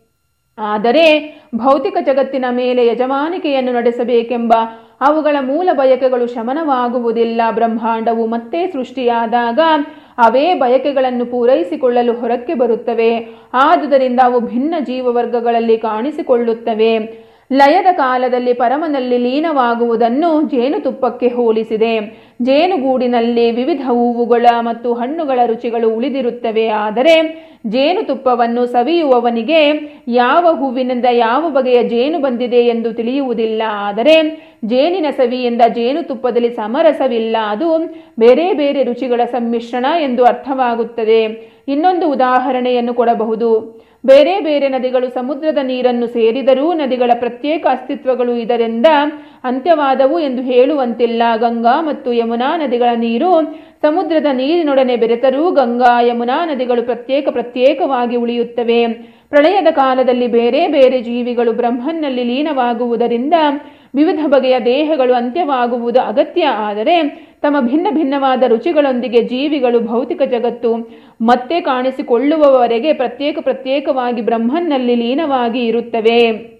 ಆದರೆ ಭೌತಿಕ ಜಗತ್ತಿನ ಮೇಲೆ ಯಜಮಾನಿಕೆಯನ್ನು ನಡೆಸಬೇಕೆಂಬ ಅವುಗಳ ಮೂಲ ಬಯಕೆಗಳು ಶಮನವಾಗುವುದಿಲ್ಲ ಬ್ರಹ್ಮಾಂಡವು ಮತ್ತೆ ಸೃಷ್ಟಿಯಾದಾಗ ಅವೇ ಬಯಕೆಗಳನ್ನು ಪೂರೈಸಿಕೊಳ್ಳಲು ಹೊರಕ್ಕೆ ಬರುತ್ತವೆ ಆದುದರಿಂದ ಅವು ಭಿನ್ನ ಜೀವವರ್ಗಗಳಲ್ಲಿ ಕಾಣಿಸಿಕೊಳ್ಳುತ್ತವೆ ಲಯದ ಕಾಲದಲ್ಲಿ ಪರಮನಲ್ಲಿ ಲೀನವಾಗುವುದನ್ನು ಜೇನುತುಪ್ಪಕ್ಕೆ ಹೋಲಿಸಿದೆ ಜೇನುಗೂಡಿನಲ್ಲಿ ವಿವಿಧ ಹೂವುಗಳ ಮತ್ತು ಹಣ್ಣುಗಳ ರುಚಿಗಳು ಉಳಿದಿರುತ್ತವೆ ಆದರೆ ಜೇನುತುಪ್ಪವನ್ನು ಸವಿಯುವವನಿಗೆ ಯಾವ ಹೂವಿನಿಂದ ಯಾವ ಬಗೆಯ ಜೇನು ಬಂದಿದೆ ಎಂದು ತಿಳಿಯುವುದಿಲ್ಲ ಆದರೆ ಜೇನಿನ ಸವಿಯಿಂದ ಜೇನುತುಪ್ಪದಲ್ಲಿ ಸಮರಸವಿಲ್ಲ ಅದು ಬೇರೆ ಬೇರೆ ರುಚಿಗಳ ಸಮ್ಮಿಶ್ರಣ ಎಂದು ಅರ್ಥವಾಗುತ್ತದೆ ಇನ್ನೊಂದು ಉದಾಹರಣೆಯನ್ನು ಕೊಡಬಹುದು ಬೇರೆ ಬೇರೆ ನದಿಗಳು ಸಮುದ್ರದ ನೀರನ್ನು ಸೇರಿದರೂ ನದಿಗಳ ಪ್ರತ್ಯೇಕ ಅಸ್ತಿತ್ವಗಳು ಇದರಿಂದ ಅಂತ್ಯವಾದವು ಎಂದು ಹೇಳುವಂತಿಲ್ಲ ಗಂಗಾ ಮತ್ತು ಯಮುನಾ ನದಿಗಳ ನೀರು ಸಮುದ್ರದ ನೀರಿನೊಡನೆ ಬೆರೆತರೂ ಗಂಗಾ ಯಮುನಾ ನದಿಗಳು ಪ್ರತ್ಯೇಕ ಪ್ರತ್ಯೇಕವಾಗಿ ಉಳಿಯುತ್ತವೆ ಪ್ರಳಯದ ಕಾಲದಲ್ಲಿ ಬೇರೆ ಬೇರೆ ಜೀವಿಗಳು ಬ್ರಹ್ಮನ್ನಲ್ಲಿ ಲೀನವಾಗುವುದರಿಂದ ವಿವಿಧ ಬಗೆಯ ದೇಹಗಳು ಅಂತ್ಯವಾಗುವುದು ಅಗತ್ಯ ಆದರೆ ತಮ್ಮ ಭಿನ್ನ ಭಿನ್ನವಾದ ರುಚಿಗಳೊಂದಿಗೆ ಜೀವಿಗಳು ಭೌತಿಕ ಜಗತ್ತು ಮತ್ತೆ ಕಾಣಿಸಿಕೊಳ್ಳುವವರೆಗೆ ಪ್ರತ್ಯೇಕ ಪ್ರತ್ಯೇಕವಾಗಿ ಬ್ರಹ್ಮನ್ನಲ್ಲಿ ಲೀನವಾಗಿ ಇರುತ್ತವೆ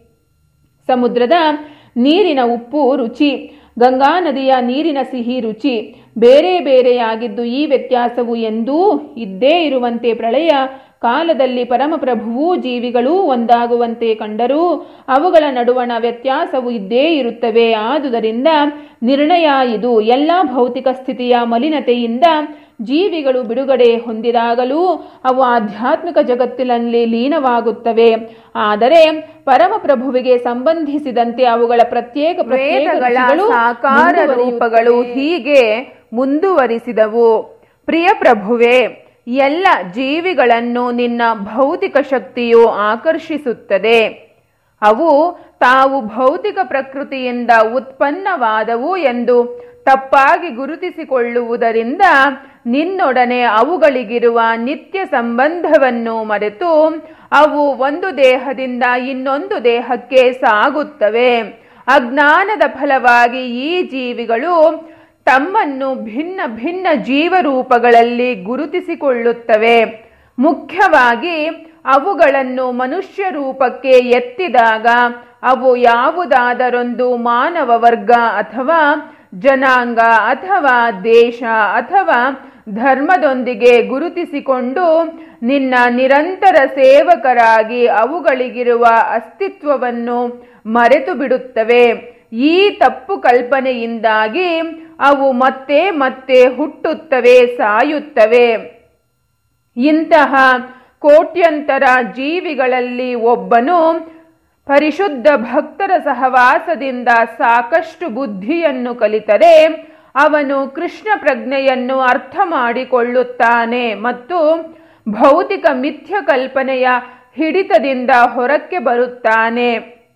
ಸಮುದ್ರದ ನೀರಿನ ಉಪ್ಪು ರುಚಿ ಗಂಗಾ ನದಿಯ ನೀರಿನ ಸಿಹಿ ರುಚಿ ಬೇರೆ ಬೇರೆಯಾಗಿದ್ದು ಈ ವ್ಯತ್ಯಾಸವು ಎಂದೂ ಇದ್ದೇ ಇರುವಂತೆ ಪ್ರಳಯ ಕಾಲದಲ್ಲಿ ಪರಮಪ್ರಭುವೂ ಜೀವಿಗಳೂ ಒಂದಾಗುವಂತೆ ಕಂಡರೂ ಅವುಗಳ ನಡುವಣ ವ್ಯತ್ಯಾಸವು ಇದ್ದೇ ಇರುತ್ತವೆ ಆದುದರಿಂದ ನಿರ್ಣಯ ಇದು ಎಲ್ಲ ಭೌತಿಕ ಸ್ಥಿತಿಯ ಮಲಿನತೆಯಿಂದ ಜೀವಿಗಳು ಬಿಡುಗಡೆ ಹೊಂದಿದಾಗಲೂ ಅವು ಆಧ್ಯಾತ್ಮಿಕ ಜಗತ್ತಿನಲ್ಲಿ ಲೀನವಾಗುತ್ತವೆ ಆದರೆ ಪರಮಪ್ರಭುವಿಗೆ ಸಂಬಂಧಿಸಿದಂತೆ ಅವುಗಳ ಪ್ರತ್ಯೇಕ ಪ್ರತ್ಯೇಕ ವೇದಗಳ ರುಚಿಗಳು ಸಾಕಾರ ರೂಪಗಳು ಹೀಗೆ ಮುಂದುವರಿಸಿದವು ಪ್ರಿಯ ಪ್ರಭುವೆ ಎಲ್ಲ ಜೀವಿಗಳನ್ನು ನಿನ್ನ ಭೌತಿಕ ಶಕ್ತಿಯು ಆಕರ್ಷಿಸುತ್ತದೆ ಅವು ತಾವು ಭೌತಿಕ ಪ್ರಕೃತಿಯಿಂದ ಉತ್ಪನ್ನವಾದವು ಎಂದು ತಪ್ಪಾಗಿ ಗುರುತಿಸಿಕೊಳ್ಳುವುದರಿಂದ ನಿನ್ನೊಡನೆ ಅವುಗಳಿಗಿರುವ ನಿತ್ಯ ಸಂಬಂಧವನ್ನು ಮರೆತು ಅವು ಒಂದು ದೇಹದಿಂದ ಇನ್ನೊಂದು ದೇಹಕ್ಕೆ ಸಾಗುತ್ತವೆ ಅಜ್ಞಾನದ ಫಲವಾಗಿ ಈ ಜೀವಿಗಳು ತಮ್ಮನ್ನು ಭಿನ್ನ ಭಿನ್ನ ಜೀವರೂಪಗಳಲ್ಲಿ ಗುರುತಿಸಿಕೊಳ್ಳುತ್ತವೆ ಮುಖ್ಯವಾಗಿ ಅವುಗಳನ್ನು ಮನುಷ್ಯ ರೂಪಕ್ಕೆ ಎತ್ತಿದಾಗ ಅವು ಯಾವುದಾದರೊಂದು ಮಾನವ ವರ್ಗ ಅಥವಾ ಜನಾಂಗ ಅಥವಾ ದೇಶ ಅಥವಾ ಧರ್ಮದೊಂದಿಗೆ ಗುರುತಿಸಿಕೊಂಡು ನಿನ್ನ ನಿರಂತರ ಸೇವಕರಾಗಿ ಅವುಗಳಿಗಿರುವ ಅಸ್ತಿತ್ವವನ್ನು ಮರೆತು ಬಿಡುತ್ತವೆ ಈ ತಪ್ಪು ಕಲ್ಪನೆಯಿಂದಾಗಿ ಅವು ಮತ್ತೆ ಮತ್ತೆ ಹುಟ್ಟುತ್ತವೆ ಸಾಯುತ್ತವೆ ಇಂತಹ ಕೋಟ್ಯಂತರ ಜೀವಿಗಳಲ್ಲಿ ಒಬ್ಬನು ಪರಿಶುದ್ಧ ಭಕ್ತರ ಸಹವಾಸದಿಂದ ಸಾಕಷ್ಟು ಬುದ್ಧಿಯನ್ನು ಕಲಿತರೆ ಅವನು ಕೃಷ್ಣ ಪ್ರಜ್ಞೆಯನ್ನು ಅರ್ಥ ಮಾಡಿಕೊಳ್ಳುತ್ತಾನೆ ಮತ್ತು ಭೌತಿಕ ಮಿಥ್ಯ ಕಲ್ಪನೆಯ ಹಿಡಿತದಿಂದ ಹೊರಕ್ಕೆ ಬರುತ್ತಾನೆ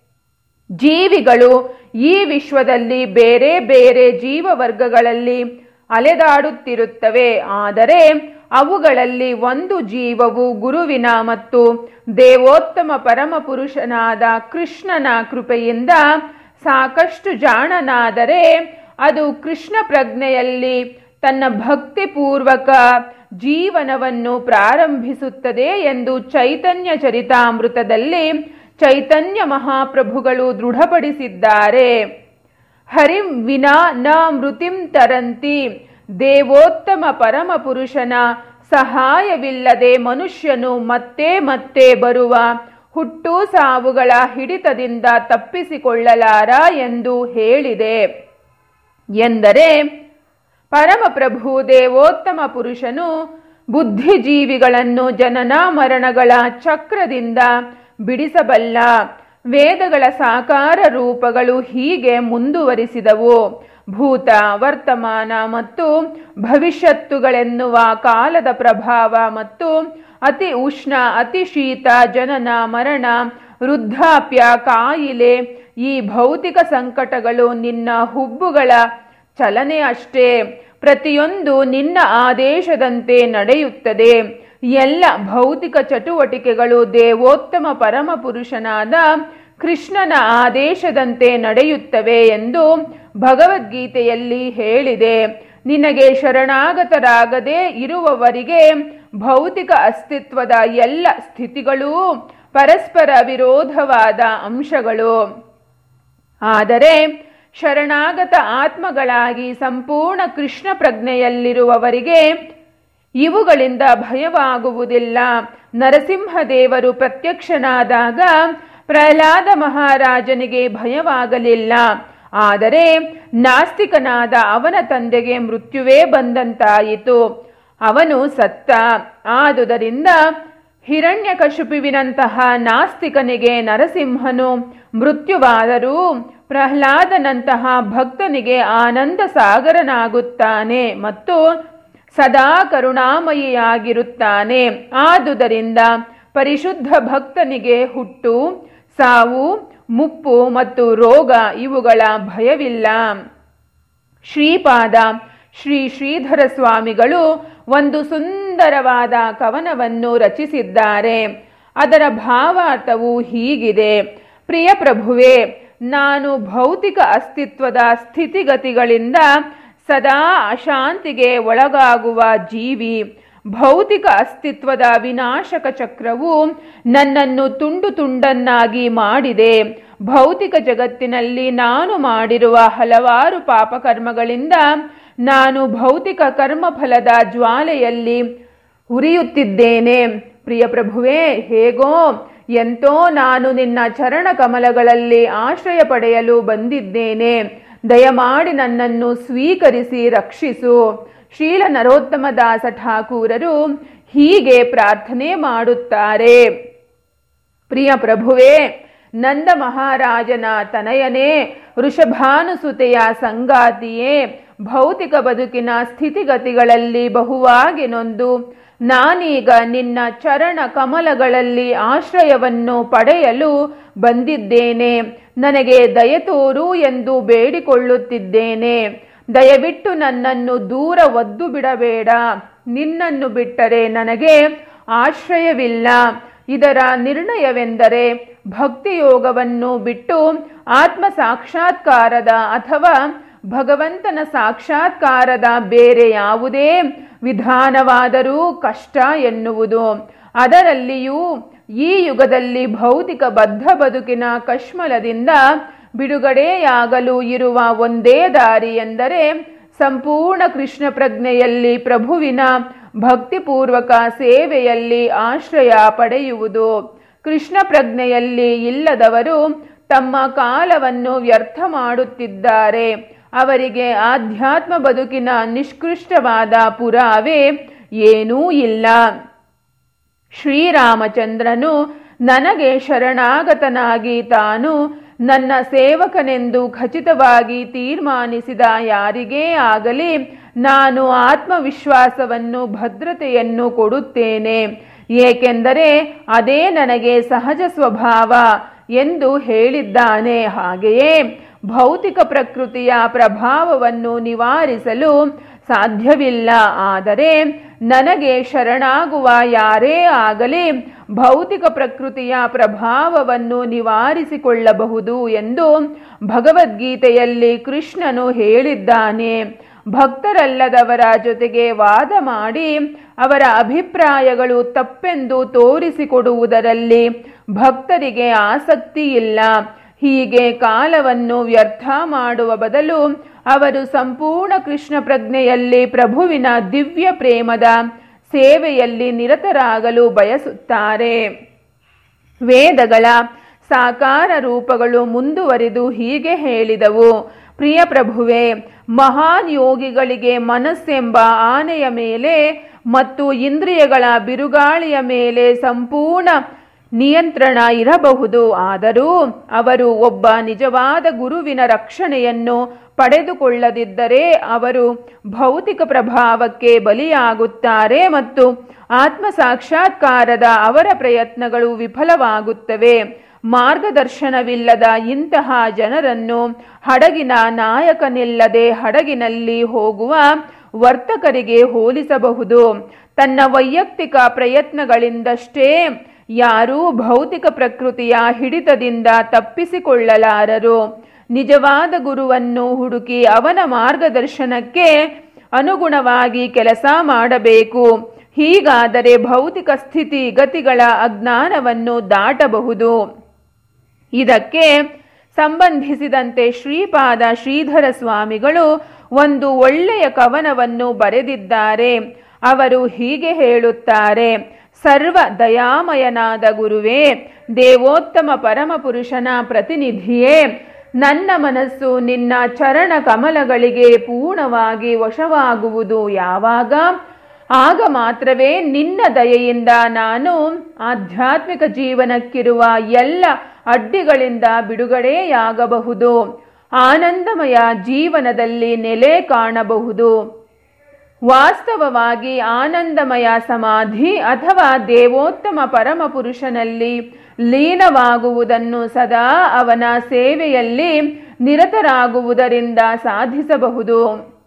ಜೀವಿಗಳು ಈ ವಿಶ್ವದಲ್ಲಿ ಬೇರೆ ಬೇರೆ ಜೀವವರ್ಗಗಳಲ್ಲಿ ಅಲೆದಾಡುತ್ತಿರುತ್ತವೆ ಆದರೆ ಅವುಗಳಲ್ಲಿ ಒಂದು ಜೀವವು ಗುರುವಿನ ಮತ್ತು ದೇವೋತ್ತಮ ಪರಮ ಪುರುಷನಾದ ಕೃಷ್ಣನ ಕೃಪೆಯಿಂದ ಸಾಕಷ್ಟು ಜಾಣನಾದರೆ ಅದು ಕೃಷ್ಣ ಪ್ರಜ್ಞೆಯಲ್ಲಿ ತನ್ನ ಭಕ್ತಿಪೂರ್ವಕ ಜೀವನವನ್ನು ಪ್ರಾರಂಭಿಸುತ್ತದೆ ಎಂದು ಚೈತನ್ಯ ಚರಿತಾಮೃತದಲ್ಲಿ ಚೈತನ್ಯ ಮಹಾಪ್ರಭುಗಳು ದೃಢಪಡಿಸಿದ್ದಾರೆ ಹರಿಂ ವಿನಾ ನ ಮೃತಿಂ ತರಂತಿ ದೇವೋತ್ತಮ ಪರಮ ಪುರುಷನ ಸಹಾಯವಿಲ್ಲದೆ ಮನುಷ್ಯನು ಮತ್ತೆ ಮತ್ತೆ ಬರುವ ಹುಟ್ಟು ಸಾವುಗಳ ಹಿಡಿತದಿಂದ ತಪ್ಪಿಸಿಕೊಳ್ಳಲಾರ ಎಂದು ಹೇಳಿದೆ ಎಂದರೆ ಪರಮಪ್ರಭು ದೇವೋತ್ತಮ ಪುರುಷನು ಬುದ್ಧಿಜೀವಿಗಳನ್ನು ಜನನ ಮರಣಗಳ ಚಕ್ರದಿಂದ ಬಿಡಿಸಬಲ್ಲ ವೇದಗಳ ಸಾಕಾರ ರೂಪಗಳು ಹೀಗೆ ಮುಂದುವರಿಸಿದವು ಭೂತ ವರ್ತಮಾನ ಮತ್ತು ಭವಿಷ್ಯತ್ತುಗಳೆನ್ನುವ ಕಾಲದ ಪ್ರಭಾವ ಮತ್ತು ಅತಿ ಉಷ್ಣ ಅತಿ ಶೀತ ಜನನ ಮರಣ ವೃದ್ಧಾಪ್ಯ ಕಾಯಿಲೆ ಈ ಭೌತಿಕ ಸಂಕಟಗಳು ನಿನ್ನ ಹುಬ್ಬುಗಳ ಚಲನೆ ಅಷ್ಟೇ ಪ್ರತಿಯೊಂದು ನಿನ್ನ ಆದೇಶದಂತೆ ನಡೆಯುತ್ತದೆ ಎಲ್ಲ ಭೌತಿಕ ಚಟುವಟಿಕೆಗಳು ದೇವೋತ್ತಮ ಪರಮ ಪುರುಷನಾದ ಕೃಷ್ಣನ ಆದೇಶದಂತೆ ನಡೆಯುತ್ತವೆ ಎಂದು ಭಗವದ್ಗೀತೆಯಲ್ಲಿ ಹೇಳಿದೆ ನಿನಗೆ ಶರಣಾಗತರಾಗದೆ ಇರುವವರಿಗೆ ಭೌತಿಕ ಅಸ್ತಿತ್ವದ ಎಲ್ಲ ಸ್ಥಿತಿಗಳೂ ಪರಸ್ಪರ ವಿರೋಧವಾದ ಅಂಶಗಳು ಆದರೆ ಶರಣಾಗತ ಆತ್ಮಗಳಾಗಿ ಸಂಪೂರ್ಣ ಕೃಷ್ಣ ಪ್ರಜ್ಞೆಯಲ್ಲಿರುವವರಿಗೆ ಇವುಗಳಿಂದ ಭಯವಾಗುವುದಿಲ್ಲ ನರಸಿಂಹದೇವರು ಪ್ರತ್ಯಕ್ಷನಾದಾಗ ಪ್ರಹ್ಲಾದ ಮಹಾರಾಜನಿಗೆ ಭಯವಾಗಲಿಲ್ಲ ಆದರೆ ನಾಸ್ತಿಕನಾದ ಅವನ ತಂದೆಗೆ ಮೃತ್ಯುವೇ ಬಂದಂತಾಯಿತು ಅವನು ಸತ್ತ ಆದುದರಿಂದ ಹಿರಣ್ಯಕಶುಪುವಿನಂತಹ ನಾಸ್ತಿಕನಿಗೆ ನರಸಿಂಹನು ಮೃತ್ಯುವಾದರೂ ಪ್ರಹ್ಲಾದನಂತಹ ಭಕ್ತನಿಗೆ ಆನಂದ ಸಾಗರನಾಗುತ್ತಾನೆ ಮತ್ತು ಸದಾ ಕರುಣಾಮಯಿಯಾಗಿರುತ್ತಾನೆ ಆದುದರಿಂದ ಪರಿಶುದ್ಧ ಭಕ್ತನಿಗೆ ಹುಟ್ಟು ಸಾವು ಮುಪ್ಪು ಮತ್ತು ರೋಗ ಇವುಗಳ ಭಯವಿಲ್ಲ ಶ್ರೀಪಾದ ಶ್ರೀ ಶ್ರೀಧರ ಸ್ವಾಮಿಗಳು ಒಂದು ಸುಂದರವಾದ ಕವನವನ್ನು ರಚಿಸಿದ್ದಾರೆ ಅದರ ಭಾವಾರ್ಥವು ಹೀಗಿದೆ ಪ್ರಿಯ ಪ್ರಭುವೇ ನಾನು ಭೌತಿಕ ಅಸ್ತಿತ್ವದ ಸ್ಥಿತಿಗತಿಗಳಿಂದ ಸದಾ ಅಶಾಂತಿಗೆ ಒಳಗಾಗುವ ಜೀವಿ ಭೌತಿಕ ಅಸ್ತಿತ್ವದ ವಿನಾಶಕ ಚಕ್ರವು ನನ್ನನ್ನು ತುಂಡು ತುಂಡನ್ನಾಗಿ ಮಾಡಿದೆ ಭೌತಿಕ ಜಗತ್ತಿನಲ್ಲಿ ನಾನು ಮಾಡಿರುವ ಹಲವಾರು ಪಾಪಕರ್ಮಗಳಿಂದ ನಾನು ಭೌತಿಕ ಕರ್ಮಫಲದ ಜ್ವಾಲೆಯಲ್ಲಿ ಉರಿಯುತ್ತಿದ್ದೇನೆ ಪ್ರಿಯ ಪ್ರಭುವೇ ಹೇಗೋ ಎಂತೋ ನಾನು ನಿನ್ನ ಚರಣ ಕಮಲಗಳಲ್ಲಿ ಆಶ್ರಯ ಪಡೆಯಲು ಬಂದಿದ್ದೇನೆ ದಯಮಾಡಿ ನನ್ನನ್ನು ಸ್ವೀಕರಿಸಿ ರಕ್ಷಿಸು ಶೀಲ ನರೋತ್ತಮ ದಾಸ ಠಾಕೂರರು ಹೀಗೆ ಪ್ರಾರ್ಥನೆ ಮಾಡುತ್ತಾರೆ ಪ್ರಿಯ ಪ್ರಭುವೇ ನಂದ ಮಹಾರಾಜನ ತನಯನೇ ವೃಷಭಾನುಸುತೆಯ ಸಂಗಾತಿಯೇ ಭೌತಿಕ ಬದುಕಿನ ಸ್ಥಿತಿಗತಿಗಳಲ್ಲಿ ಬಹುವಾಗಿ ನೊಂದು ನಾನೀಗ ನಿನ್ನ ಚರಣ ಕಮಲಗಳಲ್ಲಿ ಆಶ್ರಯವನ್ನು ಪಡೆಯಲು ಬಂದಿದ್ದೇನೆ ನನಗೆ ದಯ ತೋರು ಎಂದು ಬೇಡಿಕೊಳ್ಳುತ್ತಿದ್ದೇನೆ ದಯವಿಟ್ಟು ನನ್ನನ್ನು ದೂರ ಒದ್ದು ಬಿಡಬೇಡ ನಿನ್ನನ್ನು ಬಿಟ್ಟರೆ ನನಗೆ ಆಶ್ರಯವಿಲ್ಲ ಇದರ ನಿರ್ಣಯವೆಂದರೆ ಭಕ್ತಿಯೋಗವನ್ನು ಬಿಟ್ಟು ಆತ್ಮ ಸಾಕ್ಷಾತ್ಕಾರದ ಅಥವಾ ಭಗವಂತನ ಸಾಕ್ಷಾತ್ಕಾರದ ಬೇರೆ ಯಾವುದೇ ವಿಧಾನವಾದರೂ ಕಷ್ಟ ಎನ್ನುವುದು ಅದರಲ್ಲಿಯೂ ಈ ಯುಗದಲ್ಲಿ ಭೌತಿಕ ಬದ್ಧ ಬದುಕಿನ ಕಶ್ಮಲದಿಂದ ಬಿಡುಗಡೆಯಾಗಲು ಇರುವ ಒಂದೇ ದಾರಿ ಎಂದರೆ ಸಂಪೂರ್ಣ ಕೃಷ್ಣ ಪ್ರಜ್ಞೆಯಲ್ಲಿ ಪ್ರಭುವಿನ ಭಕ್ತಿಪೂರ್ವಕ ಸೇವೆಯಲ್ಲಿ ಆಶ್ರಯ ಪಡೆಯುವುದು ಕೃಷ್ಣ ಪ್ರಜ್ಞೆಯಲ್ಲಿ ಇಲ್ಲದವರು ತಮ್ಮ ಕಾಲವನ್ನು ವ್ಯರ್ಥ ಮಾಡುತ್ತಿದ್ದಾರೆ ಅವರಿಗೆ ಆಧ್ಯಾತ್ಮ ಬದುಕಿನ ನಿಷ್ಕೃಷ್ಟವಾದ ಪುರಾವೆ ಏನೂ ಇಲ್ಲ ಶ್ರೀರಾಮಚಂದ್ರನು ನನಗೆ ಶರಣಾಗತನಾಗಿ ತಾನು ನನ್ನ ಸೇವಕನೆಂದು ಖಚಿತವಾಗಿ ತೀರ್ಮಾನಿಸಿದ ಯಾರಿಗೇ ಆಗಲಿ ನಾನು ಆತ್ಮವಿಶ್ವಾಸವನ್ನು ಭದ್ರತೆಯನ್ನು ಕೊಡುತ್ತೇನೆ ಏಕೆಂದರೆ ಅದೇ ನನಗೆ ಸಹಜ ಸ್ವಭಾವ ಎಂದು ಹೇಳಿದ್ದಾನೆ ಹಾಗೆಯೇ ಭೌತಿಕ ಪ್ರಕೃತಿಯ ಪ್ರಭಾವವನ್ನು ನಿವಾರಿಸಲು ಸಾಧ್ಯವಿಲ್ಲ ಆದರೆ ನನಗೆ ಶರಣಾಗುವ ಯಾರೇ ಆಗಲಿ ಭೌತಿಕ ಪ್ರಕೃತಿಯ ಪ್ರಭಾವವನ್ನು ನಿವಾರಿಸಿಕೊಳ್ಳಬಹುದು ಎಂದು ಭಗವದ್ಗೀತೆಯಲ್ಲಿ ಕೃಷ್ಣನು ಹೇಳಿದ್ದಾನೆ ಭಕ್ತರಲ್ಲದವರ ಜೊತೆಗೆ ವಾದ ಮಾಡಿ ಅವರ ಅಭಿಪ್ರಾಯಗಳು ತಪ್ಪೆಂದು ತೋರಿಸಿಕೊಡುವುದರಲ್ಲಿ ಭಕ್ತರಿಗೆ ಆಸಕ್ತಿ ಇಲ್ಲ ಹೀಗೆ ಕಾಲವನ್ನು ವ್ಯರ್ಥ ಮಾಡುವ ಬದಲು ಅವರು ಸಂಪೂರ್ಣ ಕೃಷ್ಣ ಪ್ರಜ್ಞೆಯಲ್ಲಿ ಪ್ರಭುವಿನ ದಿವ್ಯ ಪ್ರೇಮದ ಸೇವೆಯಲ್ಲಿ ನಿರತರಾಗಲು ಬಯಸುತ್ತಾರೆ ವೇದಗಳ ಸಾಕಾರ ರೂಪಗಳು ಮುಂದುವರಿದು ಹೀಗೆ ಹೇಳಿದವು ಪ್ರಿಯ ಪ್ರಭುವೆ ಮಹಾನ್ ಯೋಗಿಗಳಿಗೆ ಮನಸ್ಸೆಂಬ ಆನೆಯ ಮೇಲೆ ಮತ್ತು ಇಂದ್ರಿಯಗಳ ಬಿರುಗಾಳಿಯ ಮೇಲೆ ಸಂಪೂರ್ಣ ನಿಯಂತ್ರಣ ಇರಬಹುದು ಆದರೂ ಅವರು ಒಬ್ಬ ನಿಜವಾದ ಗುರುವಿನ ರಕ್ಷಣೆಯನ್ನು ಪಡೆದುಕೊಳ್ಳದಿದ್ದರೆ ಅವರು ಭೌತಿಕ ಪ್ರಭಾವಕ್ಕೆ ಬಲಿಯಾಗುತ್ತಾರೆ ಮತ್ತು ಆತ್ಮ ಸಾಕ್ಷಾತ್ಕಾರದ ಅವರ ಪ್ರಯತ್ನಗಳು ವಿಫಲವಾಗುತ್ತವೆ ಮಾರ್ಗದರ್ಶನವಿಲ್ಲದ ಇಂತಹ ಜನರನ್ನು ಹಡಗಿನ ನಾಯಕನಿಲ್ಲದೆ ಹಡಗಿನಲ್ಲಿ ಹೋಗುವ ವರ್ತಕರಿಗೆ ಹೋಲಿಸಬಹುದು ತನ್ನ ವೈಯಕ್ತಿಕ ಪ್ರಯತ್ನಗಳಿಂದಷ್ಟೇ ಯಾರೂ ಭೌತಿಕ ಪ್ರಕೃತಿಯ ಹಿಡಿತದಿಂದ ತಪ್ಪಿಸಿಕೊಳ್ಳಲಾರರು ನಿಜವಾದ ಗುರುವನ್ನು ಹುಡುಕಿ ಅವನ ಮಾರ್ಗದರ್ಶನಕ್ಕೆ ಅನುಗುಣವಾಗಿ ಕೆಲಸ ಮಾಡಬೇಕು ಹೀಗಾದರೆ ಭೌತಿಕ ಸ್ಥಿತಿ ಗತಿಗಳ ಅಜ್ಞಾನವನ್ನು ದಾಟಬಹುದು ಇದಕ್ಕೆ ಸಂಬಂಧಿಸಿದಂತೆ ಶ್ರೀಪಾದ ಶ್ರೀಧರ ಸ್ವಾಮಿಗಳು ಒಂದು ಒಳ್ಳೆಯ ಕವನವನ್ನು ಬರೆದಿದ್ದಾರೆ ಅವರು ಹೀಗೆ ಹೇಳುತ್ತಾರೆ ಸರ್ವ ದಯಾಮಯನಾದ ಗುರುವೇ ದೇವೋತ್ತಮ ಪರಮಪುರುಷನ ಪ್ರತಿನಿಧಿಯೇ ನನ್ನ ಮನಸ್ಸು ನಿನ್ನ ಚರಣ ಕಮಲಗಳಿಗೆ ಪೂರ್ಣವಾಗಿ ವಶವಾಗುವುದು ಯಾವಾಗ ಆಗ ಮಾತ್ರವೇ ನಿನ್ನ ದಯೆಯಿಂದ ನಾನು ಆಧ್ಯಾತ್ಮಿಕ ಜೀವನಕ್ಕಿರುವ ಎಲ್ಲ ಅಡ್ಡಿಗಳಿಂದ ಬಿಡುಗಡೆಯಾಗಬಹುದು ಆನಂದಮಯ ಜೀವನದಲ್ಲಿ ನೆಲೆ ಕಾಣಬಹುದು ವಾಸ್ತವವಾಗಿ ಆನಂದಮಯ ಸಮಾಧಿ ಅಥವಾ ದೇವೋತ್ತಮ ಪರಮ ಪುರುಷನಲ್ಲಿ ಲೀನವಾಗುವುದನ್ನು ಸದಾ ಅವನ ಸೇವೆಯಲ್ಲಿ ನಿರತರಾಗುವುದರಿಂದ ಸಾಧಿಸಬಹುದು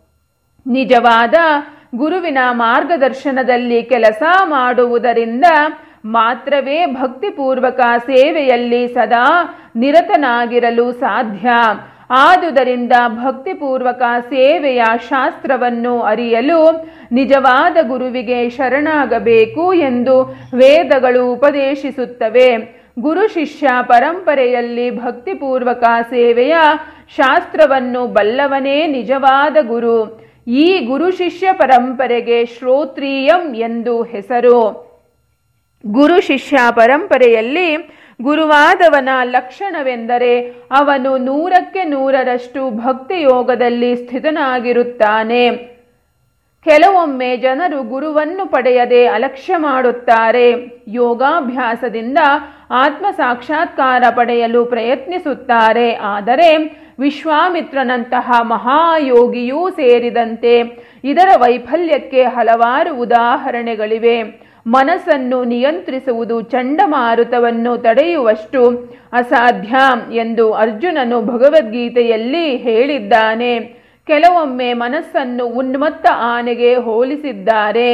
ನಿಜವಾದ ಗುರುವಿನ ಮಾರ್ಗದರ್ಶನದಲ್ಲಿ ಕೆಲಸ ಮಾಡುವುದರಿಂದ ಮಾತ್ರವೇ ಭಕ್ತಿಪೂರ್ವಕ ಸೇವೆಯಲ್ಲಿ ಸದಾ ನಿರತನಾಗಿರಲು ಸಾಧ್ಯ ಆದುದರಿಂದ ಭಕ್ತಿಪೂರ್ವಕ ಸೇವೆಯ ಶಾಸ್ತ್ರವನ್ನು ಅರಿಯಲು ನಿಜವಾದ ಗುರುವಿಗೆ ಶರಣಾಗಬೇಕು ಎಂದು ವೇದಗಳು ಉಪದೇಶಿಸುತ್ತವೆ ಗುರು ಶಿಷ್ಯ ಪರಂಪರೆಯಲ್ಲಿ ಭಕ್ತಿಪೂರ್ವಕ ಸೇವೆಯ ಶಾಸ್ತ್ರವನ್ನು ಬಲ್ಲವನೇ ನಿಜವಾದ ಗುರು ಈ ಗುರು ಶಿಷ್ಯ ಪರಂಪರೆಗೆ ಶ್ರೋತ್ರಿಯಂ ಎಂದು ಹೆಸರು ಗುರು ಶಿಷ್ಯ ಪರಂಪರೆಯಲ್ಲಿ ಗುರುವಾದವನ ಲಕ್ಷಣವೆಂದರೆ ಅವನು ನೂರಕ್ಕೆ ನೂರರಷ್ಟು ಭಕ್ತಿಯೋಗದಲ್ಲಿ ಸ್ಥಿತನಾಗಿರುತ್ತಾನೆ ಕೆಲವೊಮ್ಮೆ ಜನರು ಗುರುವನ್ನು ಪಡೆಯದೆ ಅಲಕ್ಷ್ಯ ಮಾಡುತ್ತಾರೆ ಯೋಗಾಭ್ಯಾಸದಿಂದ ಆತ್ಮ ಸಾಕ್ಷಾತ್ಕಾರ ಪಡೆಯಲು ಪ್ರಯತ್ನಿಸುತ್ತಾರೆ ಆದರೆ ವಿಶ್ವಾಮಿತ್ರನಂತಹ ಮಹಾಯೋಗಿಯೂ ಸೇರಿದಂತೆ ಇದರ ವೈಫಲ್ಯಕ್ಕೆ ಹಲವಾರು ಉದಾಹರಣೆಗಳಿವೆ ಮನಸ್ಸನ್ನು ನಿಯಂತ್ರಿಸುವುದು ಚಂಡಮಾರುತವನ್ನು ತಡೆಯುವಷ್ಟು ಅಸಾಧ್ಯ ಎಂದು ಅರ್ಜುನನು ಭಗವದ್ಗೀತೆಯಲ್ಲಿ ಹೇಳಿದ್ದಾನೆ ಕೆಲವೊಮ್ಮೆ ಮನಸ್ಸನ್ನು ಉನ್ಮತ್ತ ಆನೆಗೆ ಹೋಲಿಸಿದ್ದಾರೆ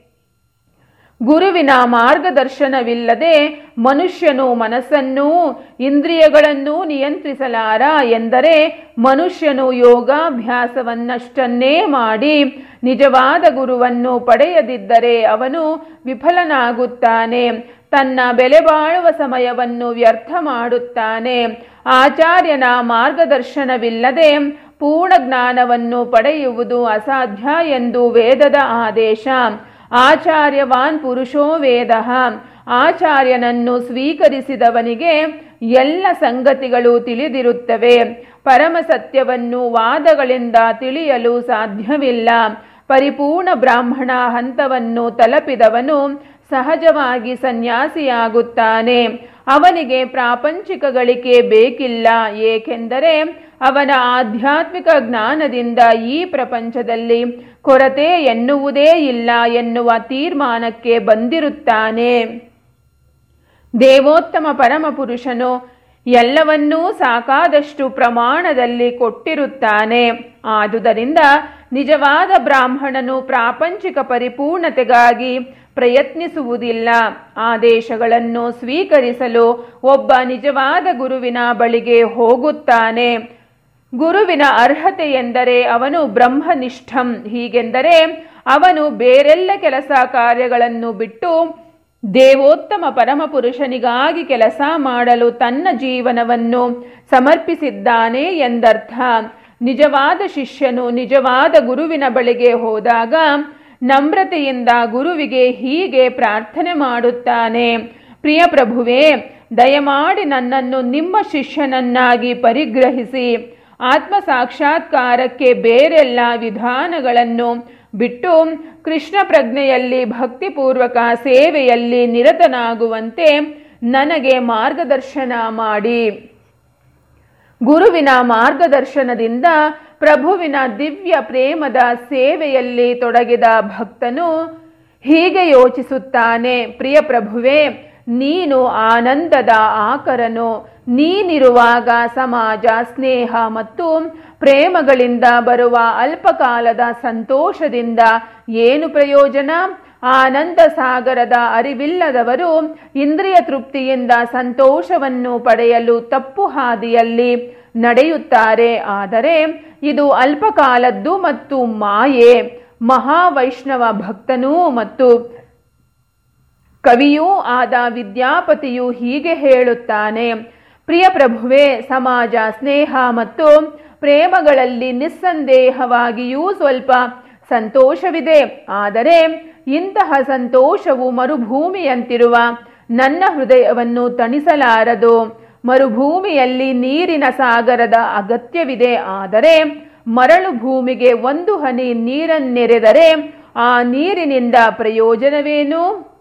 ಗುರುವಿನ ಮಾರ್ಗದರ್ಶನವಿಲ್ಲದೆ ಮನುಷ್ಯನು ಮನಸ್ಸನ್ನೂ ಇಂದ್ರಿಯಗಳನ್ನೂ ನಿಯಂತ್ರಿಸಲಾರ ಎಂದರೆ ಮನುಷ್ಯನು ಯೋಗಾಭ್ಯಾಸವನ್ನಷ್ಟನ್ನೇ ಮಾಡಿ ನಿಜವಾದ ಗುರುವನ್ನು ಪಡೆಯದಿದ್ದರೆ ಅವನು ವಿಫಲನಾಗುತ್ತಾನೆ ತನ್ನ ಬೆಲೆ ಬಾಳುವ ಸಮಯವನ್ನು ವ್ಯರ್ಥ ಮಾಡುತ್ತಾನೆ ಆಚಾರ್ಯನ ಮಾರ್ಗದರ್ಶನವಿಲ್ಲದೆ ಪೂರ್ಣ ಜ್ಞಾನವನ್ನು ಪಡೆಯುವುದು ಅಸಾಧ್ಯ ಎಂದು ವೇದದ ಆದೇಶ ಆಚಾರ್ಯವಾನ್ ಪುರುಷೋ ವೇದ ಆಚಾರ್ಯನನ್ನು ಸ್ವೀಕರಿಸಿದವನಿಗೆ ಎಲ್ಲ ಸಂಗತಿಗಳು ತಿಳಿದಿರುತ್ತವೆ ಪರಮ ಸತ್ಯವನ್ನು ವಾದಗಳಿಂದ ತಿಳಿಯಲು ಸಾಧ್ಯವಿಲ್ಲ ಪರಿಪೂರ್ಣ ಬ್ರಾಹ್ಮಣ ಹಂತವನ್ನು ತಲುಪಿದವನು ಸಹಜವಾಗಿ ಸನ್ಯಾಸಿಯಾಗುತ್ತಾನೆ ಅವನಿಗೆ ಪ್ರಾಪಂಚಿಕ ಗಳಿಕೆ ಬೇಕಿಲ್ಲ ಏಕೆಂದರೆ ಅವನ ಆಧ್ಯಾತ್ಮಿಕ ಜ್ಞಾನದಿಂದ ಈ ಪ್ರಪಂಚದಲ್ಲಿ ಕೊರತೆ ಎನ್ನುವುದೇ ಇಲ್ಲ ಎನ್ನುವ ತೀರ್ಮಾನಕ್ಕೆ ಬಂದಿರುತ್ತಾನೆ ದೇವೋತ್ತಮ ಪರಮಪುರುಷನು ಎಲ್ಲವನ್ನೂ ಸಾಕಾದಷ್ಟು ಪ್ರಮಾಣದಲ್ಲಿ ಕೊಟ್ಟಿರುತ್ತಾನೆ ಆದುದರಿಂದ ನಿಜವಾದ ಬ್ರಾಹ್ಮಣನು ಪ್ರಾಪಂಚಿಕ ಪರಿಪೂರ್ಣತೆಗಾಗಿ ಪ್ರಯತ್ನಿಸುವುದಿಲ್ಲ ಆದೇಶಗಳನ್ನು ಸ್ವೀಕರಿಸಲು ಒಬ್ಬ ನಿಜವಾದ ಗುರುವಿನ ಬಳಿಗೆ ಹೋಗುತ್ತಾನೆ ಗುರುವಿನ ಅರ್ಹತೆ ಎಂದರೆ ಅವನು ಬ್ರಹ್ಮನಿಷ್ಠಂ ಹೀಗೆಂದರೆ ಅವನು ಬೇರೆಲ್ಲ ಕೆಲಸ ಕಾರ್ಯಗಳನ್ನು ಬಿಟ್ಟು ದೇವೋತ್ತಮ ಪರಮಪುರುಷನಿಗಾಗಿ ಕೆಲಸ ಮಾಡಲು ತನ್ನ ಜೀವನವನ್ನು ಸಮರ್ಪಿಸಿದ್ದಾನೆ ಎಂದರ್ಥ ನಿಜವಾದ ಶಿಷ್ಯನು ನಿಜವಾದ ಗುರುವಿನ ಬಳಿಗೆ ಹೋದಾಗ ನಮ್ರತೆಯಿಂದ ಗುರುವಿಗೆ ಹೀಗೆ ಪ್ರಾರ್ಥನೆ ಮಾಡುತ್ತಾನೆ ಪ್ರಿಯ ಪ್ರಭುವೇ ದಯಮಾಡಿ ನನ್ನನ್ನು ನಿಮ್ಮ ಶಿಷ್ಯನನ್ನಾಗಿ ಪರಿಗ್ರಹಿಸಿ ಆತ್ಮ ಸಾಕ್ಷಾತ್ಕಾರಕ್ಕೆ ಬೇರೆಲ್ಲ ವಿಧಾನಗಳನ್ನು ಬಿಟ್ಟು ಕೃಷ್ಣ ಪ್ರಜ್ಞೆಯಲ್ಲಿ ಭಕ್ತಿಪೂರ್ವಕ ಸೇವೆಯಲ್ಲಿ ನಿರತನಾಗುವಂತೆ ನನಗೆ ಮಾರ್ಗದರ್ಶನ ಮಾಡಿ ಗುರುವಿನ ಮಾರ್ಗದರ್ಶನದಿಂದ ಪ್ರಭುವಿನ ದಿವ್ಯ ಪ್ರೇಮದ ಸೇವೆಯಲ್ಲಿ ತೊಡಗಿದ ಭಕ್ತನು ಹೀಗೆ ಯೋಚಿಸುತ್ತಾನೆ ಪ್ರಿಯ ಪ್ರಭುವೇ ನೀನು ಆನಂದದ ಆಕರನು ನೀನಿರುವಾಗ ಸಮಾಜ ಸ್ನೇಹ ಮತ್ತು ಪ್ರೇಮಗಳಿಂದ ಬರುವ ಅಲ್ಪಕಾಲದ ಸಂತೋಷದಿಂದ ಏನು ಪ್ರಯೋಜನ ಆನಂದ ಸಾಗರದ ಅರಿವಿಲ್ಲದವರು ಇಂದ್ರಿಯ ತೃಪ್ತಿಯಿಂದ ಸಂತೋಷವನ್ನು ಪಡೆಯಲು ತಪ್ಪು ಹಾದಿಯಲ್ಲಿ ನಡೆಯುತ್ತಾರೆ ಆದರೆ ಇದು ಅಲ್ಪಕಾಲದ್ದು ಮತ್ತು ಮಾಯೆ ಮಹಾವೈಷ್ಣವ ಭಕ್ತನೂ ಮತ್ತು ಕವಿಯೂ ಆದ ವಿದ್ಯಾಪತಿಯು ಹೀಗೆ ಹೇಳುತ್ತಾನೆ ಪ್ರಿಯ ಪ್ರಭುವೇ ಸಮಾಜ ಸ್ನೇಹ ಮತ್ತು ಪ್ರೇಮಗಳಲ್ಲಿ ನಿಸ್ಸಂದೇಹವಾಗಿಯೂ ಸ್ವಲ್ಪ ಸಂತೋಷವಿದೆ ಆದರೆ ಇಂತಹ ಸಂತೋಷವು ಮರುಭೂಮಿಯಂತಿರುವ ನನ್ನ ಹೃದಯವನ್ನು ತಣಿಸಲಾರದು ಮರುಭೂಮಿಯಲ್ಲಿ ನೀರಿನ ಸಾಗರದ ಅಗತ್ಯವಿದೆ ಆದರೆ ಮರಳು ಭೂಮಿಗೆ ಒಂದು ಹನಿ ನೀರನ್ನೆರೆದರೆ ಆ ನೀರಿನಿಂದ ಪ್ರಯೋಜನವೇನು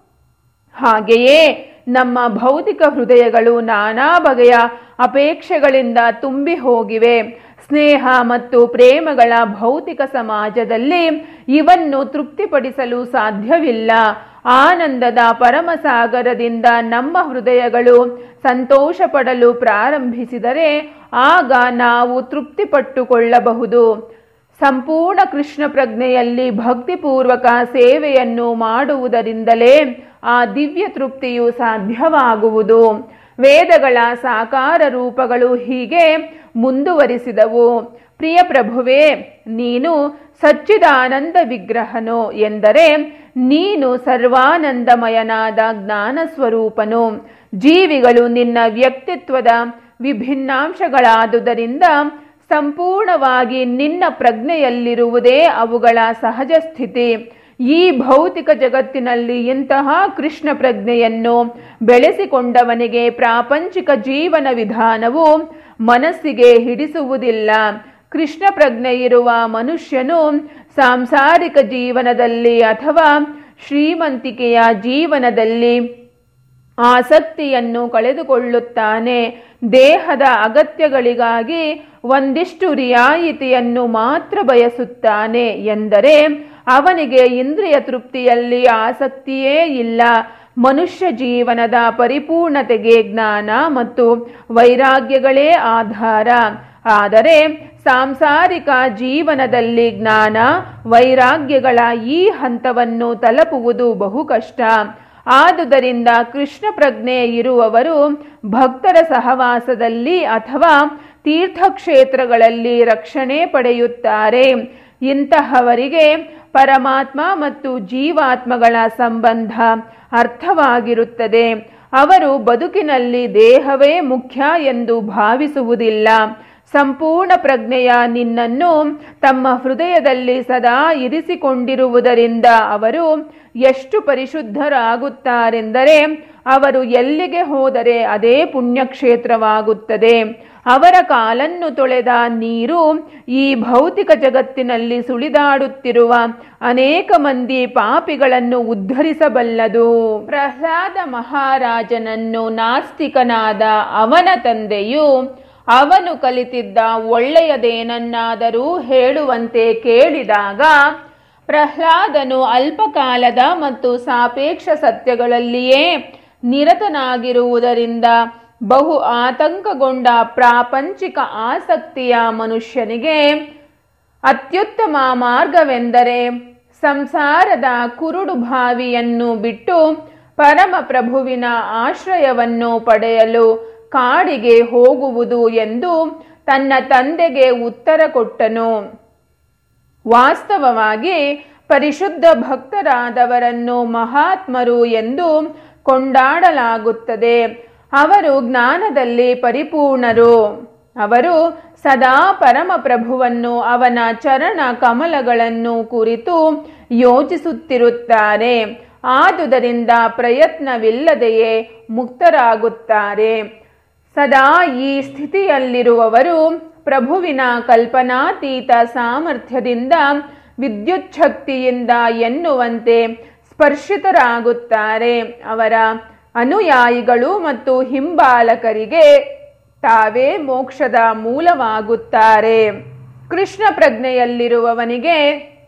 ಹಾಗೆಯೇ ನಮ್ಮ ಭೌತಿಕ ಹೃದಯಗಳು ನಾನಾ ಬಗೆಯ ಅಪೇಕ್ಷೆಗಳಿಂದ ತುಂಬಿ ಹೋಗಿವೆ ಸ್ನೇಹ ಮತ್ತು ಪ್ರೇಮಗಳ ಭೌತಿಕ ಸಮಾಜದಲ್ಲಿ ಇವನ್ನು ತೃಪ್ತಿಪಡಿಸಲು ಸಾಧ್ಯವಿಲ್ಲ ಆನಂದದ ಪರಮಸಾಗರದಿಂದ ನಮ್ಮ ಹೃದಯಗಳು ಸಂತೋಷ ಪಡಲು ಪ್ರಾರಂಭಿಸಿದರೆ ಆಗ ನಾವು ತೃಪ್ತಿಪಟ್ಟುಕೊಳ್ಳಬಹುದು ಸಂಪೂರ್ಣ ಕೃಷ್ಣ ಪ್ರಜ್ಞೆಯಲ್ಲಿ ಭಕ್ತಿಪೂರ್ವಕ ಸೇವೆಯನ್ನು ಮಾಡುವುದರಿಂದಲೇ ಆ ದಿವ್ಯ ತೃಪ್ತಿಯು ಸಾಧ್ಯವಾಗುವುದು ವೇದಗಳ ಸಾಕಾರ ರೂಪಗಳು ಹೀಗೆ ಮುಂದುವರಿಸಿದವು ಪ್ರಿಯ ಪ್ರಭುವೇ ನೀನು ಸಚ್ಚಿದಾನಂದ ವಿಗ್ರಹನು ಎಂದರೆ ನೀನು ಸರ್ವಾನಂದಮಯನಾದ ಜ್ಞಾನ ಸ್ವರೂಪನು ಜೀವಿಗಳು ನಿನ್ನ ವ್ಯಕ್ತಿತ್ವದ ವಿಭಿನ್ನಾಂಶಗಳಾದುದರಿಂದ ಸಂಪೂರ್ಣವಾಗಿ ನಿನ್ನ ಪ್ರಜ್ಞೆಯಲ್ಲಿರುವುದೇ ಅವುಗಳ ಸಹಜ ಸ್ಥಿತಿ ಈ ಭೌತಿಕ ಜಗತ್ತಿನಲ್ಲಿ ಇಂತಹ ಕೃಷ್ಣ ಪ್ರಜ್ಞೆಯನ್ನು ಬೆಳೆಸಿಕೊಂಡವನಿಗೆ ಪ್ರಾಪಂಚಿಕ ಜೀವನ ವಿಧಾನವು ಮನಸ್ಸಿಗೆ ಹಿಡಿಸುವುದಿಲ್ಲ ಕೃಷ್ಣ ಪ್ರಜ್ಞೆ ಇರುವ ಮನುಷ್ಯನು ಸಾಂಸಾರಿಕ ಜೀವನದಲ್ಲಿ ಅಥವಾ ಶ್ರೀಮಂತಿಕೆಯ ಜೀವನದಲ್ಲಿ ಆಸಕ್ತಿಯನ್ನು ಕಳೆದುಕೊಳ್ಳುತ್ತಾನೆ ದೇಹದ ಅಗತ್ಯಗಳಿಗಾಗಿ ಒಂದಿಷ್ಟು ರಿಯಾಯಿತಿಯನ್ನು ಮಾತ್ರ ಬಯಸುತ್ತಾನೆ ಎಂದರೆ ಅವನಿಗೆ ಇಂದ್ರಿಯ ತೃಪ್ತಿಯಲ್ಲಿ ಆಸಕ್ತಿಯೇ ಇಲ್ಲ ಮನುಷ್ಯ ಜೀವನದ ಪರಿಪೂರ್ಣತೆಗೆ ಜ್ಞಾನ ಮತ್ತು ವೈರಾಗ್ಯಗಳೇ ಆಧಾರ ಆದರೆ ಸಾಂಸಾರಿಕ ಜೀವನದಲ್ಲಿ ಜ್ಞಾನ ವೈರಾಗ್ಯಗಳ ಈ ಹಂತವನ್ನು ತಲುಪುವುದು ಬಹು ಕಷ್ಟ ಆದುದರಿಂದ ಕೃಷ್ಣ ಪ್ರಜ್ಞೆ ಇರುವವರು ಭಕ್ತರ ಸಹವಾಸದಲ್ಲಿ ಅಥವಾ ತೀರ್ಥಕ್ಷೇತ್ರಗಳಲ್ಲಿ ರಕ್ಷಣೆ ಪಡೆಯುತ್ತಾರೆ ಇಂತಹವರಿಗೆ ಪರಮಾತ್ಮ ಮತ್ತು ಜೀವಾತ್ಮಗಳ ಸಂಬಂಧ ಅರ್ಥವಾಗಿರುತ್ತದೆ ಅವರು ಬದುಕಿನಲ್ಲಿ ದೇಹವೇ ಮುಖ್ಯ ಎಂದು ಭಾವಿಸುವುದಿಲ್ಲ ಸಂಪೂರ್ಣ ಪ್ರಜ್ಞೆಯ ನಿನ್ನನ್ನು ತಮ್ಮ ಹೃದಯದಲ್ಲಿ ಸದಾ ಇರಿಸಿಕೊಂಡಿರುವುದರಿಂದ ಅವರು ಎಷ್ಟು ಪರಿಶುದ್ಧರಾಗುತ್ತಾರೆಂದರೆ ಅವರು ಎಲ್ಲಿಗೆ ಹೋದರೆ ಅದೇ ಪುಣ್ಯಕ್ಷೇತ್ರವಾಗುತ್ತದೆ ಅವರ ಕಾಲನ್ನು ತೊಳೆದ ನೀರು ಈ ಭೌತಿಕ ಜಗತ್ತಿನಲ್ಲಿ ಸುಳಿದಾಡುತ್ತಿರುವ ಅನೇಕ ಮಂದಿ ಪಾಪಿಗಳನ್ನು ಉದ್ಧರಿಸಬಲ್ಲದು ಪ್ರಹ್ಲಾದ ಮಹಾರಾಜನನ್ನು ನಾಸ್ತಿಕನಾದ ಅವನ ತಂದೆಯು ಅವನು ಕಲಿತಿದ್ದ ಒಳ್ಳೆಯದೇನನ್ನಾದರೂ ಹೇಳುವಂತೆ ಕೇಳಿದಾಗ ಪ್ರಹ್ಲಾದನು ಅಲ್ಪಕಾಲದ ಮತ್ತು ಸಾಪೇಕ್ಷ ಸತ್ಯಗಳಲ್ಲಿಯೇ ನಿರತನಾಗಿರುವುದರಿಂದ ಬಹು ಆತಂಕಗೊಂಡ ಪ್ರಾಪಂಚಿಕ ಆಸಕ್ತಿಯ ಮನುಷ್ಯನಿಗೆ ಅತ್ಯುತ್ತಮ ಮಾರ್ಗವೆಂದರೆ ಸಂಸಾರದ ಕುರುಡು ಬಾವಿಯನ್ನು ಬಿಟ್ಟು ಪರಮ ಪ್ರಭುವಿನ ಆಶ್ರಯವನ್ನು ಪಡೆಯಲು ಕಾಡಿಗೆ ಹೋಗುವುದು ಎಂದು ತನ್ನ ತಂದೆಗೆ ಉತ್ತರ ಕೊಟ್ಟನು ವಾಸ್ತವವಾಗಿ ಪರಿಶುದ್ಧ ಭಕ್ತರಾದವರನ್ನು ಮಹಾತ್ಮರು ಎಂದು ಕೊಂಡಾಡಲಾಗುತ್ತದೆ ಅವರು ಜ್ಞಾನದಲ್ಲಿ ಪರಿಪೂರ್ಣರು ಅವರು ಸದಾ ಪರಮಪ್ರಭುವನ್ನು ಅವನ ಚರಣ ಕಮಲಗಳನ್ನು ಕುರಿತು ಯೋಚಿಸುತ್ತಿರುತ್ತಾರೆ ಆದುದರಿಂದ ಪ್ರಯತ್ನವಿಲ್ಲದೆಯೇ ಮುಕ್ತರಾಗುತ್ತಾರೆ ಸದಾ ಈ ಸ್ಥಿತಿಯಲ್ಲಿರುವವರು ಪ್ರಭುವಿನ ಕಲ್ಪನಾತೀತ ಸಾಮರ್ಥ್ಯದಿಂದ ವಿದ್ಯುತ್ ಶಕ್ತಿಯಿಂದ ಎನ್ನುವಂತೆ ಸ್ಪರ್ಶಿತರಾಗುತ್ತಾರೆ ಅವರ ಅನುಯಾಯಿಗಳು ಮತ್ತು ಹಿಂಬಾಲಕರಿಗೆ ತಾವೇ ಮೋಕ್ಷದ ಮೂಲವಾಗುತ್ತಾರೆ ಕೃಷ್ಣ ಪ್ರಜ್ಞೆಯಲ್ಲಿರುವವನಿಗೆ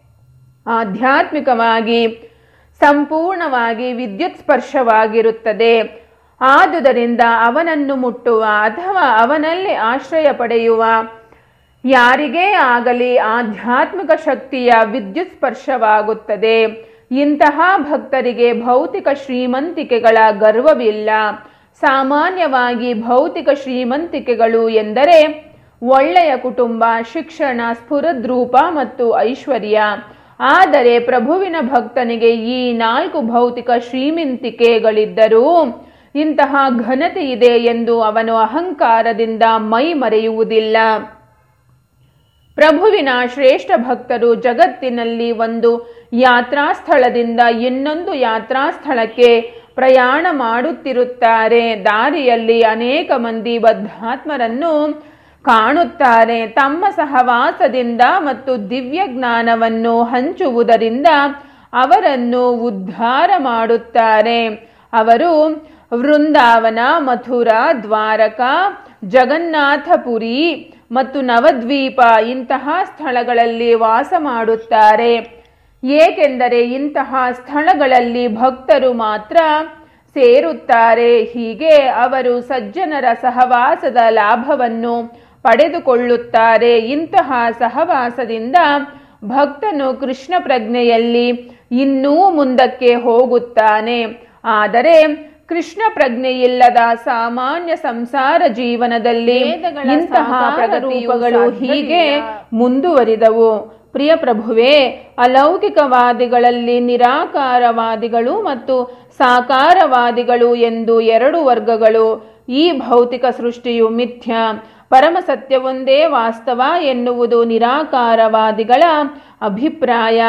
ಆಧ್ಯಾತ್ಮಿಕವಾಗಿ ಸಂಪೂರ್ಣವಾಗಿ ವಿದ್ಯುತ್ ಸ್ಪರ್ಶವಾಗಿರುತ್ತದೆ ಆದುದರಿಂದ ಅವನನ್ನು ಮುಟ್ಟುವ ಅಥವಾ ಅವನಲ್ಲಿ ಆಶ್ರಯ ಪಡೆಯುವ ಯಾರಿಗೇ ಆಗಲಿ ಆಧ್ಯಾತ್ಮಿಕ ಶಕ್ತಿಯ ವಿದ್ಯುತ್ ಸ್ಪರ್ಶವಾಗುತ್ತದೆ ಇಂತಹ ಭಕ್ತರಿಗೆ ಭೌತಿಕ ಶ್ರೀಮಂತಿಕೆಗಳ ಗರ್ವವಿಲ್ಲ ಸಾಮಾನ್ಯವಾಗಿ ಭೌತಿಕ ಶ್ರೀಮಂತಿಕೆಗಳು ಎಂದರೆ ಒಳ್ಳೆಯ ಕುಟುಂಬ ಶಿಕ್ಷಣ ಸ್ಫುರದ್ರೂಪ ಮತ್ತು ಐಶ್ವರ್ಯ ಆದರೆ ಪ್ರಭುವಿನ ಭಕ್ತನಿಗೆ ಈ ನಾಲ್ಕು ಭೌತಿಕ ಶ್ರೀಮಂತಿಕೆಗಳಿದ್ದರೂ ಇಂತಹ ಘನತೆ ಇದೆ ಎಂದು ಅವನು ಅಹಂಕಾರದಿಂದ ಮೈ ಮರೆಯುವುದಿಲ್ಲ ಪ್ರಭುವಿನ ಶ್ರೇಷ್ಠ ಭಕ್ತರು ಜಗತ್ತಿನಲ್ಲಿ ಒಂದು ಯಾತ್ರಾ ಸ್ಥಳದಿಂದ ಇನ್ನೊಂದು ಯಾತ್ರಾ ಸ್ಥಳಕ್ಕೆ ಪ್ರಯಾಣ ಮಾಡುತ್ತಿರುತ್ತಾರೆ ದಾರಿಯಲ್ಲಿ ಅನೇಕ ಮಂದಿ ಬದ್ಧಾತ್ಮರನ್ನು ಕಾಣುತ್ತಾರೆ ತಮ್ಮ ಸಹವಾಸದಿಂದ ಮತ್ತು ದಿವ್ಯ ಜ್ಞಾನವನ್ನು ಹಂಚುವುದರಿಂದ ಅವರನ್ನು ಉದ್ಧಾರ ಮಾಡುತ್ತಾರೆ ಅವರು ವೃಂದಾವನ ಮಥುರಾ ದ್ವಾರಕ ಜಗನ್ನಾಥಪುರಿ ಮತ್ತು ನವದ್ವೀಪ ಇಂತಹ ಸ್ಥಳಗಳಲ್ಲಿ ವಾಸ ಮಾಡುತ್ತಾರೆ ಏಕೆಂದರೆ ಇಂತಹ ಸ್ಥಳಗಳಲ್ಲಿ ಭಕ್ತರು ಮಾತ್ರ ಸೇರುತ್ತಾರೆ ಹೀಗೆ ಅವರು ಸಜ್ಜನರ ಸಹವಾಸದ ಲಾಭವನ್ನು ಪಡೆದುಕೊಳ್ಳುತ್ತಾರೆ ಇಂತಹ ಸಹವಾಸದಿಂದ ಭಕ್ತನು ಕೃಷ್ಣ ಪ್ರಜ್ಞೆಯಲ್ಲಿ ಇನ್ನೂ ಮುಂದಕ್ಕೆ ಹೋಗುತ್ತಾನೆ ಆದರೆ ಕೃಷ್ಣ ಪ್ರಜ್ಞೆಯಿಲ್ಲದ ಸಾಮಾನ್ಯ ಸಂಸಾರ ಜೀವನದಲ್ಲಿ ವೇದಗಳ ಇಂತಹ ಸಾಕಾರ ಪ್ರಗತಿಗಳು ರೂಪಗಳು ಹೀಗೆ ಸಾಧ್ಯವಿಲ್ಲ. ಮುಂದುವರಿದವು ಪ್ರಿಯ ಪ್ರಭುವೇ ಅಲೌಕಿಕವಾದಿಗಳಲ್ಲಿ ನಿರಾಕಾರವಾದಿಗಳು ಮತ್ತು ಸಾಕಾರವಾದಿಗಳು ಎಂದು ಎರಡು ವರ್ಗಗಳು ಈ ಭೌತಿಕ ಸೃಷ್ಟಿಯು ಮಿಥ್ಯ ಪರಮ ಸತ್ಯವೊಂದೇ ವಾಸ್ತವ ಎನ್ನುವುದು ನಿರಾಕಾರವಾದಿಗಳ ಅಭಿಪ್ರಾಯ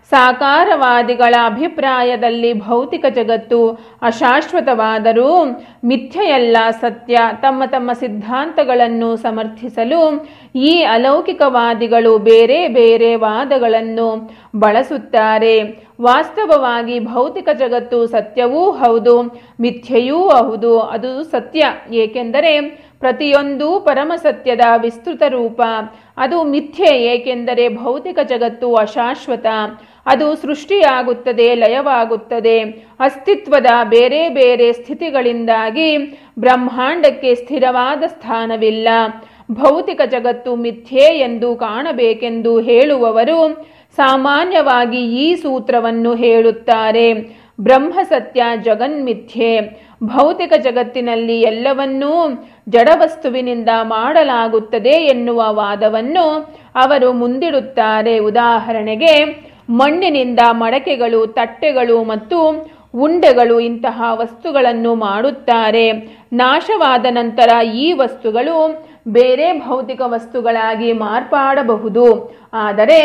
ಸಾಕಾರವಾದಿಗಳ ಅಭಿಪ್ರಾಯದಲ್ಲಿ ಭೌತಿಕ ಜಗತ್ತು ಅಶಾಶ್ವತವಾದರೂ ಮಿಥ್ಯೆಯಲ್ಲ ಸತ್ಯ ತಮ್ಮ ತಮ್ಮ ಸಿದ್ಧಾಂತಗಳನ್ನು ಸಮರ್ಥಿಸಲು ಈ ಅಲೌಕಿಕವಾದಿಗಳು ಬೇರೆ ಬೇರೆ ವಾದಗಳನ್ನು ಬಳಸುತ್ತಾರೆ ವಾಸ್ತವವಾಗಿ ಭೌತಿಕ ಜಗತ್ತು ಸತ್ಯವೂ ಹೌದು ಮಿಥ್ಯೆಯೂ ಹೌದು ಅದು ಸತ್ಯ ಏಕೆಂದರೆ ಪ್ರತಿಯೊಂದು ಪರಮ ಸತ್ಯದ ವಿಸ್ತೃತ ರೂಪ ಅದು ಮಿಥ್ಯೆ ಏಕೆಂದರೆ ಭೌತಿಕ ಜಗತ್ತು ಅಶಾಶ್ವತ ಅದು ಸೃಷ್ಟಿಯಾಗುತ್ತದೆ ಲಯವಾಗುತ್ತದೆ ಅಸ್ತಿತ್ವದ ಬೇರೆ ಬೇರೆ ಸ್ಥಿತಿಗಳಿಂದಾಗಿ ಬ್ರಹ್ಮಾಂಡಕ್ಕೆ ಸ್ಥಿರವಾದ ಸ್ಥಾನವಿಲ್ಲ ಭೌತಿಕ ಜಗತ್ತು ಮಿಥ್ಯೆ ಎಂದು ಕಾಣಬೇಕೆಂದು ಹೇಳುವವರು ಸಾಮಾನ್ಯವಾಗಿ ಈ ಸೂತ್ರವನ್ನು ಹೇಳುತ್ತಾರೆ ಬ್ರಹ್ಮ ಸತ್ಯ ಜಗನ್ಮಿಥ್ಯೆ ಭೌತಿಕ ಜಗತ್ತಿನಲ್ಲಿ ಎಲ್ಲವನ್ನೂ ಜಡವಸ್ತುವಿನಿಂದ ಮಾಡಲಾಗುತ್ತದೆ ಎನ್ನುವ ವಾದವನ್ನು ಅವರು ಮುಂದಿಡುತ್ತಾರೆ ಉದಾಹರಣೆಗೆ ಮಣ್ಣಿನಿಂದ ಮಡಕೆಗಳು ತಟ್ಟೆಗಳು ಮತ್ತು ಉಂಡೆಗಳು ಇಂತಹ ವಸ್ತುಗಳನ್ನು ಮಾಡುತ್ತಾರೆ ನಾಶವಾದ ನಂತರ ಈ ವಸ್ತುಗಳು ಬೇರೆ ಭೌತಿಕ ವಸ್ತುಗಳಾಗಿ ಮಾರ್ಪಾಡಬಹುದು ಆದರೆ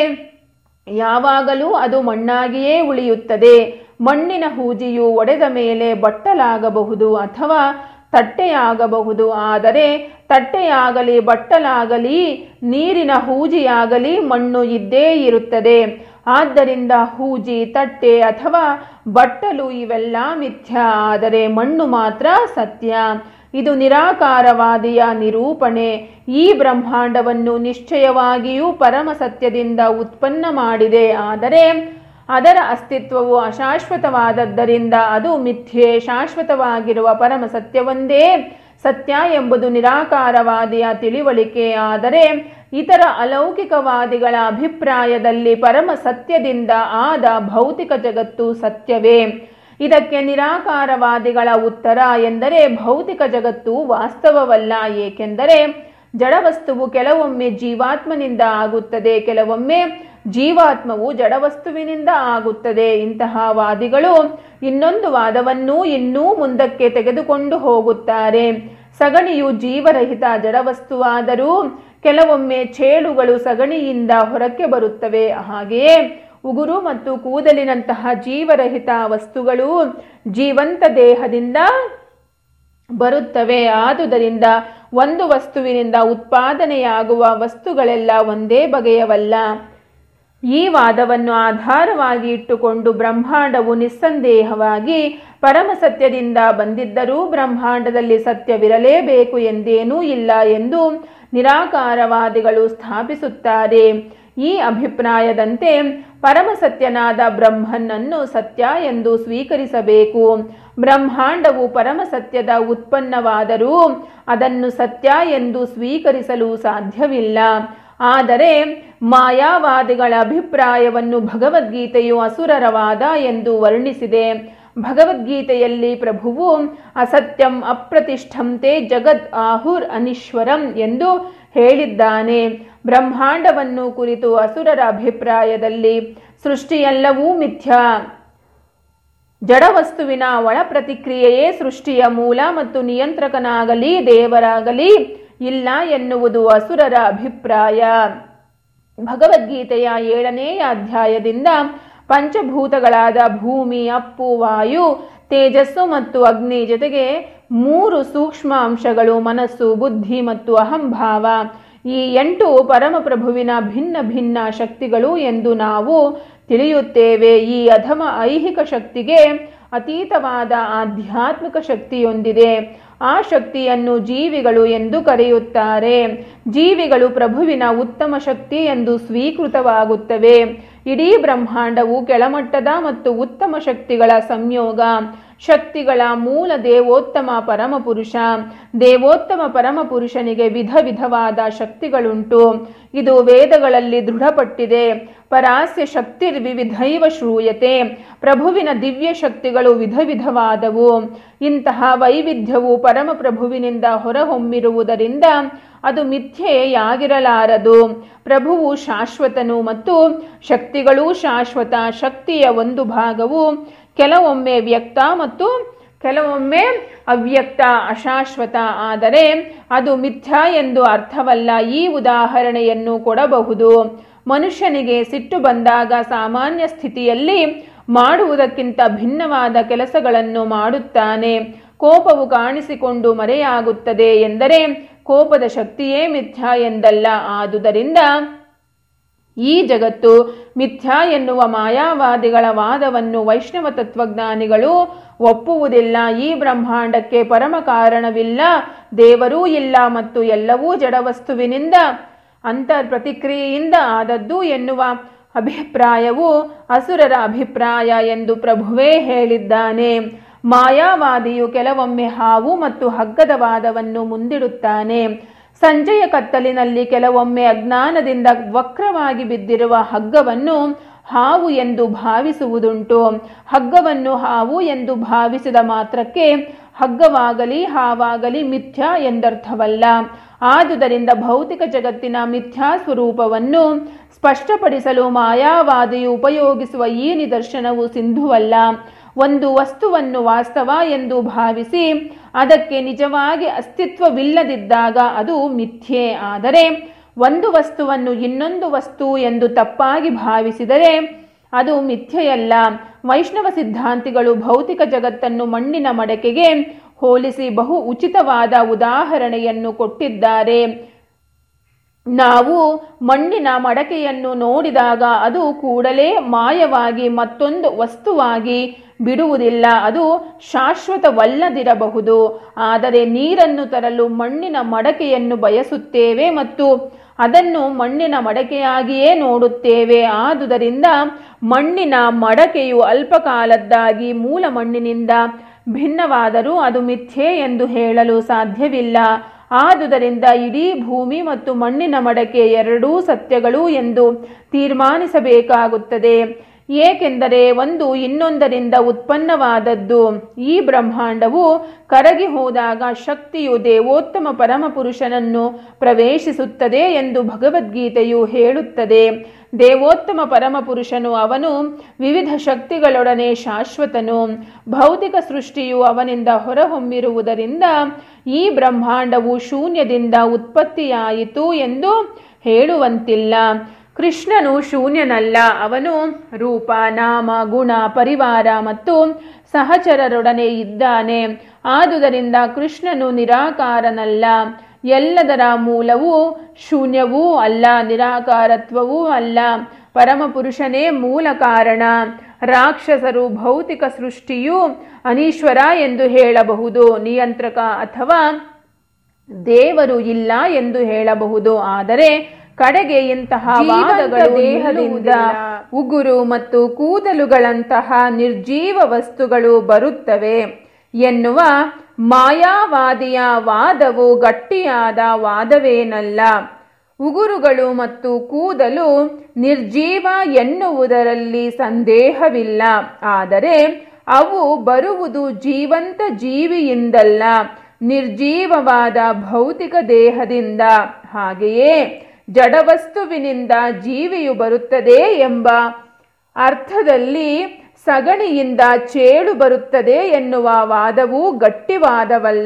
ಯಾವಾಗಲೂ ಅದು ಮಣ್ಣಾಗಿಯೇ ಉಳಿಯುತ್ತದೆ ಮಣ್ಣಿನ ಹೂಜಿಯು ಒಡೆದ ಮೇಲೆ ಬಟ್ಟಲಾಗಬಹುದು ಅಥವಾ ತಟ್ಟೆಯಾಗಬಹುದು ಆದರೆ ತಟ್ಟೆಯಾಗಲಿ ಬಟ್ಟಲಾಗಲಿ ನೀರಿನ ಹೂಜಿಯಾಗಲಿ ಮಣ್ಣು ಇದ್ದೇ ಇರುತ್ತದೆ ಆದ್ದರಿಂದ ಹೂಜಿ ತಟ್ಟೆ ಅಥವಾ ಬಟ್ಟಲು ಇವೆಲ್ಲ ಮಿಥ್ಯ ಆದರೆ ಮಣ್ಣು ಮಾತ್ರ ಸತ್ಯ ಇದು ನಿರಾಕಾರವಾದಿಯ ನಿರೂಪಣೆ ಈ ಬ್ರಹ್ಮಾಂಡವನ್ನು ನಿಶ್ಚಯವಾಗಿಯೂ ಪರಮ ಸತ್ಯದಿಂದ ಉತ್ಪನ್ನ ಮಾಡಿದೆ ಆದರೆ ಅದರ ಅಸ್ತಿತ್ವವು ಅಶಾಶ್ವತವಾದದ್ದರಿಂದ ಅದು ಮಿಥ್ಯೆ ಶಾಶ್ವತವಾಗಿರುವ ಪರಮ ಸತ್ಯವೊಂದೇ ಸತ್ಯ ಎಂಬುದು ನಿರಾಕಾರವಾದಿಯ ತಿಳಿವಳಿಕೆ ಆದರೆ ಇತರ ಅಲೌಕಿಕವಾದಿಗಳ ಅಭಿಪ್ರಾಯದಲ್ಲಿ ಪರಮ ಸತ್ಯದಿಂದ ಆದ ಭೌತಿಕ ಜಗತ್ತು ಸತ್ಯವೇ ಇದಕ್ಕೆ ನಿರಾಕಾರವಾದಿಗಳ ಉತ್ತರ ಎಂದರೆ ಭೌತಿಕ ಜಗತ್ತು ವಾಸ್ತವವಲ್ಲ ಏಕೆಂದರೆ ಜಡವಸ್ತುವು ಕೆಲವೊಮ್ಮೆ ಜೀವಾತ್ಮನಿಂದ ಆಗುತ್ತದೆ ಕೆಲವೊಮ್ಮೆ ಜೀವಾತ್ಮವು ಜಡವಸ್ತುವಿನಿಂದ ಆಗುತ್ತದೆ ಇಂತಹ ವಾದಿಗಳು ಇನ್ನೊಂದು ವಾದವನ್ನು ಇನ್ನೂ ಮುಂದಕ್ಕೆ ತೆಗೆದುಕೊಂಡು ಹೋಗುತ್ತಾರೆ ಸಗಣಿಯು ಜೀವರಹಿತ ಜಡವಸ್ತುವಾದರೂ ಕೆಲವೊಮ್ಮೆ ಚೇಳುಗಳು ಸಗಣಿಯಿಂದ ಹೊರಕ್ಕೆ ಬರುತ್ತವೆ ಹಾಗೆಯೇ ಉಗುರು ಮತ್ತು ಕೂದಲಿನಂತಹ ಜೀವರಹಿತ ವಸ್ತುಗಳು ಜೀವಂತ ದೇಹದಿಂದ ಬರುತ್ತವೆ ಆದುದರಿಂದ ಒಂದು ವಸ್ತುವಿನಿಂದ ಉತ್ಪಾದನೆಯಾಗುವ ವಸ್ತುಗಳೆಲ್ಲ ಒಂದೇ ಬಗೆಯವಲ್ಲ ಈ ವಾದವನ್ನು ಆಧಾರವಾಗಿ ಇಟ್ಟುಕೊಂಡು ಬ್ರಹ್ಮಾಂಡವು ನಿಸ್ಸಂದೇಹವಾಗಿ ಪರಮ ಸತ್ಯದಿಂದ ಬಂದಿದ್ದರೂ ಬ್ರಹ್ಮಾಂಡದಲ್ಲಿ ಸತ್ಯವಿರಲೇಬೇಕು ಎಂದೇನೂ ಇಲ್ಲ ಎಂದು ನಿರಾಕಾರವಾದಿಗಳು ಸ್ಥಾಪಿಸುತ್ತಾರೆ ಈ ಅಭಿಪ್ರಾಯದಂತೆ ಪರಮಸತ್ಯನಾದ ಬ್ರಹ್ಮನನ್ನು ಸತ್ಯ ಎಂದು ಸ್ವೀಕರಿಸಬೇಕು ಬ್ರಹ್ಮಾಂಡವು ಪರಮಸತ್ಯದ ಉತ್ಪನ್ನವಾದರೂ ಅದನ್ನು ಸತ್ಯ ಎಂದು ಸ್ವೀಕರಿಸಲು ಸಾಧ್ಯವಿಲ್ಲ ಆದರೆ ಮಾಯಾವಾದಿಗಳ ಅಭಿಪ್ರಾಯವನ್ನು ಭಗವದ್ಗೀತೆಯು ಅಸುರರ ವಾದ ಎಂದು ವರ್ಣಿಸಿದೆ ಭಗವದ್ಗೀತೆಯಲ್ಲಿ ಪ್ರಭುವು ಅಸತ್ಯಂ ಅಪ್ರತಿಷ್ಠಂತೆ ಜಗದ್ ಆಹುರ್ ಅನೀಶ್ವರಂ ಎಂದು ಹೇಳಿದ್ದಾನೆ ಬ್ರಹ್ಮಾಂಡವನ್ನು ಕುರಿತು ಅಸುರರ ಅಭಿಪ್ರಾಯದಲ್ಲಿ ಸೃಷ್ಟಿಯೆಲ್ಲವೂ ಮಿಥ್ಯ ಜಡವಸ್ತುವಿನ ಒಳ ಪ್ರತಿಕ್ರಿಯೆಯೇ ಸೃಷ್ಟಿಯ ಮೂಲ ಮತ್ತು ನಿಯಂತ್ರಕನಾಗಲಿ ದೇವರಾಗಲಿ ಇಲ್ಲ ಎನ್ನುವುದು ಅಸುರರ ಅಭಿಪ್ರಾಯ ಭಗವದ್ಗೀತೆಯ ಏಳನೆಯ ಅಧ್ಯಾಯದಿಂದ ಪಂಚಭೂತಗಳಾದ ಭೂಮಿ ಅಪ್ಪು ವಾಯು ತೇಜಸ್ಸು ಮತ್ತು ಅಗ್ನಿ ಜೊತೆಗೆ ಮೂರು ಸೂಕ್ಷ್ಮ ಅಂಶಗಳು ಮನಸ್ಸು ಬುದ್ಧಿ ಮತ್ತು ಅಹಂಭಾವ ಈ ಎಂಟು ಪರಮಪ್ರಭುವಿನ ಭಿನ್ನ ಭಿನ್ನ ಶಕ್ತಿಗಳು ಎಂದು ನಾವು ತಿಳಿಯುತ್ತೇವೆ ಈ ಅಧಮ ಐಹಿಕ ಶಕ್ತಿಗೆ ಅತೀತವಾದ ಆಧ್ಯಾತ್ಮಿಕ ಶಕ್ತಿಯೊಂದಿದೆ ಆ ಶಕ್ತಿಯನ್ನು ಜೀವಿಗಳು ಎಂದು ಕರೆಯುತ್ತಾರೆ ಜೀವಿಗಳು ಪ್ರಭುವಿನ ಉತ್ತಮ ಶಕ್ತಿ ಎಂದು ಸ್ವೀಕೃತವಾಗುತ್ತವೆ ಇಡೀ ಬ್ರಹ್ಮಾಂಡವು ಕೆಳಮಟ್ಟದ ಮತ್ತು ಉತ್ತಮ ಶಕ್ತಿಗಳ ಸಂಯೋಗ ಶಕ್ತಿಗಳ ಮೂಲ ದೇವೋತ್ತಮ ಪರಮಪುರುಷ ದೇವೋತ್ತಮ ಪರಮಪುರುಷನಿಗೆ ವಿಧ ವಿಧವಾದ ಶಕ್ತಿಗಳುಂಟು ಇದು ವೇದಗಳಲ್ಲಿ ದೃಢಪಟ್ಟಿದೆ ಪರಾಸ್ಯ ಶಕ್ತಿರ್ವಿವಿಧೈವ ಶ್ರೂಯತೆ ಪ್ರಭುವಿನ ದಿವ್ಯ ಶಕ್ತಿಗಳು ವಿಧ ವಿಧವಾದವು ಇಂತಹ ವೈವಿಧ್ಯವು ಪರಮಪ್ರಭುವಿನಿಂದ ಹೊರಹೊಮ್ಮಿರುವುದರಿಂದ ಅದು ಮಿಥ್ಯೆಯಾಗಿರಲಾರದು ಪ್ರಭುವು ಶಾಶ್ವತನು ಮತ್ತು ಶಕ್ತಿಗಳೂ ಶಾಶ್ವತ ಶಕ್ತಿಯ ಒಂದು ಭಾಗವು ಕೆಲವೊಮ್ಮೆ ವ್ಯಕ್ತ ಮತ್ತು ಕೆಲವೊಮ್ಮೆ ಅವ್ಯಕ್ತ ಅಶಾಶ್ವತ ಆದರೆ ಅದು ಮಿಥ್ಯ ಎಂದು ಅರ್ಥವಲ್ಲ ಈ ಉದಾಹರಣೆಯನ್ನು ಕೊಡಬಹುದು ಮನುಷ್ಯನಿಗೆ ಸಿಟ್ಟು ಬಂದಾಗ ಸಾಮಾನ್ಯ ಸ್ಥಿತಿಯಲ್ಲಿ ಮಾಡುವುದಕ್ಕಿಂತ ಭಿನ್ನವಾದ ಕೆಲಸಗಳನ್ನು ಮಾಡುತ್ತಾನೆ ಕೋಪವು ಕಾಣಿಸಿಕೊಂಡು ಮರೆಯಾಗುತ್ತದೆ ಎಂದರೆ ಕೋಪದ ಶಕ್ತಿಯೇ ಮಿಥ್ಯ ಎಂದಲ್ಲ ಆದುದರಿಂದ ಈ ಜಗತ್ತು ಮಿಥ್ಯಾ ಎನ್ನುವ ಮಾಯಾವಾದಿಗಳ ವಾದವನ್ನು ವೈಷ್ಣವ ತತ್ವಜ್ಞಾನಿಗಳು ಒಪ್ಪುವುದಿಲ್ಲ ಈ ಬ್ರಹ್ಮಾಂಡಕ್ಕೆ ಪರಮ ಕಾರಣವಿಲ್ಲ ದೇವರೂ ಇಲ್ಲ ಮತ್ತು ಎಲ್ಲವೂ ಜಡವಸ್ತುವಿನಿಂದ ಅಂತರ್ ಪ್ರತಿಕ್ರಿಯೆಯಿಂದ ಆದದ್ದು ಎನ್ನುವ ಅಭಿಪ್ರಾಯವು ಅಸುರರ ಅಭಿಪ್ರಾಯ ಎಂದು ಪ್ರಭುವೇ ಹೇಳಿದ್ದಾನೆ ಮಾಯಾವಾದಿಯು ಕೆಲವೊಮ್ಮೆ ಹಾವು ಮತ್ತು ಹಗ್ಗದ ವಾದವನ್ನು ಮುಂದಿಡುತ್ತಾನೆ ಸಂಜೆಯ ಕತ್ತಲಿನಲ್ಲಿ ಕೆಲವೊಮ್ಮೆ ಅಜ್ಞಾನದಿಂದ ವಕ್ರವಾಗಿ ಬಿದ್ದಿರುವ ಹಗ್ಗವನ್ನು ಹಾವು ಎಂದು ಭಾವಿಸುವುದುಂಟು ಹಗ್ಗವನ್ನು ಹಾವು ಎಂದು ಭಾವಿಸಿದ ಮಾತ್ರಕ್ಕೆ ಹಗ್ಗವಾಗಲಿ ಹಾವಾಗಲಿ ಮಿಥ್ಯ ಎಂದರ್ಥವಲ್ಲ ಆದುದರಿಂದ ಭೌತಿಕ ಜಗತ್ತಿನ ಮಿಥ್ಯಾ ಸ್ವರೂಪವನ್ನು ಸ್ಪಷ್ಟಪಡಿಸಲು ಮಾಯಾವಾದಿಯು ಉಪಯೋಗಿಸುವ ಈ ನಿದರ್ಶನವು ಸಿಂಧುವಲ್ಲ ಒಂದು ವಸ್ತುವನ್ನು ವಾಸ್ತವ ಎಂದು ಭಾವಿಸಿ ಅದಕ್ಕೆ ನಿಜವಾಗಿ ಅಸ್ತಿತ್ವವಿಲ್ಲದಿದ್ದಾಗ ಅದು ಮಿಥ್ಯೆ ಆದರೆ ಒಂದು ವಸ್ತುವನ್ನು ಇನ್ನೊಂದು ವಸ್ತು ಎಂದು ತಪ್ಪಾಗಿ ಭಾವಿಸಿದರೆ ಅದು ಮಿಥ್ಯೆಯಲ್ಲ ವೈಷ್ಣವ ಸಿದ್ಧಾಂತಿಗಳು ಭೌತಿಕ ಜಗತ್ತನ್ನು ಮಣ್ಣಿನ ಮಡಕೆಗೆ ಹೋಲಿಸಿ ಬಹು ಉಚಿತವಾದ ಉದಾಹರಣೆಯನ್ನು ಕೊಟ್ಟಿದ್ದಾರೆ ನಾವು ಮಣ್ಣಿನ ಮಡಕೆಯನ್ನು ನೋಡಿದಾಗ ಅದು ಕೂಡಲೇ ಮಾಯವಾಗಿ ಮತ್ತೊಂದು ವಸ್ತುವಾಗಿ ಬಿಡುವುದಿಲ್ಲ ಅದು ಶಾಶ್ವತವಲ್ಲದಿರಬಹುದು ಆದರೆ ನೀರನ್ನು ತರಲು ಮಣ್ಣಿನ ಮಡಕೆಯನ್ನು ಬಯಸುತ್ತೇವೆ ಮತ್ತು ಅದನ್ನು ಮಣ್ಣಿನ ಮಡಕೆಯಾಗಿಯೇ ನೋಡುತ್ತೇವೆ ಆದುದರಿಂದ ಮಣ್ಣಿನ ಮಡಕೆಯು ಅಲ್ಪಕಾಲದ್ದಾಗಿ ಮೂಲ ಮಣ್ಣಿನಿಂದ ಭಿನ್ನವಾದರೂ ಅದು ಮಿಥ್ಯೆ ಎಂದು ಹೇಳಲು ಸಾಧ್ಯವಿಲ್ಲ ಆದುದರಿಂದ ಇಡೀ ಭೂಮಿ ಮತ್ತು ಮಣ್ಣಿನ ಮಡಕೆ ಎರಡೂ ಸತ್ಯಗಳು ಎಂದು ತೀರ್ಮಾನಿಸಬೇಕಾಗುತ್ತದೆ ಏಕೆಂದರೆ ಒಂದು ಇನ್ನೊಂದರಿಂದ ಉತ್ಪನ್ನವಾದದ್ದು ಈ ಬ್ರಹ್ಮಾಂಡವು ಕರಗಿ ಹೋದಾಗ ಶಕ್ತಿಯು ದೇವೋತ್ತಮ ಪರಮಪುರುಷನನ್ನು ಪ್ರವೇಶಿಸುತ್ತದೆ ಎಂದು ಭಗವದ್ಗೀತೆಯು ಹೇಳುತ್ತದೆ ದೇವೋತ್ತಮ ಪರಮಪುರುಷನು ಅವನು ವಿವಿಧ ಶಕ್ತಿಗಳೊಡನೆ ಶಾಶ್ವತನು ಭೌತಿಕ ಸೃಷ್ಟಿಯು ಅವನಿಂದ ಹೊರಹೊಮ್ಮಿರುವುದರಿಂದ ಈ ಬ್ರಹ್ಮಾಂಡವು ಶೂನ್ಯದಿಂದ ಉತ್ಪತ್ತಿಯಾಯಿತು ಎಂದು ಹೇಳುವಂತಿಲ್ಲ ಕೃಷ್ಣನು ಶೂನ್ಯನಲ್ಲ ಅವನು ರೂಪ ನಾಮ ಗುಣ ಪರಿವಾರ ಮತ್ತು ಸಹಚರರೊಡನೆ ಇದ್ದಾನೆ ಆದುದರಿಂದ ಕೃಷ್ಣನು ನಿರಾಕಾರನಲ್ಲ ಎಲ್ಲದರ ಮೂಲವೂ ಶೂನ್ಯವೂ ಅಲ್ಲ ನಿರಾಕಾರತ್ವವೂ ಅಲ್ಲ ಪರಮಪುರುಷನೇ ಮೂಲ ಕಾರಣ ರಾಕ್ಷಸರು ಭೌತಿಕ ಸೃಷ್ಟಿಯು ಅನೀಶ್ವರ ಎಂದು ಹೇಳಬಹುದು ನಿಯಂತ್ರಕ ಅಥವಾ ದೇವರು ಇಲ್ಲ ಎಂದು ಹೇಳಬಹುದು ಆದರೆ ಕಡೆಗೆ ಇಂತಹ ವಾದಗಳು ದೇಹದಿಂದ ಉಗುರು ಮತ್ತು ಕೂದಲುಗಳಂತಹ ನಿರ್ಜೀವ ವಸ್ತುಗಳು ಬರುತ್ತವೆ ಎನ್ನುವ ಮಾಯಾವಾದಿಯ ವಾದವು ಗಟ್ಟಿಯಾದ ವಾದವೇನಲ್ಲ ಉಗುರುಗಳು ಮತ್ತು ಕೂದಲು ನಿರ್ಜೀವ ಎನ್ನುವುದರಲ್ಲಿ ಸಂದೇಹವಿಲ್ಲ ಆದರೆ ಅವು ಬರುವುದು ಜೀವಂತ ಜೀವಿಯಿಂದಲ್ಲ ನಿರ್ಜೀವವಾದ ಭೌತಿಕ ದೇಹದಿಂದ ಹಾಗೆಯೇ ಜಡವಸ್ತುವಿನಿಂದ ಜೀವಿಯು ಬರುತ್ತದೆ ಎಂಬ ಅರ್ಥದಲ್ಲಿ ಸಗಣಿಯಿಂದ ಚೇಳು ಬರುತ್ತದೆ ಎನ್ನುವ ವಾದವು ಗಟ್ಟಿವಾದವಲ್ಲ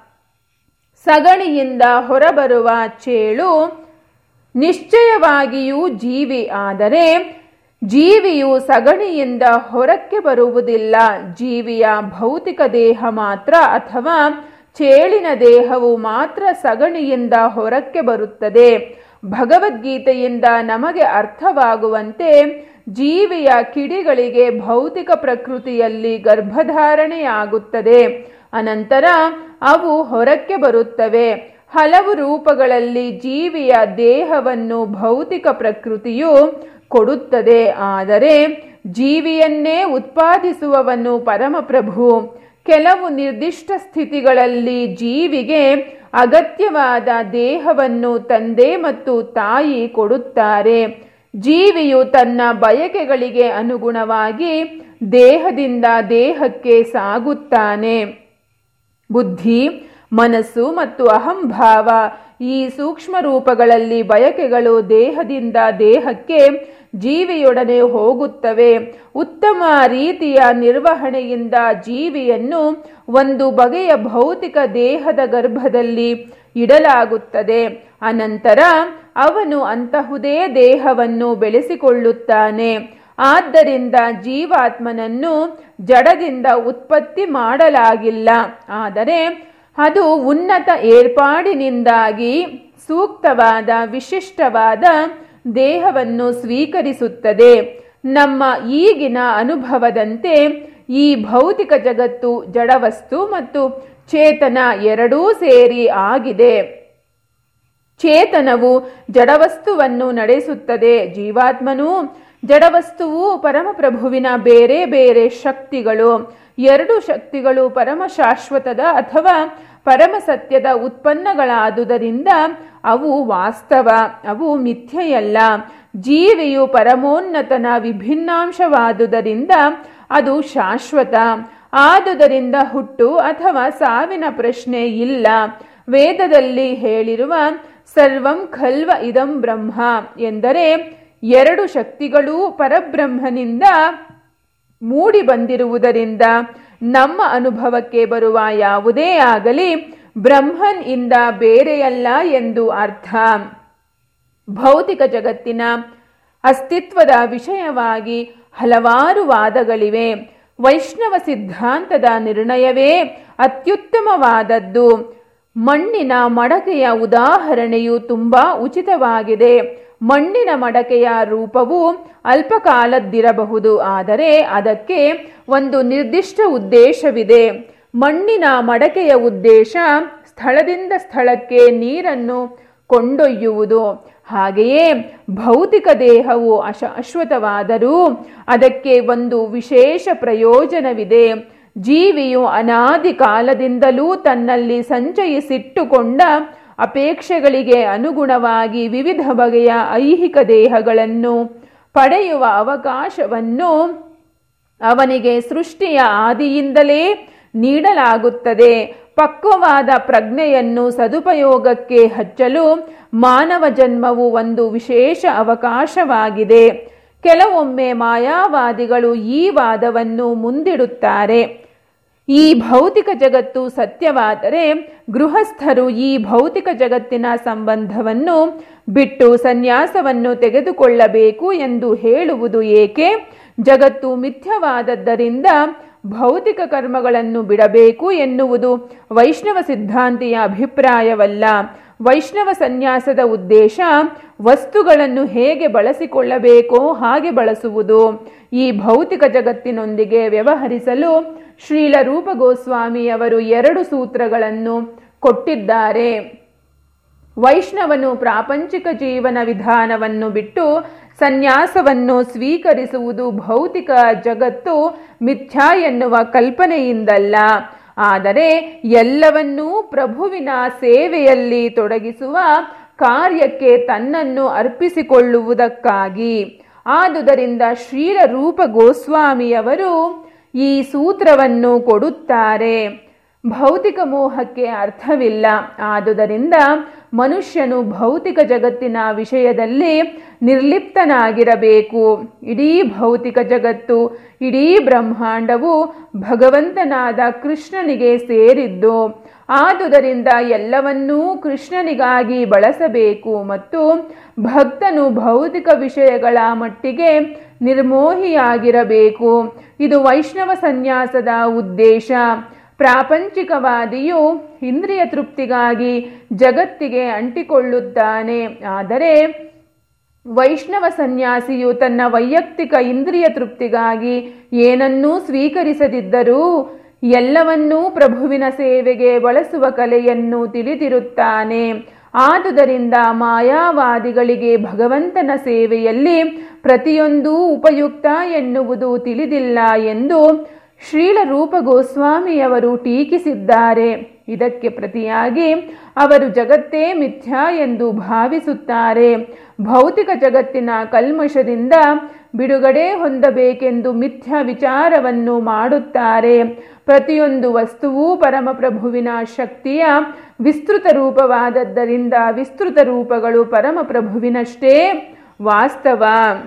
ಸಗಣಿಯಿಂದ ಹೊರಬರುವ ಚೇಳು ನಿಶ್ಚಯವಾಗಿಯೂ ಜೀವಿ ಆದರೆ ಜೀವಿಯು ಸಗಣಿಯಿಂದ ಹೊರಕ್ಕೆ ಬರುವುದಿಲ್ಲ ಜೀವಿಯ ಭೌತಿಕ ದೇಹ ಮಾತ್ರ ಅಥವಾ ಚೇಳಿನ ದೇಹವು ಮಾತ್ರ ಸಗಣಿಯಿಂದ ಹೊರಕ್ಕೆ ಬರುತ್ತದೆ ಭಗವದ್ಗೀತೆಯಿಂದ ನಮಗೆ ಅರ್ಥವಾಗುವಂತೆ ಜೀವಿಯ ಕಿಡಿಗಳಿಗೆ ಭೌತಿಕ ಪ್ರಕೃತಿಯಲ್ಲಿ ಗರ್ಭಧಾರಣೆಯಾಗುತ್ತದೆ ಅನಂತರ ಅವು ಹೊರಕ್ಕೆ ಬರುತ್ತವೆ ಹಲವು ರೂಪಗಳಲ್ಲಿ ಜೀವಿಯ ದೇಹವನ್ನು ಭೌತಿಕ ಪ್ರಕೃತಿಯು ಕೊಡುತ್ತದೆ ಆದರೆ ಜೀವಿಯನ್ನೇ ಉತ್ಪಾದಿಸುವವನು ಪರಮಪ್ರಭು ಕೆಲವು ನಿರ್ದಿಷ್ಟ ಸ್ಥಿತಿಗಳಲ್ಲಿ ಜೀವಿಗೆ ಅಗತ್ಯವಾದ ದೇಹವನ್ನು ತಂದೆ ಮತ್ತು ತಾಯಿ ಕೊಡುತ್ತಾರೆ ಜೀವಿಯು ತನ್ನ ಬಯಕೆಗಳಿಗೆ ಅನುಗುಣವಾಗಿ ದೇಹದಿಂದ ದೇಹಕ್ಕೆ ಸಾಗುತ್ತಾನೆ ಬುದ್ಧಿ ಮನಸ್ಸು ಮತ್ತು ಅಹಂಭಾವ ಈ ಸೂಕ್ಷ್ಮ ರೂಪಗಳಲ್ಲಿ ಬಯಕೆಗಳು ದೇಹದಿಂದ ದೇಹಕ್ಕೆ ಜೀವಿಯೊಡನೆ ಹೋಗುತ್ತವೆ ಉತ್ತಮ ರೀತಿಯ ನಿರ್ವಹಣೆಯಿಂದ ಜೀವಿಯನ್ನು ಒಂದು ಬಗೆಯ ಭೌತಿಕ ದೇಹದ ಗರ್ಭದಲ್ಲಿ ಇಡಲಾಗುತ್ತದೆ ಅನಂತರ ಅವನು ಅಂತಹುದೇ ದೇಹವನ್ನು ಬೆಳೆಸಿಕೊಳ್ಳುತ್ತಾನೆ ಆದ್ದರಿಂದ ಜೀವಾತ್ಮನನ್ನು ಜಡದಿಂದ ಉತ್ಪತ್ತಿ ಮಾಡಲಾಗಿಲ್ಲ ಆದರೆ ಅದು ಉನ್ನತ ಏರ್ಪಾಡಿನಿಂದಾಗಿ ಸೂಕ್ತವಾದ ವಿಶಿಷ್ಟವಾದ ದೇಹವನ್ನು ಸ್ವೀಕರಿಸುತ್ತದೆ ನಮ್ಮ ಈಗಿನ ಅನುಭವದಂತೆ ಈ ಭೌತಿಕ ಜಗತ್ತು ಜಡವಸ್ತು ಮತ್ತು ಚೇತನ ಎರಡೂ ಸೇರಿ ಆಗಿದೆ ಚೇತನವು ಜಡವಸ್ತುವನ್ನು ನಡೆಸುತ್ತದೆ ಜೀವಾತ್ಮನು ಜಡವಸ್ತುವು ಪರಮಪ್ರಭುವಿನ ಬೇರೆ ಬೇರೆ ಶಕ್ತಿಗಳು ಎರಡು ಶಕ್ತಿಗಳು ಪರಮ ಶಾಶ್ವತದ ಅಥವಾ ಪರಮ ಸತ್ಯದ ಉತ್ಪನ್ನಗಳಾದುದರಿಂದ ಅವು ವಾಸ್ತವ ಅವು ಮಿಥ್ಯೆಯಲ್ಲ ಜೀವಿಯು ಪರಮೋನ್ನತನ ವಿಭಿನ್ನಾಂಶವಾದುದರಿಂದ ಅದು ಶಾಶ್ವತ ಆದುದರಿಂದ ಹುಟ್ಟು ಅಥವಾ ಸಾವಿನ ಪ್ರಶ್ನೆ ಇಲ್ಲ ವೇದದಲ್ಲಿ ಹೇಳಿರುವ ಸರ್ವಂ ಖಲ್ವ ಇದಂ ಬ್ರಹ್ಮ ಎಂದರೆ ಎರಡು ಶಕ್ತಿಗಳೂ ಪರಬ್ರಹ್ಮನಿಂದ ಮೂಡಿ ಬಂದಿರುವುದರಿಂದ ನಮ್ಮ ಅನುಭವಕ್ಕೆ ಬರುವ ಯಾವುದೇ ಆಗಲಿ ಬ್ರಹ್ಮನ್ ಇಂದ ಬೇರೆಯಲ್ಲ ಎಂದು ಅರ್ಥ ಭೌತಿಕ ಜಗತ್ತಿನ ಅಸ್ತಿತ್ವದ ವಿಷಯವಾಗಿ ಹಲವಾರು ವಾದಗಳಿವೆ ವೈಷ್ಣವ ಸಿದ್ಧಾಂತದ ನಿರ್ಣಯವೇ ಅತ್ಯುತ್ತಮವಾದದ್ದು ಮಣ್ಣಿನ ಮಡಕೆಯ ಉದಾಹರಣೆಯು ತುಂಬಾ ಉಚಿತವಾಗಿದೆ ಮಣ್ಣಿನ ಮಡಕೆಯ ರೂಪವು ಅಲ್ಪಕಾಲದ್ದಿರಬಹುದು ಆದರೆ ಅದಕ್ಕೆ ಒಂದು ನಿರ್ದಿಷ್ಟ ಉದ್ದೇಶವಿದೆ ಮಣ್ಣಿನ ಮಡಕೆಯ ಉದ್ದೇಶ ಸ್ಥಳದಿಂದ ಸ್ಥಳಕ್ಕೆ ನೀರನ್ನು ಕೊಂಡೊಯ್ಯುವುದು ಹಾಗೆಯೇ ಭೌತಿಕ ದೇಹವು ಅಶಾಶ್ವತವಾದರೂ ಅದಕ್ಕೆ ಒಂದು ವಿಶೇಷ ಪ್ರಯೋಜನವಿದೆ ಜೀವಿಯು ಅನಾದಿ ಕಾಲದಿಂದಲೂ ತನ್ನಲ್ಲಿ ಸಂಚಯಿಸಿಟ್ಟುಕೊಂಡ ಅಪೇಕ್ಷೆಗಳಿಗೆ ಅನುಗುಣವಾಗಿ ವಿವಿಧ ಬಗೆಯ ಐಹಿಕ ದೇಹಗಳನ್ನು ಪಡೆಯುವ ಅವಕಾಶವನ್ನು ಅವನಿಗೆ ಸೃಷ್ಟಿಯ ಆದಿಯಿಂದಲೇ ನೀಡಲಾಗುತ್ತದೆ ಪಕ್ವವಾದ ಪ್ರಜ್ಞೆಯನ್ನು ಸದುಪಯೋಗಕ್ಕೆ ಹಚ್ಚಲು ಮಾನವ ಜನ್ಮವು ಒಂದು ವಿಶೇಷ ಅವಕಾಶವಾಗಿದೆ ಕೆಲವೊಮ್ಮೆ ಮಾಯಾವಾದಿಗಳು ಈ ವಾದವನ್ನು ಮುಂದಿಡುತ್ತಾರೆ ಈ ಭೌತಿಕ ಜಗತ್ತು ಸತ್ಯವಾದರೆ ಗೃಹಸ್ಥರು ಈ ಭೌತಿಕ ಜಗತ್ತಿನ ಸಂಬಂಧವನ್ನು ಬಿಟ್ಟು ಸನ್ಯಾಸವನ್ನು ತೆಗೆದುಕೊಳ್ಳಬೇಕು ಎಂದು ಹೇಳುವುದು ಏಕೆ ಜಗತ್ತು ಮಿಥ್ಯವಾದದ್ದರಿಂದ ಭೌತಿಕ ಕರ್ಮಗಳನ್ನು ಬಿಡಬೇಕು ಎನ್ನುವುದು ವೈಷ್ಣವ ಸಿದ್ಧಾಂತಿಯ ಅಭಿಪ್ರಾಯವಲ್ಲ ವೈಷ್ಣವ ಸನ್ಯಾಸದ ಉದ್ದೇಶ ವಸ್ತುಗಳನ್ನು ಹೇಗೆ ಬಳಸಿಕೊಳ್ಳಬೇಕೋ ಹಾಗೆ ಬಳಸುವುದು ಈ ಭೌತಿಕ ಜಗತ್ತಿನೊಂದಿಗೆ ವ್ಯವಹರಿಸಲು ಶ್ರೀಲ ರೂಪ ಗೋಸ್ವಾಮಿಯವರು ಎರಡು ಸೂತ್ರಗಳನ್ನು ಕೊಟ್ಟಿದ್ದಾರೆ ವೈಷ್ಣವನು ಪ್ರಾಪಂಚಿಕ ಜೀವನ ವಿಧಾನವನ್ನು ಬಿಟ್ಟು ಸನ್ಯಾಸವನ್ನು ಸ್ವೀಕರಿಸುವುದು ಭೌತಿಕ ಜಗತ್ತು ಮಿಥ್ಯಾ ಎನ್ನುವ ಕಲ್ಪನೆಯಿಂದಲ್ಲ ಆದರೆ ಎಲ್ಲವನ್ನೂ ಪ್ರಭುವಿನ ಸೇವೆಯಲ್ಲಿ ತೊಡಗಿಸುವ ಕಾರ್ಯಕ್ಕೆ ತನ್ನನ್ನು ಅರ್ಪಿಸಿಕೊಳ್ಳುವುದಕ್ಕಾಗಿ ಆದುದರಿಂದ ಶ್ರೀಲ ರೂಪ ಗೋಸ್ವಾಮಿಯವರು ಈ ಸೂತ್ರವನ್ನು ಕೊಡುತ್ತಾರೆ ಭೌತಿಕ ಮೋಹಕ್ಕೆ ಅರ್ಥವಿಲ್ಲ ಆದುದರಿಂದ ಮನುಷ್ಯನು ಭೌತಿಕ ಜಗತ್ತಿನ ವಿಷಯದಲ್ಲಿ ನಿರ್ಲಿಪ್ತನಾಗಿರಬೇಕು ಇಡೀ ಭೌತಿಕ ಜಗತ್ತು ಇಡೀ ಬ್ರಹ್ಮಾಂಡವು ಭಗವಂತನಾದ ಕೃಷ್ಣನಿಗೆ ಸೇರಿದ್ದು ಆದುದರಿಂದ ಎಲ್ಲವನ್ನೂ ಕೃಷ್ಣನಿಗಾಗಿ ಬಳಸಬೇಕು ಮತ್ತು ಭಕ್ತನು ಭೌತಿಕ ವಿಷಯಗಳ ಮಟ್ಟಿಗೆ ನಿರ್ಮೋಹಿಯಾಗಿರಬೇಕು ಇದು ವೈಷ್ಣವ ಸನ್ಯಾಸದ ಉದ್ದೇಶ ಪ್ರಾಪಂಚಿಕವಾದಿಯು ಇಂದ್ರಿಯ ತೃಪ್ತಿಗಾಗಿ ಜಗತ್ತಿಗೆ ಅಂಟಿಕೊಳ್ಳುತ್ತಾನೆ ಆದರೆ ವೈಷ್ಣವ ಸನ್ಯಾಸಿಯು ತನ್ನ ವೈಯಕ್ತಿಕ ಇಂದ್ರಿಯ ತೃಪ್ತಿಗಾಗಿ ಏನನ್ನೂ ಸ್ವೀಕರಿಸದಿದ್ದರೂ ಎಲ್ಲವನ್ನೂ ಪ್ರಭುವಿನ ಸೇವೆಗೆ ಬಳಸುವ ಕಲೆಯನ್ನು ತಿಳಿದಿರುತ್ತಾನೆ ಆದುದರಿಂದ ಮಾಯಾವಾದಿಗಳಿಗೆ ಭಗವಂತನ ಸೇವೆಯಲ್ಲಿ ಪ್ರತಿಯೊಂದೂ ಉಪಯುಕ್ತ ಎನ್ನುವುದು ತಿಳಿದಿಲ್ಲ ಎಂದು ಶ್ರೀಲ ರೂಪ ಗೋಸ್ವಾಮಿಯವರು ಟೀಕಿಸಿದ್ದಾರೆ ಇದಕ್ಕೆ ಪ್ರತಿಯಾಗಿ ಅವರು ಜಗತ್ತೇ ಮಿಥ್ಯಾ ಎಂದು ಭಾವಿಸುತ್ತಾರೆ ಭೌತಿಕ ಜಗತ್ತಿನ ಕಲ್ಮಶದಿಂದ ಬಿಡುಗಡೆ ಹೊಂದಬೇಕೆಂದು ಮಿಥ್ಯ ವಿಚಾರವನ್ನು ಮಾಡುತ್ತಾರೆ ಪ್ರತಿಯೊಂದು ವಸ್ತುವೂ ಪರಮಪ್ರಭುವಿನ ಶಕ್ತಿಯ ವಿಸ್ತೃತ ರೂಪವಾದದ್ದರಿಂದ ವಿಸ್ತೃತ ರೂಪಗಳು ಪರಮಪ್ರಭುವಿನಷ್ಟೇ ವಾಸ್ತವ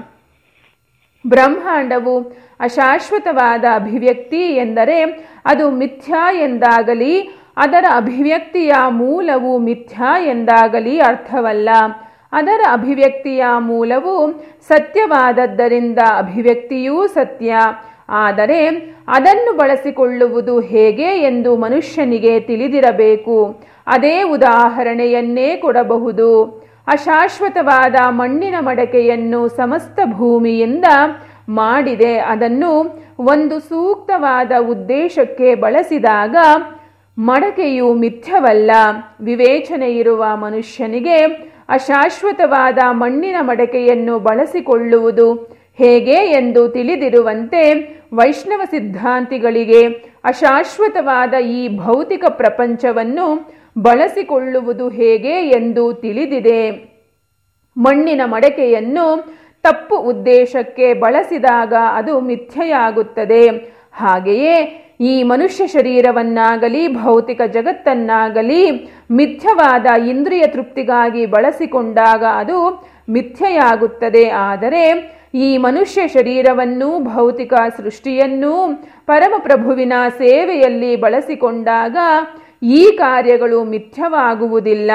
ಬ್ರಹ್ಮಾಂಡವು ಅಶಾಶ್ವತವಾದ ಅಭಿವ್ಯಕ್ತಿ ಎಂದರೆ ಅದು ಮಿಥ್ಯಾ ಎಂದಾಗಲಿ ಅದರ ಅಭಿವ್ಯಕ್ತಿಯ ಮೂಲವು ಮಿಥ್ಯಾ ಎಂದಾಗಲಿ ಅರ್ಥವಲ್ಲ ಅದರ ಅಭಿವ್ಯಕ್ತಿಯ ಮೂಲವು ಸತ್ಯವಾದದ್ದರಿಂದ ಅಭಿವ್ಯಕ್ತಿಯೂ ಸತ್ಯ ಆದರೆ ಅದನ್ನು ಬಳಸಿಕೊಳ್ಳುವುದು ಹೇಗೆ ಎಂದು ಮನುಷ್ಯನಿಗೆ ತಿಳಿದಿರಬೇಕು ಅದೇ ಉದಾಹರಣೆಯನ್ನೇ ಕೊಡಬಹುದು ಅಶಾಶ್ವತವಾದ ಮಣ್ಣಿನ ಮಡಕೆಯನ್ನು ಸಮಸ್ತ ಭೂಮಿಯಿಂದ ಮಾಡಿದೆ ಅದನ್ನು ಒಂದು ಸೂಕ್ತವಾದ ಉದ್ದೇಶಕ್ಕೆ ಬಳಸಿದಾಗ ಮಡಕೆಯು ಮಿಥ್ಯವಲ್ಲ ವಿವೇಚನೆ ಇರುವ ಮನುಷ್ಯನಿಗೆ ಅಶಾಶ್ವತವಾದ ಮಣ್ಣಿನ ಮಡಕೆಯನ್ನು ಬಳಸಿಕೊಳ್ಳುವುದು ಹೇಗೆ ಎಂದು ತಿಳಿದಿರುವಂತೆ ವೈಷ್ಣವ ಸಿದ್ಧಾಂತಿಗಳಿಗೆ ಅಶಾಶ್ವತವಾದ ಈ ಭೌತಿಕ ಪ್ರಪಂಚವನ್ನು ಬಳಸಿಕೊಳ್ಳುವುದು ಹೇಗೆ ಎಂದು ತಿಳಿದಿದೆ ಮಣ್ಣಿನ ಮಡಕೆಯನ್ನು ತಪ್ಪು ಉದ್ದೇಶಕ್ಕೆ ಬಳಸಿದಾಗ ಅದು ಮಿಥ್ಯೆಯಾಗುತ್ತದೆ ಹಾಗೆಯೇ ಈ ಮನುಷ್ಯ ಶರೀರವನ್ನಾಗಲಿ ಭೌತಿಕ ಜಗತ್ತನ್ನಾಗಲಿ ಮಿಥ್ಯವಾದ ಇಂದ್ರಿಯ ತೃಪ್ತಿಗಾಗಿ ಬಳಸಿಕೊಂಡಾಗ ಅದು ಮಿಥ್ಯೆಯಾಗುತ್ತದೆ ಆದರೆ ಈ ಮನುಷ್ಯ ಶರೀರವನ್ನು ಭೌತಿಕ ಸೃಷ್ಟಿಯನ್ನೂ ಪರಮಪ್ರಭುವಿನ ಸೇವೆಯಲ್ಲಿ ಬಳಸಿಕೊಂಡಾಗ ಈ ಕಾರ್ಯಗಳು ಮಿಥ್ಯವಾಗುವುದಿಲ್ಲ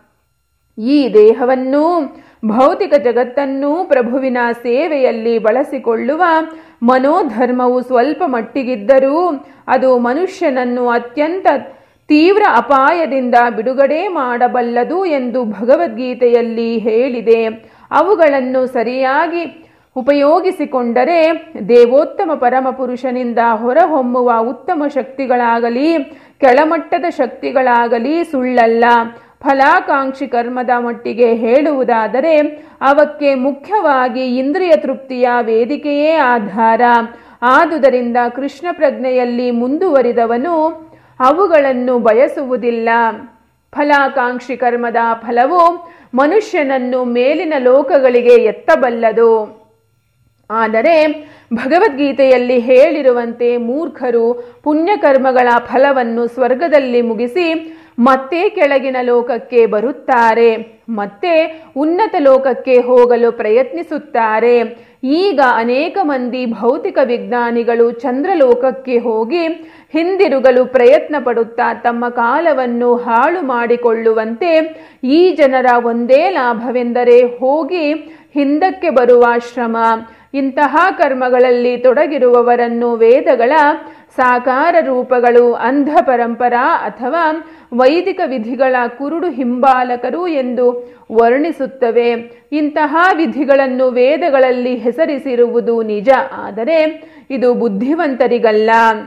ಈ ದೇಹವನ್ನು ಭೌತಿಕ ಜಗತ್ತನ್ನೂ ಪ್ರಭುವಿನ ಸೇವೆಯಲ್ಲಿ ಬಳಸಿಕೊಳ್ಳುವ ಮನೋಧರ್ಮವು ಸ್ವಲ್ಪ ಮಟ್ಟಿಗಿದ್ದರೂ ಅದು ಮನುಷ್ಯನನ್ನು ಅತ್ಯಂತ ತೀವ್ರ ಅಪಾಯದಿಂದ ಬಿಡುಗಡೆ ಮಾಡಬಲ್ಲದು ಎಂದು ಭಗವದ್ಗೀತೆಯಲ್ಲಿ ಹೇಳಿದೆ ಅವುಗಳನ್ನು ಸರಿಯಾಗಿ ಉಪಯೋಗಿಸಿಕೊಂಡರೆ ದೇವೋತ್ತಮ ಪರಮಪುರುಷನಿಂದ ಹೊರಹೊಮ್ಮುವ ಉತ್ತಮ ಶಕ್ತಿಗಳಾಗಲಿ ಕೆಳಮಟ್ಟದ ಶಕ್ತಿಗಳಾಗಲಿ ಸುಳ್ಳಲ್ಲ ಫಲಾಕಾಂಕ್ಷಿ ಕರ್ಮದ ಮಟ್ಟಿಗೆ ಹೇಳುವುದಾದರೆ ಅವಕ್ಕೆ ಮುಖ್ಯವಾಗಿ ಇಂದ್ರಿಯ ತೃಪ್ತಿಯ ವೇದಿಕೆಯೇ ಆಧಾರ ಆದುದರಿಂದ ಕೃಷ್ಣ ಪ್ರಜ್ಞೆಯಲ್ಲಿ ಮುಂದುವರಿದವನು ಅವುಗಳನ್ನು ಬಯಸುವುದಿಲ್ಲ ಫಲಾಕಾಂಕ್ಷಿ ಕರ್ಮದ ಫಲವು ಮನುಷ್ಯನನ್ನು ಮೇಲಿನ ಲೋಕಗಳಿಗೆ ಎತ್ತಬಲ್ಲದು ಆದರೆ ಭಗವದ್ಗೀತೆಯಲ್ಲಿ ಹೇಳಿರುವಂತೆ ಮೂರ್ಖರು ಪುಣ್ಯಕರ್ಮಗಳ ಫಲವನ್ನು ಸ್ವರ್ಗದಲ್ಲಿ ಮುಗಿಸಿ ಮತ್ತೆ ಕೆಳಗಿನ ಲೋಕಕ್ಕೆ ಬರುತ್ತಾರೆ ಮತ್ತೆ ಉನ್ನತ ಲೋಕಕ್ಕೆ ಹೋಗಲು ಪ್ರಯತ್ನಿಸುತ್ತಾರೆ ಈಗ ಅನೇಕ ಮಂದಿ ಭೌತಿಕ ವಿಜ್ಞಾನಿಗಳು ಚಂದ್ರಲೋಕಕ್ಕೆ ಹೋಗಿ ಹಿಂದಿರುಗಲು ಪ್ರಯತ್ನ ಪಡುತ್ತಾ ತಮ್ಮ ಕಾಲವನ್ನು ಹಾಳು ಮಾಡಿಕೊಳ್ಳುವಂತೆ ಈ ಜನರ ಒಂದೇ ಲಾಭವೆಂದರೆ ಹೋಗಿ ಹಿಂದಕ್ಕೆ ಬರುವ ಶ್ರಮ ಇಂತಹ ಕರ್ಮಗಳಲ್ಲಿ ತೊಡಗಿರುವವರನ್ನು ವೇದಗಳ ಸಾಕಾರ ರೂಪಗಳು ಅಂಧ ಪರಂಪರಾ ಅಥವಾ ವೈದಿಕ ವಿಧಿಗಳ ಕುರುಡು ಹಿಂಬಾಲಕರು ಎಂದು ವರ್ಣಿಸುತ್ತವೆ ಇಂತಹ ವಿಧಿಗಳನ್ನು ವೇದಗಳಲ್ಲಿ ಹೆಸರಿಸಿರುವುದು ನಿಜ ಆದರೆ ಇದು ಬುದ್ಧಿವಂತರಿಗಲ್ಲ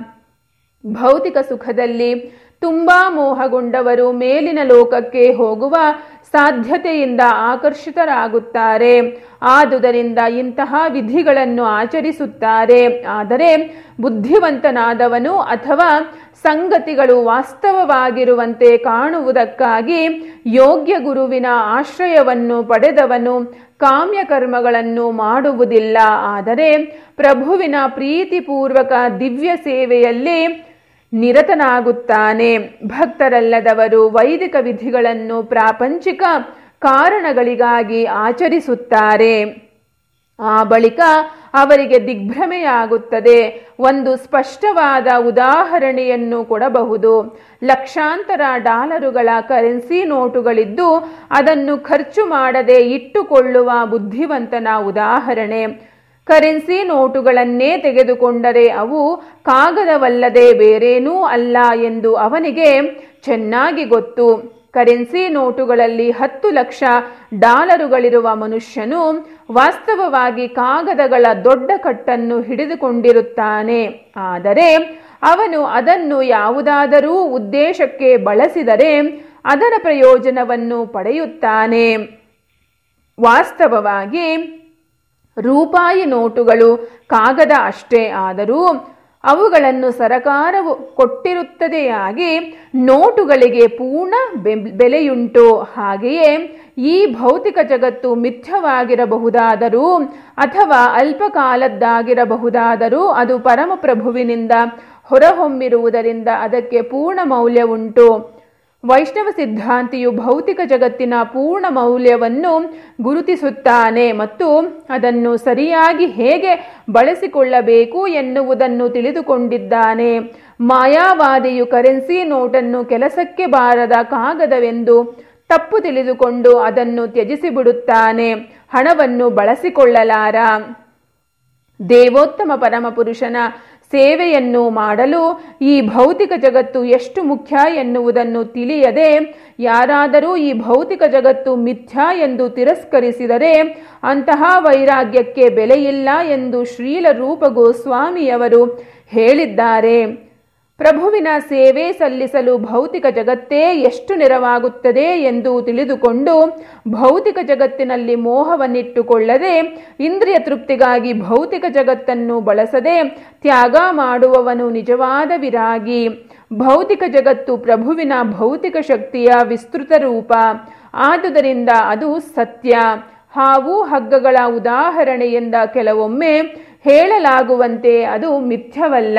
ಭೌತಿಕ ಸುಖದಲ್ಲಿ ತುಂಬಾ ಮೋಹಗೊಂಡವರು ಮೇಲಿನ ಲೋಕಕ್ಕೆ ಹೋಗುವ ಸಾಧ್ಯತೆಯಿಂದ ಆಕರ್ಷಿತರಾಗುತ್ತಾರೆ ಆದುದರಿಂದ ಇಂತಹ ವಿಧಿಗಳನ್ನು ಆಚರಿಸುತ್ತಾರೆ ಆದರೆ ಬುದ್ಧಿವಂತನಾದವನು ಅಥವಾ ಸಂಗತಿಗಳು ವಾಸ್ತವವಾಗಿರುವಂತೆ ಕಾಣುವುದಕ್ಕಾಗಿ ಯೋಗ್ಯ ಗುರುವಿನ ಆಶ್ರಯವನ್ನು ಪಡೆದವನು ಕಾಮ್ಯ ಕರ್ಮಗಳನ್ನು ಮಾಡುವುದಿಲ್ಲ ಆದರೆ ಪ್ರಭುವಿನ ಪ್ರೀತಿಪೂರ್ವಕ ದಿವ್ಯ ಸೇವೆಯಲ್ಲಿ ನಿರತನಾಗುತ್ತಾನೆ ಭಕ್ತರಲ್ಲದವರು ವೈದಿಕ ವಿಧಿಗಳನ್ನು ಪ್ರಾಪಂಚಿಕ ಕಾರಣಗಳಿಗಾಗಿ ಆಚರಿಸುತ್ತಾರೆ ಆ ಬಳಿಕ ಅವರಿಗೆ ದಿಗ್ಭ್ರಮೆಯಾಗುತ್ತದೆ ಒಂದು ಸ್ಪಷ್ಟವಾದ ಉದಾಹರಣೆಯನ್ನು ಕೊಡಬಹುದು ಲಕ್ಷಾಂತರ ಡಾಲರುಗಳ ಕರೆನ್ಸಿ ನೋಟುಗಳಿದ್ದು ಅದನ್ನು ಖರ್ಚು ಮಾಡದೆ ಇಟ್ಟುಕೊಳ್ಳುವ ಬುದ್ಧಿವಂತನ ಉದಾಹರಣೆ ಕರೆನ್ಸಿ ನೋಟುಗಳನ್ನೇ ತೆಗೆದುಕೊಂಡರೆ ಅವು ಕಾಗದವಲ್ಲದೆ ಬೇರೇನೂ ಅಲ್ಲ ಎಂದು ಅವನಿಗೆ ಚೆನ್ನಾಗಿ ಗೊತ್ತು ಕರೆನ್ಸಿ ನೋಟುಗಳಲ್ಲಿ ಹತ್ತು ಲಕ್ಷ ಡಾಲರುಗಳಿರುವ ಮನುಷ್ಯನು ವಾಸ್ತವವಾಗಿ ಕಾಗದಗಳ ದೊಡ್ಡ ಕಟ್ಟನ್ನು ಹಿಡಿದುಕೊಂಡಿರುತ್ತಾನೆ ಆದರೆ ಅವನು ಅದನ್ನು ಯಾವುದಾದರೂ ಉದ್ದೇಶಕ್ಕೆ ಬಳಸಿದರೆ ಅದರ ಪ್ರಯೋಜನವನ್ನು ಪಡೆಯುತ್ತಾನೆ ವಾಸ್ತವವಾಗಿ ರೂಪಾಯಿ ನೋಟುಗಳು ಕಾಗದ ಅಷ್ಟೇ ಆದರೂ ಅವುಗಳನ್ನು ಸರಕಾರವು ಕೊಟ್ಟಿರುತ್ತದೆಯಾಗಿ ನೋಟುಗಳಿಗೆ ಪೂರ್ಣ ಬೆ- ಬೆಲೆಯುಂಟು ಹಾಗೆಯೇ ಈ ಭೌತಿಕ ಜಗತ್ತು ಮಿಥ್ಯವಾಗಿರಬಹುದಾದರೂ ಅಥವಾ ಅಲ್ಪಕಾಲದ್ದಾಗಿರಬಹುದಾದರೂ ಅದು ಪರಮಪ್ರಭುವಿನಿಂದ ಹೊರಹೊಮ್ಮಿರುವುದರಿಂದ ಅದಕ್ಕೆ ಪೂರ್ಣ ಮೌಲ್ಯವುಂಟು ವೈಷ್ಣವ ಸಿದ್ಧಾಂತಿಯು ಭೌತಿಕ ಜಗತ್ತಿನ ಪೂರ್ಣ ಮೌಲ್ಯವನ್ನು ಗುರುತಿಸುತ್ತಾನೆ ಮತ್ತು ಅದನ್ನು ಸರಿಯಾಗಿ ಹೇಗೆ ಬಳಸಿಕೊಳ್ಳಬೇಕು ಎನ್ನುವುದನ್ನು ತಿಳಿದುಕೊಂಡಿದ್ದಾನೆ ಮಾಯಾವಾದಿಯು ಕರೆನ್ಸಿ ನೋಟನ್ನು ಕೆಲಸಕ್ಕೆ ಬಾರದ ಕಾಗದವೆಂದು ತಪ್ಪು ತಿಳಿದುಕೊಂಡು ಅದನ್ನು ತ್ಯಜಿಸಿಬಿಡುತ್ತಾನೆ ಹಣವನ್ನು ಬಳಸಿಕೊಳ್ಳಲಾರ ದೇವೋತ್ತಮ ಪರಮಪುರುಷನ ಸೇವೆಯನ್ನು ಮಾಡಲು ಈ ಭೌತಿಕ ಜಗತ್ತು ಎಷ್ಟು ಮುಖ್ಯ ಎನ್ನುವುದನ್ನು ತಿಳಿಯದೆ ಯಾರಾದರೂ ಈ ಭೌತಿಕ ಜಗತ್ತು ಮಿಥ್ಯ ಎಂದು ತಿರಸ್ಕರಿಸಿದರೆ ಅಂತಹ ವೈರಾಗ್ಯಕ್ಕೆ ಬೆಲೆಯಿಲ್ಲ ಎಂದು ಶ್ರೀಲ ರೂಪ ಗೋಸ್ವಾಮಿಯವರು ಹೇಳಿದ್ದಾರೆ ಪ್ರಭುವಿನ ಸೇವೆ ಸಲ್ಲಿಸಲು ಭೌತಿಕ ಜಗತ್ತೇ ಎಷ್ಟು ನೆರವಾಗುತ್ತದೆ ಎಂದು ತಿಳಿದುಕೊಂಡು ಭೌತಿಕ ಜಗತ್ತಿನಲ್ಲಿ ಮೋಹವನ್ನಿಟ್ಟುಕೊಳ್ಳದೆ ಇಂದ್ರಿಯ ತೃಪ್ತಿಗಾಗಿ ಭೌತಿಕ ಜಗತ್ತನ್ನು ಬಳಸದೆ ತ್ಯಾಗ ಮಾಡುವವನು ನಿಜವಾದ ವಿರಾಗಿ ಭೌತಿಕ ಜಗತ್ತು ಪ್ರಭುವಿನ ಭೌತಿಕ ಶಕ್ತಿಯ ವಿಸ್ತೃತ ರೂಪ ಆದುದರಿಂದ ಅದು ಸತ್ಯ ಹಾವು ಹಗ್ಗಗಳ ಉದಾಹರಣೆಯಿಂದ ಕೆಲವೊಮ್ಮೆ ಹೇಳಲಾಗುವಂತೆ ಅದು ಮಿಥ್ಯವಲ್ಲ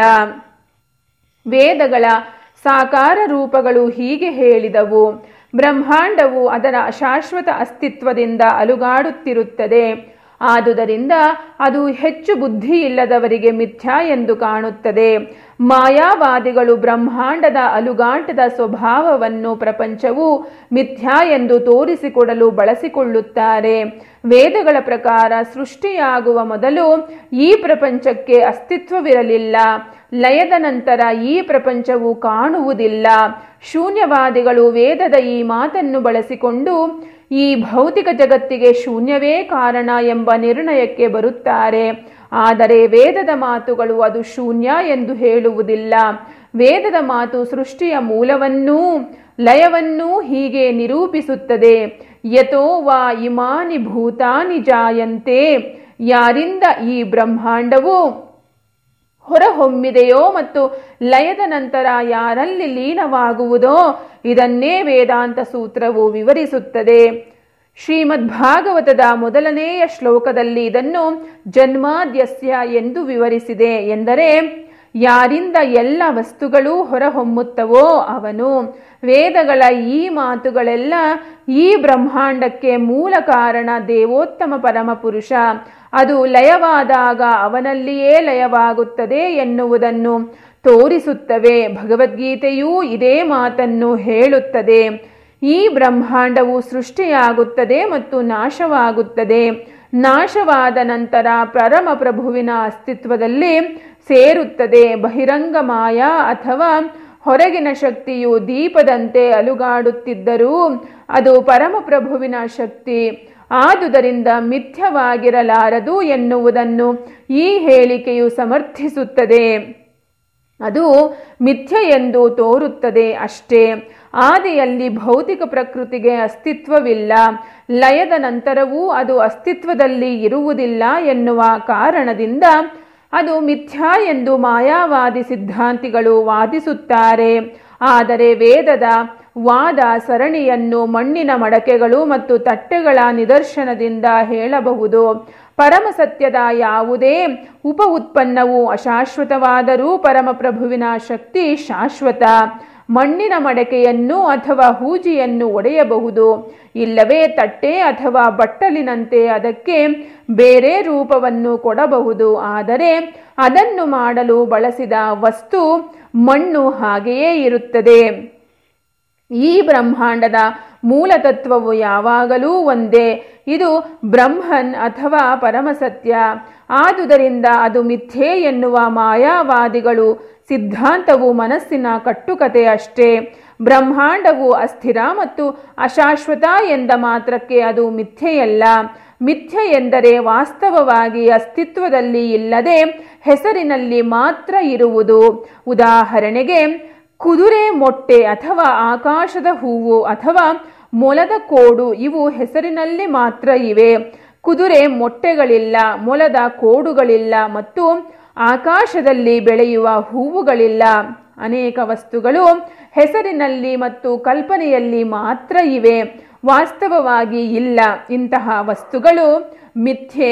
ವೇದಗಳ ಸಾಕಾರ ರೂಪಗಳು ಹೀಗೆ ಹೇಳಿದವು ಬ್ರಹ್ಮಾಂಡವು ಅದರ ಅಶಾಶ್ವತ ಅಸ್ತಿತ್ವದಿಂದ ಅಲುಗಾಡುತ್ತಿರುತ್ತದೆ ಆದುದರಿಂದ ಅದು ಹೆಚ್ಚು ಬುದ್ಧಿ ಇಲ್ಲದವರಿಗೆ ಮಿಥ್ಯ ಎಂದು ಕಾಣುತ್ತದೆ ಮಾಯಾವಾದಿಗಳು ಬ್ರಹ್ಮಾಂಡದ ಅಲುಗಾಟದ ಸ್ವಭಾವವನ್ನು ಪ್ರಪಂಚವು ಮಿಥ್ಯ ಎಂದು ತೋರಿಸಿಕೊಡಲು ಬಳಸಿಕೊಳ್ಳುತ್ತಾರೆ ವೇದಗಳ ಪ್ರಕಾರ ಸೃಷ್ಟಿಯಾಗುವ ಮೊದಲು ಈ ಪ್ರಪಂಚಕ್ಕೆ ಅಸ್ತಿತ್ವವಿರಲಿಲ್ಲ ಲಯದ ನಂತರ ಈ ಪ್ರಪಂಚವು ಕಾಣುವುದಿಲ್ಲ ಶೂನ್ಯವಾದಿಗಳು ವೇದದ ಈ ಮಾತನ್ನು ಬಳಸಿಕೊಂಡು ಈ ಭೌತಿಕ ಜಗತ್ತಿಗೆ ಶೂನ್ಯವೇ ಕಾರಣ ಎಂಬ ನಿರ್ಣಯಕ್ಕೆ ಬರುತ್ತಾರೆ ಆದರೆ ವೇದದ ಮಾತುಗಳು ಅದು ಶೂನ್ಯ ಎಂದು ಹೇಳುವುದಿಲ್ಲ ವೇದದ ಮಾತು ಸೃಷ್ಟಿಯ ಮೂಲವನ್ನೂ ಲಯವನ್ನೂ ಹೀಗೆ ನಿರೂಪಿಸುತ್ತದೆ ಯಥೋ ವಾ ಇಮಾನಿ ಭೂತಾನಿ ಜಾಯಂತೆ ಯಾರಿಂದ ಈ ಬ್ರಹ್ಮಾಂಡವು ಹೊರಹೊಮ್ಮಿದೆಯೋ ಮತ್ತು ಲಯದ ನಂತರ ಯಾರಲ್ಲಿ ಲೀನವಾಗುವುದೋ ಇದನ್ನೇ ವೇದಾಂತ ಸೂತ್ರವು ವಿವರಿಸುತ್ತದೆ ಶ್ರೀಮದ್ ಭಾಗವತದ ಮೊದಲನೆಯ ಶ್ಲೋಕದಲ್ಲಿ ಇದನ್ನು ಜನ್ಮಾದ್ಯಸ್ಯ ಎಂದು ವಿವರಿಸಿದೆ ಎಂದರೆ ಯಾರಿಂದ ಎಲ್ಲ ವಸ್ತುಗಳೂ ಹೊರಹೊಮ್ಮುತ್ತವೋ ಅವನು ವೇದಗಳ ಈ ಮಾತುಗಳೆಲ್ಲ ಈ ಬ್ರಹ್ಮಾಂಡಕ್ಕೆ ಮೂಲ ಕಾರಣ ದೇವೋತ್ತಮ ಪರಮಪುರುಷ ಅದು ಲಯವಾದಾಗ ಅವನಲ್ಲಿಯೇ ಲಯವಾಗುತ್ತದೆ ಎನ್ನುವುದನ್ನು ತೋರಿಸುತ್ತವೆ ಭಗವದ್ಗೀತೆಯೂ ಇದೇ ಮಾತನ್ನು ಹೇಳುತ್ತದೆ ಈ ಬ್ರಹ್ಮಾಂಡವು ಸೃಷ್ಟಿಯಾಗುತ್ತದೆ ಮತ್ತು ನಾಶವಾಗುತ್ತದೆ ನಾಶವಾದ ನಂತರ ಪರಮ ಪ್ರಭುವಿನ ಅಸ್ತಿತ್ವದಲ್ಲಿ ಸೇರುತ್ತದೆ ಬಹಿರಂಗ ಮಾಯ ಅಥವಾ ಹೊರಗಿನ ಶಕ್ತಿಯು ದೀಪದಂತೆ ಅಲುಗಾಡುತ್ತಿದ್ದರೂ ಅದು ಪರಮಪ್ರಭುವಿನ ಶಕ್ತಿ ಆದುದರಿಂದ ಮಿಥ್ಯವಾಗಿರಲಾರದು ಎನ್ನುವುದನ್ನು ಈ ಹೇಳಿಕೆಯು ಸಮರ್ಥಿಸುತ್ತದೆ ಅದು ಮಿಥ್ಯ ಎಂದು ತೋರುತ್ತದೆ ಅಷ್ಟೇ ಆದಿಯಲ್ಲಿ ಭೌತಿಕ ಪ್ರಕೃತಿಗೆ ಅಸ್ತಿತ್ವವಿಲ್ಲ ಲಯದ ನಂತರವೂ ಅದು ಅಸ್ತಿತ್ವದಲ್ಲಿ ಇರುವುದಿಲ್ಲ ಎನ್ನುವ ಕಾರಣದಿಂದ ಅದು ಮಿಥ್ಯಾ ಎಂದು ಮಾಯಾವಾದಿ ಸಿದ್ಧಾಂತಿಗಳು ವಾದಿಸುತ್ತಾರೆ ಆದರೆ ವೇದದ ವಾದ ಸರಣಿಯನ್ನು ಮಣ್ಣಿನ ಮಡಕೆಗಳು ಮತ್ತು ತಟ್ಟೆಗಳ ನಿದರ್ಶನದಿಂದ ಹೇಳಬಹುದು ಪರಮಸತ್ಯದ ಯಾವುದೇ ಉಪ ಉತ್ಪನ್ನವು ಅಶಾಶ್ವತವಾದರೂ ಪರಮಪ್ರಭುವಿನ ಶಕ್ತಿ ಶಾಶ್ವತ ಮಣ್ಣಿನ ಮಡಕೆಯನ್ನು ಅಥವಾ ಹೂಜಿಯನ್ನು ಒಡೆಯಬಹುದು ಇಲ್ಲವೇ ತಟ್ಟೆ ಅಥವಾ ಬಟ್ಟಲಿನಂತೆ ಅದಕ್ಕೆ ಬೇರೆ ರೂಪವನ್ನು ಕೊಡಬಹುದು ಆದರೆ ಅದನ್ನು ಮಾಡಲು ಬಳಸಿದ ವಸ್ತು ಮಣ್ಣು ಹಾಗೆಯೇ ಇರುತ್ತದೆ ಈ ಬ್ರಹ್ಮಾಂಡದ ಮೂಲತತ್ವವು ಯಾವಾಗಲೂ ಒಂದೇ ಇದು ಬ್ರಹ್ಮನ್ ಅಥವಾ ಪರಮಸತ್ಯ ಆದುದರಿಂದ ಅದು ಮಿಥ್ಯೆ ಎನ್ನುವ ಮಾಯಾವಾದಿಗಳು ಸಿದ್ಧಾಂತವು ಮನಸ್ಸಿನ ಕಟ್ಟುಕತೆ ಅಷ್ಟೇ ಬ್ರಹ್ಮಾಂಡವು ಅಸ್ಥಿರ ಮತ್ತು ಅಶಾಶ್ವತ ಎಂದ ಮಾತ್ರಕ್ಕೆ ಅದು ಮಿಥ್ಯೆಯಲ್ಲ ಮಿಥ್ಯೆ ಎಂದರೆ ವಾಸ್ತವವಾಗಿ ಅಸ್ತಿತ್ವದಲ್ಲಿ ಇಲ್ಲದೆ ಹೆಸರಿನಲ್ಲಿ ಮಾತ್ರ ಇರುವುದು ಉದಾಹರಣೆಗೆ ಕುದುರೆ ಮೊಟ್ಟೆ ಅಥವಾ ಆಕಾಶದ ಹೂವು ಅಥವಾ ಮೊಲದ ಕೋಡು ಇವು ಹೆಸರಿನಲ್ಲಿ ಮಾತ್ರ ಇವೆ ಕುದುರೆ ಮೊಟ್ಟೆಗಳಿಲ್ಲ ಮೊಲದ ಕೋಡುಗಳಿಲ್ಲ ಮತ್ತು ಆಕಾಶದಲ್ಲಿ ಬೆಳೆಯುವ ಹೂವುಗಳಿಲ್ಲ ಅನೇಕ ವಸ್ತುಗಳು ಹೆಸರಿನಲ್ಲಿ ಮತ್ತು ಕಲ್ಪನೆಯಲ್ಲಿ ಮಾತ್ರ ಇವೆ ವಾಸ್ತವವಾಗಿ ಇಲ್ಲ ಇಂತಹ ವಸ್ತುಗಳು ಮಿಥ್ಯೆ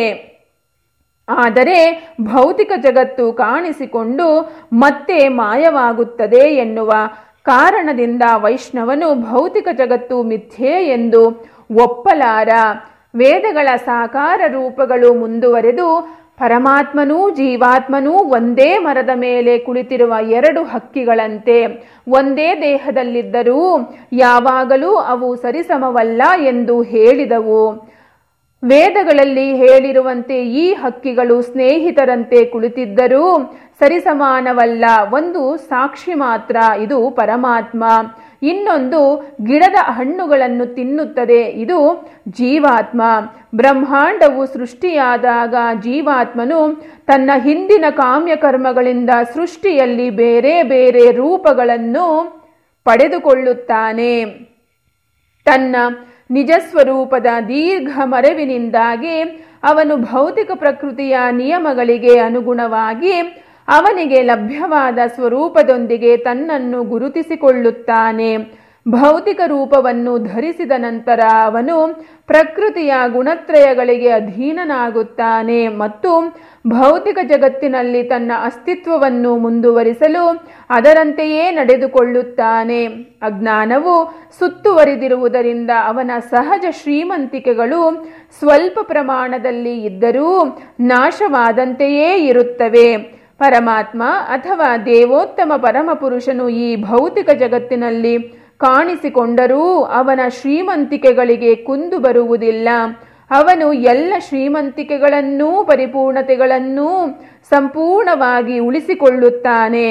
ಆದರೆ ಭೌತಿಕ ಜಗತ್ತು ಕಾಣಿಸಿಕೊಂಡು ಮತ್ತೆ ಮಾಯವಾಗುತ್ತದೆ ಎನ್ನುವ ಕಾರಣದಿಂದ ವೈಷ್ಣವನು ಭೌತಿಕ ಜಗತ್ತು ಮಿಥ್ಯೆ ಎಂದು ಒಪ್ಪಲಾರ ವೇದಗಳ ಸಾಕಾರ ರೂಪಗಳು ಮುಂದುವರೆದು ಪರಮಾತ್ಮನೂ ಜೀವಾತ್ಮನೂ ಒಂದೇ ಮರದ ಮೇಲೆ ಕುಳಿತಿರುವ ಎರಡು ಹಕ್ಕಿಗಳಂತೆ ಒಂದೇ ದೇಹದಲ್ಲಿದ್ದರೂ ಯಾವಾಗಲೂ ಅವು ಸರಿಸಮವಲ್ಲ ಎಂದು ಹೇಳಿದವು ವೇದಗಳಲ್ಲಿ ಹೇಳಿರುವಂತೆ ಈ ಹಕ್ಕಿಗಳು ಸ್ನೇಹಿತರಂತೆ ಕುಳಿತಿದ್ದರೂ ಸರಿಸಮಾನವಲ್ಲ ಒಂದು ಸಾಕ್ಷಿ ಮಾತ್ರ ಇದು ಪರಮಾತ್ಮ ಇನ್ನೊಂದು ಗಿಡದ ಹಣ್ಣುಗಳನ್ನು ತಿನ್ನುತ್ತದೆ ಇದು ಜೀವಾತ್ಮ ಬ್ರಹ್ಮಾಂಡವು ಸೃಷ್ಟಿಯಾದಾಗ ಜೀವಾತ್ಮನು ತನ್ನ ಹಿಂದಿನ ಕಾಮ್ಯಕರ್ಮಗಳಿಂದ ಸೃಷ್ಟಿಯಲ್ಲಿ ಬೇರೆ ಬೇರೆ ರೂಪಗಳನ್ನು ಪಡೆದುಕೊಳ್ಳುತ್ತಾನೆ ತನ್ನ ನಿಜಸ್ವರೂಪದ ದೀರ್ಘ ಮರೆವಿನಿಂದಾಗಿ ಅವನು ಭೌತಿಕ ಪ್ರಕೃತಿಯ ನಿಯಮಗಳಿಗೆ ಅನುಗುಣವಾಗಿ ಅವನಿಗೆ ಲಭ್ಯವಾದ ಸ್ವರೂಪದೊಂದಿಗೆ ತನ್ನನ್ನು ಗುರುತಿಸಿಕೊಳ್ಳುತ್ತಾನೆ ಭೌತಿಕ ರೂಪವನ್ನು ಧರಿಸಿದ ನಂತರ ಅವನು ಪ್ರಕೃತಿಯ ಗುಣತ್ರಯಗಳಿಗೆ ಅಧೀನನಾಗುತ್ತಾನೆ ಮತ್ತು ಭೌತಿಕ ಜಗತ್ತಿನಲ್ಲಿ ತನ್ನ ಅಸ್ತಿತ್ವವನ್ನು ಮುಂದುವರಿಸಲು ಅದರಂತೆಯೇ ನಡೆದುಕೊಳ್ಳುತ್ತಾನೆ ಅಜ್ಞಾನವು ಸುತ್ತುವರಿದಿರುವುದರಿಂದ ಅವನ ಸಹಜ ಶ್ರೀಮಂತಿಕೆಗಳು ಸ್ವಲ್ಪ ಪ್ರಮಾಣದಲ್ಲಿ ಇದ್ದರೂ ನಾಶವಾದಂತೆಯೇ ಇರುತ್ತವೆ ಪರಮಾತ್ಮ ಅಥವಾ ದೇವೋತ್ತಮ ಪರಮಪುರುಷನು ಈ ಭೌತಿಕ ಜಗತ್ತಿನಲ್ಲಿ ಕಾಣಿಸಿಕೊಂಡರೂ ಅವನ ಶ್ರೀಮಂತಿಕೆಗಳಿಗೆ ಕುಂದು ಬರುವುದಿಲ್ಲ ಅವನು ಎಲ್ಲ ಶ್ರೀಮಂತಿಕೆಗಳನ್ನೂ ಪರಿಪೂರ್ಣತೆಗಳನ್ನೂ ಸಂಪೂರ್ಣವಾಗಿ ಉಳಿಸಿಕೊಳ್ಳುತ್ತಾನೆ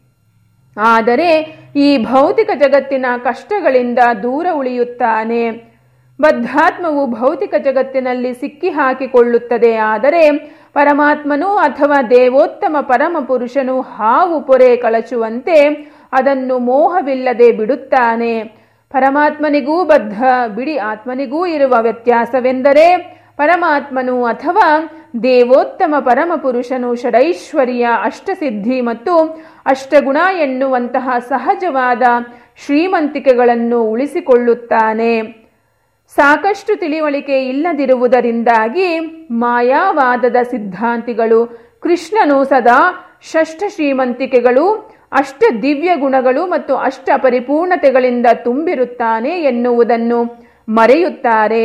ಆದರೆ ಈ ಭೌತಿಕ ಜಗತ್ತಿನ ಕಷ್ಟಗಳಿಂದ ದೂರ ಉಳಿಯುತ್ತಾನೆ ಬದ್ಧಾತ್ಮವು ಭೌತಿಕ ಜಗತ್ತಿನಲ್ಲಿ ಸಿಕ್ಕಿ ಹಾಕಿಕೊಳ್ಳುತ್ತದೆ ಆದರೆ ಪರಮಾತ್ಮನು ಅಥವಾ ದೇವೋತ್ತಮ ಪರಮ ಪುರುಷನು ಹಾವು ಪೊರೆ ಕಳಚುವಂತೆ ಅದನ್ನು ಮೋಹವಿಲ್ಲದೆ ಬಿಡುತ್ತಾನೆ ಪರಮಾತ್ಮನಿಗೂ ಬದ್ಧ ಬಿಡಿ ಆತ್ಮನಿಗೂ ಇರುವ ವ್ಯತ್ಯಾಸವೆಂದರೆ ಪರಮಾತ್ಮನು ಅಥವಾ ದೇವೋತ್ತಮ ಪರಮ ಪುರುಷನು ಷಡೈಶ್ವರ್ಯ ಅಷ್ಟಸಿದ್ಧಿ ಮತ್ತು ಅಷ್ಟಗುಣ ಎನ್ನುವಂತಹ ಸಹಜವಾದ ಶ್ರೀಮಂತಿಕೆಗಳನ್ನು ಉಳಿಸಿಕೊಳ್ಳುತ್ತಾನೆ ಸಾಕಷ್ಟು ತಿಳಿವಳಿಕೆ ಇಲ್ಲದಿರುವುದರಿಂದಾಗಿ ಮಾಯಾವಾದದ ಸಿದ್ಧಾಂತಿಗಳು ಕೃಷ್ಣನು ಸದಾ ಷಷ್ಠ ಶ್ರೀಮಂತಿಕೆಗಳು ಅಷ್ಟ ದಿವ್ಯ ಗುಣಗಳು ಮತ್ತು ಅಷ್ಟ ಪರಿಪೂರ್ಣತೆಗಳಿಂದ ತುಂಬಿರುತ್ತಾನೆ ಎನ್ನುವುದನ್ನು ಮರೆಯುತ್ತಾರೆ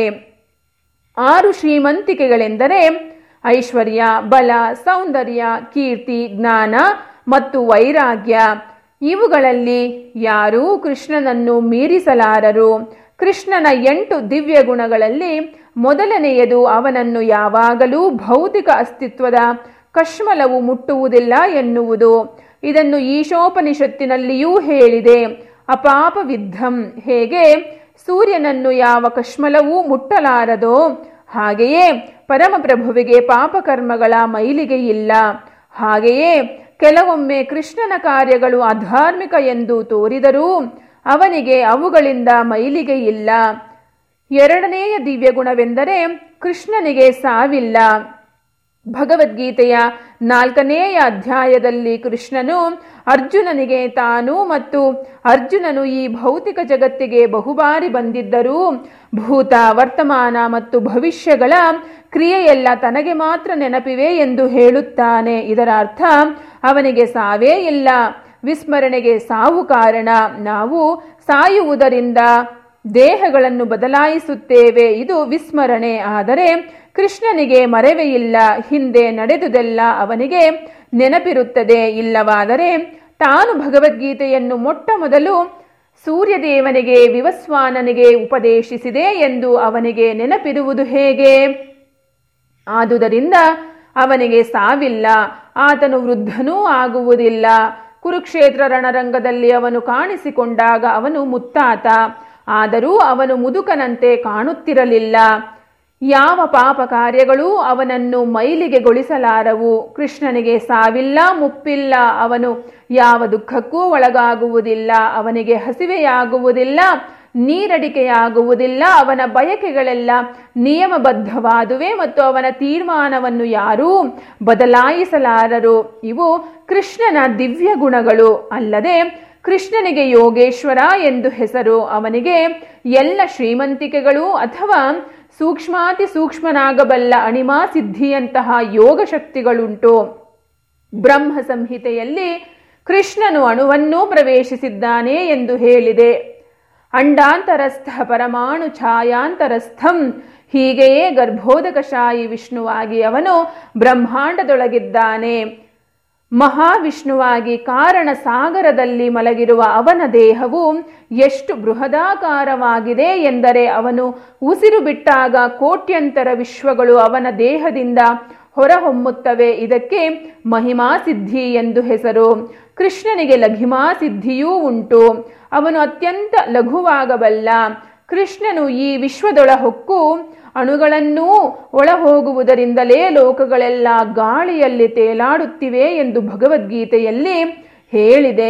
ಆರು ಶ್ರೀಮಂತಿಕೆಗಳೆಂದರೆ ಐಶ್ವರ್ಯ ಬಲ ಸೌಂದರ್ಯ ಕೀರ್ತಿ ಜ್ಞಾನ ಮತ್ತು ವೈರಾಗ್ಯ ಇವುಗಳಲ್ಲಿ ಯಾರೂ ಕೃಷ್ಣನನ್ನು ಮೀರಿಸಲಾರರು ಕೃಷ್ಣನ ಎಂಟು ದಿವ್ಯ ಗುಣಗಳಲ್ಲಿ ಮೊದಲನೆಯದು ಅವನನ್ನು ಯಾವಾಗಲೂ ಭೌತಿಕ ಅಸ್ತಿತ್ವದ ಕಶ್ಮಲವು ಮುಟ್ಟುವುದಿಲ್ಲ ಎನ್ನುವುದು ಇದನ್ನು ಈಶೋಪನಿಷತ್ತಿನಲ್ಲಿಯೂ ಹೇಳಿದೆ ಅಪಾಪ ವಿದ್ಧಂ ಹೇಗೆ ಸೂರ್ಯನನ್ನು ಯಾವ ಕಶ್ಮಲವೂ ಮುಟ್ಟಲಾರದೋ ಹಾಗೆಯೇ ಪರಮಪ್ರಭುವಿಗೆ ಪಾಪಕರ್ಮಗಳ ಮೈಲಿಗೆ ಇಲ್ಲ ಹಾಗೆಯೇ ಕೆಲವೊಮ್ಮೆ ಕೃಷ್ಣನ ಕಾರ್ಯಗಳು ಅಧಾರ್ಮಿಕ ಎಂದು ತೋರಿದರೂ ಅವನಿಗೆ ಅವುಗಳಿಂದ ಮೈಲಿಗೆ ಇಲ್ಲ ಎರಡನೆಯ ದಿವ್ಯ ಗುಣವೆಂದರೆ ಕೃಷ್ಣನಿಗೆ ಸಾವಿಲ್ಲ ಭಗವದ್ಗೀತೆಯ ನಾಲ್ಕನೆಯ ಅಧ್ಯಾಯದಲ್ಲಿ ಕೃಷ್ಣನು ಅರ್ಜುನನಿಗೆ ತಾನು ಮತ್ತು ಅರ್ಜುನನು ಈ ಭೌತಿಕ ಜಗತ್ತಿಗೆ ಬಹುಬಾರಿ ಬಂದಿದ್ದರೂ ಭೂತ ವರ್ತಮಾನ ಮತ್ತು ಭವಿಷ್ಯಗಳ ಕ್ರಿಯೆಯೆಲ್ಲ ತನಗೆ ಮಾತ್ರ ನೆನಪಿವೆ ಎಂದು ಹೇಳುತ್ತಾನೆ ಇದರ ಅರ್ಥ ಅವನಿಗೆ ಸಾವೇ ಇಲ್ಲ ವಿಸ್ಮರಣೆಗೆ ಸಾವು ಕಾರಣ ನಾವು ಸಾಯುವುದರಿಂದ ದೇಹಗಳನ್ನು ಬದಲಾಯಿಸುತ್ತೇವೆ ಇದು ವಿಸ್ಮರಣೆ ಆದರೆ ಕೃಷ್ಣನಿಗೆ ಮರೆವೇ ಇಲ್ಲ ಹಿಂದೆ ನಡೆದುದೆಲ್ಲ ಅವನಿಗೆ ನೆನಪಿರುತ್ತದೆ ಇಲ್ಲವಾದರೆ ತಾನು ಭಗವದ್ಗೀತೆಯನ್ನು ಮೊಟ್ಟ ಮೊದಲು ಸೂರ್ಯದೇವನಿಗೆ ವಿವಸ್ವಾನನಿಗೆ ಉಪದೇಶಿಸಿದೆ ಎಂದು ಅವನಿಗೆ ನೆನಪಿರುವುದು ಹೇಗೆ ಆದುದರಿಂದ ಅವನಿಗೆ ಸಾವಿಲ್ಲ ಆತನು ವೃದ್ಧನೂ ಆಗುವುದಿಲ್ಲ ಕುರುಕ್ಷೇತ್ರ ರಣರಂಗದಲ್ಲಿ ಅವನು ಕಾಣಿಸಿಕೊಂಡಾಗ ಅವನು ಮುತ್ತಾತ ಆದರೂ ಅವನು ಮುದುಕನಂತೆ ಕಾಣುತ್ತಿರಲಿಲ್ಲ ಯಾವ ಪಾಪ ಕಾರ್ಯಗಳೂ ಅವನನ್ನು ಮೈಲಿಗೆಗೊಳಿಸಲಾರವು ಕೃಷ್ಣನಿಗೆ ಸಾವಿಲ್ಲ ಮುಪ್ಪಿಲ್ಲ ಅವನು ಯಾವ ದುಃಖಕ್ಕೂ ಒಳಗಾಗುವುದಿಲ್ಲ ಅವನಿಗೆ ಹಸಿವೆಯಾಗುವುದಿಲ್ಲ ನೀರಡಿಕೆಯಾಗುವುದಿಲ್ಲ ಅವನ ಬಯಕೆಗಳೆಲ್ಲ ನಿಯಮಬದ್ಧವಾದುವೆ ಮತ್ತು ಅವನ ತೀರ್ಮಾನವನ್ನು ಯಾರೂ ಬದಲಾಯಿಸಲಾರರು ಇವು ಕೃಷ್ಣನ ದಿವ್ಯ ಗುಣಗಳು ಅಲ್ಲದೆ ಕೃಷ್ಣನಿಗೆ ಯೋಗೇಶ್ವರ ಎಂದು ಹೆಸರು ಅವನಿಗೆ ಎಲ್ಲ ಶ್ರೀಮಂತಿಕೆಗಳು ಅಥವಾ ಸೂಕ್ಷ್ಮಾತಿ ಸೂಕ್ಷ್ಮನಾಗಬಲ್ಲ ಅಣಿಮಾ ಸಿದ್ಧಿಯಂತಹ ಯೋಗ ಶಕ್ತಿಗಳುಂಟು ಬ್ರಹ್ಮ ಸಂಹಿತೆಯಲ್ಲಿ ಕೃಷ್ಣನು ಅಣುವನ್ನೂ ಪ್ರವೇಶಿಸಿದ್ದಾನೆ ಎಂದು ಹೇಳಿದೆ ಅಂಡಾಂತರಸ್ಥ ಪರಮಾಣು ಛಾಯಾಂತರಸ್ಥಂ ಹೀಗೆಯೇ ಗರ್ಭೋದಕಶಾಯಿ ವಿಷ್ಣುವಾಗಿ ಅವನು ಬ್ರಹ್ಮಾಂಡದೊಳಗಿದ್ದಾನೆ ಮಹಾವಿಷ್ಣುವಾಗಿ ಕಾರಣ ಸಾಗರದಲ್ಲಿ ಮಲಗಿರುವ ಅವನ ದೇಹವು ಎಷ್ಟು ಬೃಹದಾಕಾರವಾಗಿದೆ ಎಂದರೆ ಅವನು ಉಸಿರು ಬಿಟ್ಟಾಗ ಕೋಟ್ಯಂತರ ವಿಶ್ವಗಳು ಅವನ ದೇಹದಿಂದ ಹೊರಹೊಮ್ಮುತ್ತವೆ ಇದಕ್ಕೆ ಮಹಿಮಾ ಸಿದ್ಧಿ ಎಂದು ಹೆಸರು ಕೃಷ್ಣನಿಗೆ ಲಘಿಮಾ ಸಿದ್ಧಿಯೂ ಉಂಟು ಅವನು ಅತ್ಯಂತ ಲಘುವಾಗಬಲ್ಲ ಕೃಷ್ಣನು ಈ ವಿಶ್ವದೊಳ ಹೊಕ್ಕು ಅಣುಗಳನ್ನೂ ಒಳಹೋಗುವುದರಿಂದಲೇ ಲೋಕಗಳೆಲ್ಲ ಗಾಳಿಯಲ್ಲಿ ತೇಲಾಡುತ್ತಿವೆ ಎಂದು ಭಗವದ್ಗೀತೆಯಲ್ಲಿ ಹೇಳಿದೆ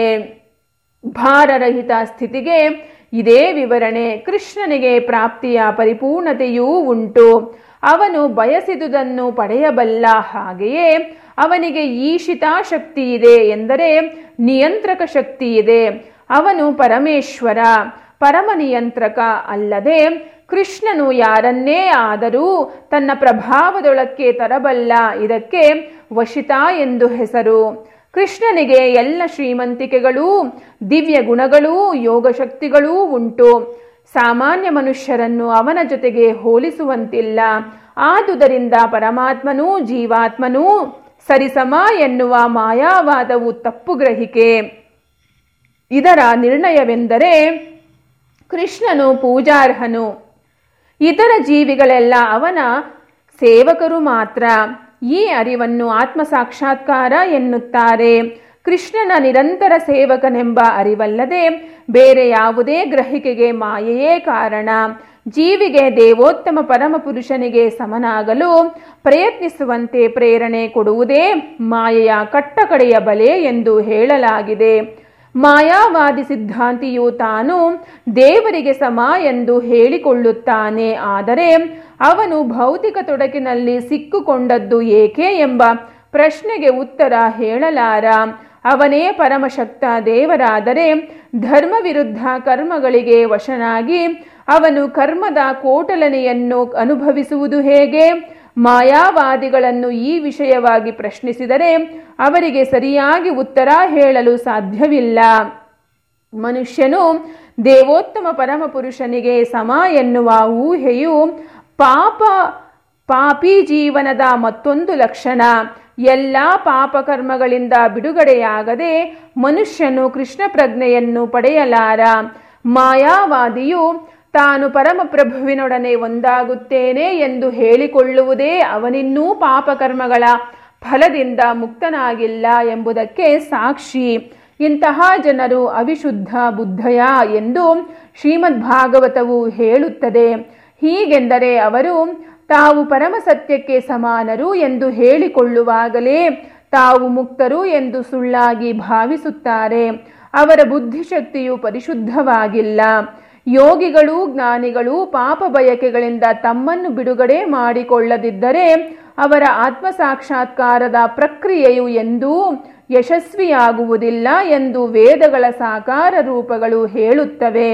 ಭಾರರಹಿತ ಸ್ಥಿತಿಗೆ ಇದೇ ವಿವರಣೆ ಕೃಷ್ಣನಿಗೆ ಪ್ರಾಪ್ತಿಯ ಪರಿಪೂರ್ಣತೆಯೂ ಉಂಟು ಅವನು ಬಯಸಿದುದನ್ನು ಪಡೆಯಬಲ್ಲ ಹಾಗೆಯೇ ಅವನಿಗೆ ಈಶಿತಾ ಶಕ್ತಿ ಇದೆ ಎಂದರೆ ನಿಯಂತ್ರಕ ಶಕ್ತಿ ಇದೆ ಅವನು ಪರಮೇಶ್ವರ ಪರಮ ನಿಯಂತ್ರಕ ಅಲ್ಲದೆ ಕೃಷ್ಣನು ಯಾರನ್ನೇ ಆದರೂ ತನ್ನ ಪ್ರಭಾವದೊಳಕ್ಕೆ ತರಬಲ್ಲ ಇದಕ್ಕೆ ವಶಿತಾ ಎಂದು ಹೆಸರು ಕೃಷ್ಣನಿಗೆ ಎಲ್ಲ ಶ್ರೀಮಂತಿಕೆಗಳೂ ದಿವ್ಯ ಗುಣಗಳೂ ಯೋಗಶಕ್ತಿಗಳೂ ಉಂಟು ಸಾಮಾನ್ಯ ಮನುಷ್ಯರನ್ನು ಅವನ ಜೊತೆಗೆ ಹೋಲಿಸುವಂತಿಲ್ಲ ಆದುದರಿಂದ ಪರಮಾತ್ಮನೂ ಜೀವಾತ್ಮನೂ ಸರಿಸಮ ಎನ್ನುವ ಮಾಯಾವಾದವು ತಪ್ಪು ಗ್ರಹಿಕೆ ಇದರ ನಿರ್ಣಯವೆಂದರೆ ಕೃಷ್ಣನು ಪೂಜಾರ್ಹನು ಇತರ ಜೀವಿಗಳೆಲ್ಲ ಅವನ ಸೇವಕರು ಮಾತ್ರ ಈ ಅರಿವನ್ನು ಆತ್ಮ ಸಾಕ್ಷಾತ್ಕಾರ ಎನ್ನುತ್ತಾರೆ ಕೃಷ್ಣನ ನಿರಂತರ ಸೇವಕನೆಂಬ ಅರಿವಲ್ಲದೆ ಬೇರೆ ಯಾವುದೇ ಗ್ರಹಿಕೆಗೆ ಮಾಯೆಯೇ ಕಾರಣ ಜೀವಿಗೆ ದೇವೋತ್ತಮ ಪರಮ ಪುರುಷನಿಗೆ ಸಮನಾಗಲು ಪ್ರಯತ್ನಿಸುವಂತೆ ಪ್ರೇರಣೆ ಕೊಡುವುದೇ ಮಾಯೆಯ ಕಟ್ಟಕಡೆಯ ಬಲೆ ಎಂದು ಹೇಳಲಾಗಿದೆ ಮಾಯಾವಾದಿ ಸಿದ್ಧಾಂತಿಯು ತಾನು ದೇವರಿಗೆ ಸಮ ಎಂದು ಹೇಳಿಕೊಳ್ಳುತ್ತಾನೆ ಆದರೆ ಅವನು ಭೌತಿಕ ತೊಡಕಿನಲ್ಲಿ ಸಿಕ್ಕುಕೊಂಡದ್ದು ಏಕೆ ಎಂಬ ಪ್ರಶ್ನೆಗೆ ಉತ್ತರ ಹೇಳಲಾರ ಅವನೇ ಪರಮಶಕ್ತ ದೇವರಾದರೆ ಧರ್ಮ ವಿರುದ್ಧ ಕರ್ಮಗಳಿಗೆ ವಶನಾಗಿ ಅವನು ಕರ್ಮದ ಕೋಟಲನೆಯನ್ನು ಅನುಭವಿಸುವುದು ಹೇಗೆ ಮಾಯಾವಾದಿಗಳನ್ನು ಈ ವಿಷಯವಾಗಿ ಪ್ರಶ್ನಿಸಿದರೆ ಅವರಿಗೆ ಸರಿಯಾಗಿ ಉತ್ತರ ಹೇಳಲು ಸಾಧ್ಯವಿಲ್ಲ ಮನುಷ್ಯನು ದೇವೋತ್ತಮ ಪರಮ ಪುರುಷನಿಗೆ ಸಮ ಎನ್ನುವ ಊಹೆಯು ಪಾಪ ಪಾಪಿ ಜೀವನದ ಮತ್ತೊಂದು ಲಕ್ಷಣ ಎಲ್ಲ ಪಾಪಕರ್ಮಗಳಿಂದ ಬಿಡುಗಡೆಯಾಗದೆ ಮನುಷ್ಯನು ಕೃಷ್ಣ ಪ್ರಜ್ಞೆಯನ್ನು ಪಡೆಯಲಾರ ಮಾಯಾವಾದಿಯು ತಾನು ಪರಮಪ್ರಭುವಿನೊಡನೆ ಒಂದಾಗುತ್ತೇನೆ ಎಂದು ಹೇಳಿಕೊಳ್ಳುವುದೇ ಅವನಿನ್ನೂ ಪಾಪಕರ್ಮಗಳ ಫಲದಿಂದ ಮುಕ್ತನಾಗಿಲ್ಲ ಎಂಬುದಕ್ಕೆ ಸಾಕ್ಷಿ ಇಂತಹ ಜನರು ಅವಿಶುದ್ಧ ಬುದ್ಧಯ ಎಂದು ಶ್ರೀಮದ್ ಭಾಗವತವು ಹೇಳುತ್ತದೆ ಹೀಗೆಂದರೆ ಅವರು ತಾವು ಪರಮ ಸತ್ಯಕ್ಕೆ ಸಮಾನರು ಎಂದು ಹೇಳಿಕೊಳ್ಳುವಾಗಲೇ ತಾವು ಮುಕ್ತರು ಎಂದು ಸುಳ್ಳಾಗಿ ಭಾವಿಸುತ್ತಾರೆ ಅವರ ಬುದ್ಧಿಶಕ್ತಿಯು ಪರಿಶುದ್ಧವಾಗಿಲ್ಲ ಯೋಗಿಗಳು ಜ್ಞಾನಿಗಳು ಪಾಪ ಬಯಕೆಗಳಿಂದ ತಮ್ಮನ್ನು ಬಿಡುಗಡೆ ಮಾಡಿಕೊಳ್ಳದಿದ್ದರೆ ಅವರ ಆತ್ಮ ಸಾಕ್ಷಾತ್ಕಾರದ ಪ್ರಕ್ರಿಯೆಯು ಎಂದೂ ಯಶಸ್ವಿಯಾಗುವುದಿಲ್ಲ ಎಂದು ವೇದಗಳ ಸಾಕಾರ ರೂಪಗಳು ಹೇಳುತ್ತವೆ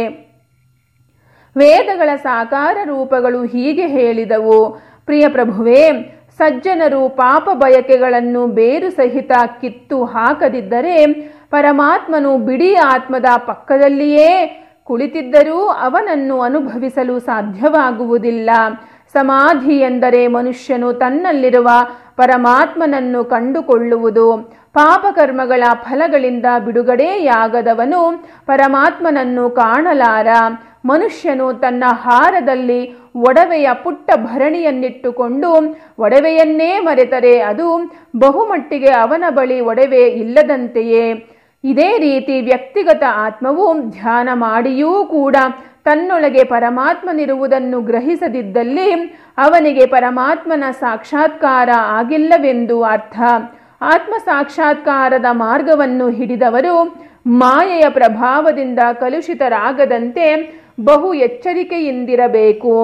ವೇದಗಳ ಸಾಕಾರ ರೂಪಗಳು ಹೀಗೆ ಹೇಳಿದವು ಪ್ರಿಯ ಪ್ರಭುವೇ ಸಜ್ಜನರು ಪಾಪ ಬಯಕೆಗಳನ್ನು ಬೇರು ಸಹಿತ ಕಿತ್ತು ಹಾಕದಿದ್ದರೆ ಪರಮಾತ್ಮನು ಬಿಡಿ ಆತ್ಮದ ಪಕ್ಕದಲ್ಲಿಯೇ ಕುಳಿತಿದ್ದರೂ ಅವನನ್ನು ಅನುಭವಿಸಲು ಸಾಧ್ಯವಾಗುವುದಿಲ್ಲ ಸಮಾಧಿ ಎಂದರೆ ಮನುಷ್ಯನು ತನ್ನಲ್ಲಿರುವ ಪರಮಾತ್ಮನನ್ನು ಕಂಡುಕೊಳ್ಳುವುದು ಪಾಪಕರ್ಮಗಳ ಫಲಗಳಿಂದ ಬಿಡುಗಡೆಯಾಗದವನು ಪರಮಾತ್ಮನನ್ನು ಕಾಣಲಾರ ಮನುಷ್ಯನು ತನ್ನ ಹಾರದಲ್ಲಿ ಒಡವೆಯ ಪುಟ್ಟ ಭರಣಿಯನ್ನಿಟ್ಟುಕೊಂಡು ಒಡವೆಯನ್ನೇ ಮರೆತರೆ ಅದು ಬಹುಮಟ್ಟಿಗೆ ಅವನ ಬಳಿ ಒಡವೆ ಇಲ್ಲದಂತೆಯೇ ಇದೇ ರೀತಿ ವ್ಯಕ್ತಿಗತ ಆತ್ಮವು ಧ್ಯಾನ ಮಾಡಿಯೂ ಕೂಡ ತನ್ನೊಳಗೆ ಪರಮಾತ್ಮನಿರುವುದನ್ನು ಗ್ರಹಿಸದಿದ್ದಲ್ಲಿ ಅವನಿಗೆ ಪರಮಾತ್ಮನ ಸಾಕ್ಷಾತ್ಕಾರ ಆಗಿಲ್ಲವೆಂದು ಅರ್ಥ ಆತ್ಮ ಸಾಕ್ಷಾತ್ಕಾರದ ಮಾರ್ಗವನ್ನು ಹಿಡಿದವರು ಮಾಯೆಯ ಪ್ರಭಾವದಿಂದ ಕಲುಷಿತರಾಗದಂತೆ ಬಹು ಎಚ್ಚರಿಕೆಯಿಂದಿರಬೇಕು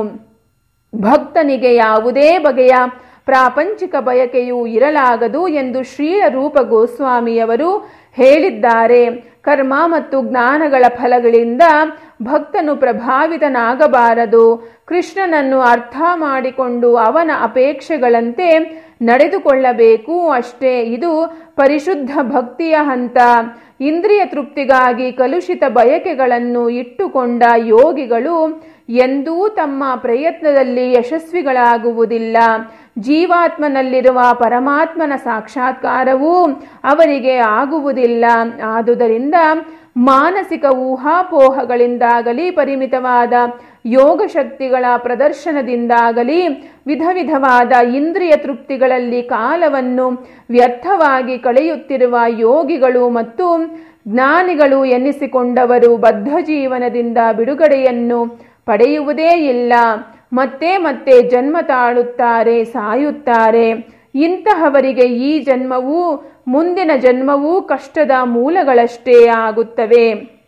ಭಕ್ತನಿಗೆ ಯಾವುದೇ ಬಗೆಯ ಪ್ರಾಪಂಚಿಕ ಬಯಕೆಯೂ ಇರಲಾಗದು ಎಂದು ಶ್ರೀಲ ರೂಪ ಗೋಸ್ವಾಮಿಯವರು ಹೇಳಿದ್ದಾರೆ ಕರ್ಮ ಮತ್ತು ಜ್ಞಾನಗಳ ಫಲಗಳಿಂದ ಭಕ್ತನು ಪ್ರಭಾವಿತನಾಗಬಾರದು ಕೃಷ್ಣನನ್ನು ಅರ್ಥ ಮಾಡಿಕೊಂಡು ಅವನ ಅಪೇಕ್ಷೆಗಳಂತೆ ನಡೆದುಕೊಳ್ಳಬೇಕು ಅಷ್ಟೇ ಇದು ಪರಿಶುದ್ಧ ಭಕ್ತಿಯ ಹಂತ ಇಂದ್ರಿಯ ತೃಪ್ತಿಗಾಗಿ ಕಲುಷಿತ ಬಯಕೆಗಳನ್ನು ಇಟ್ಟುಕೊಂಡ ಯೋಗಿಗಳು ಎಂದೂ ತಮ್ಮ ಪ್ರಯತ್ನದಲ್ಲಿ ಯಶಸ್ವಿಗಳಾಗುವುದಿಲ್ಲ ಜೀವಾತ್ಮನಲ್ಲಿರುವ ಪರಮಾತ್ಮನ ಸಾಕ್ಷಾತ್ಕಾರವೂ ಅವರಿಗೆ ಆಗುವುದಿಲ್ಲ ಆದುದರಿಂದ ಮಾನಸಿಕ ಊಹಾಪೋಹಗಳಿಂದಾಗಲಿ ಪರಿಮಿತವಾದ ಯೋಗ ಶಕ್ತಿಗಳ ಪ್ರದರ್ಶನದಿಂದಾಗಲಿ ವಿಧ ವಿಧವಾದ ಇಂದ್ರಿಯ ತೃಪ್ತಿಗಳಲ್ಲಿ ಕಾಲವನ್ನು ವ್ಯರ್ಥವಾಗಿ ಕಳೆಯುತ್ತಿರುವ ಯೋಗಿಗಳು ಮತ್ತು ಜ್ಞಾನಿಗಳು ಎನ್ನಿಸಿಕೊಂಡವರು ಬದ್ಧ ಜೀವನದಿಂದ ಬಿಡುಗಡೆಯನ್ನು ಪಡೆಯುವುದೇ ಇಲ್ಲ ಮತ್ತೆ ಮತ್ತೆ ಜನ್ಮ ತಾಳುತ್ತಾರೆ ಸಾಯುತ್ತಾರೆ ಇಂತಹವರಿಗೆ ಈ ಜನ್ಮವೂ ಮುಂದಿನ ಜನ್ಮವೂ ಕಷ್ಟದ ಮೂಲಗಳಷ್ಟೇ ಆಗುತ್ತವೆ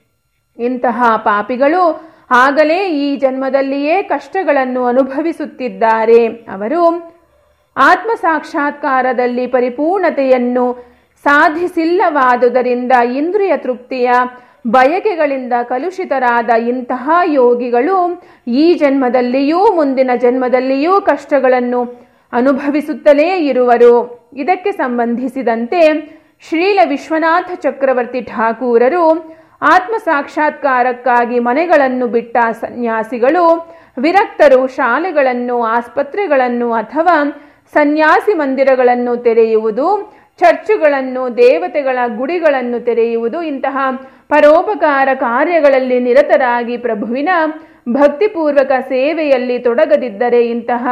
ಇಂತಹ ಪಾಪಿಗಳು ಆಗಲೇ ಈ ಜನ್ಮದಲ್ಲಿಯೇ ಕಷ್ಟಗಳನ್ನು ಅನುಭವಿಸುತ್ತಿದ್ದಾರೆ ಅವರು ಆತ್ಮ ಸಾಕ್ಷಾತ್ಕಾರದಲ್ಲಿ ಪರಿಪೂರ್ಣತೆಯನ್ನು ಸಾಧಿಸಿಲ್ಲವಾದುದರಿಂದ ಇಂದ್ರಿಯ ತೃಪ್ತಿಯ ಬಯಕೆಗಳಿಂದ ಕಲುಷಿತರಾದ ಇಂತಹ ಯೋಗಿಗಳು ಈ ಜನ್ಮದಲ್ಲಿಯೂ ಮುಂದಿನ ಜನ್ಮದಲ್ಲಿಯೂ ಕಷ್ಟಗಳನ್ನು ಅನುಭವಿಸುತ್ತಲೇ ಇರುವರು ಇದಕ್ಕೆ ಸಂಬಂಧಿಸಿದಂತೆ ಶ್ರೀಲ ವಿಶ್ವನಾಥ ಚಕ್ರವರ್ತಿ ಠಾಕೂರರು ಆತ್ಮ ಸಾಕ್ಷಾತ್ಕಾರಕ್ಕಾಗಿ ಮನೆಗಳನ್ನು ಬಿಟ್ಟ ಸನ್ಯಾಸಿಗಳು ವಿರಕ್ತರು ಶಾಲೆಗಳನ್ನು ಆಸ್ಪತ್ರೆಗಳನ್ನು ಅಥವಾ ಸನ್ಯಾಸಿ ಮಂದಿರಗಳನ್ನು ತೆರೆಯುವುದು ಚರ್ಚುಗಳನ್ನು ದೇವತೆಗಳ ಗುಡಿಗಳನ್ನು ತೆರೆಯುವುದು ಇಂತಹ ಪರೋಪಕಾರ ಕಾರ್ಯಗಳಲ್ಲಿ ನಿರತರಾಗಿ ಪ್ರಭುವಿನ ಭಕ್ತಿಪೂರ್ವಕ ಸೇವೆಯಲ್ಲಿ ತೊಡಗದಿದ್ದರೆ ಇಂತಹ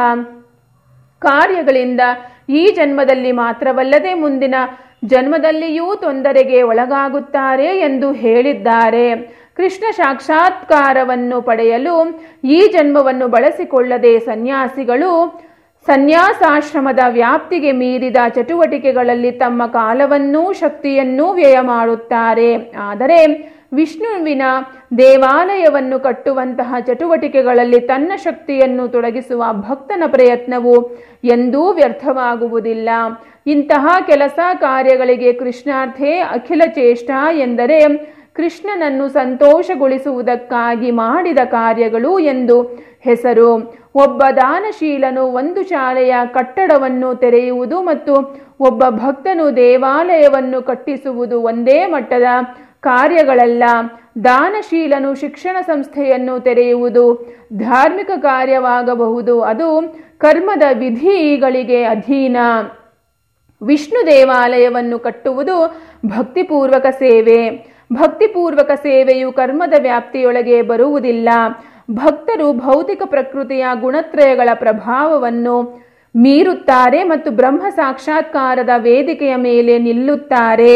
ಕಾರ್ಯಗಳಿಂದ ಈ ಜನ್ಮದಲ್ಲಿ ಮಾತ್ರವಲ್ಲದೆ ಮುಂದಿನ ಜನ್ಮದಲ್ಲಿಯೂ ತೊಂದರೆಗೆ ಒಳಗಾಗುತ್ತಾರೆ ಎಂದು ಹೇಳಿದ್ದಾರೆ ಕೃಷ್ಣ ಸಾಕ್ಷಾತ್ಕಾರವನ್ನು ಪಡೆಯಲು ಈ ಜನ್ಮವನ್ನು ಬಳಸಿಕೊಳ್ಳದೆ ಸನ್ಯಾಸಿಗಳು ಸನ್ಯಾಸಾಶ್ರಮದ ವ್ಯಾಪ್ತಿಗೆ ಮೀರಿದ ಚಟುವಟಿಕೆಗಳಲ್ಲಿ ತಮ್ಮ ಕಾಲವನ್ನೂ ಶಕ್ತಿಯನ್ನೂ ವ್ಯಯ ಮಾಡುತ್ತಾರೆ ಆದರೆ ವಿಷ್ಣುವಿನ ದೇವಾಲಯವನ್ನು ಕಟ್ಟುವಂತಹ ಚಟುವಟಿಕೆಗಳಲ್ಲಿ ತನ್ನ ಶಕ್ತಿಯನ್ನು ತೊಡಗಿಸುವ ಭಕ್ತನ ಪ್ರಯತ್ನವು ಎಂದೂ ವ್ಯರ್ಥವಾಗುವುದಿಲ್ಲ ಇಂತಹ ಕೆಲಸ ಕಾರ್ಯಗಳಿಗೆ ಕೃಷ್ಣಾರ್ಥೇ ಅಖಿಲ ಚೇಷ್ಟ ಎಂದರೆ ಕೃಷ್ಣನನ್ನು ಸಂತೋಷಗೊಳಿಸುವುದಕ್ಕಾಗಿ ಮಾಡಿದ ಕಾರ್ಯಗಳು ಎಂದು ಹೆಸರು ಒಬ್ಬ ದಾನಶೀಲನು ಒಂದು ಶಾಲೆಯ ಕಟ್ಟಡವನ್ನು ತೆರೆಯುವುದು ಮತ್ತು ಒಬ್ಬ ಭಕ್ತನು ದೇವಾಲಯವನ್ನು ಕಟ್ಟಿಸುವುದು ಒಂದೇ ಮಟ್ಟದ ಕಾರ್ಯಗಳಲ್ಲ ದಾನಶೀಲನು ಶಿಕ್ಷಣ ಸಂಸ್ಥೆಯನ್ನು ತೆರೆಯುವುದು ಧಾರ್ಮಿಕ ಕಾರ್ಯವಾಗಬಹುದು ಅದು ಕರ್ಮದ ವಿಧಿಗಳಿಗೆ ಅಧೀನ ವಿಷ್ಣು ದೇವಾಲಯವನ್ನು ಕಟ್ಟುವುದು ಭಕ್ತಿಪೂರ್ವಕ ಸೇವೆ ಭಕ್ತಿಪೂರ್ವಕ ಸೇವೆಯು ಕರ್ಮದ ವ್ಯಾಪ್ತಿಯೊಳಗೆ ಬರುವುದಿಲ್ಲ ಭಕ್ತರು ಭೌತಿಕ ಪ್ರಕೃತಿಯ ಗುಣತ್ರಯಗಳ ಪ್ರಭಾವವನ್ನು ಮೀರುತ್ತಾರೆ ಮತ್ತು ಬ್ರಹ್ಮ ಸಾಕ್ಷಾತ್ಕಾರದ ವೇದಿಕೆಯ ಮೇಲೆ ನಿಲ್ಲುತ್ತಾರೆ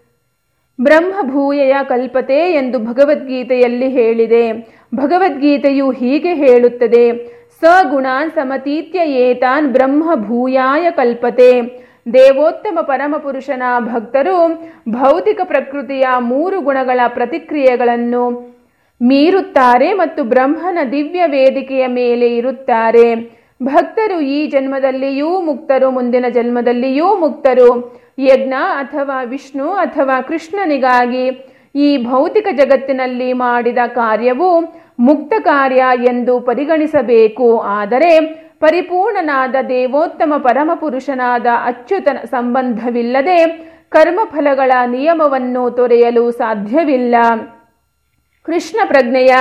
ಬ್ರಹ್ಮಭೂಯಯ ಕಲ್ಪತೆ ಎಂದು ಭಗವದ್ಗೀತೆಯಲ್ಲಿ ಹೇಳಿದೆ ಭಗವದ್ಗೀತೆಯು ಹೀಗೆ ಹೇಳುತ್ತದೆ ಸಗುಣಾನ್ ಸಮತೀತ್ಯ ಏತಾನ್ ಬ್ರಹ್ಮಭೂಯಾಯ ಕಲ್ಪತೆ ದೇವೋತ್ತಮ ಪರಮಪುರುಷನ ಭಕ್ತರು ಭೌತಿಕ ಪ್ರಕೃತಿಯ ಮೂರು ಗುಣಗಳ ಪ್ರತಿಕ್ರಿಯೆಗಳನ್ನು ಮೀರುತ್ತಾರೆ ಮತ್ತು ಬ್ರಹ್ಮನ ದಿವ್ಯ ವೇದಿಕೆಯ ಮೇಲೆ ಇರುತ್ತಾರೆ ಭಕ್ತರು ಈ ಜನ್ಮದಲ್ಲಿಯೂ ಮುಕ್ತರು ಮುಂದಿನ ಜನ್ಮದಲ್ಲಿಯೂ ಮುಕ್ತರು ಯಜ್ಞ ಅಥವಾ ವಿಷ್ಣು ಅಥವಾ ಕೃಷ್ಣನಿಗಾಗಿ ಈ ಭೌತಿಕ ಜಗತ್ತಿನಲ್ಲಿ ಮಾಡಿದ ಕಾರ್ಯವು ಮುಕ್ತ ಕಾರ್ಯ ಎಂದು ಪರಿಗಣಿಸಬೇಕು ಆದರೆ ಪರಿಪೂರ್ಣನಾದ ದೇವೋತ್ತಮ ಪರಮಪುರುಷನಾದ ಅಚ್ಯುತನ ಸಂಬಂಧವಿಲ್ಲದೆ ಕರ್ಮಫಲಗಳ ನಿಯಮವನ್ನು ತೊರೆಯಲು ಸಾಧ್ಯವಿಲ್ಲ ಕೃಷ್ಣ ಪ್ರಜ್ಞೆಯ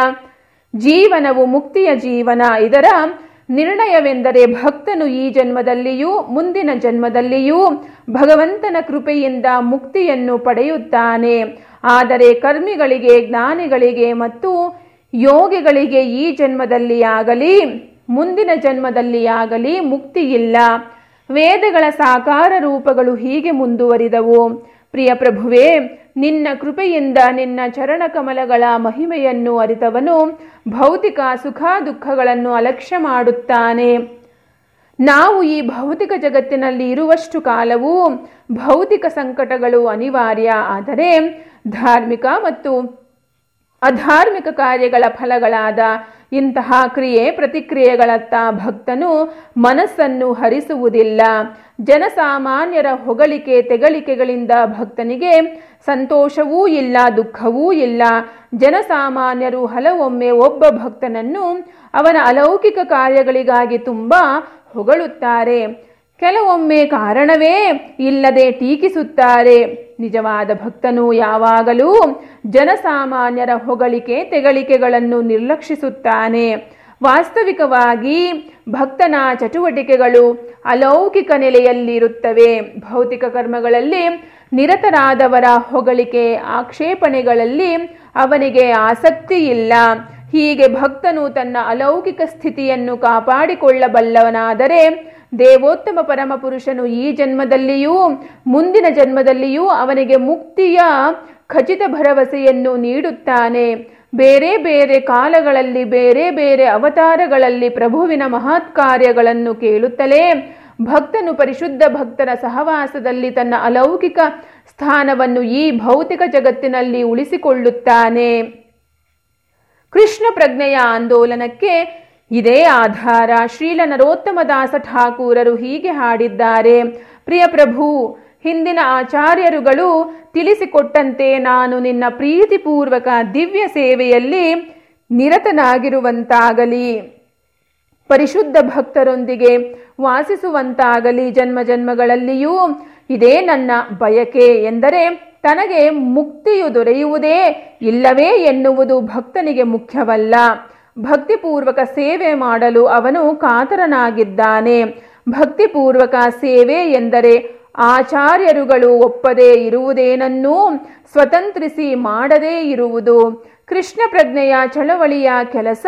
ಜೀವನವು ಮುಕ್ತಿಯ ಜೀವನ ಇದರ ನಿರ್ಣಯವೆಂದರೆ ಭಕ್ತನು ಈ ಜನ್ಮದಲ್ಲಿಯೂ ಮುಂದಿನ ಜನ್ಮದಲ್ಲಿಯೂ ಭಗವಂತನ ಕೃಪೆಯಿಂದ ಮುಕ್ತಿಯನ್ನು ಪಡೆಯುತ್ತಾನೆ ಆದರೆ ಕರ್ಮಿಗಳಿಗೆ ಜ್ಞಾನಿಗಳಿಗೆ ಮತ್ತು ಯೋಗಿಗಳಿಗೆ ಈ ಜನ್ಮದಲ್ಲಿ ಆಗಲಿ ಮುಂದಿನ ಜನ್ಮದಲ್ಲಿ ಆಗಲಿ ಮುಕ್ತಿಯಿಲ್ಲ ವೇದಗಳ ಸಾಕಾರ ರೂಪಗಳು ಹೀಗೆ ಮುಂದುವರಿದವು ಪ್ರಿಯ ಪ್ರಭುವೇ ನಿನ್ನ ಕೃಪೆಯಿಂದ ನಿನ್ನ ಚರಣಕಮಲಗಳ ಮಹಿಮೆಯನ್ನು ಅರಿತವನು ಭೌತಿಕ ಸುಖ ದುಃಖಗಳನ್ನು ಅಲಕ್ಷ್ಯ ಮಾಡುತ್ತಾನೆ ನಾವು ಈ ಭೌತಿಕ ಜಗತ್ತಿನಲ್ಲಿ ಇರುವಷ್ಟು ಕಾಲವೂ ಭೌತಿಕ ಸಂಕಟಗಳು ಅನಿವಾರ್ಯ ಆದರೆ ಧಾರ್ಮಿಕ ಮತ್ತು ಅಧಾರ್ಮಿಕ ಕಾರ್ಯಗಳ ಫಲಗಳಾದ ಇಂತಹ ಕ್ರಿಯೆ ಪ್ರತಿಕ್ರಿಯೆಗಳತ್ತ ಭಕ್ತನು ಮನಸ್ಸನ್ನು ಹರಿಸುವುದಿಲ್ಲ ಜನಸಾಮಾನ್ಯರ ಹೊಗಳಿಕೆ ತೆಗಳಿಕೆಗಳಿಂದ ಭಕ್ತನಿಗೆ ಸಂತೋಷವೂ ಇಲ್ಲ ದುಃಖವೂ ಇಲ್ಲ ಜನಸಾಮಾನ್ಯರು ಹಲವೊಮ್ಮೆ ಒಬ್ಬ ಭಕ್ತನನ್ನು ಅವನ ಅಲೌಕಿಕ ಕಾರ್ಯಗಳಿಗಾಗಿ ತುಂಬ ಹೊಗಳುತ್ತಾರೆ ಕೆಲವೊಮ್ಮೆ ಕಾರಣವೇ ಇಲ್ಲದೆ ಟೀಕಿಸುತ್ತಾರೆ ನಿಜವಾದ ಭಕ್ತನು ಯಾವಾಗಲೂ ಜನಸಾಮಾನ್ಯರ ಹೊಗಳಿಕೆ ತೆಗಳಿಕೆಗಳನ್ನು ನಿರ್ಲಕ್ಷಿಸುತ್ತಾನೆ ವಾಸ್ತವಿಕವಾಗಿ ಭಕ್ತನ ಚಟುವಟಿಕೆಗಳು ಅಲೌಕಿಕ ನೆಲೆಯಲ್ಲಿರುತ್ತವೆ ಭೌತಿಕ ಕರ್ಮಗಳಲ್ಲಿ ನಿರತರಾದವರ ಹೊಗಳಿಕೆ ಆಕ್ಷೇಪಣೆಗಳಲ್ಲಿ ಅವನಿಗೆ ಆಸಕ್ತಿ ಇಲ್ಲ ಹೀಗೆ ಭಕ್ತನು ತನ್ನ ಅಲೌಕಿಕ ಸ್ಥಿತಿಯನ್ನು ಕಾಪಾಡಿಕೊಳ್ಳಬಲ್ಲವನಾದರೆ ದೇವೋತ್ತಮ ಪರಮಪುರುಷನು ಈ ಜನ್ಮದಲ್ಲಿಯೂ ಮುಂದಿನ ಜನ್ಮದಲ್ಲಿಯೂ ಅವನಿಗೆ ಮುಕ್ತಿಯ ಖಚಿತ ಭರವಸೆಯನ್ನು ನೀಡುತ್ತಾನೆ ಬೇರೆ ಬೇರೆ ಕಾಲಗಳಲ್ಲಿ ಬೇರೆ ಬೇರೆ ಅವತಾರಗಳಲ್ಲಿ ಪ್ರಭುವಿನ ಮಹತ್ ಕಾರ್ಯಗಳನ್ನು ಕೇಳುತ್ತಲೇ ಭಕ್ತನು ಪರಿಶುದ್ಧ ಭಕ್ತರ ಸಹವಾಸದಲ್ಲಿ ತನ್ನ ಅಲೌಕಿಕ ಸ್ಥಾನವನ್ನು ಈ ಭೌತಿಕ ಜಗತ್ತಿನಲ್ಲಿ ಉಳಿಸಿಕೊಳ್ಳುತ್ತಾನೆ ಕೃಷ್ಣ ಪ್ರಜ್ಞೆಯ ಆಂದೋಲನಕ್ಕೆ ಇದೇ ಆಧಾರ ಶ್ರೀಲ ನರೋತ್ತಮದಾಸ ಠಾಕೂರರು ಹೀಗೆ ಹಾಡಿದ್ದಾರೆ ಪ್ರಿಯ ಪ್ರಭು ಹಿಂದಿನ ಆಚಾರ್ಯರುಗಳು ತಿಳಿಸಿಕೊಟ್ಟಂತೆ ನಾನು ನಿನ್ನ ಪ್ರೀತಿಪೂರ್ವಕ ದಿವ್ಯ ಸೇವೆಯಲ್ಲಿ ನಿರತನಾಗಿರುವಂತಾಗಲಿ ಪರಿಶುದ್ಧ ಭಕ್ತರೊಂದಿಗೆ ವಾಸಿಸುವಂತಾಗಲಿ ಜನ್ಮ ಜನ್ಮಗಳಲ್ಲಿಯೂ ಇದೇ ನನ್ನ ಬಯಕೆ ಎಂದರೆ ತನಗೆ ಮುಕ್ತಿಯು ದೊರೆಯುವುದೇ ಇಲ್ಲವೇ ಎನ್ನುವುದು ಭಕ್ತನಿಗೆ ಮುಖ್ಯವಲ್ಲ ಭಕ್ತಿಪೂರ್ವಕ ಸೇವೆ ಮಾಡಲು ಅವನು ಕಾತರನಾಗಿದ್ದಾನೆ ಭಕ್ತಿಪೂರ್ವಕ ಸೇವೆ ಎಂದರೆ ಆಚಾರ್ಯರುಗಳು ಒಪ್ಪದೇ ಇರುವುದೇನನ್ನೂ ಸ್ವತಂತ್ರಿಸಿ ಮಾಡದೇ ಇರುವುದು ಕೃಷ್ಣ ಪ್ರಜ್ಞೆಯ ಚಳವಳಿಯ ಕೆಲಸ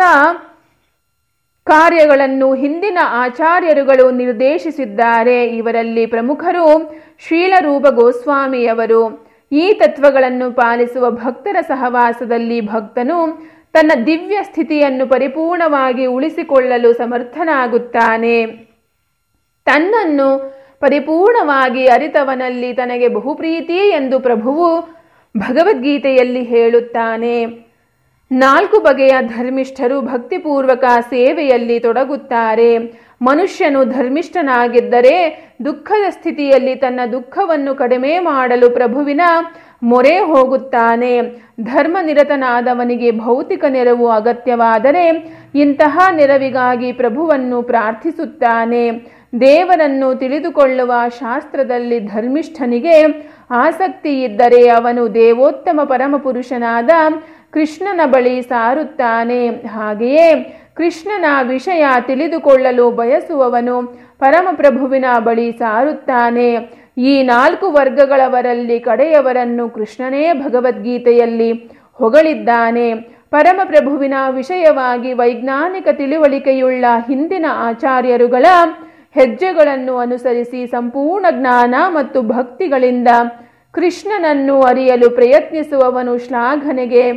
ಕಾರ್ಯಗಳನ್ನು ಹಿಂದಿನ ಆಚಾರ್ಯರುಗಳು ನಿರ್ದೇಶಿಸಿದ್ದಾರೆ ಇವರಲ್ಲಿ ಪ್ರಮುಖರು ಶೀಲರೂಪ ಗೋಸ್ವಾಮಿಯವರು ಈ ತತ್ವಗಳನ್ನು ಪಾಲಿಸುವ ಭಕ್ತರ ಸಹವಾಸದಲ್ಲಿ ಭಕ್ತನು ತನ್ನ ದಿವ್ಯ ಸ್ಥಿತಿಯನ್ನು ಪರಿಪೂರ್ಣವಾಗಿ ಉಳಿಸಿಕೊಳ್ಳಲು ಸಮರ್ಥನಾಗುತ್ತಾನೆ ತನ್ನನ್ನು ಪರಿಪೂರ್ಣವಾಗಿ ಅರಿತವನಲ್ಲಿ ತನಗೆ ಬಹುಪ್ರೀತಿ ಎಂದು ಪ್ರಭುವು ಭಗವದ್ಗೀತೆಯಲ್ಲಿ ಹೇಳುತ್ತಾನೆ ನಾಲ್ಕು ಬಗೆಯ ಧರ್ಮಿಷ್ಠರು ಭಕ್ತಿಪೂರ್ವಕ ಸೇವೆಯಲ್ಲಿ ತೊಡಗುತ್ತಾರೆ ಮನುಷ್ಯನು ಧರ್ಮಿಷ್ಠನಾಗಿದ್ದರೆ ದುಃಖದ ಸ್ಥಿತಿಯಲ್ಲಿ ತನ್ನ ದುಃಖವನ್ನು ಕಡಿಮೆ ಮಾಡಲು ಪ್ರಭುವಿನ ಮೊರೆ ಹೋಗುತ್ತಾನೆ ಧರ್ಮನಿರತನಾದವನಿಗೆ ಭೌತಿಕ ನೆರವು ಅಗತ್ಯವಾದರೆ ಇಂತಹ ನೆರವಿಗಾಗಿ ಪ್ರಭುವನ್ನು ಪ್ರಾರ್ಥಿಸುತ್ತಾನೆ ದೇವರನ್ನು ತಿಳಿದುಕೊಳ್ಳುವ ಶಾಸ್ತ್ರದಲ್ಲಿ ಧರ್ಮಿಷ್ಠನಿಗೆ ಆಸಕ್ತಿ ಇದ್ದರೆ ಅವನು ದೇವೋತ್ತಮ ಪರಮಪುರುಷನಾದ ಕೃಷ್ಣನ ಬಳಿ ಸಾರುತ್ತಾನೆ ಹಾಗೆಯೇ ಕೃಷ್ಣನ ವಿಷಯ ತಿಳಿದುಕೊಳ್ಳಲು ಬಯಸುವವನು ಪರಮಪ್ರಭುವಿನ ಬಳಿ ಸಾರುತ್ತಾನೆ ಈ ನಾಲ್ಕು ವರ್ಗಗಳವರಲ್ಲಿ ಕಡೆಯವರನ್ನು ಕೃಷ್ಣನೇ ಭಗವದ್ಗೀತೆಯಲ್ಲಿ ಹೊಗಳಿದ್ದಾನೆ ಪರಮಪ್ರಭುವಿನ ವಿಷಯವಾಗಿ ವೈಜ್ಞಾನಿಕ ತಿಳುವಳಿಕೆಯುಳ್ಳ ಹಿಂದಿನ ಆಚಾರ್ಯರುಗಳ ಹೆಜ್ಜೆಗಳನ್ನು ಅನುಸರಿಸಿ ಸಂಪೂರ್ಣ ಜ್ಞಾನ ಮತ್ತು ಭಕ್ತಿಗಳಿಂದ ಕೃಷ್ಣನನ್ನು ಅರಿಯಲು ಪ್ರಯತ್ನಿಸುವವನು ಶ್ಲಾಘನೆಗೆ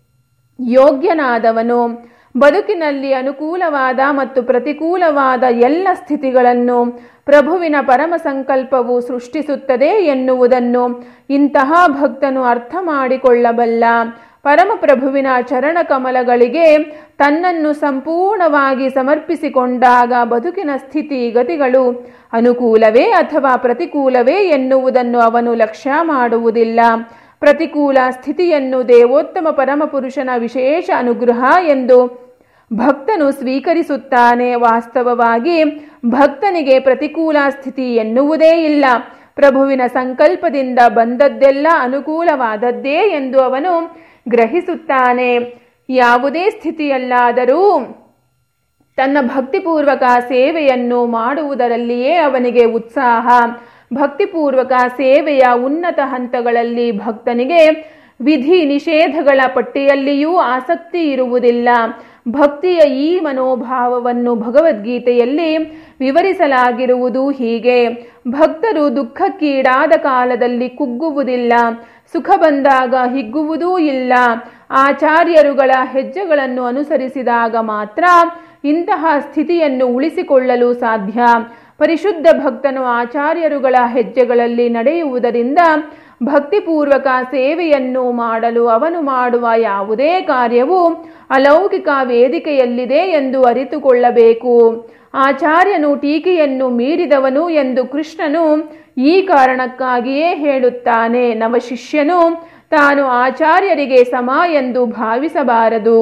ಯೋಗ್ಯನಾದವನು ಬದುಕಿನಲ್ಲಿ ಅನುಕೂಲವಾದ ಮತ್ತು ಪ್ರತಿಕೂಲವಾದ ಎಲ್ಲ ಸ್ಥಿತಿಗಳನ್ನು ಪ್ರಭುವಿನ ಪರಮ ಸಂಕಲ್ಪವು ಸೃಷ್ಟಿಸುತ್ತದೆ ಎನ್ನುವುದನ್ನು ಇಂತಹ ಭಕ್ತನು ಅರ್ಥ ಮಾಡಿಕೊಳ್ಳಬಲ್ಲ ಪರಮಪ್ರಭುವಿನ ಚರಣ ಕಮಲಗಳಿಗೆ ತನ್ನನ್ನು ಸಂಪೂರ್ಣವಾಗಿ ಸಮರ್ಪಿಸಿಕೊಂಡಾಗ ಬದುಕಿನ ಸ್ಥಿತಿ ಗತಿಗಳು ಅನುಕೂಲವೇ ಅಥವಾ ಪ್ರತಿಕೂಲವೇ ಎನ್ನುವುದನ್ನು ಅವನು ಲಕ್ಷ್ಯ ಮಾಡುವುದಿಲ್ಲ ಪ್ರತಿಕೂಲ ಸ್ಥಿತಿಯನ್ನು ದೇವೋತ್ತಮ ಪರಮಪುರುಷನ ವಿಶೇಷ ಅನುಗ್ರಹ ಎಂದು ಭಕ್ತನು ಸ್ವೀಕರಿಸುತ್ತಾನೆ ವಾಸ್ತವವಾಗಿ ಭಕ್ತನಿಗೆ ಪ್ರತಿಕೂಲ ಸ್ಥಿತಿ ಎನ್ನುವುದೇ ಇಲ್ಲ ಪ್ರಭುವಿನ ಸಂಕಲ್ಪದಿಂದ ಬಂದದ್ದೆಲ್ಲ ಅನುಕೂಲವಾದದ್ದೇ ಎಂದು ಅವನು ಗ್ರಹಿಸುತ್ತಾನೆ ಯಾವುದೇ ಸ್ಥಿತಿಯಲ್ಲಾದರೂ ತನ್ನ ಭಕ್ತಿಪೂರ್ವಕ ಸೇವೆಯನ್ನು ಮಾಡುವುದರಲ್ಲಿಯೇ ಅವನಿಗೆ ಉತ್ಸಾಹ ಭಕ್ತಿಪೂರ್ವಕ ಸೇವೆಯ ಉನ್ನತ ಹಂತಗಳಲ್ಲಿ ಭಕ್ತನಿಗೆ ವಿಧಿ ನಿಷೇಧಗಳ ಪಟ್ಟಿಯಲ್ಲಿಯೂ ಆಸಕ್ತಿ ಇರುವುದಿಲ್ಲ ಭಕ್ತಿಯ ಈ ಮನೋಭಾವವನ್ನು ಭಗವದ್ಗೀತೆಯಲ್ಲಿ ವಿವರಿಸಲಾಗಿರುವುದು ಹೀಗೆ ಭಕ್ತರು ದುಃಖಕ್ಕೀಡಾದ ಕಾಲದಲ್ಲಿ ಕುಗ್ಗುವುದಿಲ್ಲ ಸುಖ ಬಂದಾಗ ಹಿಗ್ಗುವುದೂ ಇಲ್ಲ ಆಚಾರ್ಯರುಗಳ ಹೆಜ್ಜೆಗಳನ್ನು ಅನುಸರಿಸಿದಾಗ ಮಾತ್ರ ಇಂತಹ ಸ್ಥಿತಿಯನ್ನು ಉಳಿಸಿಕೊಳ್ಳಲು ಸಾಧ್ಯ ಪರಿಶುದ್ಧ ಭಕ್ತನು ಆಚಾರ್ಯರುಗಳ ಹೆಜ್ಜೆಗಳಲ್ಲಿ ನಡೆಯುವುದರಿಂದ ಭಕ್ತಿಪೂರ್ವಕ ಸೇವೆಯನ್ನು ಮಾಡಲು ಅವನು ಮಾಡುವ ಯಾವುದೇ ಕಾರ್ಯವು ಅಲೌಕಿಕ ವೇದಿಕೆಯಲ್ಲಿದೆ ಎಂದು ಅರಿತುಕೊಳ್ಳಬೇಕು ಆಚಾರ್ಯನು ಟೀಕೆಯನ್ನು ಮೀರಿದವನು ಎಂದು ಕೃಷ್ಣನು ಈ ಕಾರಣಕ್ಕಾಗಿಯೇ ಹೇಳುತ್ತಾನೆ ನವಶಿಷ್ಯನು ತಾನು ಆಚಾರ್ಯರಿಗೆ ಸಮ ಎಂದು ಭಾವಿಸಬಾರದು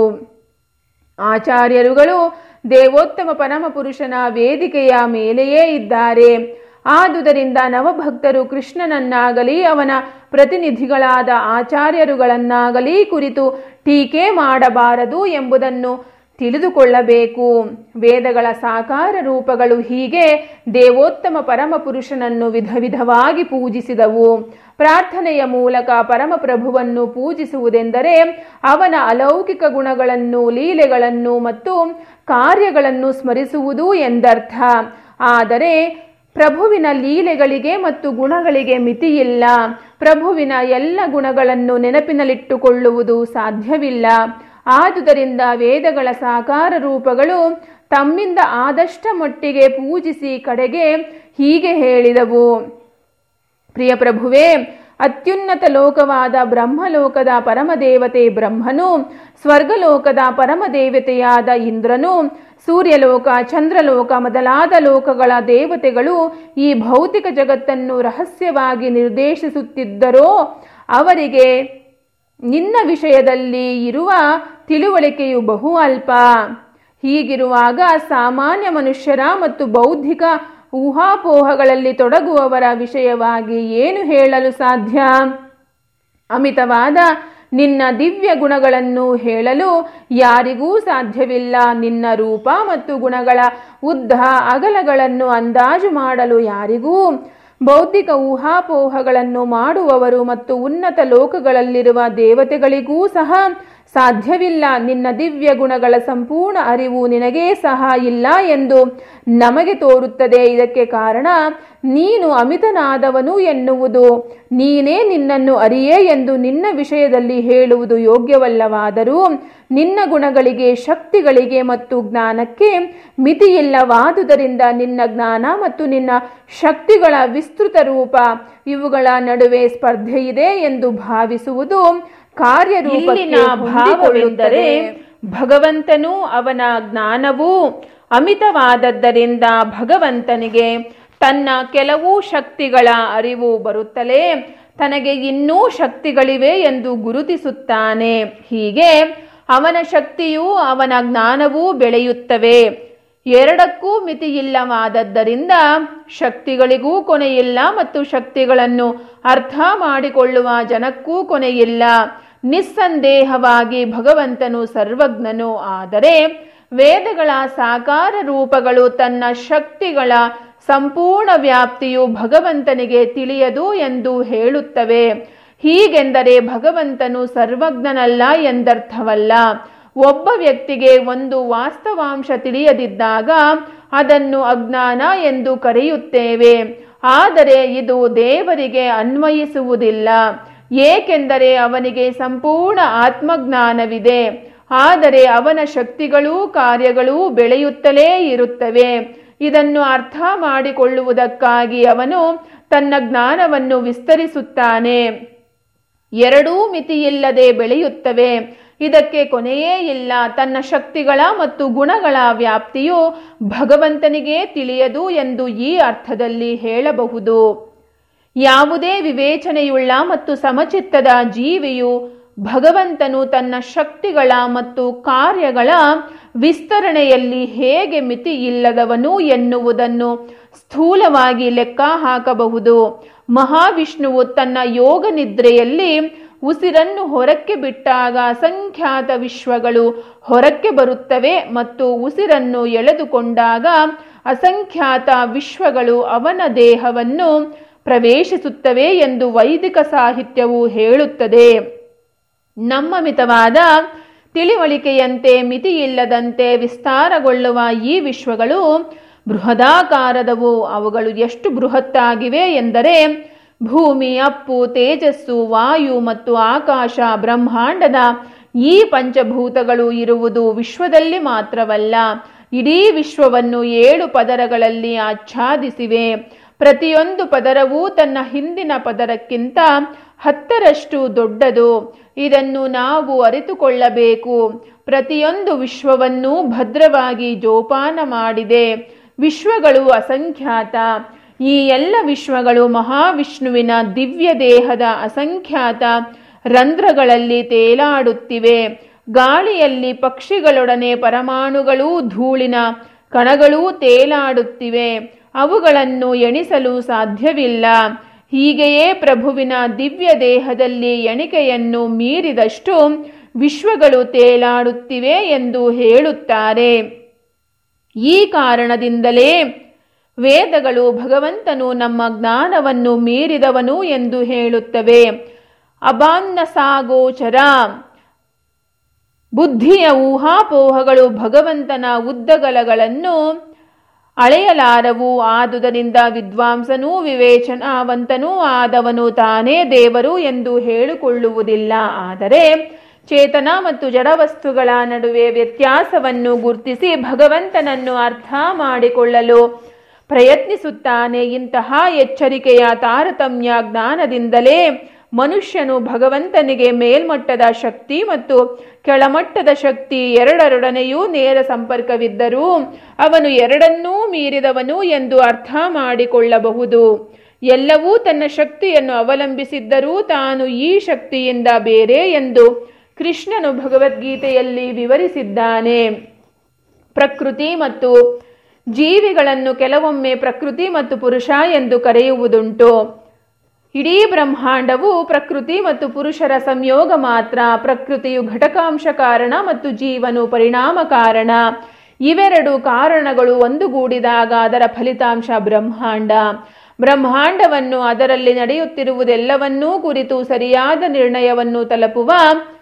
ಆಚಾರ್ಯರುಗಳು ದೇವೋತ್ತಮ ಪರಮ ಪುರುಷನ ವೇದಿಕೆಯ ಮೇಲೆಯೇ ಇದ್ದಾರೆ ಆದುದರಿಂದ ನವಭಕ್ತರು ಕೃಷ್ಣನನ್ನಾಗಲಿ ಅವನ ಪ್ರತಿನಿಧಿಗಳಾದ ಆಚಾರ್ಯರುಗಳನ್ನಾಗಲಿ ಕುರಿತು ಟೀಕೆ ಮಾಡಬಾರದು ಎಂಬುದನ್ನು ತಿಳಿದುಕೊಳ್ಳಬೇಕು ವೇದಗಳ ಸಾಕಾರ ರೂಪಗಳು ಹೀಗೆ ದೇವೋತ್ತಮ ಪರಮ ಪುರುಷನನ್ನು ವಿಧ ವಿಧವಾಗಿ ಪೂಜಿಸಿದವು ಪ್ರಾರ್ಥನೆಯ ಮೂಲಕ ಪರಮಪ್ರಭುವನ್ನು ಪೂಜಿಸುವುದೆಂದರೆ ಅವನ ಅಲೌಕಿಕ ಗುಣಗಳನ್ನು ಲೀಲೆಗಳನ್ನು ಮತ್ತು ಕಾರ್ಯಗಳನ್ನು ಸ್ಮರಿಸುವುದು ಎಂದರ್ಥ ಆದರೆ ಪ್ರಭುವಿನ ಲೀಲೆಗಳಿಗೆ ಮತ್ತು ಗುಣಗಳಿಗೆ ಮಿತಿಯಿಲ್ಲ ಪ್ರಭುವಿನ ಎಲ್ಲ ಗುಣಗಳನ್ನು ನೆನಪಿನಲ್ಲಿಟ್ಟುಕೊಳ್ಳುವುದು ಸಾಧ್ಯವಿಲ್ಲ ಆದುದರಿಂದ ವೇದಗಳ ಸಾಕಾರ ರೂಪಗಳು ತಮ್ಮಿಂದ ಆದಷ್ಟ ಮಟ್ಟಿಗೆ ಪೂಜಿಸಿ ಕಡೆಗೆ ಹೀಗೆ ಹೇಳಿದವು ಪ್ರಿಯ ಪ್ರಭುವೇ ಅತ್ಯುನ್ನತ ಲೋಕವಾದ ಬ್ರಹ್ಮಲೋಕದ ಪರಮದೇವತೆ ಬ್ರಹ್ಮನು ಸ್ವರ್ಗಲೋಕದ ಪರಮದೇವತೆಯಾದ ಇಂದ್ರನು ಸೂರ್ಯಲೋಕ ಚಂದ್ರಲೋಕ ಮೊದಲಾದ ಲೋಕಗಳ ದೇವತೆಗಳು ಈ ಭೌತಿಕ ಜಗತ್ತನ್ನು ರಹಸ್ಯವಾಗಿ ನಿರ್ದೇಶಿಸುತ್ತಿದ್ದರೋ ಅವರಿಗೆ ನಿನ್ನ ವಿಷಯದಲ್ಲಿ ಇರುವ ತಿಳುವಳಿಕೆಯು ಬಹು ಅಲ್ಪ ಹೀಗಿರುವಾಗ ಸಾಮಾನ್ಯ ಮನುಷ್ಯರ ಮತ್ತು ಬೌದ್ಧಿಕ ಊಹಾಪೋಹಗಳಲ್ಲಿ ತೊಡಗುವವರ ವಿಷಯವಾಗಿ ಏನು ಹೇಳಲು ಸಾಧ್ಯ ಅಮಿತವಾದ ನಿನ್ನ ದಿವ್ಯ ಗುಣಗಳನ್ನು ಹೇಳಲು ಯಾರಿಗೂ ಸಾಧ್ಯವಿಲ್ಲ ನಿನ್ನ ರೂಪ ಮತ್ತು ಗುಣಗಳ ಉದ್ದ ಅಗಲಗಳನ್ನು ಅಂದಾಜು ಮಾಡಲು ಯಾರಿಗೂ ಬೌದ್ಧಿಕ ಊಹಾಪೋಹಗಳನ್ನು ಮಾಡುವವರು ಮತ್ತು ಉನ್ನತ ಲೋಕಗಳಲ್ಲಿರುವ ದೇವತೆಗಳಿಗೂ ಸಹ ಸಾಧ್ಯವಿಲ್ಲ ನಿನ್ನ ದಿವ್ಯ ಗುಣಗಳ ಸಂಪೂರ್ಣ ಅರಿವು ನಿನಗೇ ಸಹ ಇಲ್ಲ ಎಂದು ನಮಗೆ ತೋರುತ್ತದೆ ಇದಕ್ಕೆ ಕಾರಣ ನೀನು ಅಮಿತನಾದವನು ಎನ್ನುವುದು ನೀನೇ ನಿನ್ನನ್ನು ಅರಿಯೇ ಎಂದು ನಿನ್ನ ವಿಷಯದಲ್ಲಿ ಹೇಳುವುದು ಯೋಗ್ಯವಲ್ಲವಾದರೂ ನಿನ್ನ ಗುಣಗಳಿಗೆ ಶಕ್ತಿಗಳಿಗೆ ಮತ್ತು ಜ್ಞಾನಕ್ಕೆ ಮಿತಿಯಿಲ್ಲವಾದುದರಿಂದ ನಿನ್ನ ಜ್ಞಾನ ಮತ್ತು ನಿನ್ನ ಶಕ್ತಿಗಳ ವಿಸ್ತೃತ ರೂಪ ಇವುಗಳ ನಡುವೆ ಸ್ಪರ್ಧೆ ಇದೆ ಎಂದು ಭಾವಿಸುವುದು ಕಾರ್ಯರೂಪಕ್ಕೆ ಇಲ್ಲಿನ ಭಾವವೆಂದರೆ ಭಗವಂತನು ಅವನ ಜ್ಞಾನವೂ ಅಮಿತವಾದದ್ದರಿಂದ ಭಗವಂತನಿಗೆ ತನ್ನ ಕೆಲವು ಶಕ್ತಿಗಳ ಅರಿವು ಬರುತ್ತಲೇ ತನಗೆ ಇನ್ನೂ ಶಕ್ತಿಗಳಿವೆ ಎಂದು ಗುರುತಿಸುತ್ತಾನೆ ಹೀಗೆ ಅವನ ಶಕ್ತಿಯೂ ಅವನ ಜ್ಞಾನವೂ ಬೆಳೆಯುತ್ತವೆ ಎರಡಕ್ಕೂ ಮಿತಿಯಿಲ್ಲವಾದದ್ದರಿಂದ ಶಕ್ತಿಗಳಿಗೂ ಕೊನೆಯಿಲ್ಲ ಮತ್ತು ಶಕ್ತಿಗಳನ್ನು ಅರ್ಥ ಮಾಡಿಕೊಳ್ಳುವ ಜನಕ್ಕೂ ಕೊನೆಯಿಲ್ಲ ನಿಸ್ಸಂದೇಹವಾಗಿ ಭಗವಂತನು ಸರ್ವಜ್ಞನು ಆದರೆ ವೇದಗಳ ಸಾಕಾರ ರೂಪಗಳು ತನ್ನ ಶಕ್ತಿಗಳ ಸಂಪೂರ್ಣ ವ್ಯಾಪ್ತಿಯು ಭಗವಂತನಿಗೆ ತಿಳಿಯದು ಎಂದು ಹೇಳುತ್ತವೆ ಹೀಗೆಂದರೆ ಭಗವಂತನು ಸರ್ವಜ್ಞನಲ್ಲ ಎಂದರ್ಥವಲ್ಲ ಒಬ್ಬ ವ್ಯಕ್ತಿಗೆ ಒಂದು ವಾಸ್ತವಾಂಶ ತಿಳಿಯದಿದ್ದಾಗ ಅದನ್ನು ಅಜ್ಞಾನ ಎಂದು ಕರೆಯುತ್ತೇವೆ ಆದರೆ ಇದು ದೇವರಿಗೆ ಅನ್ವಯಿಸುವುದಿಲ್ಲ ಏಕೆಂದರೆ ಅವನಿಗೆ ಸಂಪೂರ್ಣ ಆತ್ಮಜ್ಞಾನವಿದೆ ಆದರೆ ಅವನ ಶಕ್ತಿಗಳೂ ಕಾರ್ಯಗಳೂ ಬೆಳೆಯುತ್ತಲೇ ಇರುತ್ತವೆ ಇದನ್ನು ಅರ್ಥ ಮಾಡಿಕೊಳ್ಳುವುದಕ್ಕಾಗಿ ಅವನು ತನ್ನ ಜ್ಞಾನವನ್ನು ವಿಸ್ತರಿಸುತ್ತಾನೆ ಎರಡೂ ಮಿತಿಯಿಲ್ಲದೆ ಬೆಳೆಯುತ್ತವೆ ಇದಕ್ಕೆ ಕೊನೆಯೇ ಇಲ್ಲ ತನ್ನ ಶಕ್ತಿಗಳ ಮತ್ತು ಗುಣಗಳ ವ್ಯಾಪ್ತಿಯು ಭಗವಂತನಿಗೆ ತಿಳಿಯದು ಎಂದು ಈ ಅರ್ಥದಲ್ಲಿ ಹೇಳಬಹುದು ಯಾವುದೇ ವಿವೇಚನೆಯುಳ್ಳ ಮತ್ತು ಸಮಚಿತ್ತದ ಜೀವಿಯು ಭಗವಂತನು ತನ್ನ ಶಕ್ತಿಗಳ ಮತ್ತು ಕಾರ್ಯಗಳ ವಿಸ್ತರಣೆಯಲ್ಲಿ ಹೇಗೆ ಮಿತಿ ಇಲ್ಲದವನು ಎನ್ನುವುದನ್ನು ಸ್ಥೂಲವಾಗಿ ಲೆಕ್ಕ ಹಾಕಬಹುದು ಮಹಾವಿಷ್ಣುವು ತನ್ನ ಯೋಗ ನಿದ್ರೆಯಲ್ಲಿ ಉಸಿರನ್ನು ಹೊರಕ್ಕೆ ಬಿಟ್ಟಾಗ ಅಸಂಖ್ಯಾತ ವಿಶ್ವಗಳು ಹೊರಕ್ಕೆ ಬರುತ್ತವೆ ಮತ್ತು ಉಸಿರನ್ನು ಎಳೆದುಕೊಂಡಾಗ ಅಸಂಖ್ಯಾತ ವಿಶ್ವಗಳು ಅವನ ದೇಹವನ್ನು ಪ್ರವೇಶಿಸುತ್ತವೆ ಎಂದು ವೈದಿಕ ಸಾಹಿತ್ಯವು ಹೇಳುತ್ತದೆ ನಮ್ಮ ಮಿತವಾದ ತಿಳಿವಳಿಕೆಯಂತೆ ಮಿತಿಯಿಲ್ಲದಂತೆ ವಿಸ್ತಾರಗೊಳ್ಳುವ ಈ ವಿಶ್ವಗಳು ಬೃಹದಾಕಾರದವು ಅವುಗಳು ಎಷ್ಟು ಬೃಹತ್ತಾಗಿವೆ ಎಂದರೆ ಭೂಮಿ ಅಪ್ಪು ತೇಜಸ್ಸು ವಾಯು ಮತ್ತು ಆಕಾಶ ಬ್ರಹ್ಮಾಂಡದ ಈ ಪಂಚಭೂತಗಳು ಇರುವುದು ವಿಶ್ವದಲ್ಲಿ ಮಾತ್ರವಲ್ಲ ಇಡೀ ವಿಶ್ವವನ್ನು ಏಳು ಪದರಗಳಲ್ಲಿ ಆಚ್ಛಾದಿಸಿವೆ ಪ್ರತಿಯೊಂದು ಪದರವೂ ತನ್ನ ಹಿಂದಿನ ಪದರಕ್ಕಿಂತ ಹತ್ತರಷ್ಟು ದೊಡ್ಡದು ಇದನ್ನು ನಾವು ಅರಿತುಕೊಳ್ಳಬೇಕು ಪ್ರತಿಯೊಂದು ವಿಶ್ವವನ್ನೂ ಭದ್ರವಾಗಿ ಜೋಪಾನ ಮಾಡಿದೆ ವಿಶ್ವಗಳು ಅಸಂಖ್ಯಾತ ಈ ಎಲ್ಲ ವಿಶ್ವಗಳು ಮಹಾವಿಷ್ಣುವಿನ ದಿವ್ಯ ದೇಹದ ಅಸಂಖ್ಯಾತ ರಂಧ್ರಗಳಲ್ಲಿ ತೇಲಾಡುತ್ತಿವೆ ಗಾಳಿಯಲ್ಲಿ ಪಕ್ಷಿಗಳೊಡನೆ ಪರಮಾಣುಗಳೂ ಧೂಳಿನ ಕಣಗಳೂ ತೇಲಾಡುತ್ತಿವೆ ಅವುಗಳನ್ನು ಎಣಿಸಲು ಸಾಧ್ಯವಿಲ್ಲ ಹೀಗೆಯೇ ಪ್ರಭುವಿನ ದಿವ್ಯ ದೇಹದಲ್ಲಿ ಎಣಿಕೆಯನ್ನು ಮೀರಿದಷ್ಟು ವಿಶ್ವಗಳು ತೇಲಾಡುತ್ತಿವೆ ಎಂದು ಹೇಳುತ್ತಾರೆ ಈ ಕಾರಣದಿಂದಲೇ ವೇದಗಳು ಭಗವಂತನು ನಮ್ಮ ಜ್ಞಾನವನ್ನು ಮೀರಿದವನು ಎಂದು ಹೇಳುತ್ತವೆ ಅಬಾನ್ನಸಾಗೋಚರ ಬುದ್ಧಿಯ ಊಹಾಪೋಹಗಳು ಭಗವಂತನ ಉದ್ದಗಲಗಳನ್ನು ಅಳೆಯಲಾರವು ಆದುದರಿಂದ ವಿದ್ವಾಂಸನೂ ವಿವೇಚನಾವಂತನೂ ಆದವನು ತಾನೇ ದೇವರು ಎಂದು ಹೇಳಿಕೊಳ್ಳುವುದಿಲ್ಲ ಆದರೆ ಚೇತನ ಮತ್ತು ಜಡವಸ್ತುಗಳ ನಡುವೆ ವ್ಯತ್ಯಾಸವನ್ನು ಗುರ್ತಿಸಿ ಭಗವಂತನನ್ನು ಅರ್ಥ ಮಾಡಿಕೊಳ್ಳಲು ಪ್ರಯತ್ನಿಸುತ್ತಾನೆ ಇಂತಹ ಎಚ್ಚರಿಕೆಯ ತಾರತಮ್ಯ ಜ್ಞಾನದಿಂದಲೇ ಮನುಷ್ಯನು ಭಗವಂತನಿಗೆ ಮೇಲ್ಮಟ್ಟದ ಶಕ್ತಿ ಮತ್ತು ಕೆಳಮಟ್ಟದ ಶಕ್ತಿ ಎರಡರೊಡನೆಯೂ ನೇರ ಸಂಪರ್ಕವಿದ್ದರೂ ಅವನು ಎರಡನ್ನೂ ಮೀರಿದವನು ಎಂದು ಅರ್ಥ ಮಾಡಿಕೊಳ್ಳಬಹುದು ಎಲ್ಲವೂ ತನ್ನ ಶಕ್ತಿಯನ್ನು ಅವಲಂಬಿಸಿದ್ದರೂ ತಾನು ಈ ಶಕ್ತಿಯಿಂದ ಬೇರೆ ಎಂದು ಕೃಷ್ಣನು ಭಗವದ್ಗೀತೆಯಲ್ಲಿ ವಿವರಿಸಿದ್ದಾನೆ ಪ್ರಕೃತಿ ಮತ್ತು ಜೀವಿಗಳನ್ನು ಕೆಲವೊಮ್ಮೆ ಪ್ರಕೃತಿ ಮತ್ತು ಪುರುಷ ಎಂದು ಕರೆಯುವುದುಂಟು ಇಡೀ ಬ್ರಹ್ಮಾಂಡವು ಪ್ರಕೃತಿ ಮತ್ತು ಪುರುಷರ ಸಂಯೋಗ ಮಾತ್ರ ಪ್ರಕೃತಿಯು ಘಟಕಾಂಶ ಕಾರಣ ಮತ್ತು ಜೀವನು ಪರಿಣಾಮ ಕಾರಣ ಇವೆರಡು ಕಾರಣಗಳು ಒಂದುಗೂಡಿದಾಗ ಅದರ ಫಲಿತಾಂಶ ಬ್ರಹ್ಮಾಂಡ ಬ್ರಹ್ಮಾಂಡವನ್ನು ಅದರಲ್ಲಿ ನಡೆಯುತ್ತಿರುವುದೆಲ್ಲವನ್ನೂ ಕುರಿತು ಸರಿಯಾದ ನಿರ್ಣಯವನ್ನು ತಲುಪುವ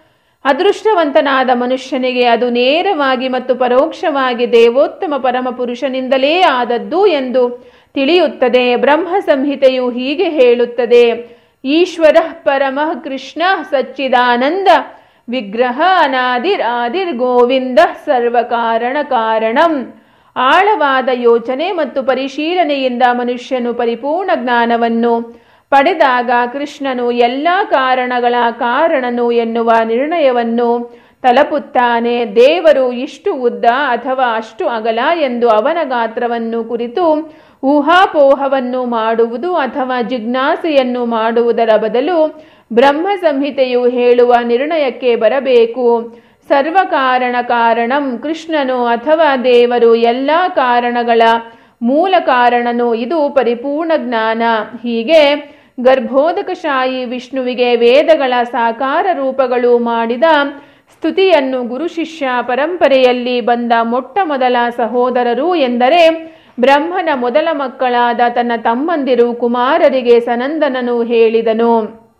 ಅದೃಷ್ಟವಂತನಾದ ಮನುಷ್ಯನಿಗೆ ಅದು ನೇರವಾಗಿ ಮತ್ತು ಪರೋಕ್ಷವಾಗಿ ದೇವೋತ್ತಮ ಪರಮ ಪುರುಷನಿಂದಲೇ ಆದದ್ದು ಎಂದು ತಿಳಿಯುತ್ತದೆ ಬ್ರಹ್ಮ ಸಂಹಿತೆಯು ಹೀಗೆ ಹೇಳುತ್ತದೆ ಈಶ್ವರ ಪರಮ ಕೃಷ್ಣ ಸಚ್ಚಿದಾನಂದ ವಿಗ್ರಹ ಅನಾದಿರ್ ಆದಿರ್ ಗೋವಿಂದ ಸರ್ವಕಾರಣ ಕಾರಣಂ ಆಳವಾದ ಯೋಚನೆ ಮತ್ತು ಪರಿಶೀಲನೆಯಿಂದ ಮನುಷ್ಯನು ಪರಿಪೂರ್ಣ ಜ್ಞಾನವನ್ನು ಪಡೆದಾಗ ಕೃಷ್ಣನು ಎಲ್ಲ ಕಾರಣಗಳ ಕಾರಣನು ಎನ್ನುವ ನಿರ್ಣಯವನ್ನು ತಲಪುತ್ತಾನೆ ದೇವರು ಇಷ್ಟು ಉದ್ದ ಅಥವಾ ಅಷ್ಟು ಅಗಲ ಎಂದು ಅವನ ಗಾತ್ರವನ್ನು ಕುರಿತು ಊಹಾಪೋಹವನ್ನು ಮಾಡುವುದು ಅಥವಾ ಜಿಜ್ಞಾಸೆಯನ್ನು ಮಾಡುವುದರ ಬದಲು ಬ್ರಹ್ಮ ಸಂಹಿತೆಯು ಹೇಳುವ ನಿರ್ಣಯಕ್ಕೆ ಬರಬೇಕು ಸರ್ವಕಾರಣ ಕಾರಣಂ ಕೃಷ್ಣನು ಅಥವಾ ದೇವರು ಎಲ್ಲ ಕಾರಣಗಳ ಮೂಲ ಕಾರಣನು ಇದು ಪರಿಪೂರ್ಣ ಜ್ಞಾನ ಹೀಗೆ ಗರ್ಭೋದಕಶಾಹಿ ವಿಷ್ಣುವಿಗೆ ವೇದಗಳ ಸಾಕಾರ ರೂಪಗಳು ಮಾಡಿದ ಸ್ತುತಿಯನ್ನು ಗುರು ಶಿಷ್ಯ ಪರಂಪರೆಯಲ್ಲಿ ಬಂದ ಮೊಟ್ಟ ಮೊದಲ ಸಹೋದರರು ಎಂದರೆ ಬ್ರಹ್ಮನ ಮೊದಲ ಮಕ್ಕಳಾದ ತನ್ನ ತಮ್ಮಂದಿರು ಕುಮಾರರಿಗೆ ಸನಂದನನು ಹೇಳಿದನು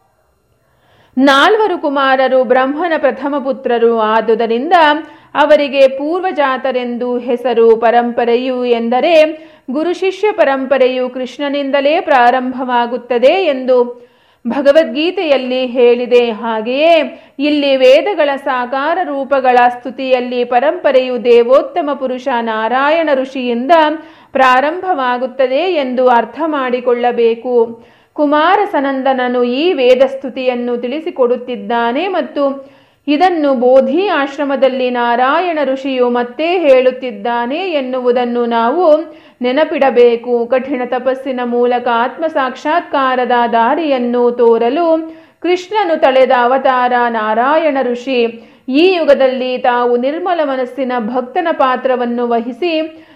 ನಾಲ್ವರು ಕುಮಾರರು ಬ್ರಹ್ಮನ ಪ್ರಥಮ ಪುತ್ರರು ಆದುದರಿಂದ ಅವರಿಗೆ ಪೂರ್ವಜಾತರೆಂದು ಹೆಸರು ಪರಂಪರೆಯು ಎಂದರೆ ಗುರು ಶಿಷ್ಯ ಪರಂಪರೆಯು ಕೃಷ್ಣನಿಂದಲೇ ಪ್ರಾರಂಭವಾಗುತ್ತದೆ ಎಂದು ಭಗವದ್ಗೀತೆಯಲ್ಲಿ ಹೇಳಿದೆ ಹಾಗೆಯೇ ಇಲ್ಲಿ ವೇದಗಳ ಸಾಕಾರ ರೂಪಗಳ ಸ್ತುತಿಯಲ್ಲಿ ಪರಂಪರೆಯು ದೇವೋತ್ತಮ ಪುರುಷ ನಾರಾಯಣ ಋಷಿಯಿಂದ ಪ್ರಾರಂಭವಾಗುತ್ತದೆ ಎಂದು ಅರ್ಥ ಮಾಡಿಕೊಳ್ಳಬೇಕು ಕುಮಾರ ಸನಂದನನು ಈ ವೇದ ಸ್ತುತಿಯನ್ನು ತಿಳಿಸಿಕೊಡುತ್ತಿದ್ದಾನೆ ಮತ್ತು ಇದನ್ನು ಬೋಧಿ ಆಶ್ರಮದಲ್ಲಿ ನಾರಾಯಣ ಋಷಿಯು ಮತ್ತೆ ಹೇಳುತ್ತಿದ್ದಾನೆ ಎನ್ನುವುದನ್ನು ನಾವು ನೆನಪಿಡಬೇಕು ಕಠಿಣ ತಪಸ್ಸಿನ ಮೂಲಕ ಆತ್ಮ ಸಾಕ್ಷಾತ್ಕಾರದ ದಾರಿಯನ್ನು ತೋರಲು ಕೃಷ್ಣನು ತಳೆದ ಅವತಾರ ನಾರಾಯಣ ಋಷಿ ಈ ಯುಗದಲ್ಲಿ ತಾವು ನಿರ್ಮಲ ಮನಸ್ಸಿನ ಭಕ್ತನ ಪಾತ್ರವನ್ನು ವಹಿಸಿ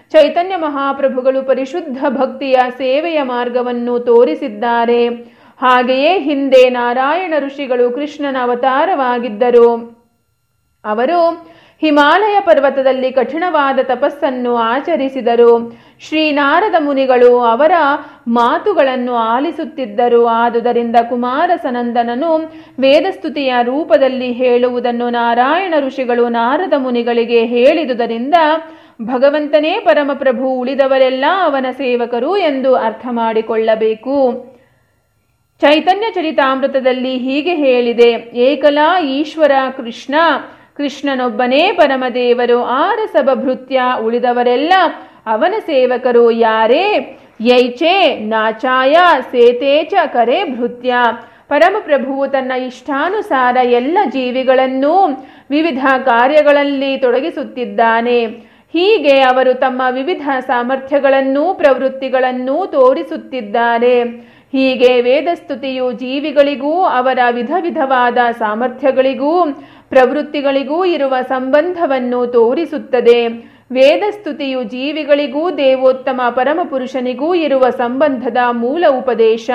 ಚೈತನ್ಯ ಮಹಾಪ್ರಭುಗಳು ಪರಿಶುದ್ಧ ಭಕ್ತಿಯ ಸೇವೆಯ ಮಾರ್ಗವನ್ನು ತೋರಿಸಿದ್ದಾರೆ ಹಾಗೆಯೇ ಹಿಂದೆ ನಾರಾಯಣ ಋಷಿಗಳು ಕೃಷ್ಣನ ಅವತಾರವಾಗಿದ್ದರು ಅವರು ಹಿಮಾಲಯ ಪರ್ವತದಲ್ಲಿ ಕಠಿಣವಾದ ತಪಸ್ಸನ್ನು ಆಚರಿಸಿದರು ಶ್ರೀನಾರದ ಮುನಿಗಳು ಅವರ ಮಾತುಗಳನ್ನು ಆಲಿಸುತ್ತಿದ್ದರು ಆದುದರಿಂದ ಕುಮಾರ ಸನಂದನನು ವೇದಸ್ತುತಿಯ ರೂಪದಲ್ಲಿ ಹೇಳುವುದನ್ನು ನಾರಾಯಣ ಋಷಿಗಳು ನಾರದ ಮುನಿಗಳಿಗೆ ಹೇಳಿದುದರಿಂದ ಭಗವಂತನೇ ಪರಮಪ್ರಭು ಉಳಿದವರೆಲ್ಲ ಅವನ ಸೇವಕರು ಎಂದು ಅರ್ಥ ಮಾಡಿಕೊಳ್ಳಬೇಕು ಚೈತನ್ಯ ಚರಿತಾಮೃತದಲ್ಲಿ ಹೀಗೆ ಹೇಳಿದೆ ಏಕಲಾ ಈಶ್ವರ ಕೃಷ್ಣ ಕೃಷ್ಣನೊಬ್ಬನೇ ಪರಮದೇವರು ಆರಸಭ ಭೃತ್ಯ ಉಳಿದವರೆಲ್ಲ ಅವನ ಸೇವಕರು ಯಾರೇ ಯೈಚೆ ನಾಚಾಯ ಸೇತೇಚ ಕರೆ ಭೃತ್ಯ ಪರಮಪ್ರಭುವು ತನ್ನ ಇಷ್ಟಾನುಸಾರ ಎಲ್ಲ ಜೀವಿಗಳನ್ನೂ ವಿವಿಧ ಕಾರ್ಯಗಳಲ್ಲಿ ತೊಡಗಿಸುತ್ತಿದ್ದಾನೆ ಹೀಗೆ ಅವರು ತಮ್ಮ ವಿವಿಧ ಸಾಮರ್ಥ್ಯಗಳನ್ನೂ ಪ್ರವೃತ್ತಿಗಳನ್ನೂ ತೋರಿಸುತ್ತಿದ್ದಾರೆ ಹೀಗೆ ವೇದಸ್ತುತಿಯು ಜೀವಿಗಳಿಗೂ ಅವರ ವಿಧ ವಿಧವಾದ ಸಾಮರ್ಥ್ಯಗಳಿಗೂ ಪ್ರವೃತ್ತಿಗಳಿಗೂ ಇರುವ ಸಂಬಂಧವನ್ನು ತೋರಿಸುತ್ತದೆ ವೇದಸ್ತುತಿಯು ಜೀವಿಗಳಿಗೂ ದೇವೋತ್ತಮ ಪರಮಪುರುಷನಿಗೂ ಇರುವ ಸಂಬಂಧದ ಮೂಲ ಉಪದೇಶ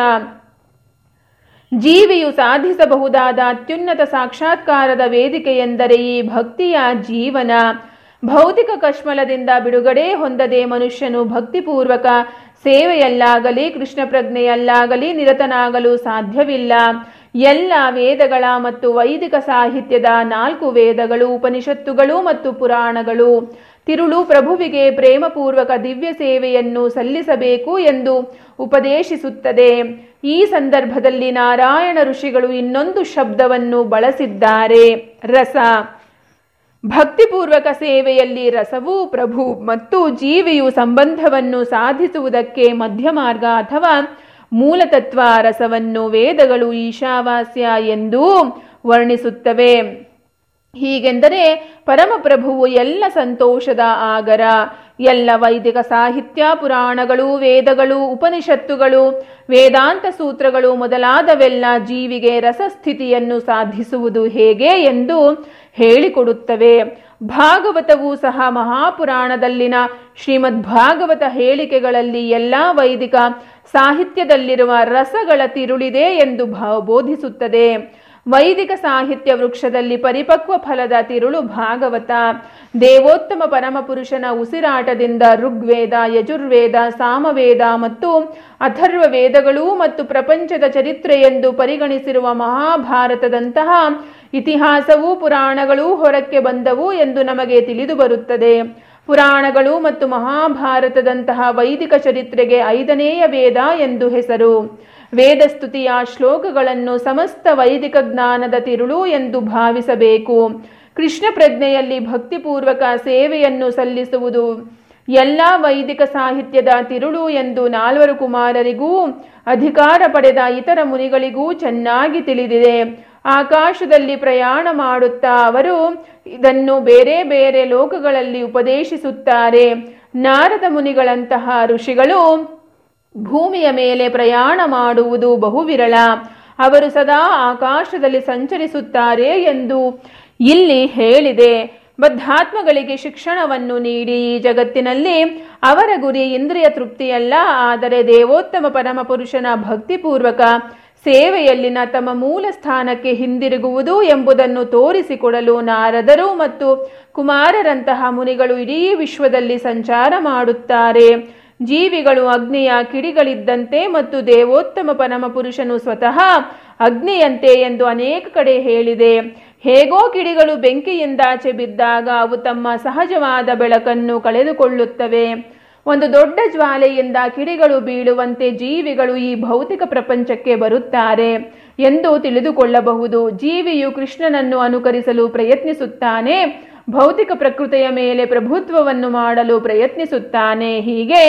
ಜೀವಿಯು ಸಾಧಿಸಬಹುದಾದ ಅತ್ಯುನ್ನತ ಸಾಕ್ಷಾತ್ಕಾರದ ವೇದಿಕೆ ಎಂದರೆ ಈ ಭಕ್ತಿಯ ಜೀವನ ಭೌತಿಕ ಕಶ್ಮಲದಿಂದ ಬಿಡುಗಡೆ ಹೊಂದದೆ ಮನುಷ್ಯನು ಭಕ್ತಿಪೂರ್ವಕ ಸೇವೆಯಲ್ಲಾಗಲಿ ಕೃಷ್ಣ ಪ್ರಜ್ಞೆಯಲ್ಲಾಗಲಿ ನಿರತನಾಗಲು ಸಾಧ್ಯವಿಲ್ಲ ಎಲ್ಲ ವೇದಗಳ ಮತ್ತು ವೈದಿಕ ಸಾಹಿತ್ಯದ ನಾಲ್ಕು ವೇದಗಳು ಉಪನಿಷತ್ತುಗಳು ಮತ್ತು ಪುರಾಣಗಳು ತಿರುಳು ಪ್ರಭುವಿಗೆ ಪ್ರೇಮಪೂರ್ವಕ ದಿವ್ಯ ಸೇವೆಯನ್ನು ಸಲ್ಲಿಸಬೇಕು ಎಂದು ಉಪದೇಶಿಸುತ್ತದೆ ಈ ಸಂದರ್ಭದಲ್ಲಿ ನಾರಾಯಣ ಋಷಿಗಳು ಇನ್ನೊಂದು ಶಬ್ದವನ್ನು ಬಳಸಿದ್ದಾರೆ ರಸ ಭಕ್ತಿಪೂರ್ವಕ ಸೇವೆಯಲ್ಲಿ ರಸವು ಪ್ರಭು ಮತ್ತು ಜೀವಿಯು ಸಂಬಂಧವನ್ನು ಸಾಧಿಸುವುದಕ್ಕೆ ಮಧ್ಯಮಾರ್ಗ ಅಥವಾ ಮೂಲತತ್ವ ರಸವನ್ನು ವೇದಗಳು ಈಶಾವಾಸ್ಯ ಎಂದೂ ವರ್ಣಿಸುತ್ತವೆ ಹೀಗೆಂದರೆ ಪರಮಪ್ರಭುವು ಎಲ್ಲ ಸಂತೋಷದ ಆಗರ ಎಲ್ಲ ವೈದಿಕ ಸಾಹಿತ್ಯ ಪುರಾಣಗಳು ವೇದಗಳು ಉಪನಿಷತ್ತುಗಳು ವೇದಾಂತ ಸೂತ್ರಗಳು ಮೊದಲಾದವೆಲ್ಲ ಜೀವಿಗೆ ರಸಸ್ಥಿತಿಯನ್ನು ಸಾಧಿಸುವುದು ಹೇಗೆ ಎಂದು ಹೇಳಿಕೊಡುತ್ತವೆ ಭಾಗವತವೂ ಸಹ ಮಹಾಪುರಾಣದಲ್ಲಿನ ಶ್ರೀಮದ್ ಭಾಗವತ ಹೇಳಿಕೆಗಳಲ್ಲಿ ಎಲ್ಲ ವೈದಿಕ ಸಾಹಿತ್ಯದಲ್ಲಿರುವ ರಸಗಳ ತಿರುಳಿದೆ ಎಂದು ಬೋಧಿಸುತ್ತದೆ ವೈದಿಕ ಸಾಹಿತ್ಯ ವೃಕ್ಷದಲ್ಲಿ ಪರಿಪಕ್ವ ಫಲದ ತಿರುಳು ಭಾಗವತ ದೇವೋತ್ತಮ ಪರಮಪುರುಷನ ಉಸಿರಾಟದಿಂದ ಋಗ್ವೇದ ಯಜುರ್ವೇದ ಸಾಮವೇದ ಮತ್ತು ಅಥರ್ವ ವೇದಗಳು ಮತ್ತು ಪ್ರಪಂಚದ ಚರಿತ್ರೆ ಎಂದು ಪರಿಗಣಿಸಿರುವ ಮಹಾಭಾರತದಂತಹ ಇತಿಹಾಸವೂ ಪುರಾಣಗಳೂ ಹೊರಕ್ಕೆ ಬಂದವು ಎಂದು ನಮಗೆ ತಿಳಿದು ಬರುತ್ತದೆ ಪುರಾಣಗಳು ಮತ್ತು ಮಹಾಭಾರತದಂತಹ ವೈದಿಕ ಚರಿತ್ರೆಗೆ ಐದನೆಯ ವೇದ ಎಂದು ಹೆಸರು ವೇದಸ್ತುತಿಯ ಶ್ಲೋಕಗಳನ್ನು ಸಮಸ್ತ ವೈದಿಕ ಜ್ಞಾನದ ತಿರುಳು ಎಂದು ಭಾವಿಸಬೇಕು ಕೃಷ್ಣ ಪ್ರಜ್ಞೆಯಲ್ಲಿ ಭಕ್ತಿಪೂರ್ವಕ ಸೇವೆಯನ್ನು ಸಲ್ಲಿಸುವುದು ಎಲ್ಲ ವೈದಿಕ ಸಾಹಿತ್ಯದ ತಿರುಳು ಎಂದು ನಾಲ್ವರು ಕುಮಾರರಿಗೂ ಅಧಿಕಾರ ಪಡೆದ ಇತರ ಮುನಿಗಳಿಗೂ ಚೆನ್ನಾಗಿ ತಿಳಿದಿದೆ ಆಕಾಶದಲ್ಲಿ ಪ್ರಯಾಣ ಮಾಡುತ್ತಾ ಅವರು ಇದನ್ನು ಬೇರೆ ಬೇರೆ ಲೋಕಗಳಲ್ಲಿ ಉಪದೇಶಿಸುತ್ತಾರೆ ನಾರದ ಮುನಿಗಳಂತಹ ಋಷಿಗಳು ಭೂಮಿಯ ಮೇಲೆ ಪ್ರಯಾಣ ಮಾಡುವುದು ಬಹುವಿರಳ ಅವರು ಸದಾ ಆಕಾಶದಲ್ಲಿ ಸಂಚರಿಸುತ್ತಾರೆ ಎಂದು ಇಲ್ಲಿ ಹೇಳಿದೆ ಬದ್ಧಾತ್ಮಗಳಿಗೆ ಶಿಕ್ಷಣವನ್ನು ನೀಡಿ ಈ ಜಗತ್ತಿನಲ್ಲಿ ಅವರ ಗುರಿ ಇಂದ್ರಿಯ ತೃಪ್ತಿಯಲ್ಲ ಆದರೆ ದೇವೋತ್ತಮ ಪರಮಪುರುಷನ ಭಕ್ತಿಪೂರ್ವಕ ಸೇವೆಯಲ್ಲಿನ ತಮ್ಮ ಮೂಲ ಸ್ಥಾನಕ್ಕೆ ಹಿಂದಿರುಗುವುದು ಎಂಬುದನ್ನು ತೋರಿಸಿಕೊಡಲು ನಾರದರು ಮತ್ತು ಕುಮಾರರಂತಹ ಮುನಿಗಳು ಇಡೀ ವಿಶ್ವದಲ್ಲಿ ಸಂಚಾರ ಮಾಡುತ್ತಾರೆ ಜೀವಿಗಳು ಅಗ್ನಿಯ ಕಿಡಿಗಳಿದ್ದಂತೆ ಮತ್ತು ದೇವೋತ್ತಮ ಪರಮಪುರುಷನು ಸ್ವತಃ ಅಗ್ನಿಯಂತೆ ಎಂದು ಅನೇಕ ಕಡೆ ಹೇಳಿದೆ ಹೇಗೋ ಕಿಡಿಗಳು ಬೆಂಕಿಯಿಂದಾಚೆ ಬಿದ್ದಾಗ ಅವು ತಮ್ಮ ಸಹಜವಾದ ಬೆಳಕನ್ನು ಕಳೆದುಕೊಳ್ಳುತ್ತವೆ ಒಂದು ದೊಡ್ಡ ಜ್ವಾಲೆಯಿಂದ ಕಿಡಿಗಳು ಬೀಳುವಂತೆ ಜೀವಿಗಳು ಈ ಭೌತಿಕ ಪ್ರಪಂಚಕ್ಕೆ ಬರುತ್ತಾರೆ ಎಂದು ತಿಳಿದುಕೊಳ್ಳಬಹುದು ಜೀವಿಯು ಕೃಷ್ಣನನ್ನು ಅನುಕರಿಸಲು ಪ್ರಯತ್ನಿಸುತ್ತಾನೆ ಭೌತಿಕ ಪ್ರಕೃತಿಯ ಮೇಲೆ ಪ್ರಭುತ್ವವನ್ನು ಮಾಡಲು ಪ್ರಯತ್ನಿಸುತ್ತಾನೆ ಹೀಗೆ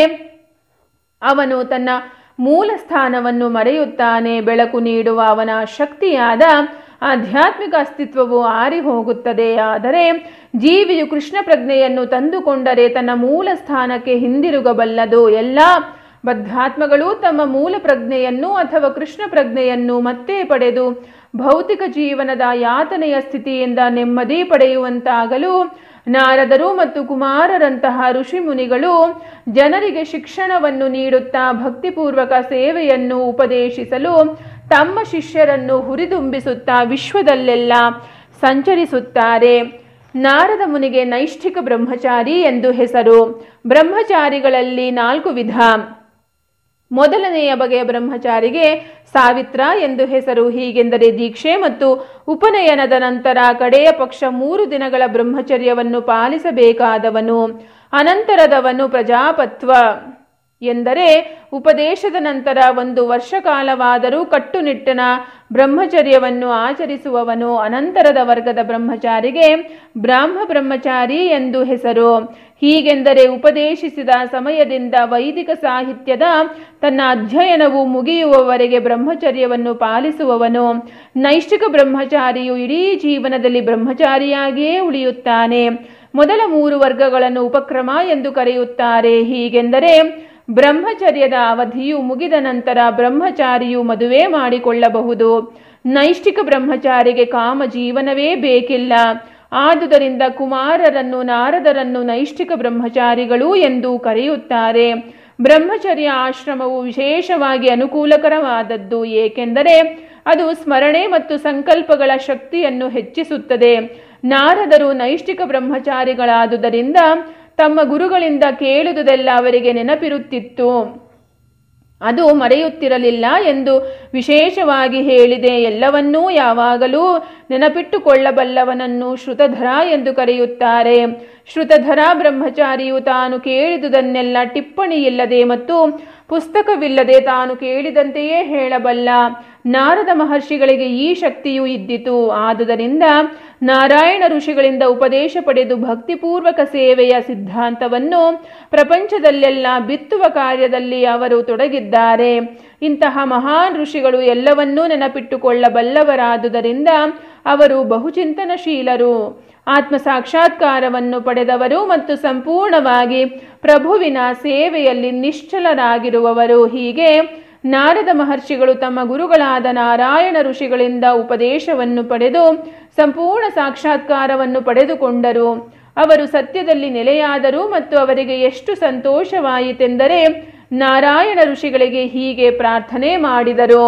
ಅವನು ತನ್ನ ಮೂಲ ಸ್ಥಾನವನ್ನು ಮರೆಯುತ್ತಾನೆ ಬೆಳಕು ನೀಡುವ ಅವನ ಶಕ್ತಿಯಾದ ಆಧ್ಯಾತ್ಮಿಕ ಅಸ್ತಿತ್ವವು ಆರಿ ಹೋಗುತ್ತದೆ ಆದರೆ ಜೀವಿಯು ಕೃಷ್ಣ ಪ್ರಜ್ಞೆಯನ್ನು ತಂದುಕೊಂಡರೆ ತನ್ನ ಮೂಲ ಸ್ಥಾನಕ್ಕೆ ಹಿಂದಿರುಗಬಲ್ಲದು ಎಲ್ಲ ಬದ್ಧಾತ್ಮಗಳು ತಮ್ಮ ಮೂಲ ಪ್ರಜ್ಞೆಯನ್ನು ಅಥವಾ ಕೃಷ್ಣ ಪ್ರಜ್ಞೆಯನ್ನು ಮತ್ತೆ ಪಡೆದು ಭೌತಿಕ ಜೀವನದ ಯಾತನೆಯ ಸ್ಥಿತಿಯಿಂದ ನೆಮ್ಮದಿ ಪಡೆಯುವಂತಾಗಲು ನಾರದರು ಮತ್ತು ಕುಮಾರರಂತಹ ಋಷಿಮುನಿಗಳು ಜನರಿಗೆ ಶಿಕ್ಷಣವನ್ನು ನೀಡುತ್ತಾ ಭಕ್ತಿಪೂರ್ವಕ ಸೇವೆಯನ್ನು ಉಪದೇಶಿಸಲು ತಮ್ಮ ಶಿಷ್ಯರನ್ನು ಹುರಿದುಂಬಿಸುತ್ತಾ ವಿಶ್ವದಲ್ಲೆಲ್ಲ ಸಂಚರಿಸುತ್ತಾರೆ ನಾರದ ಮುನಿಗೆ ನೈಷ್ಠಿಕ ಬ್ರಹ್ಮಚಾರಿ ಎಂದು ಹೆಸರು ಬ್ರಹ್ಮಚಾರಿಗಳಲ್ಲಿ ನಾಲ್ಕು ವಿಧ ಮೊದಲನೆಯ ಬಗೆಯ ಬ್ರಹ್ಮಚಾರಿಗೆ ಸಾವಿತ್ರ ಎಂದು ಹೆಸರು ಹೀಗೆಂದರೆ ದೀಕ್ಷೆ ಮತ್ತು ಉಪನಯನದ ನಂತರ ಕಡೆಯ ಪಕ್ಷ ಮೂರು ದಿನಗಳ ಬ್ರಹ್ಮಚರ್ಯವನ್ನು ಪಾಲಿಸಬೇಕಾದವನು ಅನಂತರದವನು ಪ್ರಜಾಪತ್ವ ಎಂದರೆ ಉಪದೇಶದ ನಂತರ ಒಂದು ವರ್ಷ ಕಾಲವಾದರೂ ಕಟ್ಟುನಿಟ್ಟಿನ ಬ್ರಹ್ಮಚರ್ಯವನ್ನು ಆಚರಿಸುವವನು ಅನಂತರದ ವರ್ಗದ ಬ್ರಹ್ಮಚಾರಿಗೆ ಬ್ರಾಹ್ಮ ಬ್ರಹ್ಮಚಾರಿ ಎಂದು ಹೆಸರು ಹೀಗೆಂದರೆ ಉಪದೇಶಿಸಿದ ಸಮಯದಿಂದ ವೈದಿಕ ಸಾಹಿತ್ಯದ ತನ್ನ ಅಧ್ಯಯನವು ಮುಗಿಯುವವರೆಗೆ ಬ್ರಹ್ಮಚರ್ಯವನ್ನು ಪಾಲಿಸುವವನು ನೈಷ್ಠಿಕ ಬ್ರಹ್ಮಚಾರಿಯು ಇಡೀ ಜೀವನದಲ್ಲಿ ಬ್ರಹ್ಮಚಾರಿಯಾಗಿಯೇ ಉಳಿಯುತ್ತಾನೆ ಮೊದಲ ಮೂರು ವರ್ಗಗಳನ್ನು ಉಪಕ್ರಮ ಎಂದು ಕರೆಯುತ್ತಾರೆ ಹೀಗೆಂದರೆ ಬ್ರಹ್ಮಚರ್ಯದ ಅವಧಿಯು ಮುಗಿದ ನಂತರ ಬ್ರಹ್ಮಚಾರಿಯು ಮದುವೆ ಮಾಡಿಕೊಳ್ಳಬಹುದು ನೈಷ್ಠಿಕ ಬ್ರಹ್ಮಚಾರಿಗೆ ಕಾಮ ಜೀವನವೇ ಬೇಕಿಲ್ಲ ಆದುದರಿಂದ ಕುಮಾರರನ್ನು ನಾರದರನ್ನು ನೈಷ್ಠಿಕ ಬ್ರಹ್ಮಚಾರಿಗಳು ಎಂದು ಕರೆಯುತ್ತಾರೆ ಬ್ರಹ್ಮಚರ್ಯ ಆಶ್ರಮವು ವಿಶೇಷವಾಗಿ ಅನುಕೂಲಕರವಾದದ್ದು ಏಕೆಂದರೆ ಅದು ಸ್ಮರಣೆ ಮತ್ತು ಸಂಕಲ್ಪಗಳ ಶಕ್ತಿಯನ್ನು ಹೆಚ್ಚಿಸುತ್ತದೆ ನಾರದರು ನೈಷ್ಠಿಕ ಬ್ರಹ್ಮಚಾರಿಗಳಾದುದರಿಂದ ತಮ್ಮ ಗುರುಗಳಿಂದ ಕೇಳುವುದೆಲ್ಲ ಅವರಿಗೆ ನೆನಪಿರುತ್ತಿತ್ತು ಅದು ಮರೆಯುತ್ತಿರಲಿಲ್ಲ ಎಂದು ವಿಶೇಷವಾಗಿ ಹೇಳಿದೆ ಎಲ್ಲವನ್ನೂ ಯಾವಾಗಲೂ ನೆನಪಿಟ್ಟುಕೊಳ್ಳಬಲ್ಲವನನ್ನು ಶ್ರುತಧರ ಎಂದು ಕರೆಯುತ್ತಾರೆ ಶ್ರುತಧರ ಬ್ರಹ್ಮಚಾರಿಯು ತಾನು ಕೇಳಿದುದನ್ನೆಲ್ಲ ಟಿಪ್ಪಣಿ ಇಲ್ಲದೆ ಮತ್ತು ಪುಸ್ತಕವಿಲ್ಲದೆ ತಾನು ಕೇಳಿದಂತೆಯೇ ಹೇಳಬಲ್ಲ ನಾರದ ಮಹರ್ಷಿಗಳಿಗೆ ಈ ಶಕ್ತಿಯು ಇದ್ದಿತು ಆದುದರಿಂದ ನಾರಾಯಣ ಋಷಿಗಳಿಂದ ಉಪದೇಶ ಪಡೆದು ಭಕ್ತಿಪೂರ್ವಕ ಸೇವೆಯ ಸಿದ್ಧಾಂತವನ್ನು ಪ್ರಪಂಚದಲ್ಲೆಲ್ಲ ಬಿತ್ತುವ ಕಾರ್ಯದಲ್ಲಿ ಅವರು ತೊಡಗಿದ್ದಾರೆ ಇಂತಹ ಮಹಾನ್ ಋಷಿಗಳು ಎಲ್ಲವನ್ನೂ ನೆನಪಿಟ್ಟುಕೊಳ್ಳಬಲ್ಲವರಾದುದರಿಂದ ಅವರು ಬಹುಚಿಂತನಶೀಲರು ಆತ್ಮ ಸಾಕ್ಷಾತ್ಕಾರವನ್ನು ಪಡೆದವರು ಮತ್ತು ಸಂಪೂರ್ಣವಾಗಿ ಪ್ರಭುವಿನ ಸೇವೆಯಲ್ಲಿ ನಿಶ್ಚಲರಾಗಿರುವವರು ಹೀಗೆ ನಾರದ ಮಹರ್ಷಿಗಳು ತಮ್ಮ ಗುರುಗಳಾದ ನಾರಾಯಣ ಋಷಿಗಳಿಂದ ಉಪದೇಶವನ್ನು ಪಡೆದು ಸಂಪೂರ್ಣ ಸಾಕ್ಷಾತ್ಕಾರವನ್ನು ಪಡೆದುಕೊಂಡರು ಅವರು ಸತ್ಯದಲ್ಲಿ ನೆಲೆಯಾದರು ಮತ್ತು ಅವರಿಗೆ ಎಷ್ಟು ಸಂತೋಷವಾಯಿತೆಂದರೆ ನಾರಾಯಣ ಋಷಿಗಳಿಗೆ ಹೀಗೆ ಪ್ರಾರ್ಥನೆ ಮಾಡಿದರು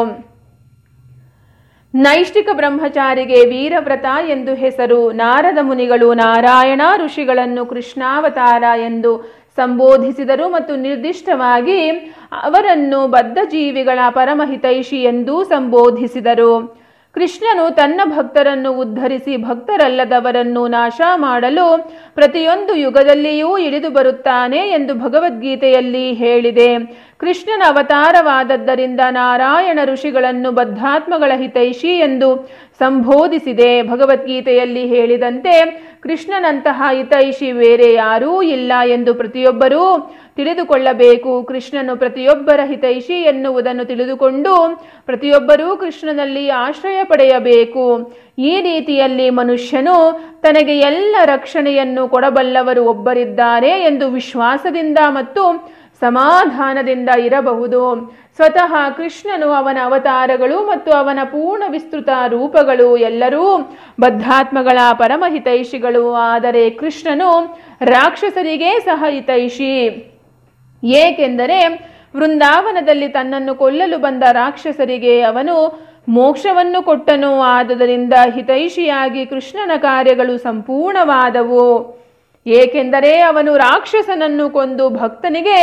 ನೈಷ್ಠಿಕ ಬ್ರಹ್ಮಚಾರಿಗೆ ವೀರವ್ರತ ಎಂದು ಹೆಸರು ನಾರದ ಮುನಿಗಳು ನಾರಾಯಣ ಋಷಿಗಳನ್ನು ಕೃಷ್ಣಾವತಾರ ಎಂದು ಸಂಬೋಧಿಸಿದರು ಮತ್ತು ನಿರ್ದಿಷ್ಟವಾಗಿ ಅವರನ್ನು ಬದ್ಧ ಜೀವಿಗಳ ಪರಮಹಿತೈಷಿ ಎಂದೂ ಸಂಬೋಧಿಸಿದರು ಕೃಷ್ಣನು ತನ್ನ ಭಕ್ತರನ್ನು ಉದ್ಧರಿಸಿ ಭಕ್ತರಲ್ಲದವರನ್ನು ನಾಶ ಮಾಡಲು ಪ್ರತಿಯೊಂದು ಯುಗದಲ್ಲಿಯೂ ಇಳಿದು ಬರುತ್ತಾನೆ ಎಂದು ಭಗವದ್ಗೀತೆಯಲ್ಲಿ ಹೇಳಿದೆ ಕೃಷ್ಣನ ಅವತಾರವಾದದ್ದರಿಂದ ನಾರಾಯಣ ಋಷಿಗಳನ್ನು ಬದ್ಧಾತ್ಮಗಳ ಹಿತೈಷಿ ಎಂದು ಸಂಬೋಧಿಸಿದೆ ಭಗವದ್ಗೀತೆಯಲ್ಲಿ ಹೇಳಿದಂತೆ ಕೃಷ್ಣನಂತಹ ಹಿತೈಷಿ ಬೇರೆ ಯಾರೂ ಇಲ್ಲ ಎಂದು ಪ್ರತಿಯೊಬ್ಬರೂ ತಿಳಿದುಕೊಳ್ಳಬೇಕು ಕೃಷ್ಣನು ಪ್ರತಿಯೊಬ್ಬರ ಹಿತೈಷಿ ಎನ್ನುವುದನ್ನು ತಿಳಿದುಕೊಂಡು ಪ್ರತಿಯೊಬ್ಬರೂ ಕೃಷ್ಣನಲ್ಲಿ ಆಶ್ರಯ ಪಡೆಯಬೇಕು ಈ ರೀತಿಯಲ್ಲಿ ಮನುಷ್ಯನು ತನಗೆ ಎಲ್ಲ ರಕ್ಷಣೆಯನ್ನು ಕೊಡಬಲ್ಲವರು ಒಬ್ಬರಿದ್ದಾರೆ ಎಂದು ವಿಶ್ವಾಸದಿಂದ ಮತ್ತು ಸಮಾಧಾನದಿಂದ ಇರಬಹುದು ಸ್ವತಃ ಕೃಷ್ಣನು ಅವನ ಅವತಾರಗಳು ಮತ್ತು ಅವನ ಪೂರ್ಣ ವಿಸ್ತೃತ ರೂಪಗಳು ಎಲ್ಲರೂ ಬದ್ಧಾತ್ಮಗಳ ಪರಮಹಿತೈಷಿಗಳು ಆದರೆ ಕೃಷ್ಣನು ರಾಕ್ಷಸರಿಗೆ ಸಹ ಹಿತೈಷಿ ಏಕೆಂದರೆ ವೃಂದಾವನದಲ್ಲಿ ತನ್ನನ್ನು ಕೊಲ್ಲಲು ಬಂದ ರಾಕ್ಷಸರಿಗೆ ಅವನು ಮೋಕ್ಷವನ್ನು ಕೊಟ್ಟನು ಆದುದರಿಂದ ಹಿತೈಷಿಯಾಗಿ ಕೃಷ್ಣನ ಕಾರ್ಯಗಳು ಸಂಪೂರ್ಣವಾದವು ಏಕೆಂದರೆ ಅವನು ರಾಕ್ಷಸನನ್ನು ಕೊಂದು ಭಕ್ತನಿಗೆ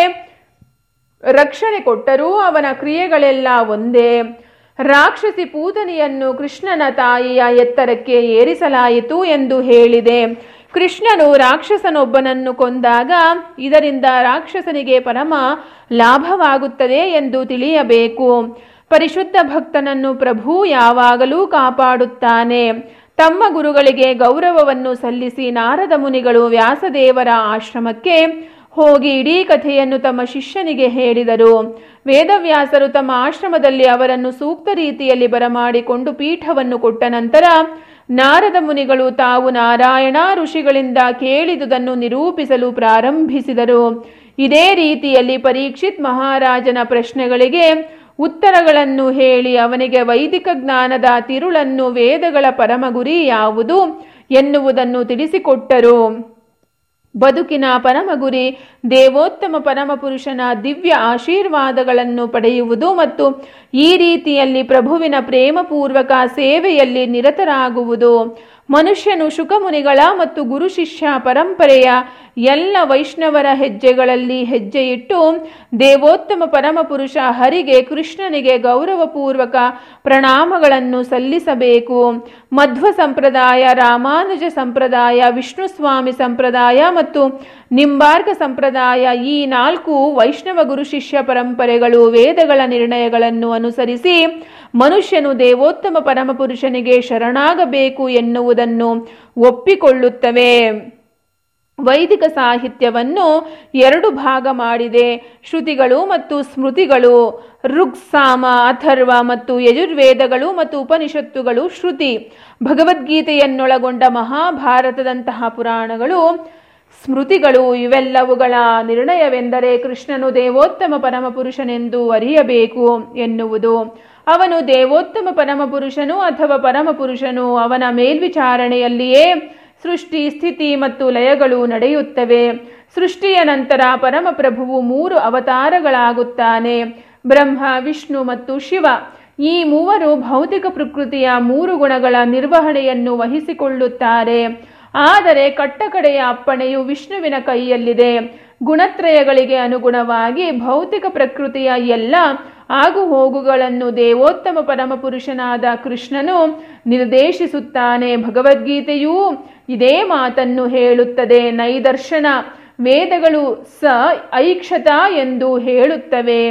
ರಕ್ಷಣೆ ಕೊಟ್ಟರೂ ಅವನ ಕ್ರಿಯೆಗಳೆಲ್ಲ ಒಂದೇ ರಾಕ್ಷಸಿ ಪೂತನಿಯನ್ನು ಕೃಷ್ಣನ ತಾಯಿಯ ಎತ್ತರಕ್ಕೆ ಏರಿಸಲಾಯಿತು ಎಂದು ಹೇಳಿದೆ ಕೃಷ್ಣನು ರಾಕ್ಷಸನೊಬ್ಬನನ್ನು ಕೊಂದಾಗ ಇದರಿಂದ ರಾಕ್ಷಸನಿಗೆ ಪರಮ ಲಾಭವಾಗುತ್ತದೆ ಎಂದು ತಿಳಿಯಬೇಕು ಪರಿಶುದ್ಧ ಭಕ್ತನನ್ನು ಪ್ರಭು ಯಾವಾಗಲೂ ಕಾಪಾಡುತ್ತಾನೆ ತಮ್ಮ ಗುರುಗಳಿಗೆ ಗೌರವವನ್ನು ಸಲ್ಲಿಸಿ ನಾರದ ಮುನಿಗಳು ವ್ಯಾಸದೇವರ ಆಶ್ರಮಕ್ಕೆ ಹೋಗಿ ಇಡೀ ಕಥೆಯನ್ನು ತಮ್ಮ ಶಿಷ್ಯನಿಗೆ ಹೇಳಿದರು ವೇದವ್ಯಾಸರು ತಮ್ಮ ಆಶ್ರಮದಲ್ಲಿ ಅವರನ್ನು ಸೂಕ್ತ ರೀತಿಯಲ್ಲಿ ಬರಮಾಡಿಕೊಂಡು ಪೀಠವನ್ನು ಕೊಟ್ಟ ನಂತರ ನಾರದ ಮುನಿಗಳು ತಾವು ನಾರಾಯಣ ಋಷಿಗಳಿಂದ ಕೇಳಿದುದನ್ನು ನಿರೂಪಿಸಲು ಪ್ರಾರಂಭಿಸಿದರು ಇದೇ ರೀತಿಯಲ್ಲಿ ಪರೀಕ್ಷಿತ್ ಮಹಾರಾಜನ ಪ್ರಶ್ನೆಗಳಿಗೆ ಉತ್ತರಗಳನ್ನು ಹೇಳಿ ಅವನಿಗೆ ವೈದಿಕ ಜ್ಞಾನದ ತಿರುಳನ್ನು ವೇದಗಳ ಪರಮ ಗುರಿ ಯಾವುದು ಎನ್ನುವುದನ್ನು ತಿಳಿಸಿಕೊಟ್ಟರು ಬದುಕಿನ ಪರಮ ಗುರಿ ದೇವೋತ್ತಮ ಪರಮ ಪುರುಷನ ದಿವ್ಯ ಆಶೀರ್ವಾದಗಳನ್ನು ಪಡೆಯುವುದು ಮತ್ತು ಈ ರೀತಿಯಲ್ಲಿ ಪ್ರಭುವಿನ ಪ್ರೇಮಪೂರ್ವಕ ಸೇವೆಯಲ್ಲಿ ನಿರತರಾಗುವುದು ಮನುಷ್ಯನು ಶುಕಮುನಿಗಳ ಮತ್ತು ಗುರು ಶಿಷ್ಯ ಪರಂಪರೆಯ ಎಲ್ಲ ವೈಷ್ಣವರ ಹೆಜ್ಜೆಗಳಲ್ಲಿ ಹೆಜ್ಜೆ ಇಟ್ಟು ದೇವೋತ್ತಮ ಪರಮಪುರುಷ ಹರಿಗೆ ಕೃಷ್ಣನಿಗೆ ಗೌರವಪೂರ್ವಕ ಪ್ರಣಾಮಗಳನ್ನು ಸಲ್ಲಿಸಬೇಕು ಮಧ್ವ ಸಂಪ್ರದಾಯ ರಾಮಾನುಜ ಸಂಪ್ರದಾಯ ವಿಷ್ಣುಸ್ವಾಮಿ ಸಂಪ್ರದಾಯ ಮತ್ತು ನಿಂಬಾರ್ಕ ಸಂಪ್ರದಾಯ ಈ ನಾಲ್ಕು ವೈಷ್ಣವ ಗುರು ಶಿಷ್ಯ ಪರಂಪರೆಗಳು ವೇದಗಳ ನಿರ್ಣಯಗಳನ್ನು ಅನುಸರಿಸಿ ಮನುಷ್ಯನು ದೇವೋತ್ತಮ ಪರಮಪುರುಷನಿಗೆ ಶರಣಾಗಬೇಕು ಎನ್ನುವುದನ್ನು ಒಪ್ಪಿಕೊಳ್ಳುತ್ತವೆ ವೈದಿಕ ಸಾಹಿತ್ಯವನ್ನು ಎರಡು ಭಾಗ ಮಾಡಿದೆ ಶ್ರುತಿಗಳು ಮತ್ತು ಸ್ಮೃತಿಗಳು ಋಗ್ಸಾಮ ಅಥರ್ವ ಮತ್ತು ಯಜುರ್ವೇದಗಳು ಮತ್ತು ಉಪನಿಷತ್ತುಗಳು ಶ್ರುತಿ ಭಗವದ್ಗೀತೆಯನ್ನೊಳಗೊಂಡ ಮಹಾಭಾರತದಂತಹ ಪುರಾಣಗಳು ಸ್ಮೃತಿಗಳು ಇವೆಲ್ಲವುಗಳ ನಿರ್ಣಯವೆಂದರೆ ಕೃಷ್ಣನು ದೇವೋತ್ತಮ ಪರಮಪುರುಷನೆಂದು ಅರಿಯಬೇಕು ಎನ್ನುವುದು ಅವನು ದೇವೋತ್ತಮ ಪರಮಪುರುಷನು ಅಥವಾ ಪರಮಪುರುಷನು ಅವನ ಮೇಲ್ವಿಚಾರಣೆಯಲ್ಲಿಯೇ ಸೃಷ್ಟಿ ಸ್ಥಿತಿ ಮತ್ತು ಲಯಗಳು ನಡೆಯುತ್ತವೆ ಸೃಷ್ಟಿಯ ನಂತರ ಪರಮಪ್ರಭುವು ಮೂರು ಅವತಾರಗಳಾಗುತ್ತಾನೆ ಬ್ರಹ್ಮ ವಿಷ್ಣು ಮತ್ತು ಶಿವ ಈ ಮೂವರು ಭೌತಿಕ ಪ್ರಕೃತಿಯ ಮೂರು ಗುಣಗಳ ನಿರ್ವಹಣೆಯನ್ನು ವಹಿಸಿಕೊಳ್ಳುತ್ತಾರೆ ಆದರೆ ಕಟ್ಟಕಡೆಯ ಅಪ್ಪಣೆಯು ವಿಷ್ಣುವಿನ ಕೈಯಲ್ಲಿದೆ ಗುಣತ್ರಯಗಳಿಗೆ ಅನುಗುಣವಾಗಿ ಭೌತಿಕ ಪ್ರಕೃತಿಯ ಎಲ್ಲ ಆಗು ಹೋಗುಗಳನ್ನು ದೇವೋತ್ತಮ ಪರಮಪುರುಷನಾದ ಕೃಷ್ಣನು ನಿರ್ದೇಶಿಸುತ್ತಾನೆ ಭಗವದ್ಗೀತೆಯೂ ಇದೇ ಮಾತನ್ನು ಹೇಳುತ್ತದೆ ನೈದರ್ಶನ ವೇದಗಳು ಸ ಐಕ್ಷತ ಎಂದು ಹೇಳುತ್ತವೆ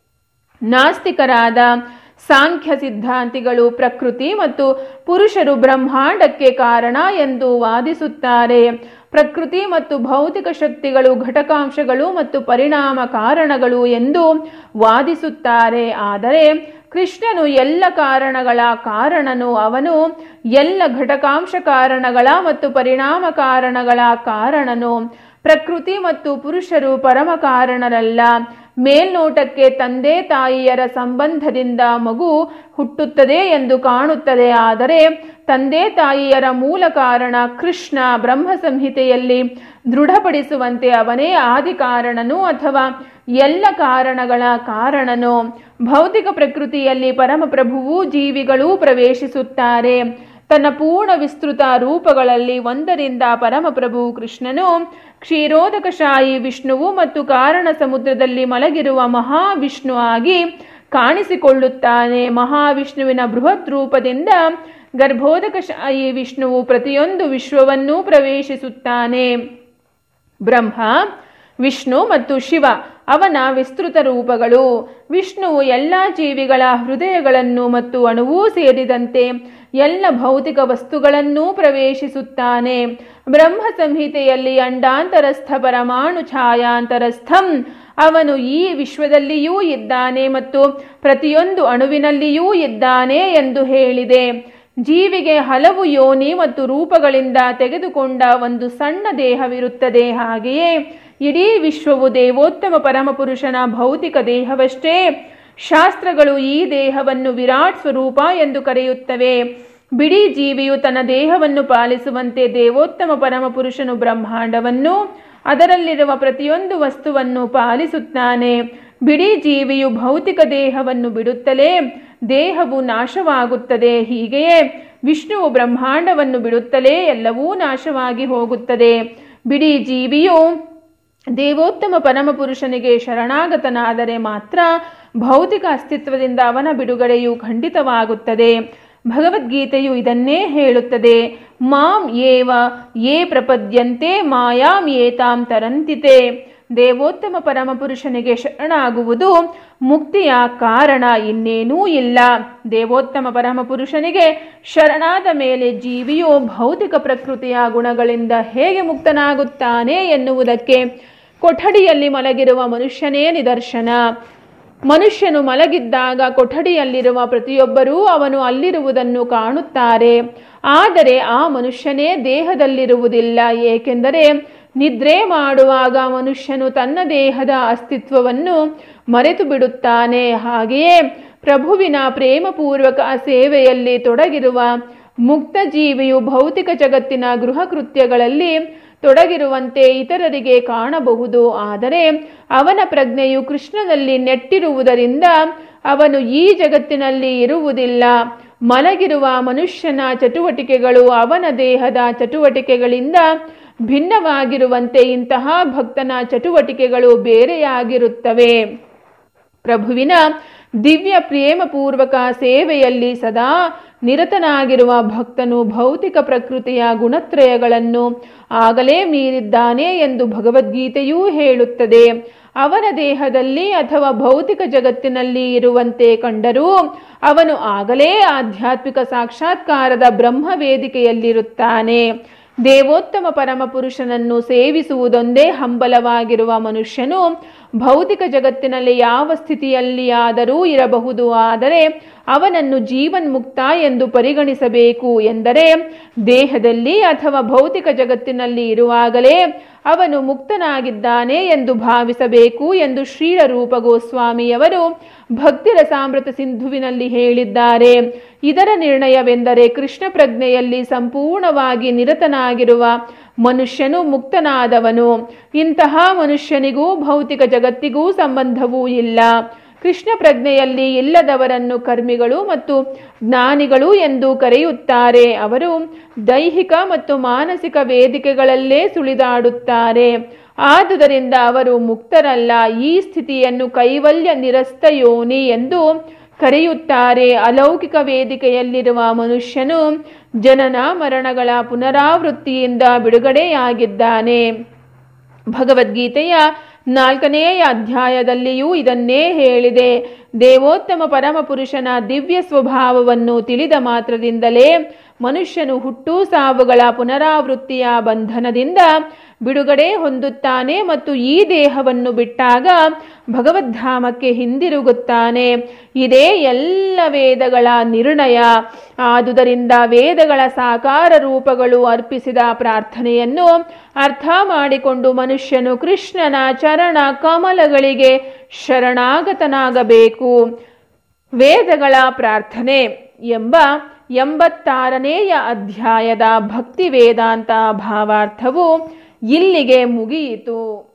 ನಾಸ್ತಿಕರಾದ ಸಾಂಖ್ಯ ಸಿದ್ಧಾಂತಿಗಳು ಪ್ರಕೃತಿ ಮತ್ತು ಪುರುಷರು ಬ್ರಹ್ಮಾಂಡಕ್ಕೆ ಕಾರಣ ಎಂದು ವಾದಿಸುತ್ತಾರೆ ಪ್ರಕೃತಿ ಮತ್ತು ಭೌತಿಕ ಶಕ್ತಿಗಳು ಘಟಕಾಂಶಗಳು ಮತ್ತು ಪರಿಣಾಮ ಕಾರಣಗಳು ಎಂದು ವಾದಿಸುತ್ತಾರೆ ಆದರೆ ಕೃಷ್ಣನು ಎಲ್ಲ ಕಾರಣಗಳ ಕಾರಣನು ಅವನು ಎಲ್ಲ ಘಟಕಾಂಶ ಕಾರಣಗಳ ಮತ್ತು ಪರಿಣಾಮ ಕಾರಣಗಳ ಕಾರಣನು ಪ್ರಕೃತಿ ಮತ್ತು ಪುರುಷರು ಪರಮ ಕಾರಣರಲ್ಲ ಮೇಲ್ನೋಟಕ್ಕೆ ತಂದೆ ತಾಯಿಯರ ಸಂಬಂಧದಿಂದ ಮಗು ಹುಟ್ಟುತ್ತದೆ ಎಂದು ಕಾಣುತ್ತದೆ ಆದರೆ ತಂದೆ ತಾಯಿಯರ ಮೂಲ ಕಾರಣ ಕೃಷ್ಣ ಬ್ರಹ್ಮ ಸಂಹಿತೆಯಲ್ಲಿ ದೃಢಪಡಿಸುವಂತೆ ಅವನೇ ಆದಿ ಕಾರಣನು ಅಥವಾ ಎಲ್ಲ ಕಾರಣಗಳ ಕಾರಣನು ಭೌತಿಕ ಪ್ರಕೃತಿಯಲ್ಲಿ ಪರಮಪ್ರಭುವು ಜೀವಿಗಳೂ ಪ್ರವೇಶಿಸುತ್ತಾರೆ ತನ್ನ ಪೂರ್ಣ ವಿಸ್ತೃತ ರೂಪಗಳಲ್ಲಿ ಒಂದರಿಂದ ಪರಮಪ್ರಭು ಕೃಷ್ಣನು ಕ್ಷೀರೋದಕಶಾಹಿ ವಿಷ್ಣುವು ಮತ್ತು ಕಾರಣ ಸಮುದ್ರದಲ್ಲಿ ಮಲಗಿರುವ ಮಹಾವಿಷ್ಣು ಆಗಿ ಕಾಣಿಸಿಕೊಳ್ಳುತ್ತಾನೆ ಮಹಾವಿಷ್ಣುವಿನ ಬೃಹತ್ ರೂಪದಿಂದ ಗರ್ಭೋದಕಶಾಹಿ ವಿಷ್ಣುವು ಪ್ರತಿಯೊಂದು ವಿಶ್ವವನ್ನೂ ಪ್ರವೇಶಿಸುತ್ತಾನೆ ಬ್ರಹ್ಮ ವಿಷ್ಣು ಮತ್ತು ಶಿವ ಅವನ ವಿಸ್ತೃತ ರೂಪಗಳು ವಿಷ್ಣುವು ಎಲ್ಲ ಜೀವಿಗಳ ಹೃದಯಗಳನ್ನು ಮತ್ತು ಅಣುವೂ ಸೇರಿದಂತೆ ಎಲ್ಲ ಭೌತಿಕ ವಸ್ತುಗಳನ್ನೂ ಪ್ರವೇಶಿಸುತ್ತಾನೆ ಬ್ರಹ್ಮ ಸಂಹಿತೆಯಲ್ಲಿ ಅಂಡಾಂತರಸ್ಥ ಪರಮಾಣು ಛಾಯಾಂತರಸ್ಥಂ ಅವನು ಈ ವಿಶ್ವದಲ್ಲಿಯೂ ಇದ್ದಾನೆ ಮತ್ತು ಪ್ರತಿಯೊಂದು ಅಣುವಿನಲ್ಲಿಯೂ ಇದ್ದಾನೆ ಎಂದು ಹೇಳಿದೆ ಜೀವಿಗೆ ಹಲವು ಯೋನಿ ಮತ್ತು ರೂಪಗಳಿಂದ ತೆಗೆದುಕೊಂಡ ಒಂದು ಸಣ್ಣ ದೇಹವಿರುತ್ತದೆ ಹಾಗೆಯೇ ಇಡೀ ವಿಶ್ವವು ದೇವೋತ್ತಮ ಪರಮಪುರುಷನ ಭೌತಿಕ ದೇಹವಷ್ಟೇ ಶಾಸ್ತ್ರಗಳು ಈ ದೇಹವನ್ನು ವಿರಾಟ್ ಸ್ವರೂಪ ಎಂದು ಕರೆಯುತ್ತವೆ ಬಿಡಿ ಜೀವಿಯು ತನ್ನ ದೇಹವನ್ನು ಪಾಲಿಸುವಂತೆ ದೇವೋತ್ತಮ ಪರಮಪುರುಷನು ಬ್ರಹ್ಮಾಂಡವನ್ನು ಅದರಲ್ಲಿರುವ ಪ್ರತಿಯೊಂದು ವಸ್ತುವನ್ನು ಪಾಲಿಸುತ್ತಾನೆ ಬಿಡಿ ಜೀವಿಯು ಭೌತಿಕ ದೇಹವನ್ನು ಬಿಡುತ್ತಲೇ ದೇಹವು ನಾಶವಾಗುತ್ತದೆ ಹೀಗೆಯೇ ವಿಷ್ಣುವು ಬ್ರಹ್ಮಾಂಡವನ್ನು ಬಿಡುತ್ತಲೇ ಎಲ್ಲವೂ ನಾಶವಾಗಿ ಹೋಗುತ್ತದೆ ಬಿಡಿ ಜೀವಿಯು ದೇವೋತ್ತಮ ಪರಮಪುರುಷನಿಗೆ ಶರಣಾಗತನಾದರೆ ಮಾತ್ರ ಭೌತಿಕ ಅಸ್ತಿತ್ವದಿಂದ ಅವನ ಬಿಡುಗಡೆಯು ಖಂಡಿತವಾಗುತ್ತದೆ ಭಗವದ್ಗೀತೆಯು ಇದನ್ನೇ ಹೇಳುತ್ತದೆ ಮಾಂ ಏವ ಯೇ ಪ್ರಪದ್ಯಂತೆ ಮಾಯಾಂ ಏತಾಂ ತರಂತಿತೆ ದೇವೋತ್ತಮ ಪರಮಪುರುಷನಿಗೆ ಶರಣಾಗುವುದು ಮುಕ್ತಿಯ ಕಾರಣ ಇನ್ನೇನೂ ಇಲ್ಲ ದೇವೋತ್ತಮ ಪರಮಪುರುಷನಿಗೆ ಶರಣಾದ ಮೇಲೆ ಜೀವಿಯು ಭೌತಿಕ ಪ್ರಕೃತಿಯ ಗುಣಗಳಿಂದ ಹೇಗೆ ಮುಕ್ತನಾಗುತ್ತಾನೆ ಎನ್ನುವುದಕ್ಕೆ ಕೊಠಡಿಯಲ್ಲಿ ಮಲಗಿರುವ ಮನುಷ್ಯನೇ ನಿದರ್ಶನ ಮನುಷ್ಯನು ಮಲಗಿದ್ದಾಗ ಕೊಠಡಿಯಲ್ಲಿರುವ ಪ್ರತಿಯೊಬ್ಬರೂ ಅವನು ಅಲ್ಲಿರುವುದನ್ನು ಕಾಣುತ್ತಾರೆ ಆದರೆ ಆ ಮನುಷ್ಯನೇ ದೇಹದಲ್ಲಿರುವುದಿಲ್ಲ ಏಕೆಂದರೆ ನಿದ್ರೆ ಮಾಡುವಾಗ ಮನುಷ್ಯನು ತನ್ನ ದೇಹದ ಅಸ್ತಿತ್ವವನ್ನು ಮರೆತು ಬಿಡುತ್ತಾನೆ ಹಾಗೆಯೇ ಪ್ರಭುವಿನ ಪ್ರೇಮಪೂರ್ವಕ ಸೇವೆಯಲ್ಲಿ ತೊಡಗಿರುವ ಮುಕ್ತ ಜೀವಿಯು ಭೌತಿಕ ಜಗತ್ತಿನ ಗೃಹ ಕೃತ್ಯಗಳಲ್ಲಿ ತೊಡಗಿರುವಂತೆ ಇತರರಿಗೆ ಕಾಣಬಹುದು ಆದರೆ ಅವನ ಪ್ರಜ್ಞೆಯು ಕೃಷ್ಣನಲ್ಲಿ ನೆಟ್ಟಿರುವುದರಿಂದ ಅವನು ಈ ಜಗತ್ತಿನಲ್ಲಿ ಇರುವುದಿಲ್ಲ ಮಲಗಿರುವ ಮನುಷ್ಯನ ಚಟುವಟಿಕೆಗಳು ಅವನ ದೇಹದ ಚಟುವಟಿಕೆಗಳಿಂದ ಭಿನ್ನವಾಗಿರುವಂತೆ ಇಂತಹ ಭಕ್ತನ ಚಟುವಟಿಕೆಗಳು ಬೇರೆಯಾಗಿರುತ್ತವೆ ಪ್ರಭುವಿನ ದಿವ್ಯ ಪ್ರೇಮಪೂರ್ವಕ ಸೇವೆಯಲ್ಲಿ ಸದಾ ನಿರತನಾಗಿರುವ ಭಕ್ತನು ಭೌತಿಕ ಪ್ರಕೃತಿಯ ಗುಣತ್ರಯಗಳನ್ನು ಆಗಲೇ ಮೀರಿದ್ದಾನೆ ಎಂದು ಭಗವದ್ಗೀತೆಯೂ ಹೇಳುತ್ತದೆ ಅವನ ದೇಹದಲ್ಲಿ ಅಥವಾ ಭೌತಿಕ ಜಗತ್ತಿನಲ್ಲಿ ಇರುವಂತೆ ಕಂಡರೂ ಅವನು ಆಗಲೇ ಆಧ್ಯಾತ್ಮಿಕ ಸಾಕ್ಷಾತ್ಕಾರದ ಬ್ರಹ್ಮ ವೇದಿಕೆಯಲ್ಲಿರುತ್ತಾನೆ ದೇವೋತ್ತಮ ಪರಮ ಪುರುಷನನ್ನು ಸೇವಿಸುವುದೊಂದೇ ಹಂಬಲವಾಗಿರುವ ಮನುಷ್ಯನು ಭೌತಿಕ ಜಗತ್ತಿನಲ್ಲಿ ಯಾವ ಸ್ಥಿತಿಯಲ್ಲಿಯಾದರೂ ಇರಬಹುದು ಆದರೆ ಅವನನ್ನು ಜೀವನ್ಮುಕ್ತ ಎಂದು ಪರಿಗಣಿಸಬೇಕು ಎಂದರೆ ದೇಹದಲ್ಲಿ ಅಥವಾ ಭೌತಿಕ ಜಗತ್ತಿನಲ್ಲಿ ಇರುವಾಗಲೇ ಅವನು ಮುಕ್ತನಾಗಿದ್ದಾನೆ ಎಂದು ಭಾವಿಸಬೇಕು ಎಂದು ಶ್ರೀರ ರೂಪ ಗೋಸ್ವಾಮಿಯವರು ಭಕ್ತಿ ರಸಾಮೃತ ಸಿಂಧುವಿನಲ್ಲಿ ಹೇಳಿದ್ದಾರೆ ಇದರ ನಿರ್ಣಯವೆಂದರೆ ಕೃಷ್ಣ ಪ್ರಜ್ಞೆಯಲ್ಲಿ ಸಂಪೂರ್ಣವಾಗಿ ನಿರತನಾಗಿರುವ ಮನುಷ್ಯನು ಮುಕ್ತನಾದವನು ಇಂತಹ ಮನುಷ್ಯನಿಗೂ ಭೌತಿಕ ಜಗತ್ತಿಗೂ ಸಂಬಂಧವೂ ಇಲ್ಲ ಕೃಷ್ಣ ಪ್ರಜ್ಞೆಯಲ್ಲಿ ಇಲ್ಲದವರನ್ನು ಕರ್ಮಿಗಳು ಮತ್ತು ಜ್ಞಾನಿಗಳು ಎಂದು ಕರೆಯುತ್ತಾರೆ ಅವರು ದೈಹಿಕ ಮತ್ತು ಮಾನಸಿಕ ವೇದಿಕೆಗಳಲ್ಲೇ ಸುಳಿದಾಡುತ್ತಾರೆ ಆದುದರಿಂದ ಅವರು ಮುಕ್ತರಲ್ಲ ಈ ಸ್ಥಿತಿಯನ್ನು ಕೈವಲ್ಯ ನಿರಸ್ತ ಯೋನಿ ಎಂದು ಕರೆಯುತ್ತಾರೆ ಅಲೌಕಿಕ ವೇದಿಕೆಯಲ್ಲಿರುವ ಮನುಷ್ಯನು ಜನನ ಮರಣಗಳ ಪುನರಾವೃತ್ತಿಯಿಂದ ಬಿಡುಗಡೆಯಾಗಿದ್ದಾನೆ ಭಗವದ್ಗೀತೆಯ ನಾಲ್ಕನೆಯ ಅಧ್ಯಾಯದಲ್ಲಿಯೂ ಇದನ್ನೇ ಹೇಳಿದೆ ದೇವೋತ್ತಮ ಪರಮಪುರುಷನ ದಿವ್ಯ ಸ್ವಭಾವವನ್ನು ತಿಳಿದ ಮಾತ್ರದಿಂದಲೇ ಮನುಷ್ಯನು ಹುಟ್ಟು ಸಾವುಗಳ ಪುನರಾವೃತ್ತಿಯ ಬಂಧನದಿಂದ ಬಿಡುಗಡೆ ಹೊಂದುತ್ತಾನೆ ಮತ್ತು ಈ ದೇಹವನ್ನು ಬಿಟ್ಟಾಗ ಭಗವದ್ಧಾಮಕ್ಕೆ ಹಿಂದಿರುಗುತ್ತಾನೆ ಇದೇ ಎಲ್ಲ ವೇದಗಳ ನಿರ್ಣಯ ಆದುದರಿಂದ ವೇದಗಳ ಸಾಕಾರ ರೂಪಗಳು ಅರ್ಪಿಸಿದ ಪ್ರಾರ್ಥನೆಯನ್ನು ಅರ್ಥ ಮಾಡಿಕೊಂಡು ಮನುಷ್ಯನು ಕೃಷ್ಣನ ಚರಣ ಕಮಲಗಳಿಗೆ ಶರಣಾಗತನಾಗಬೇಕು ವೇದಗಳ ಪ್ರಾರ್ಥನೆ ಎಂಬ ಎಂಬತ್ತಾರನೆಯ ಅಧ್ಯಾಯದ ಭಕ್ತಿ ವೇದಾಂತ ಭಾವಾರ್ಥವು ಇಲ್ಲಿಗೆ ಮುಗಿಯಿತು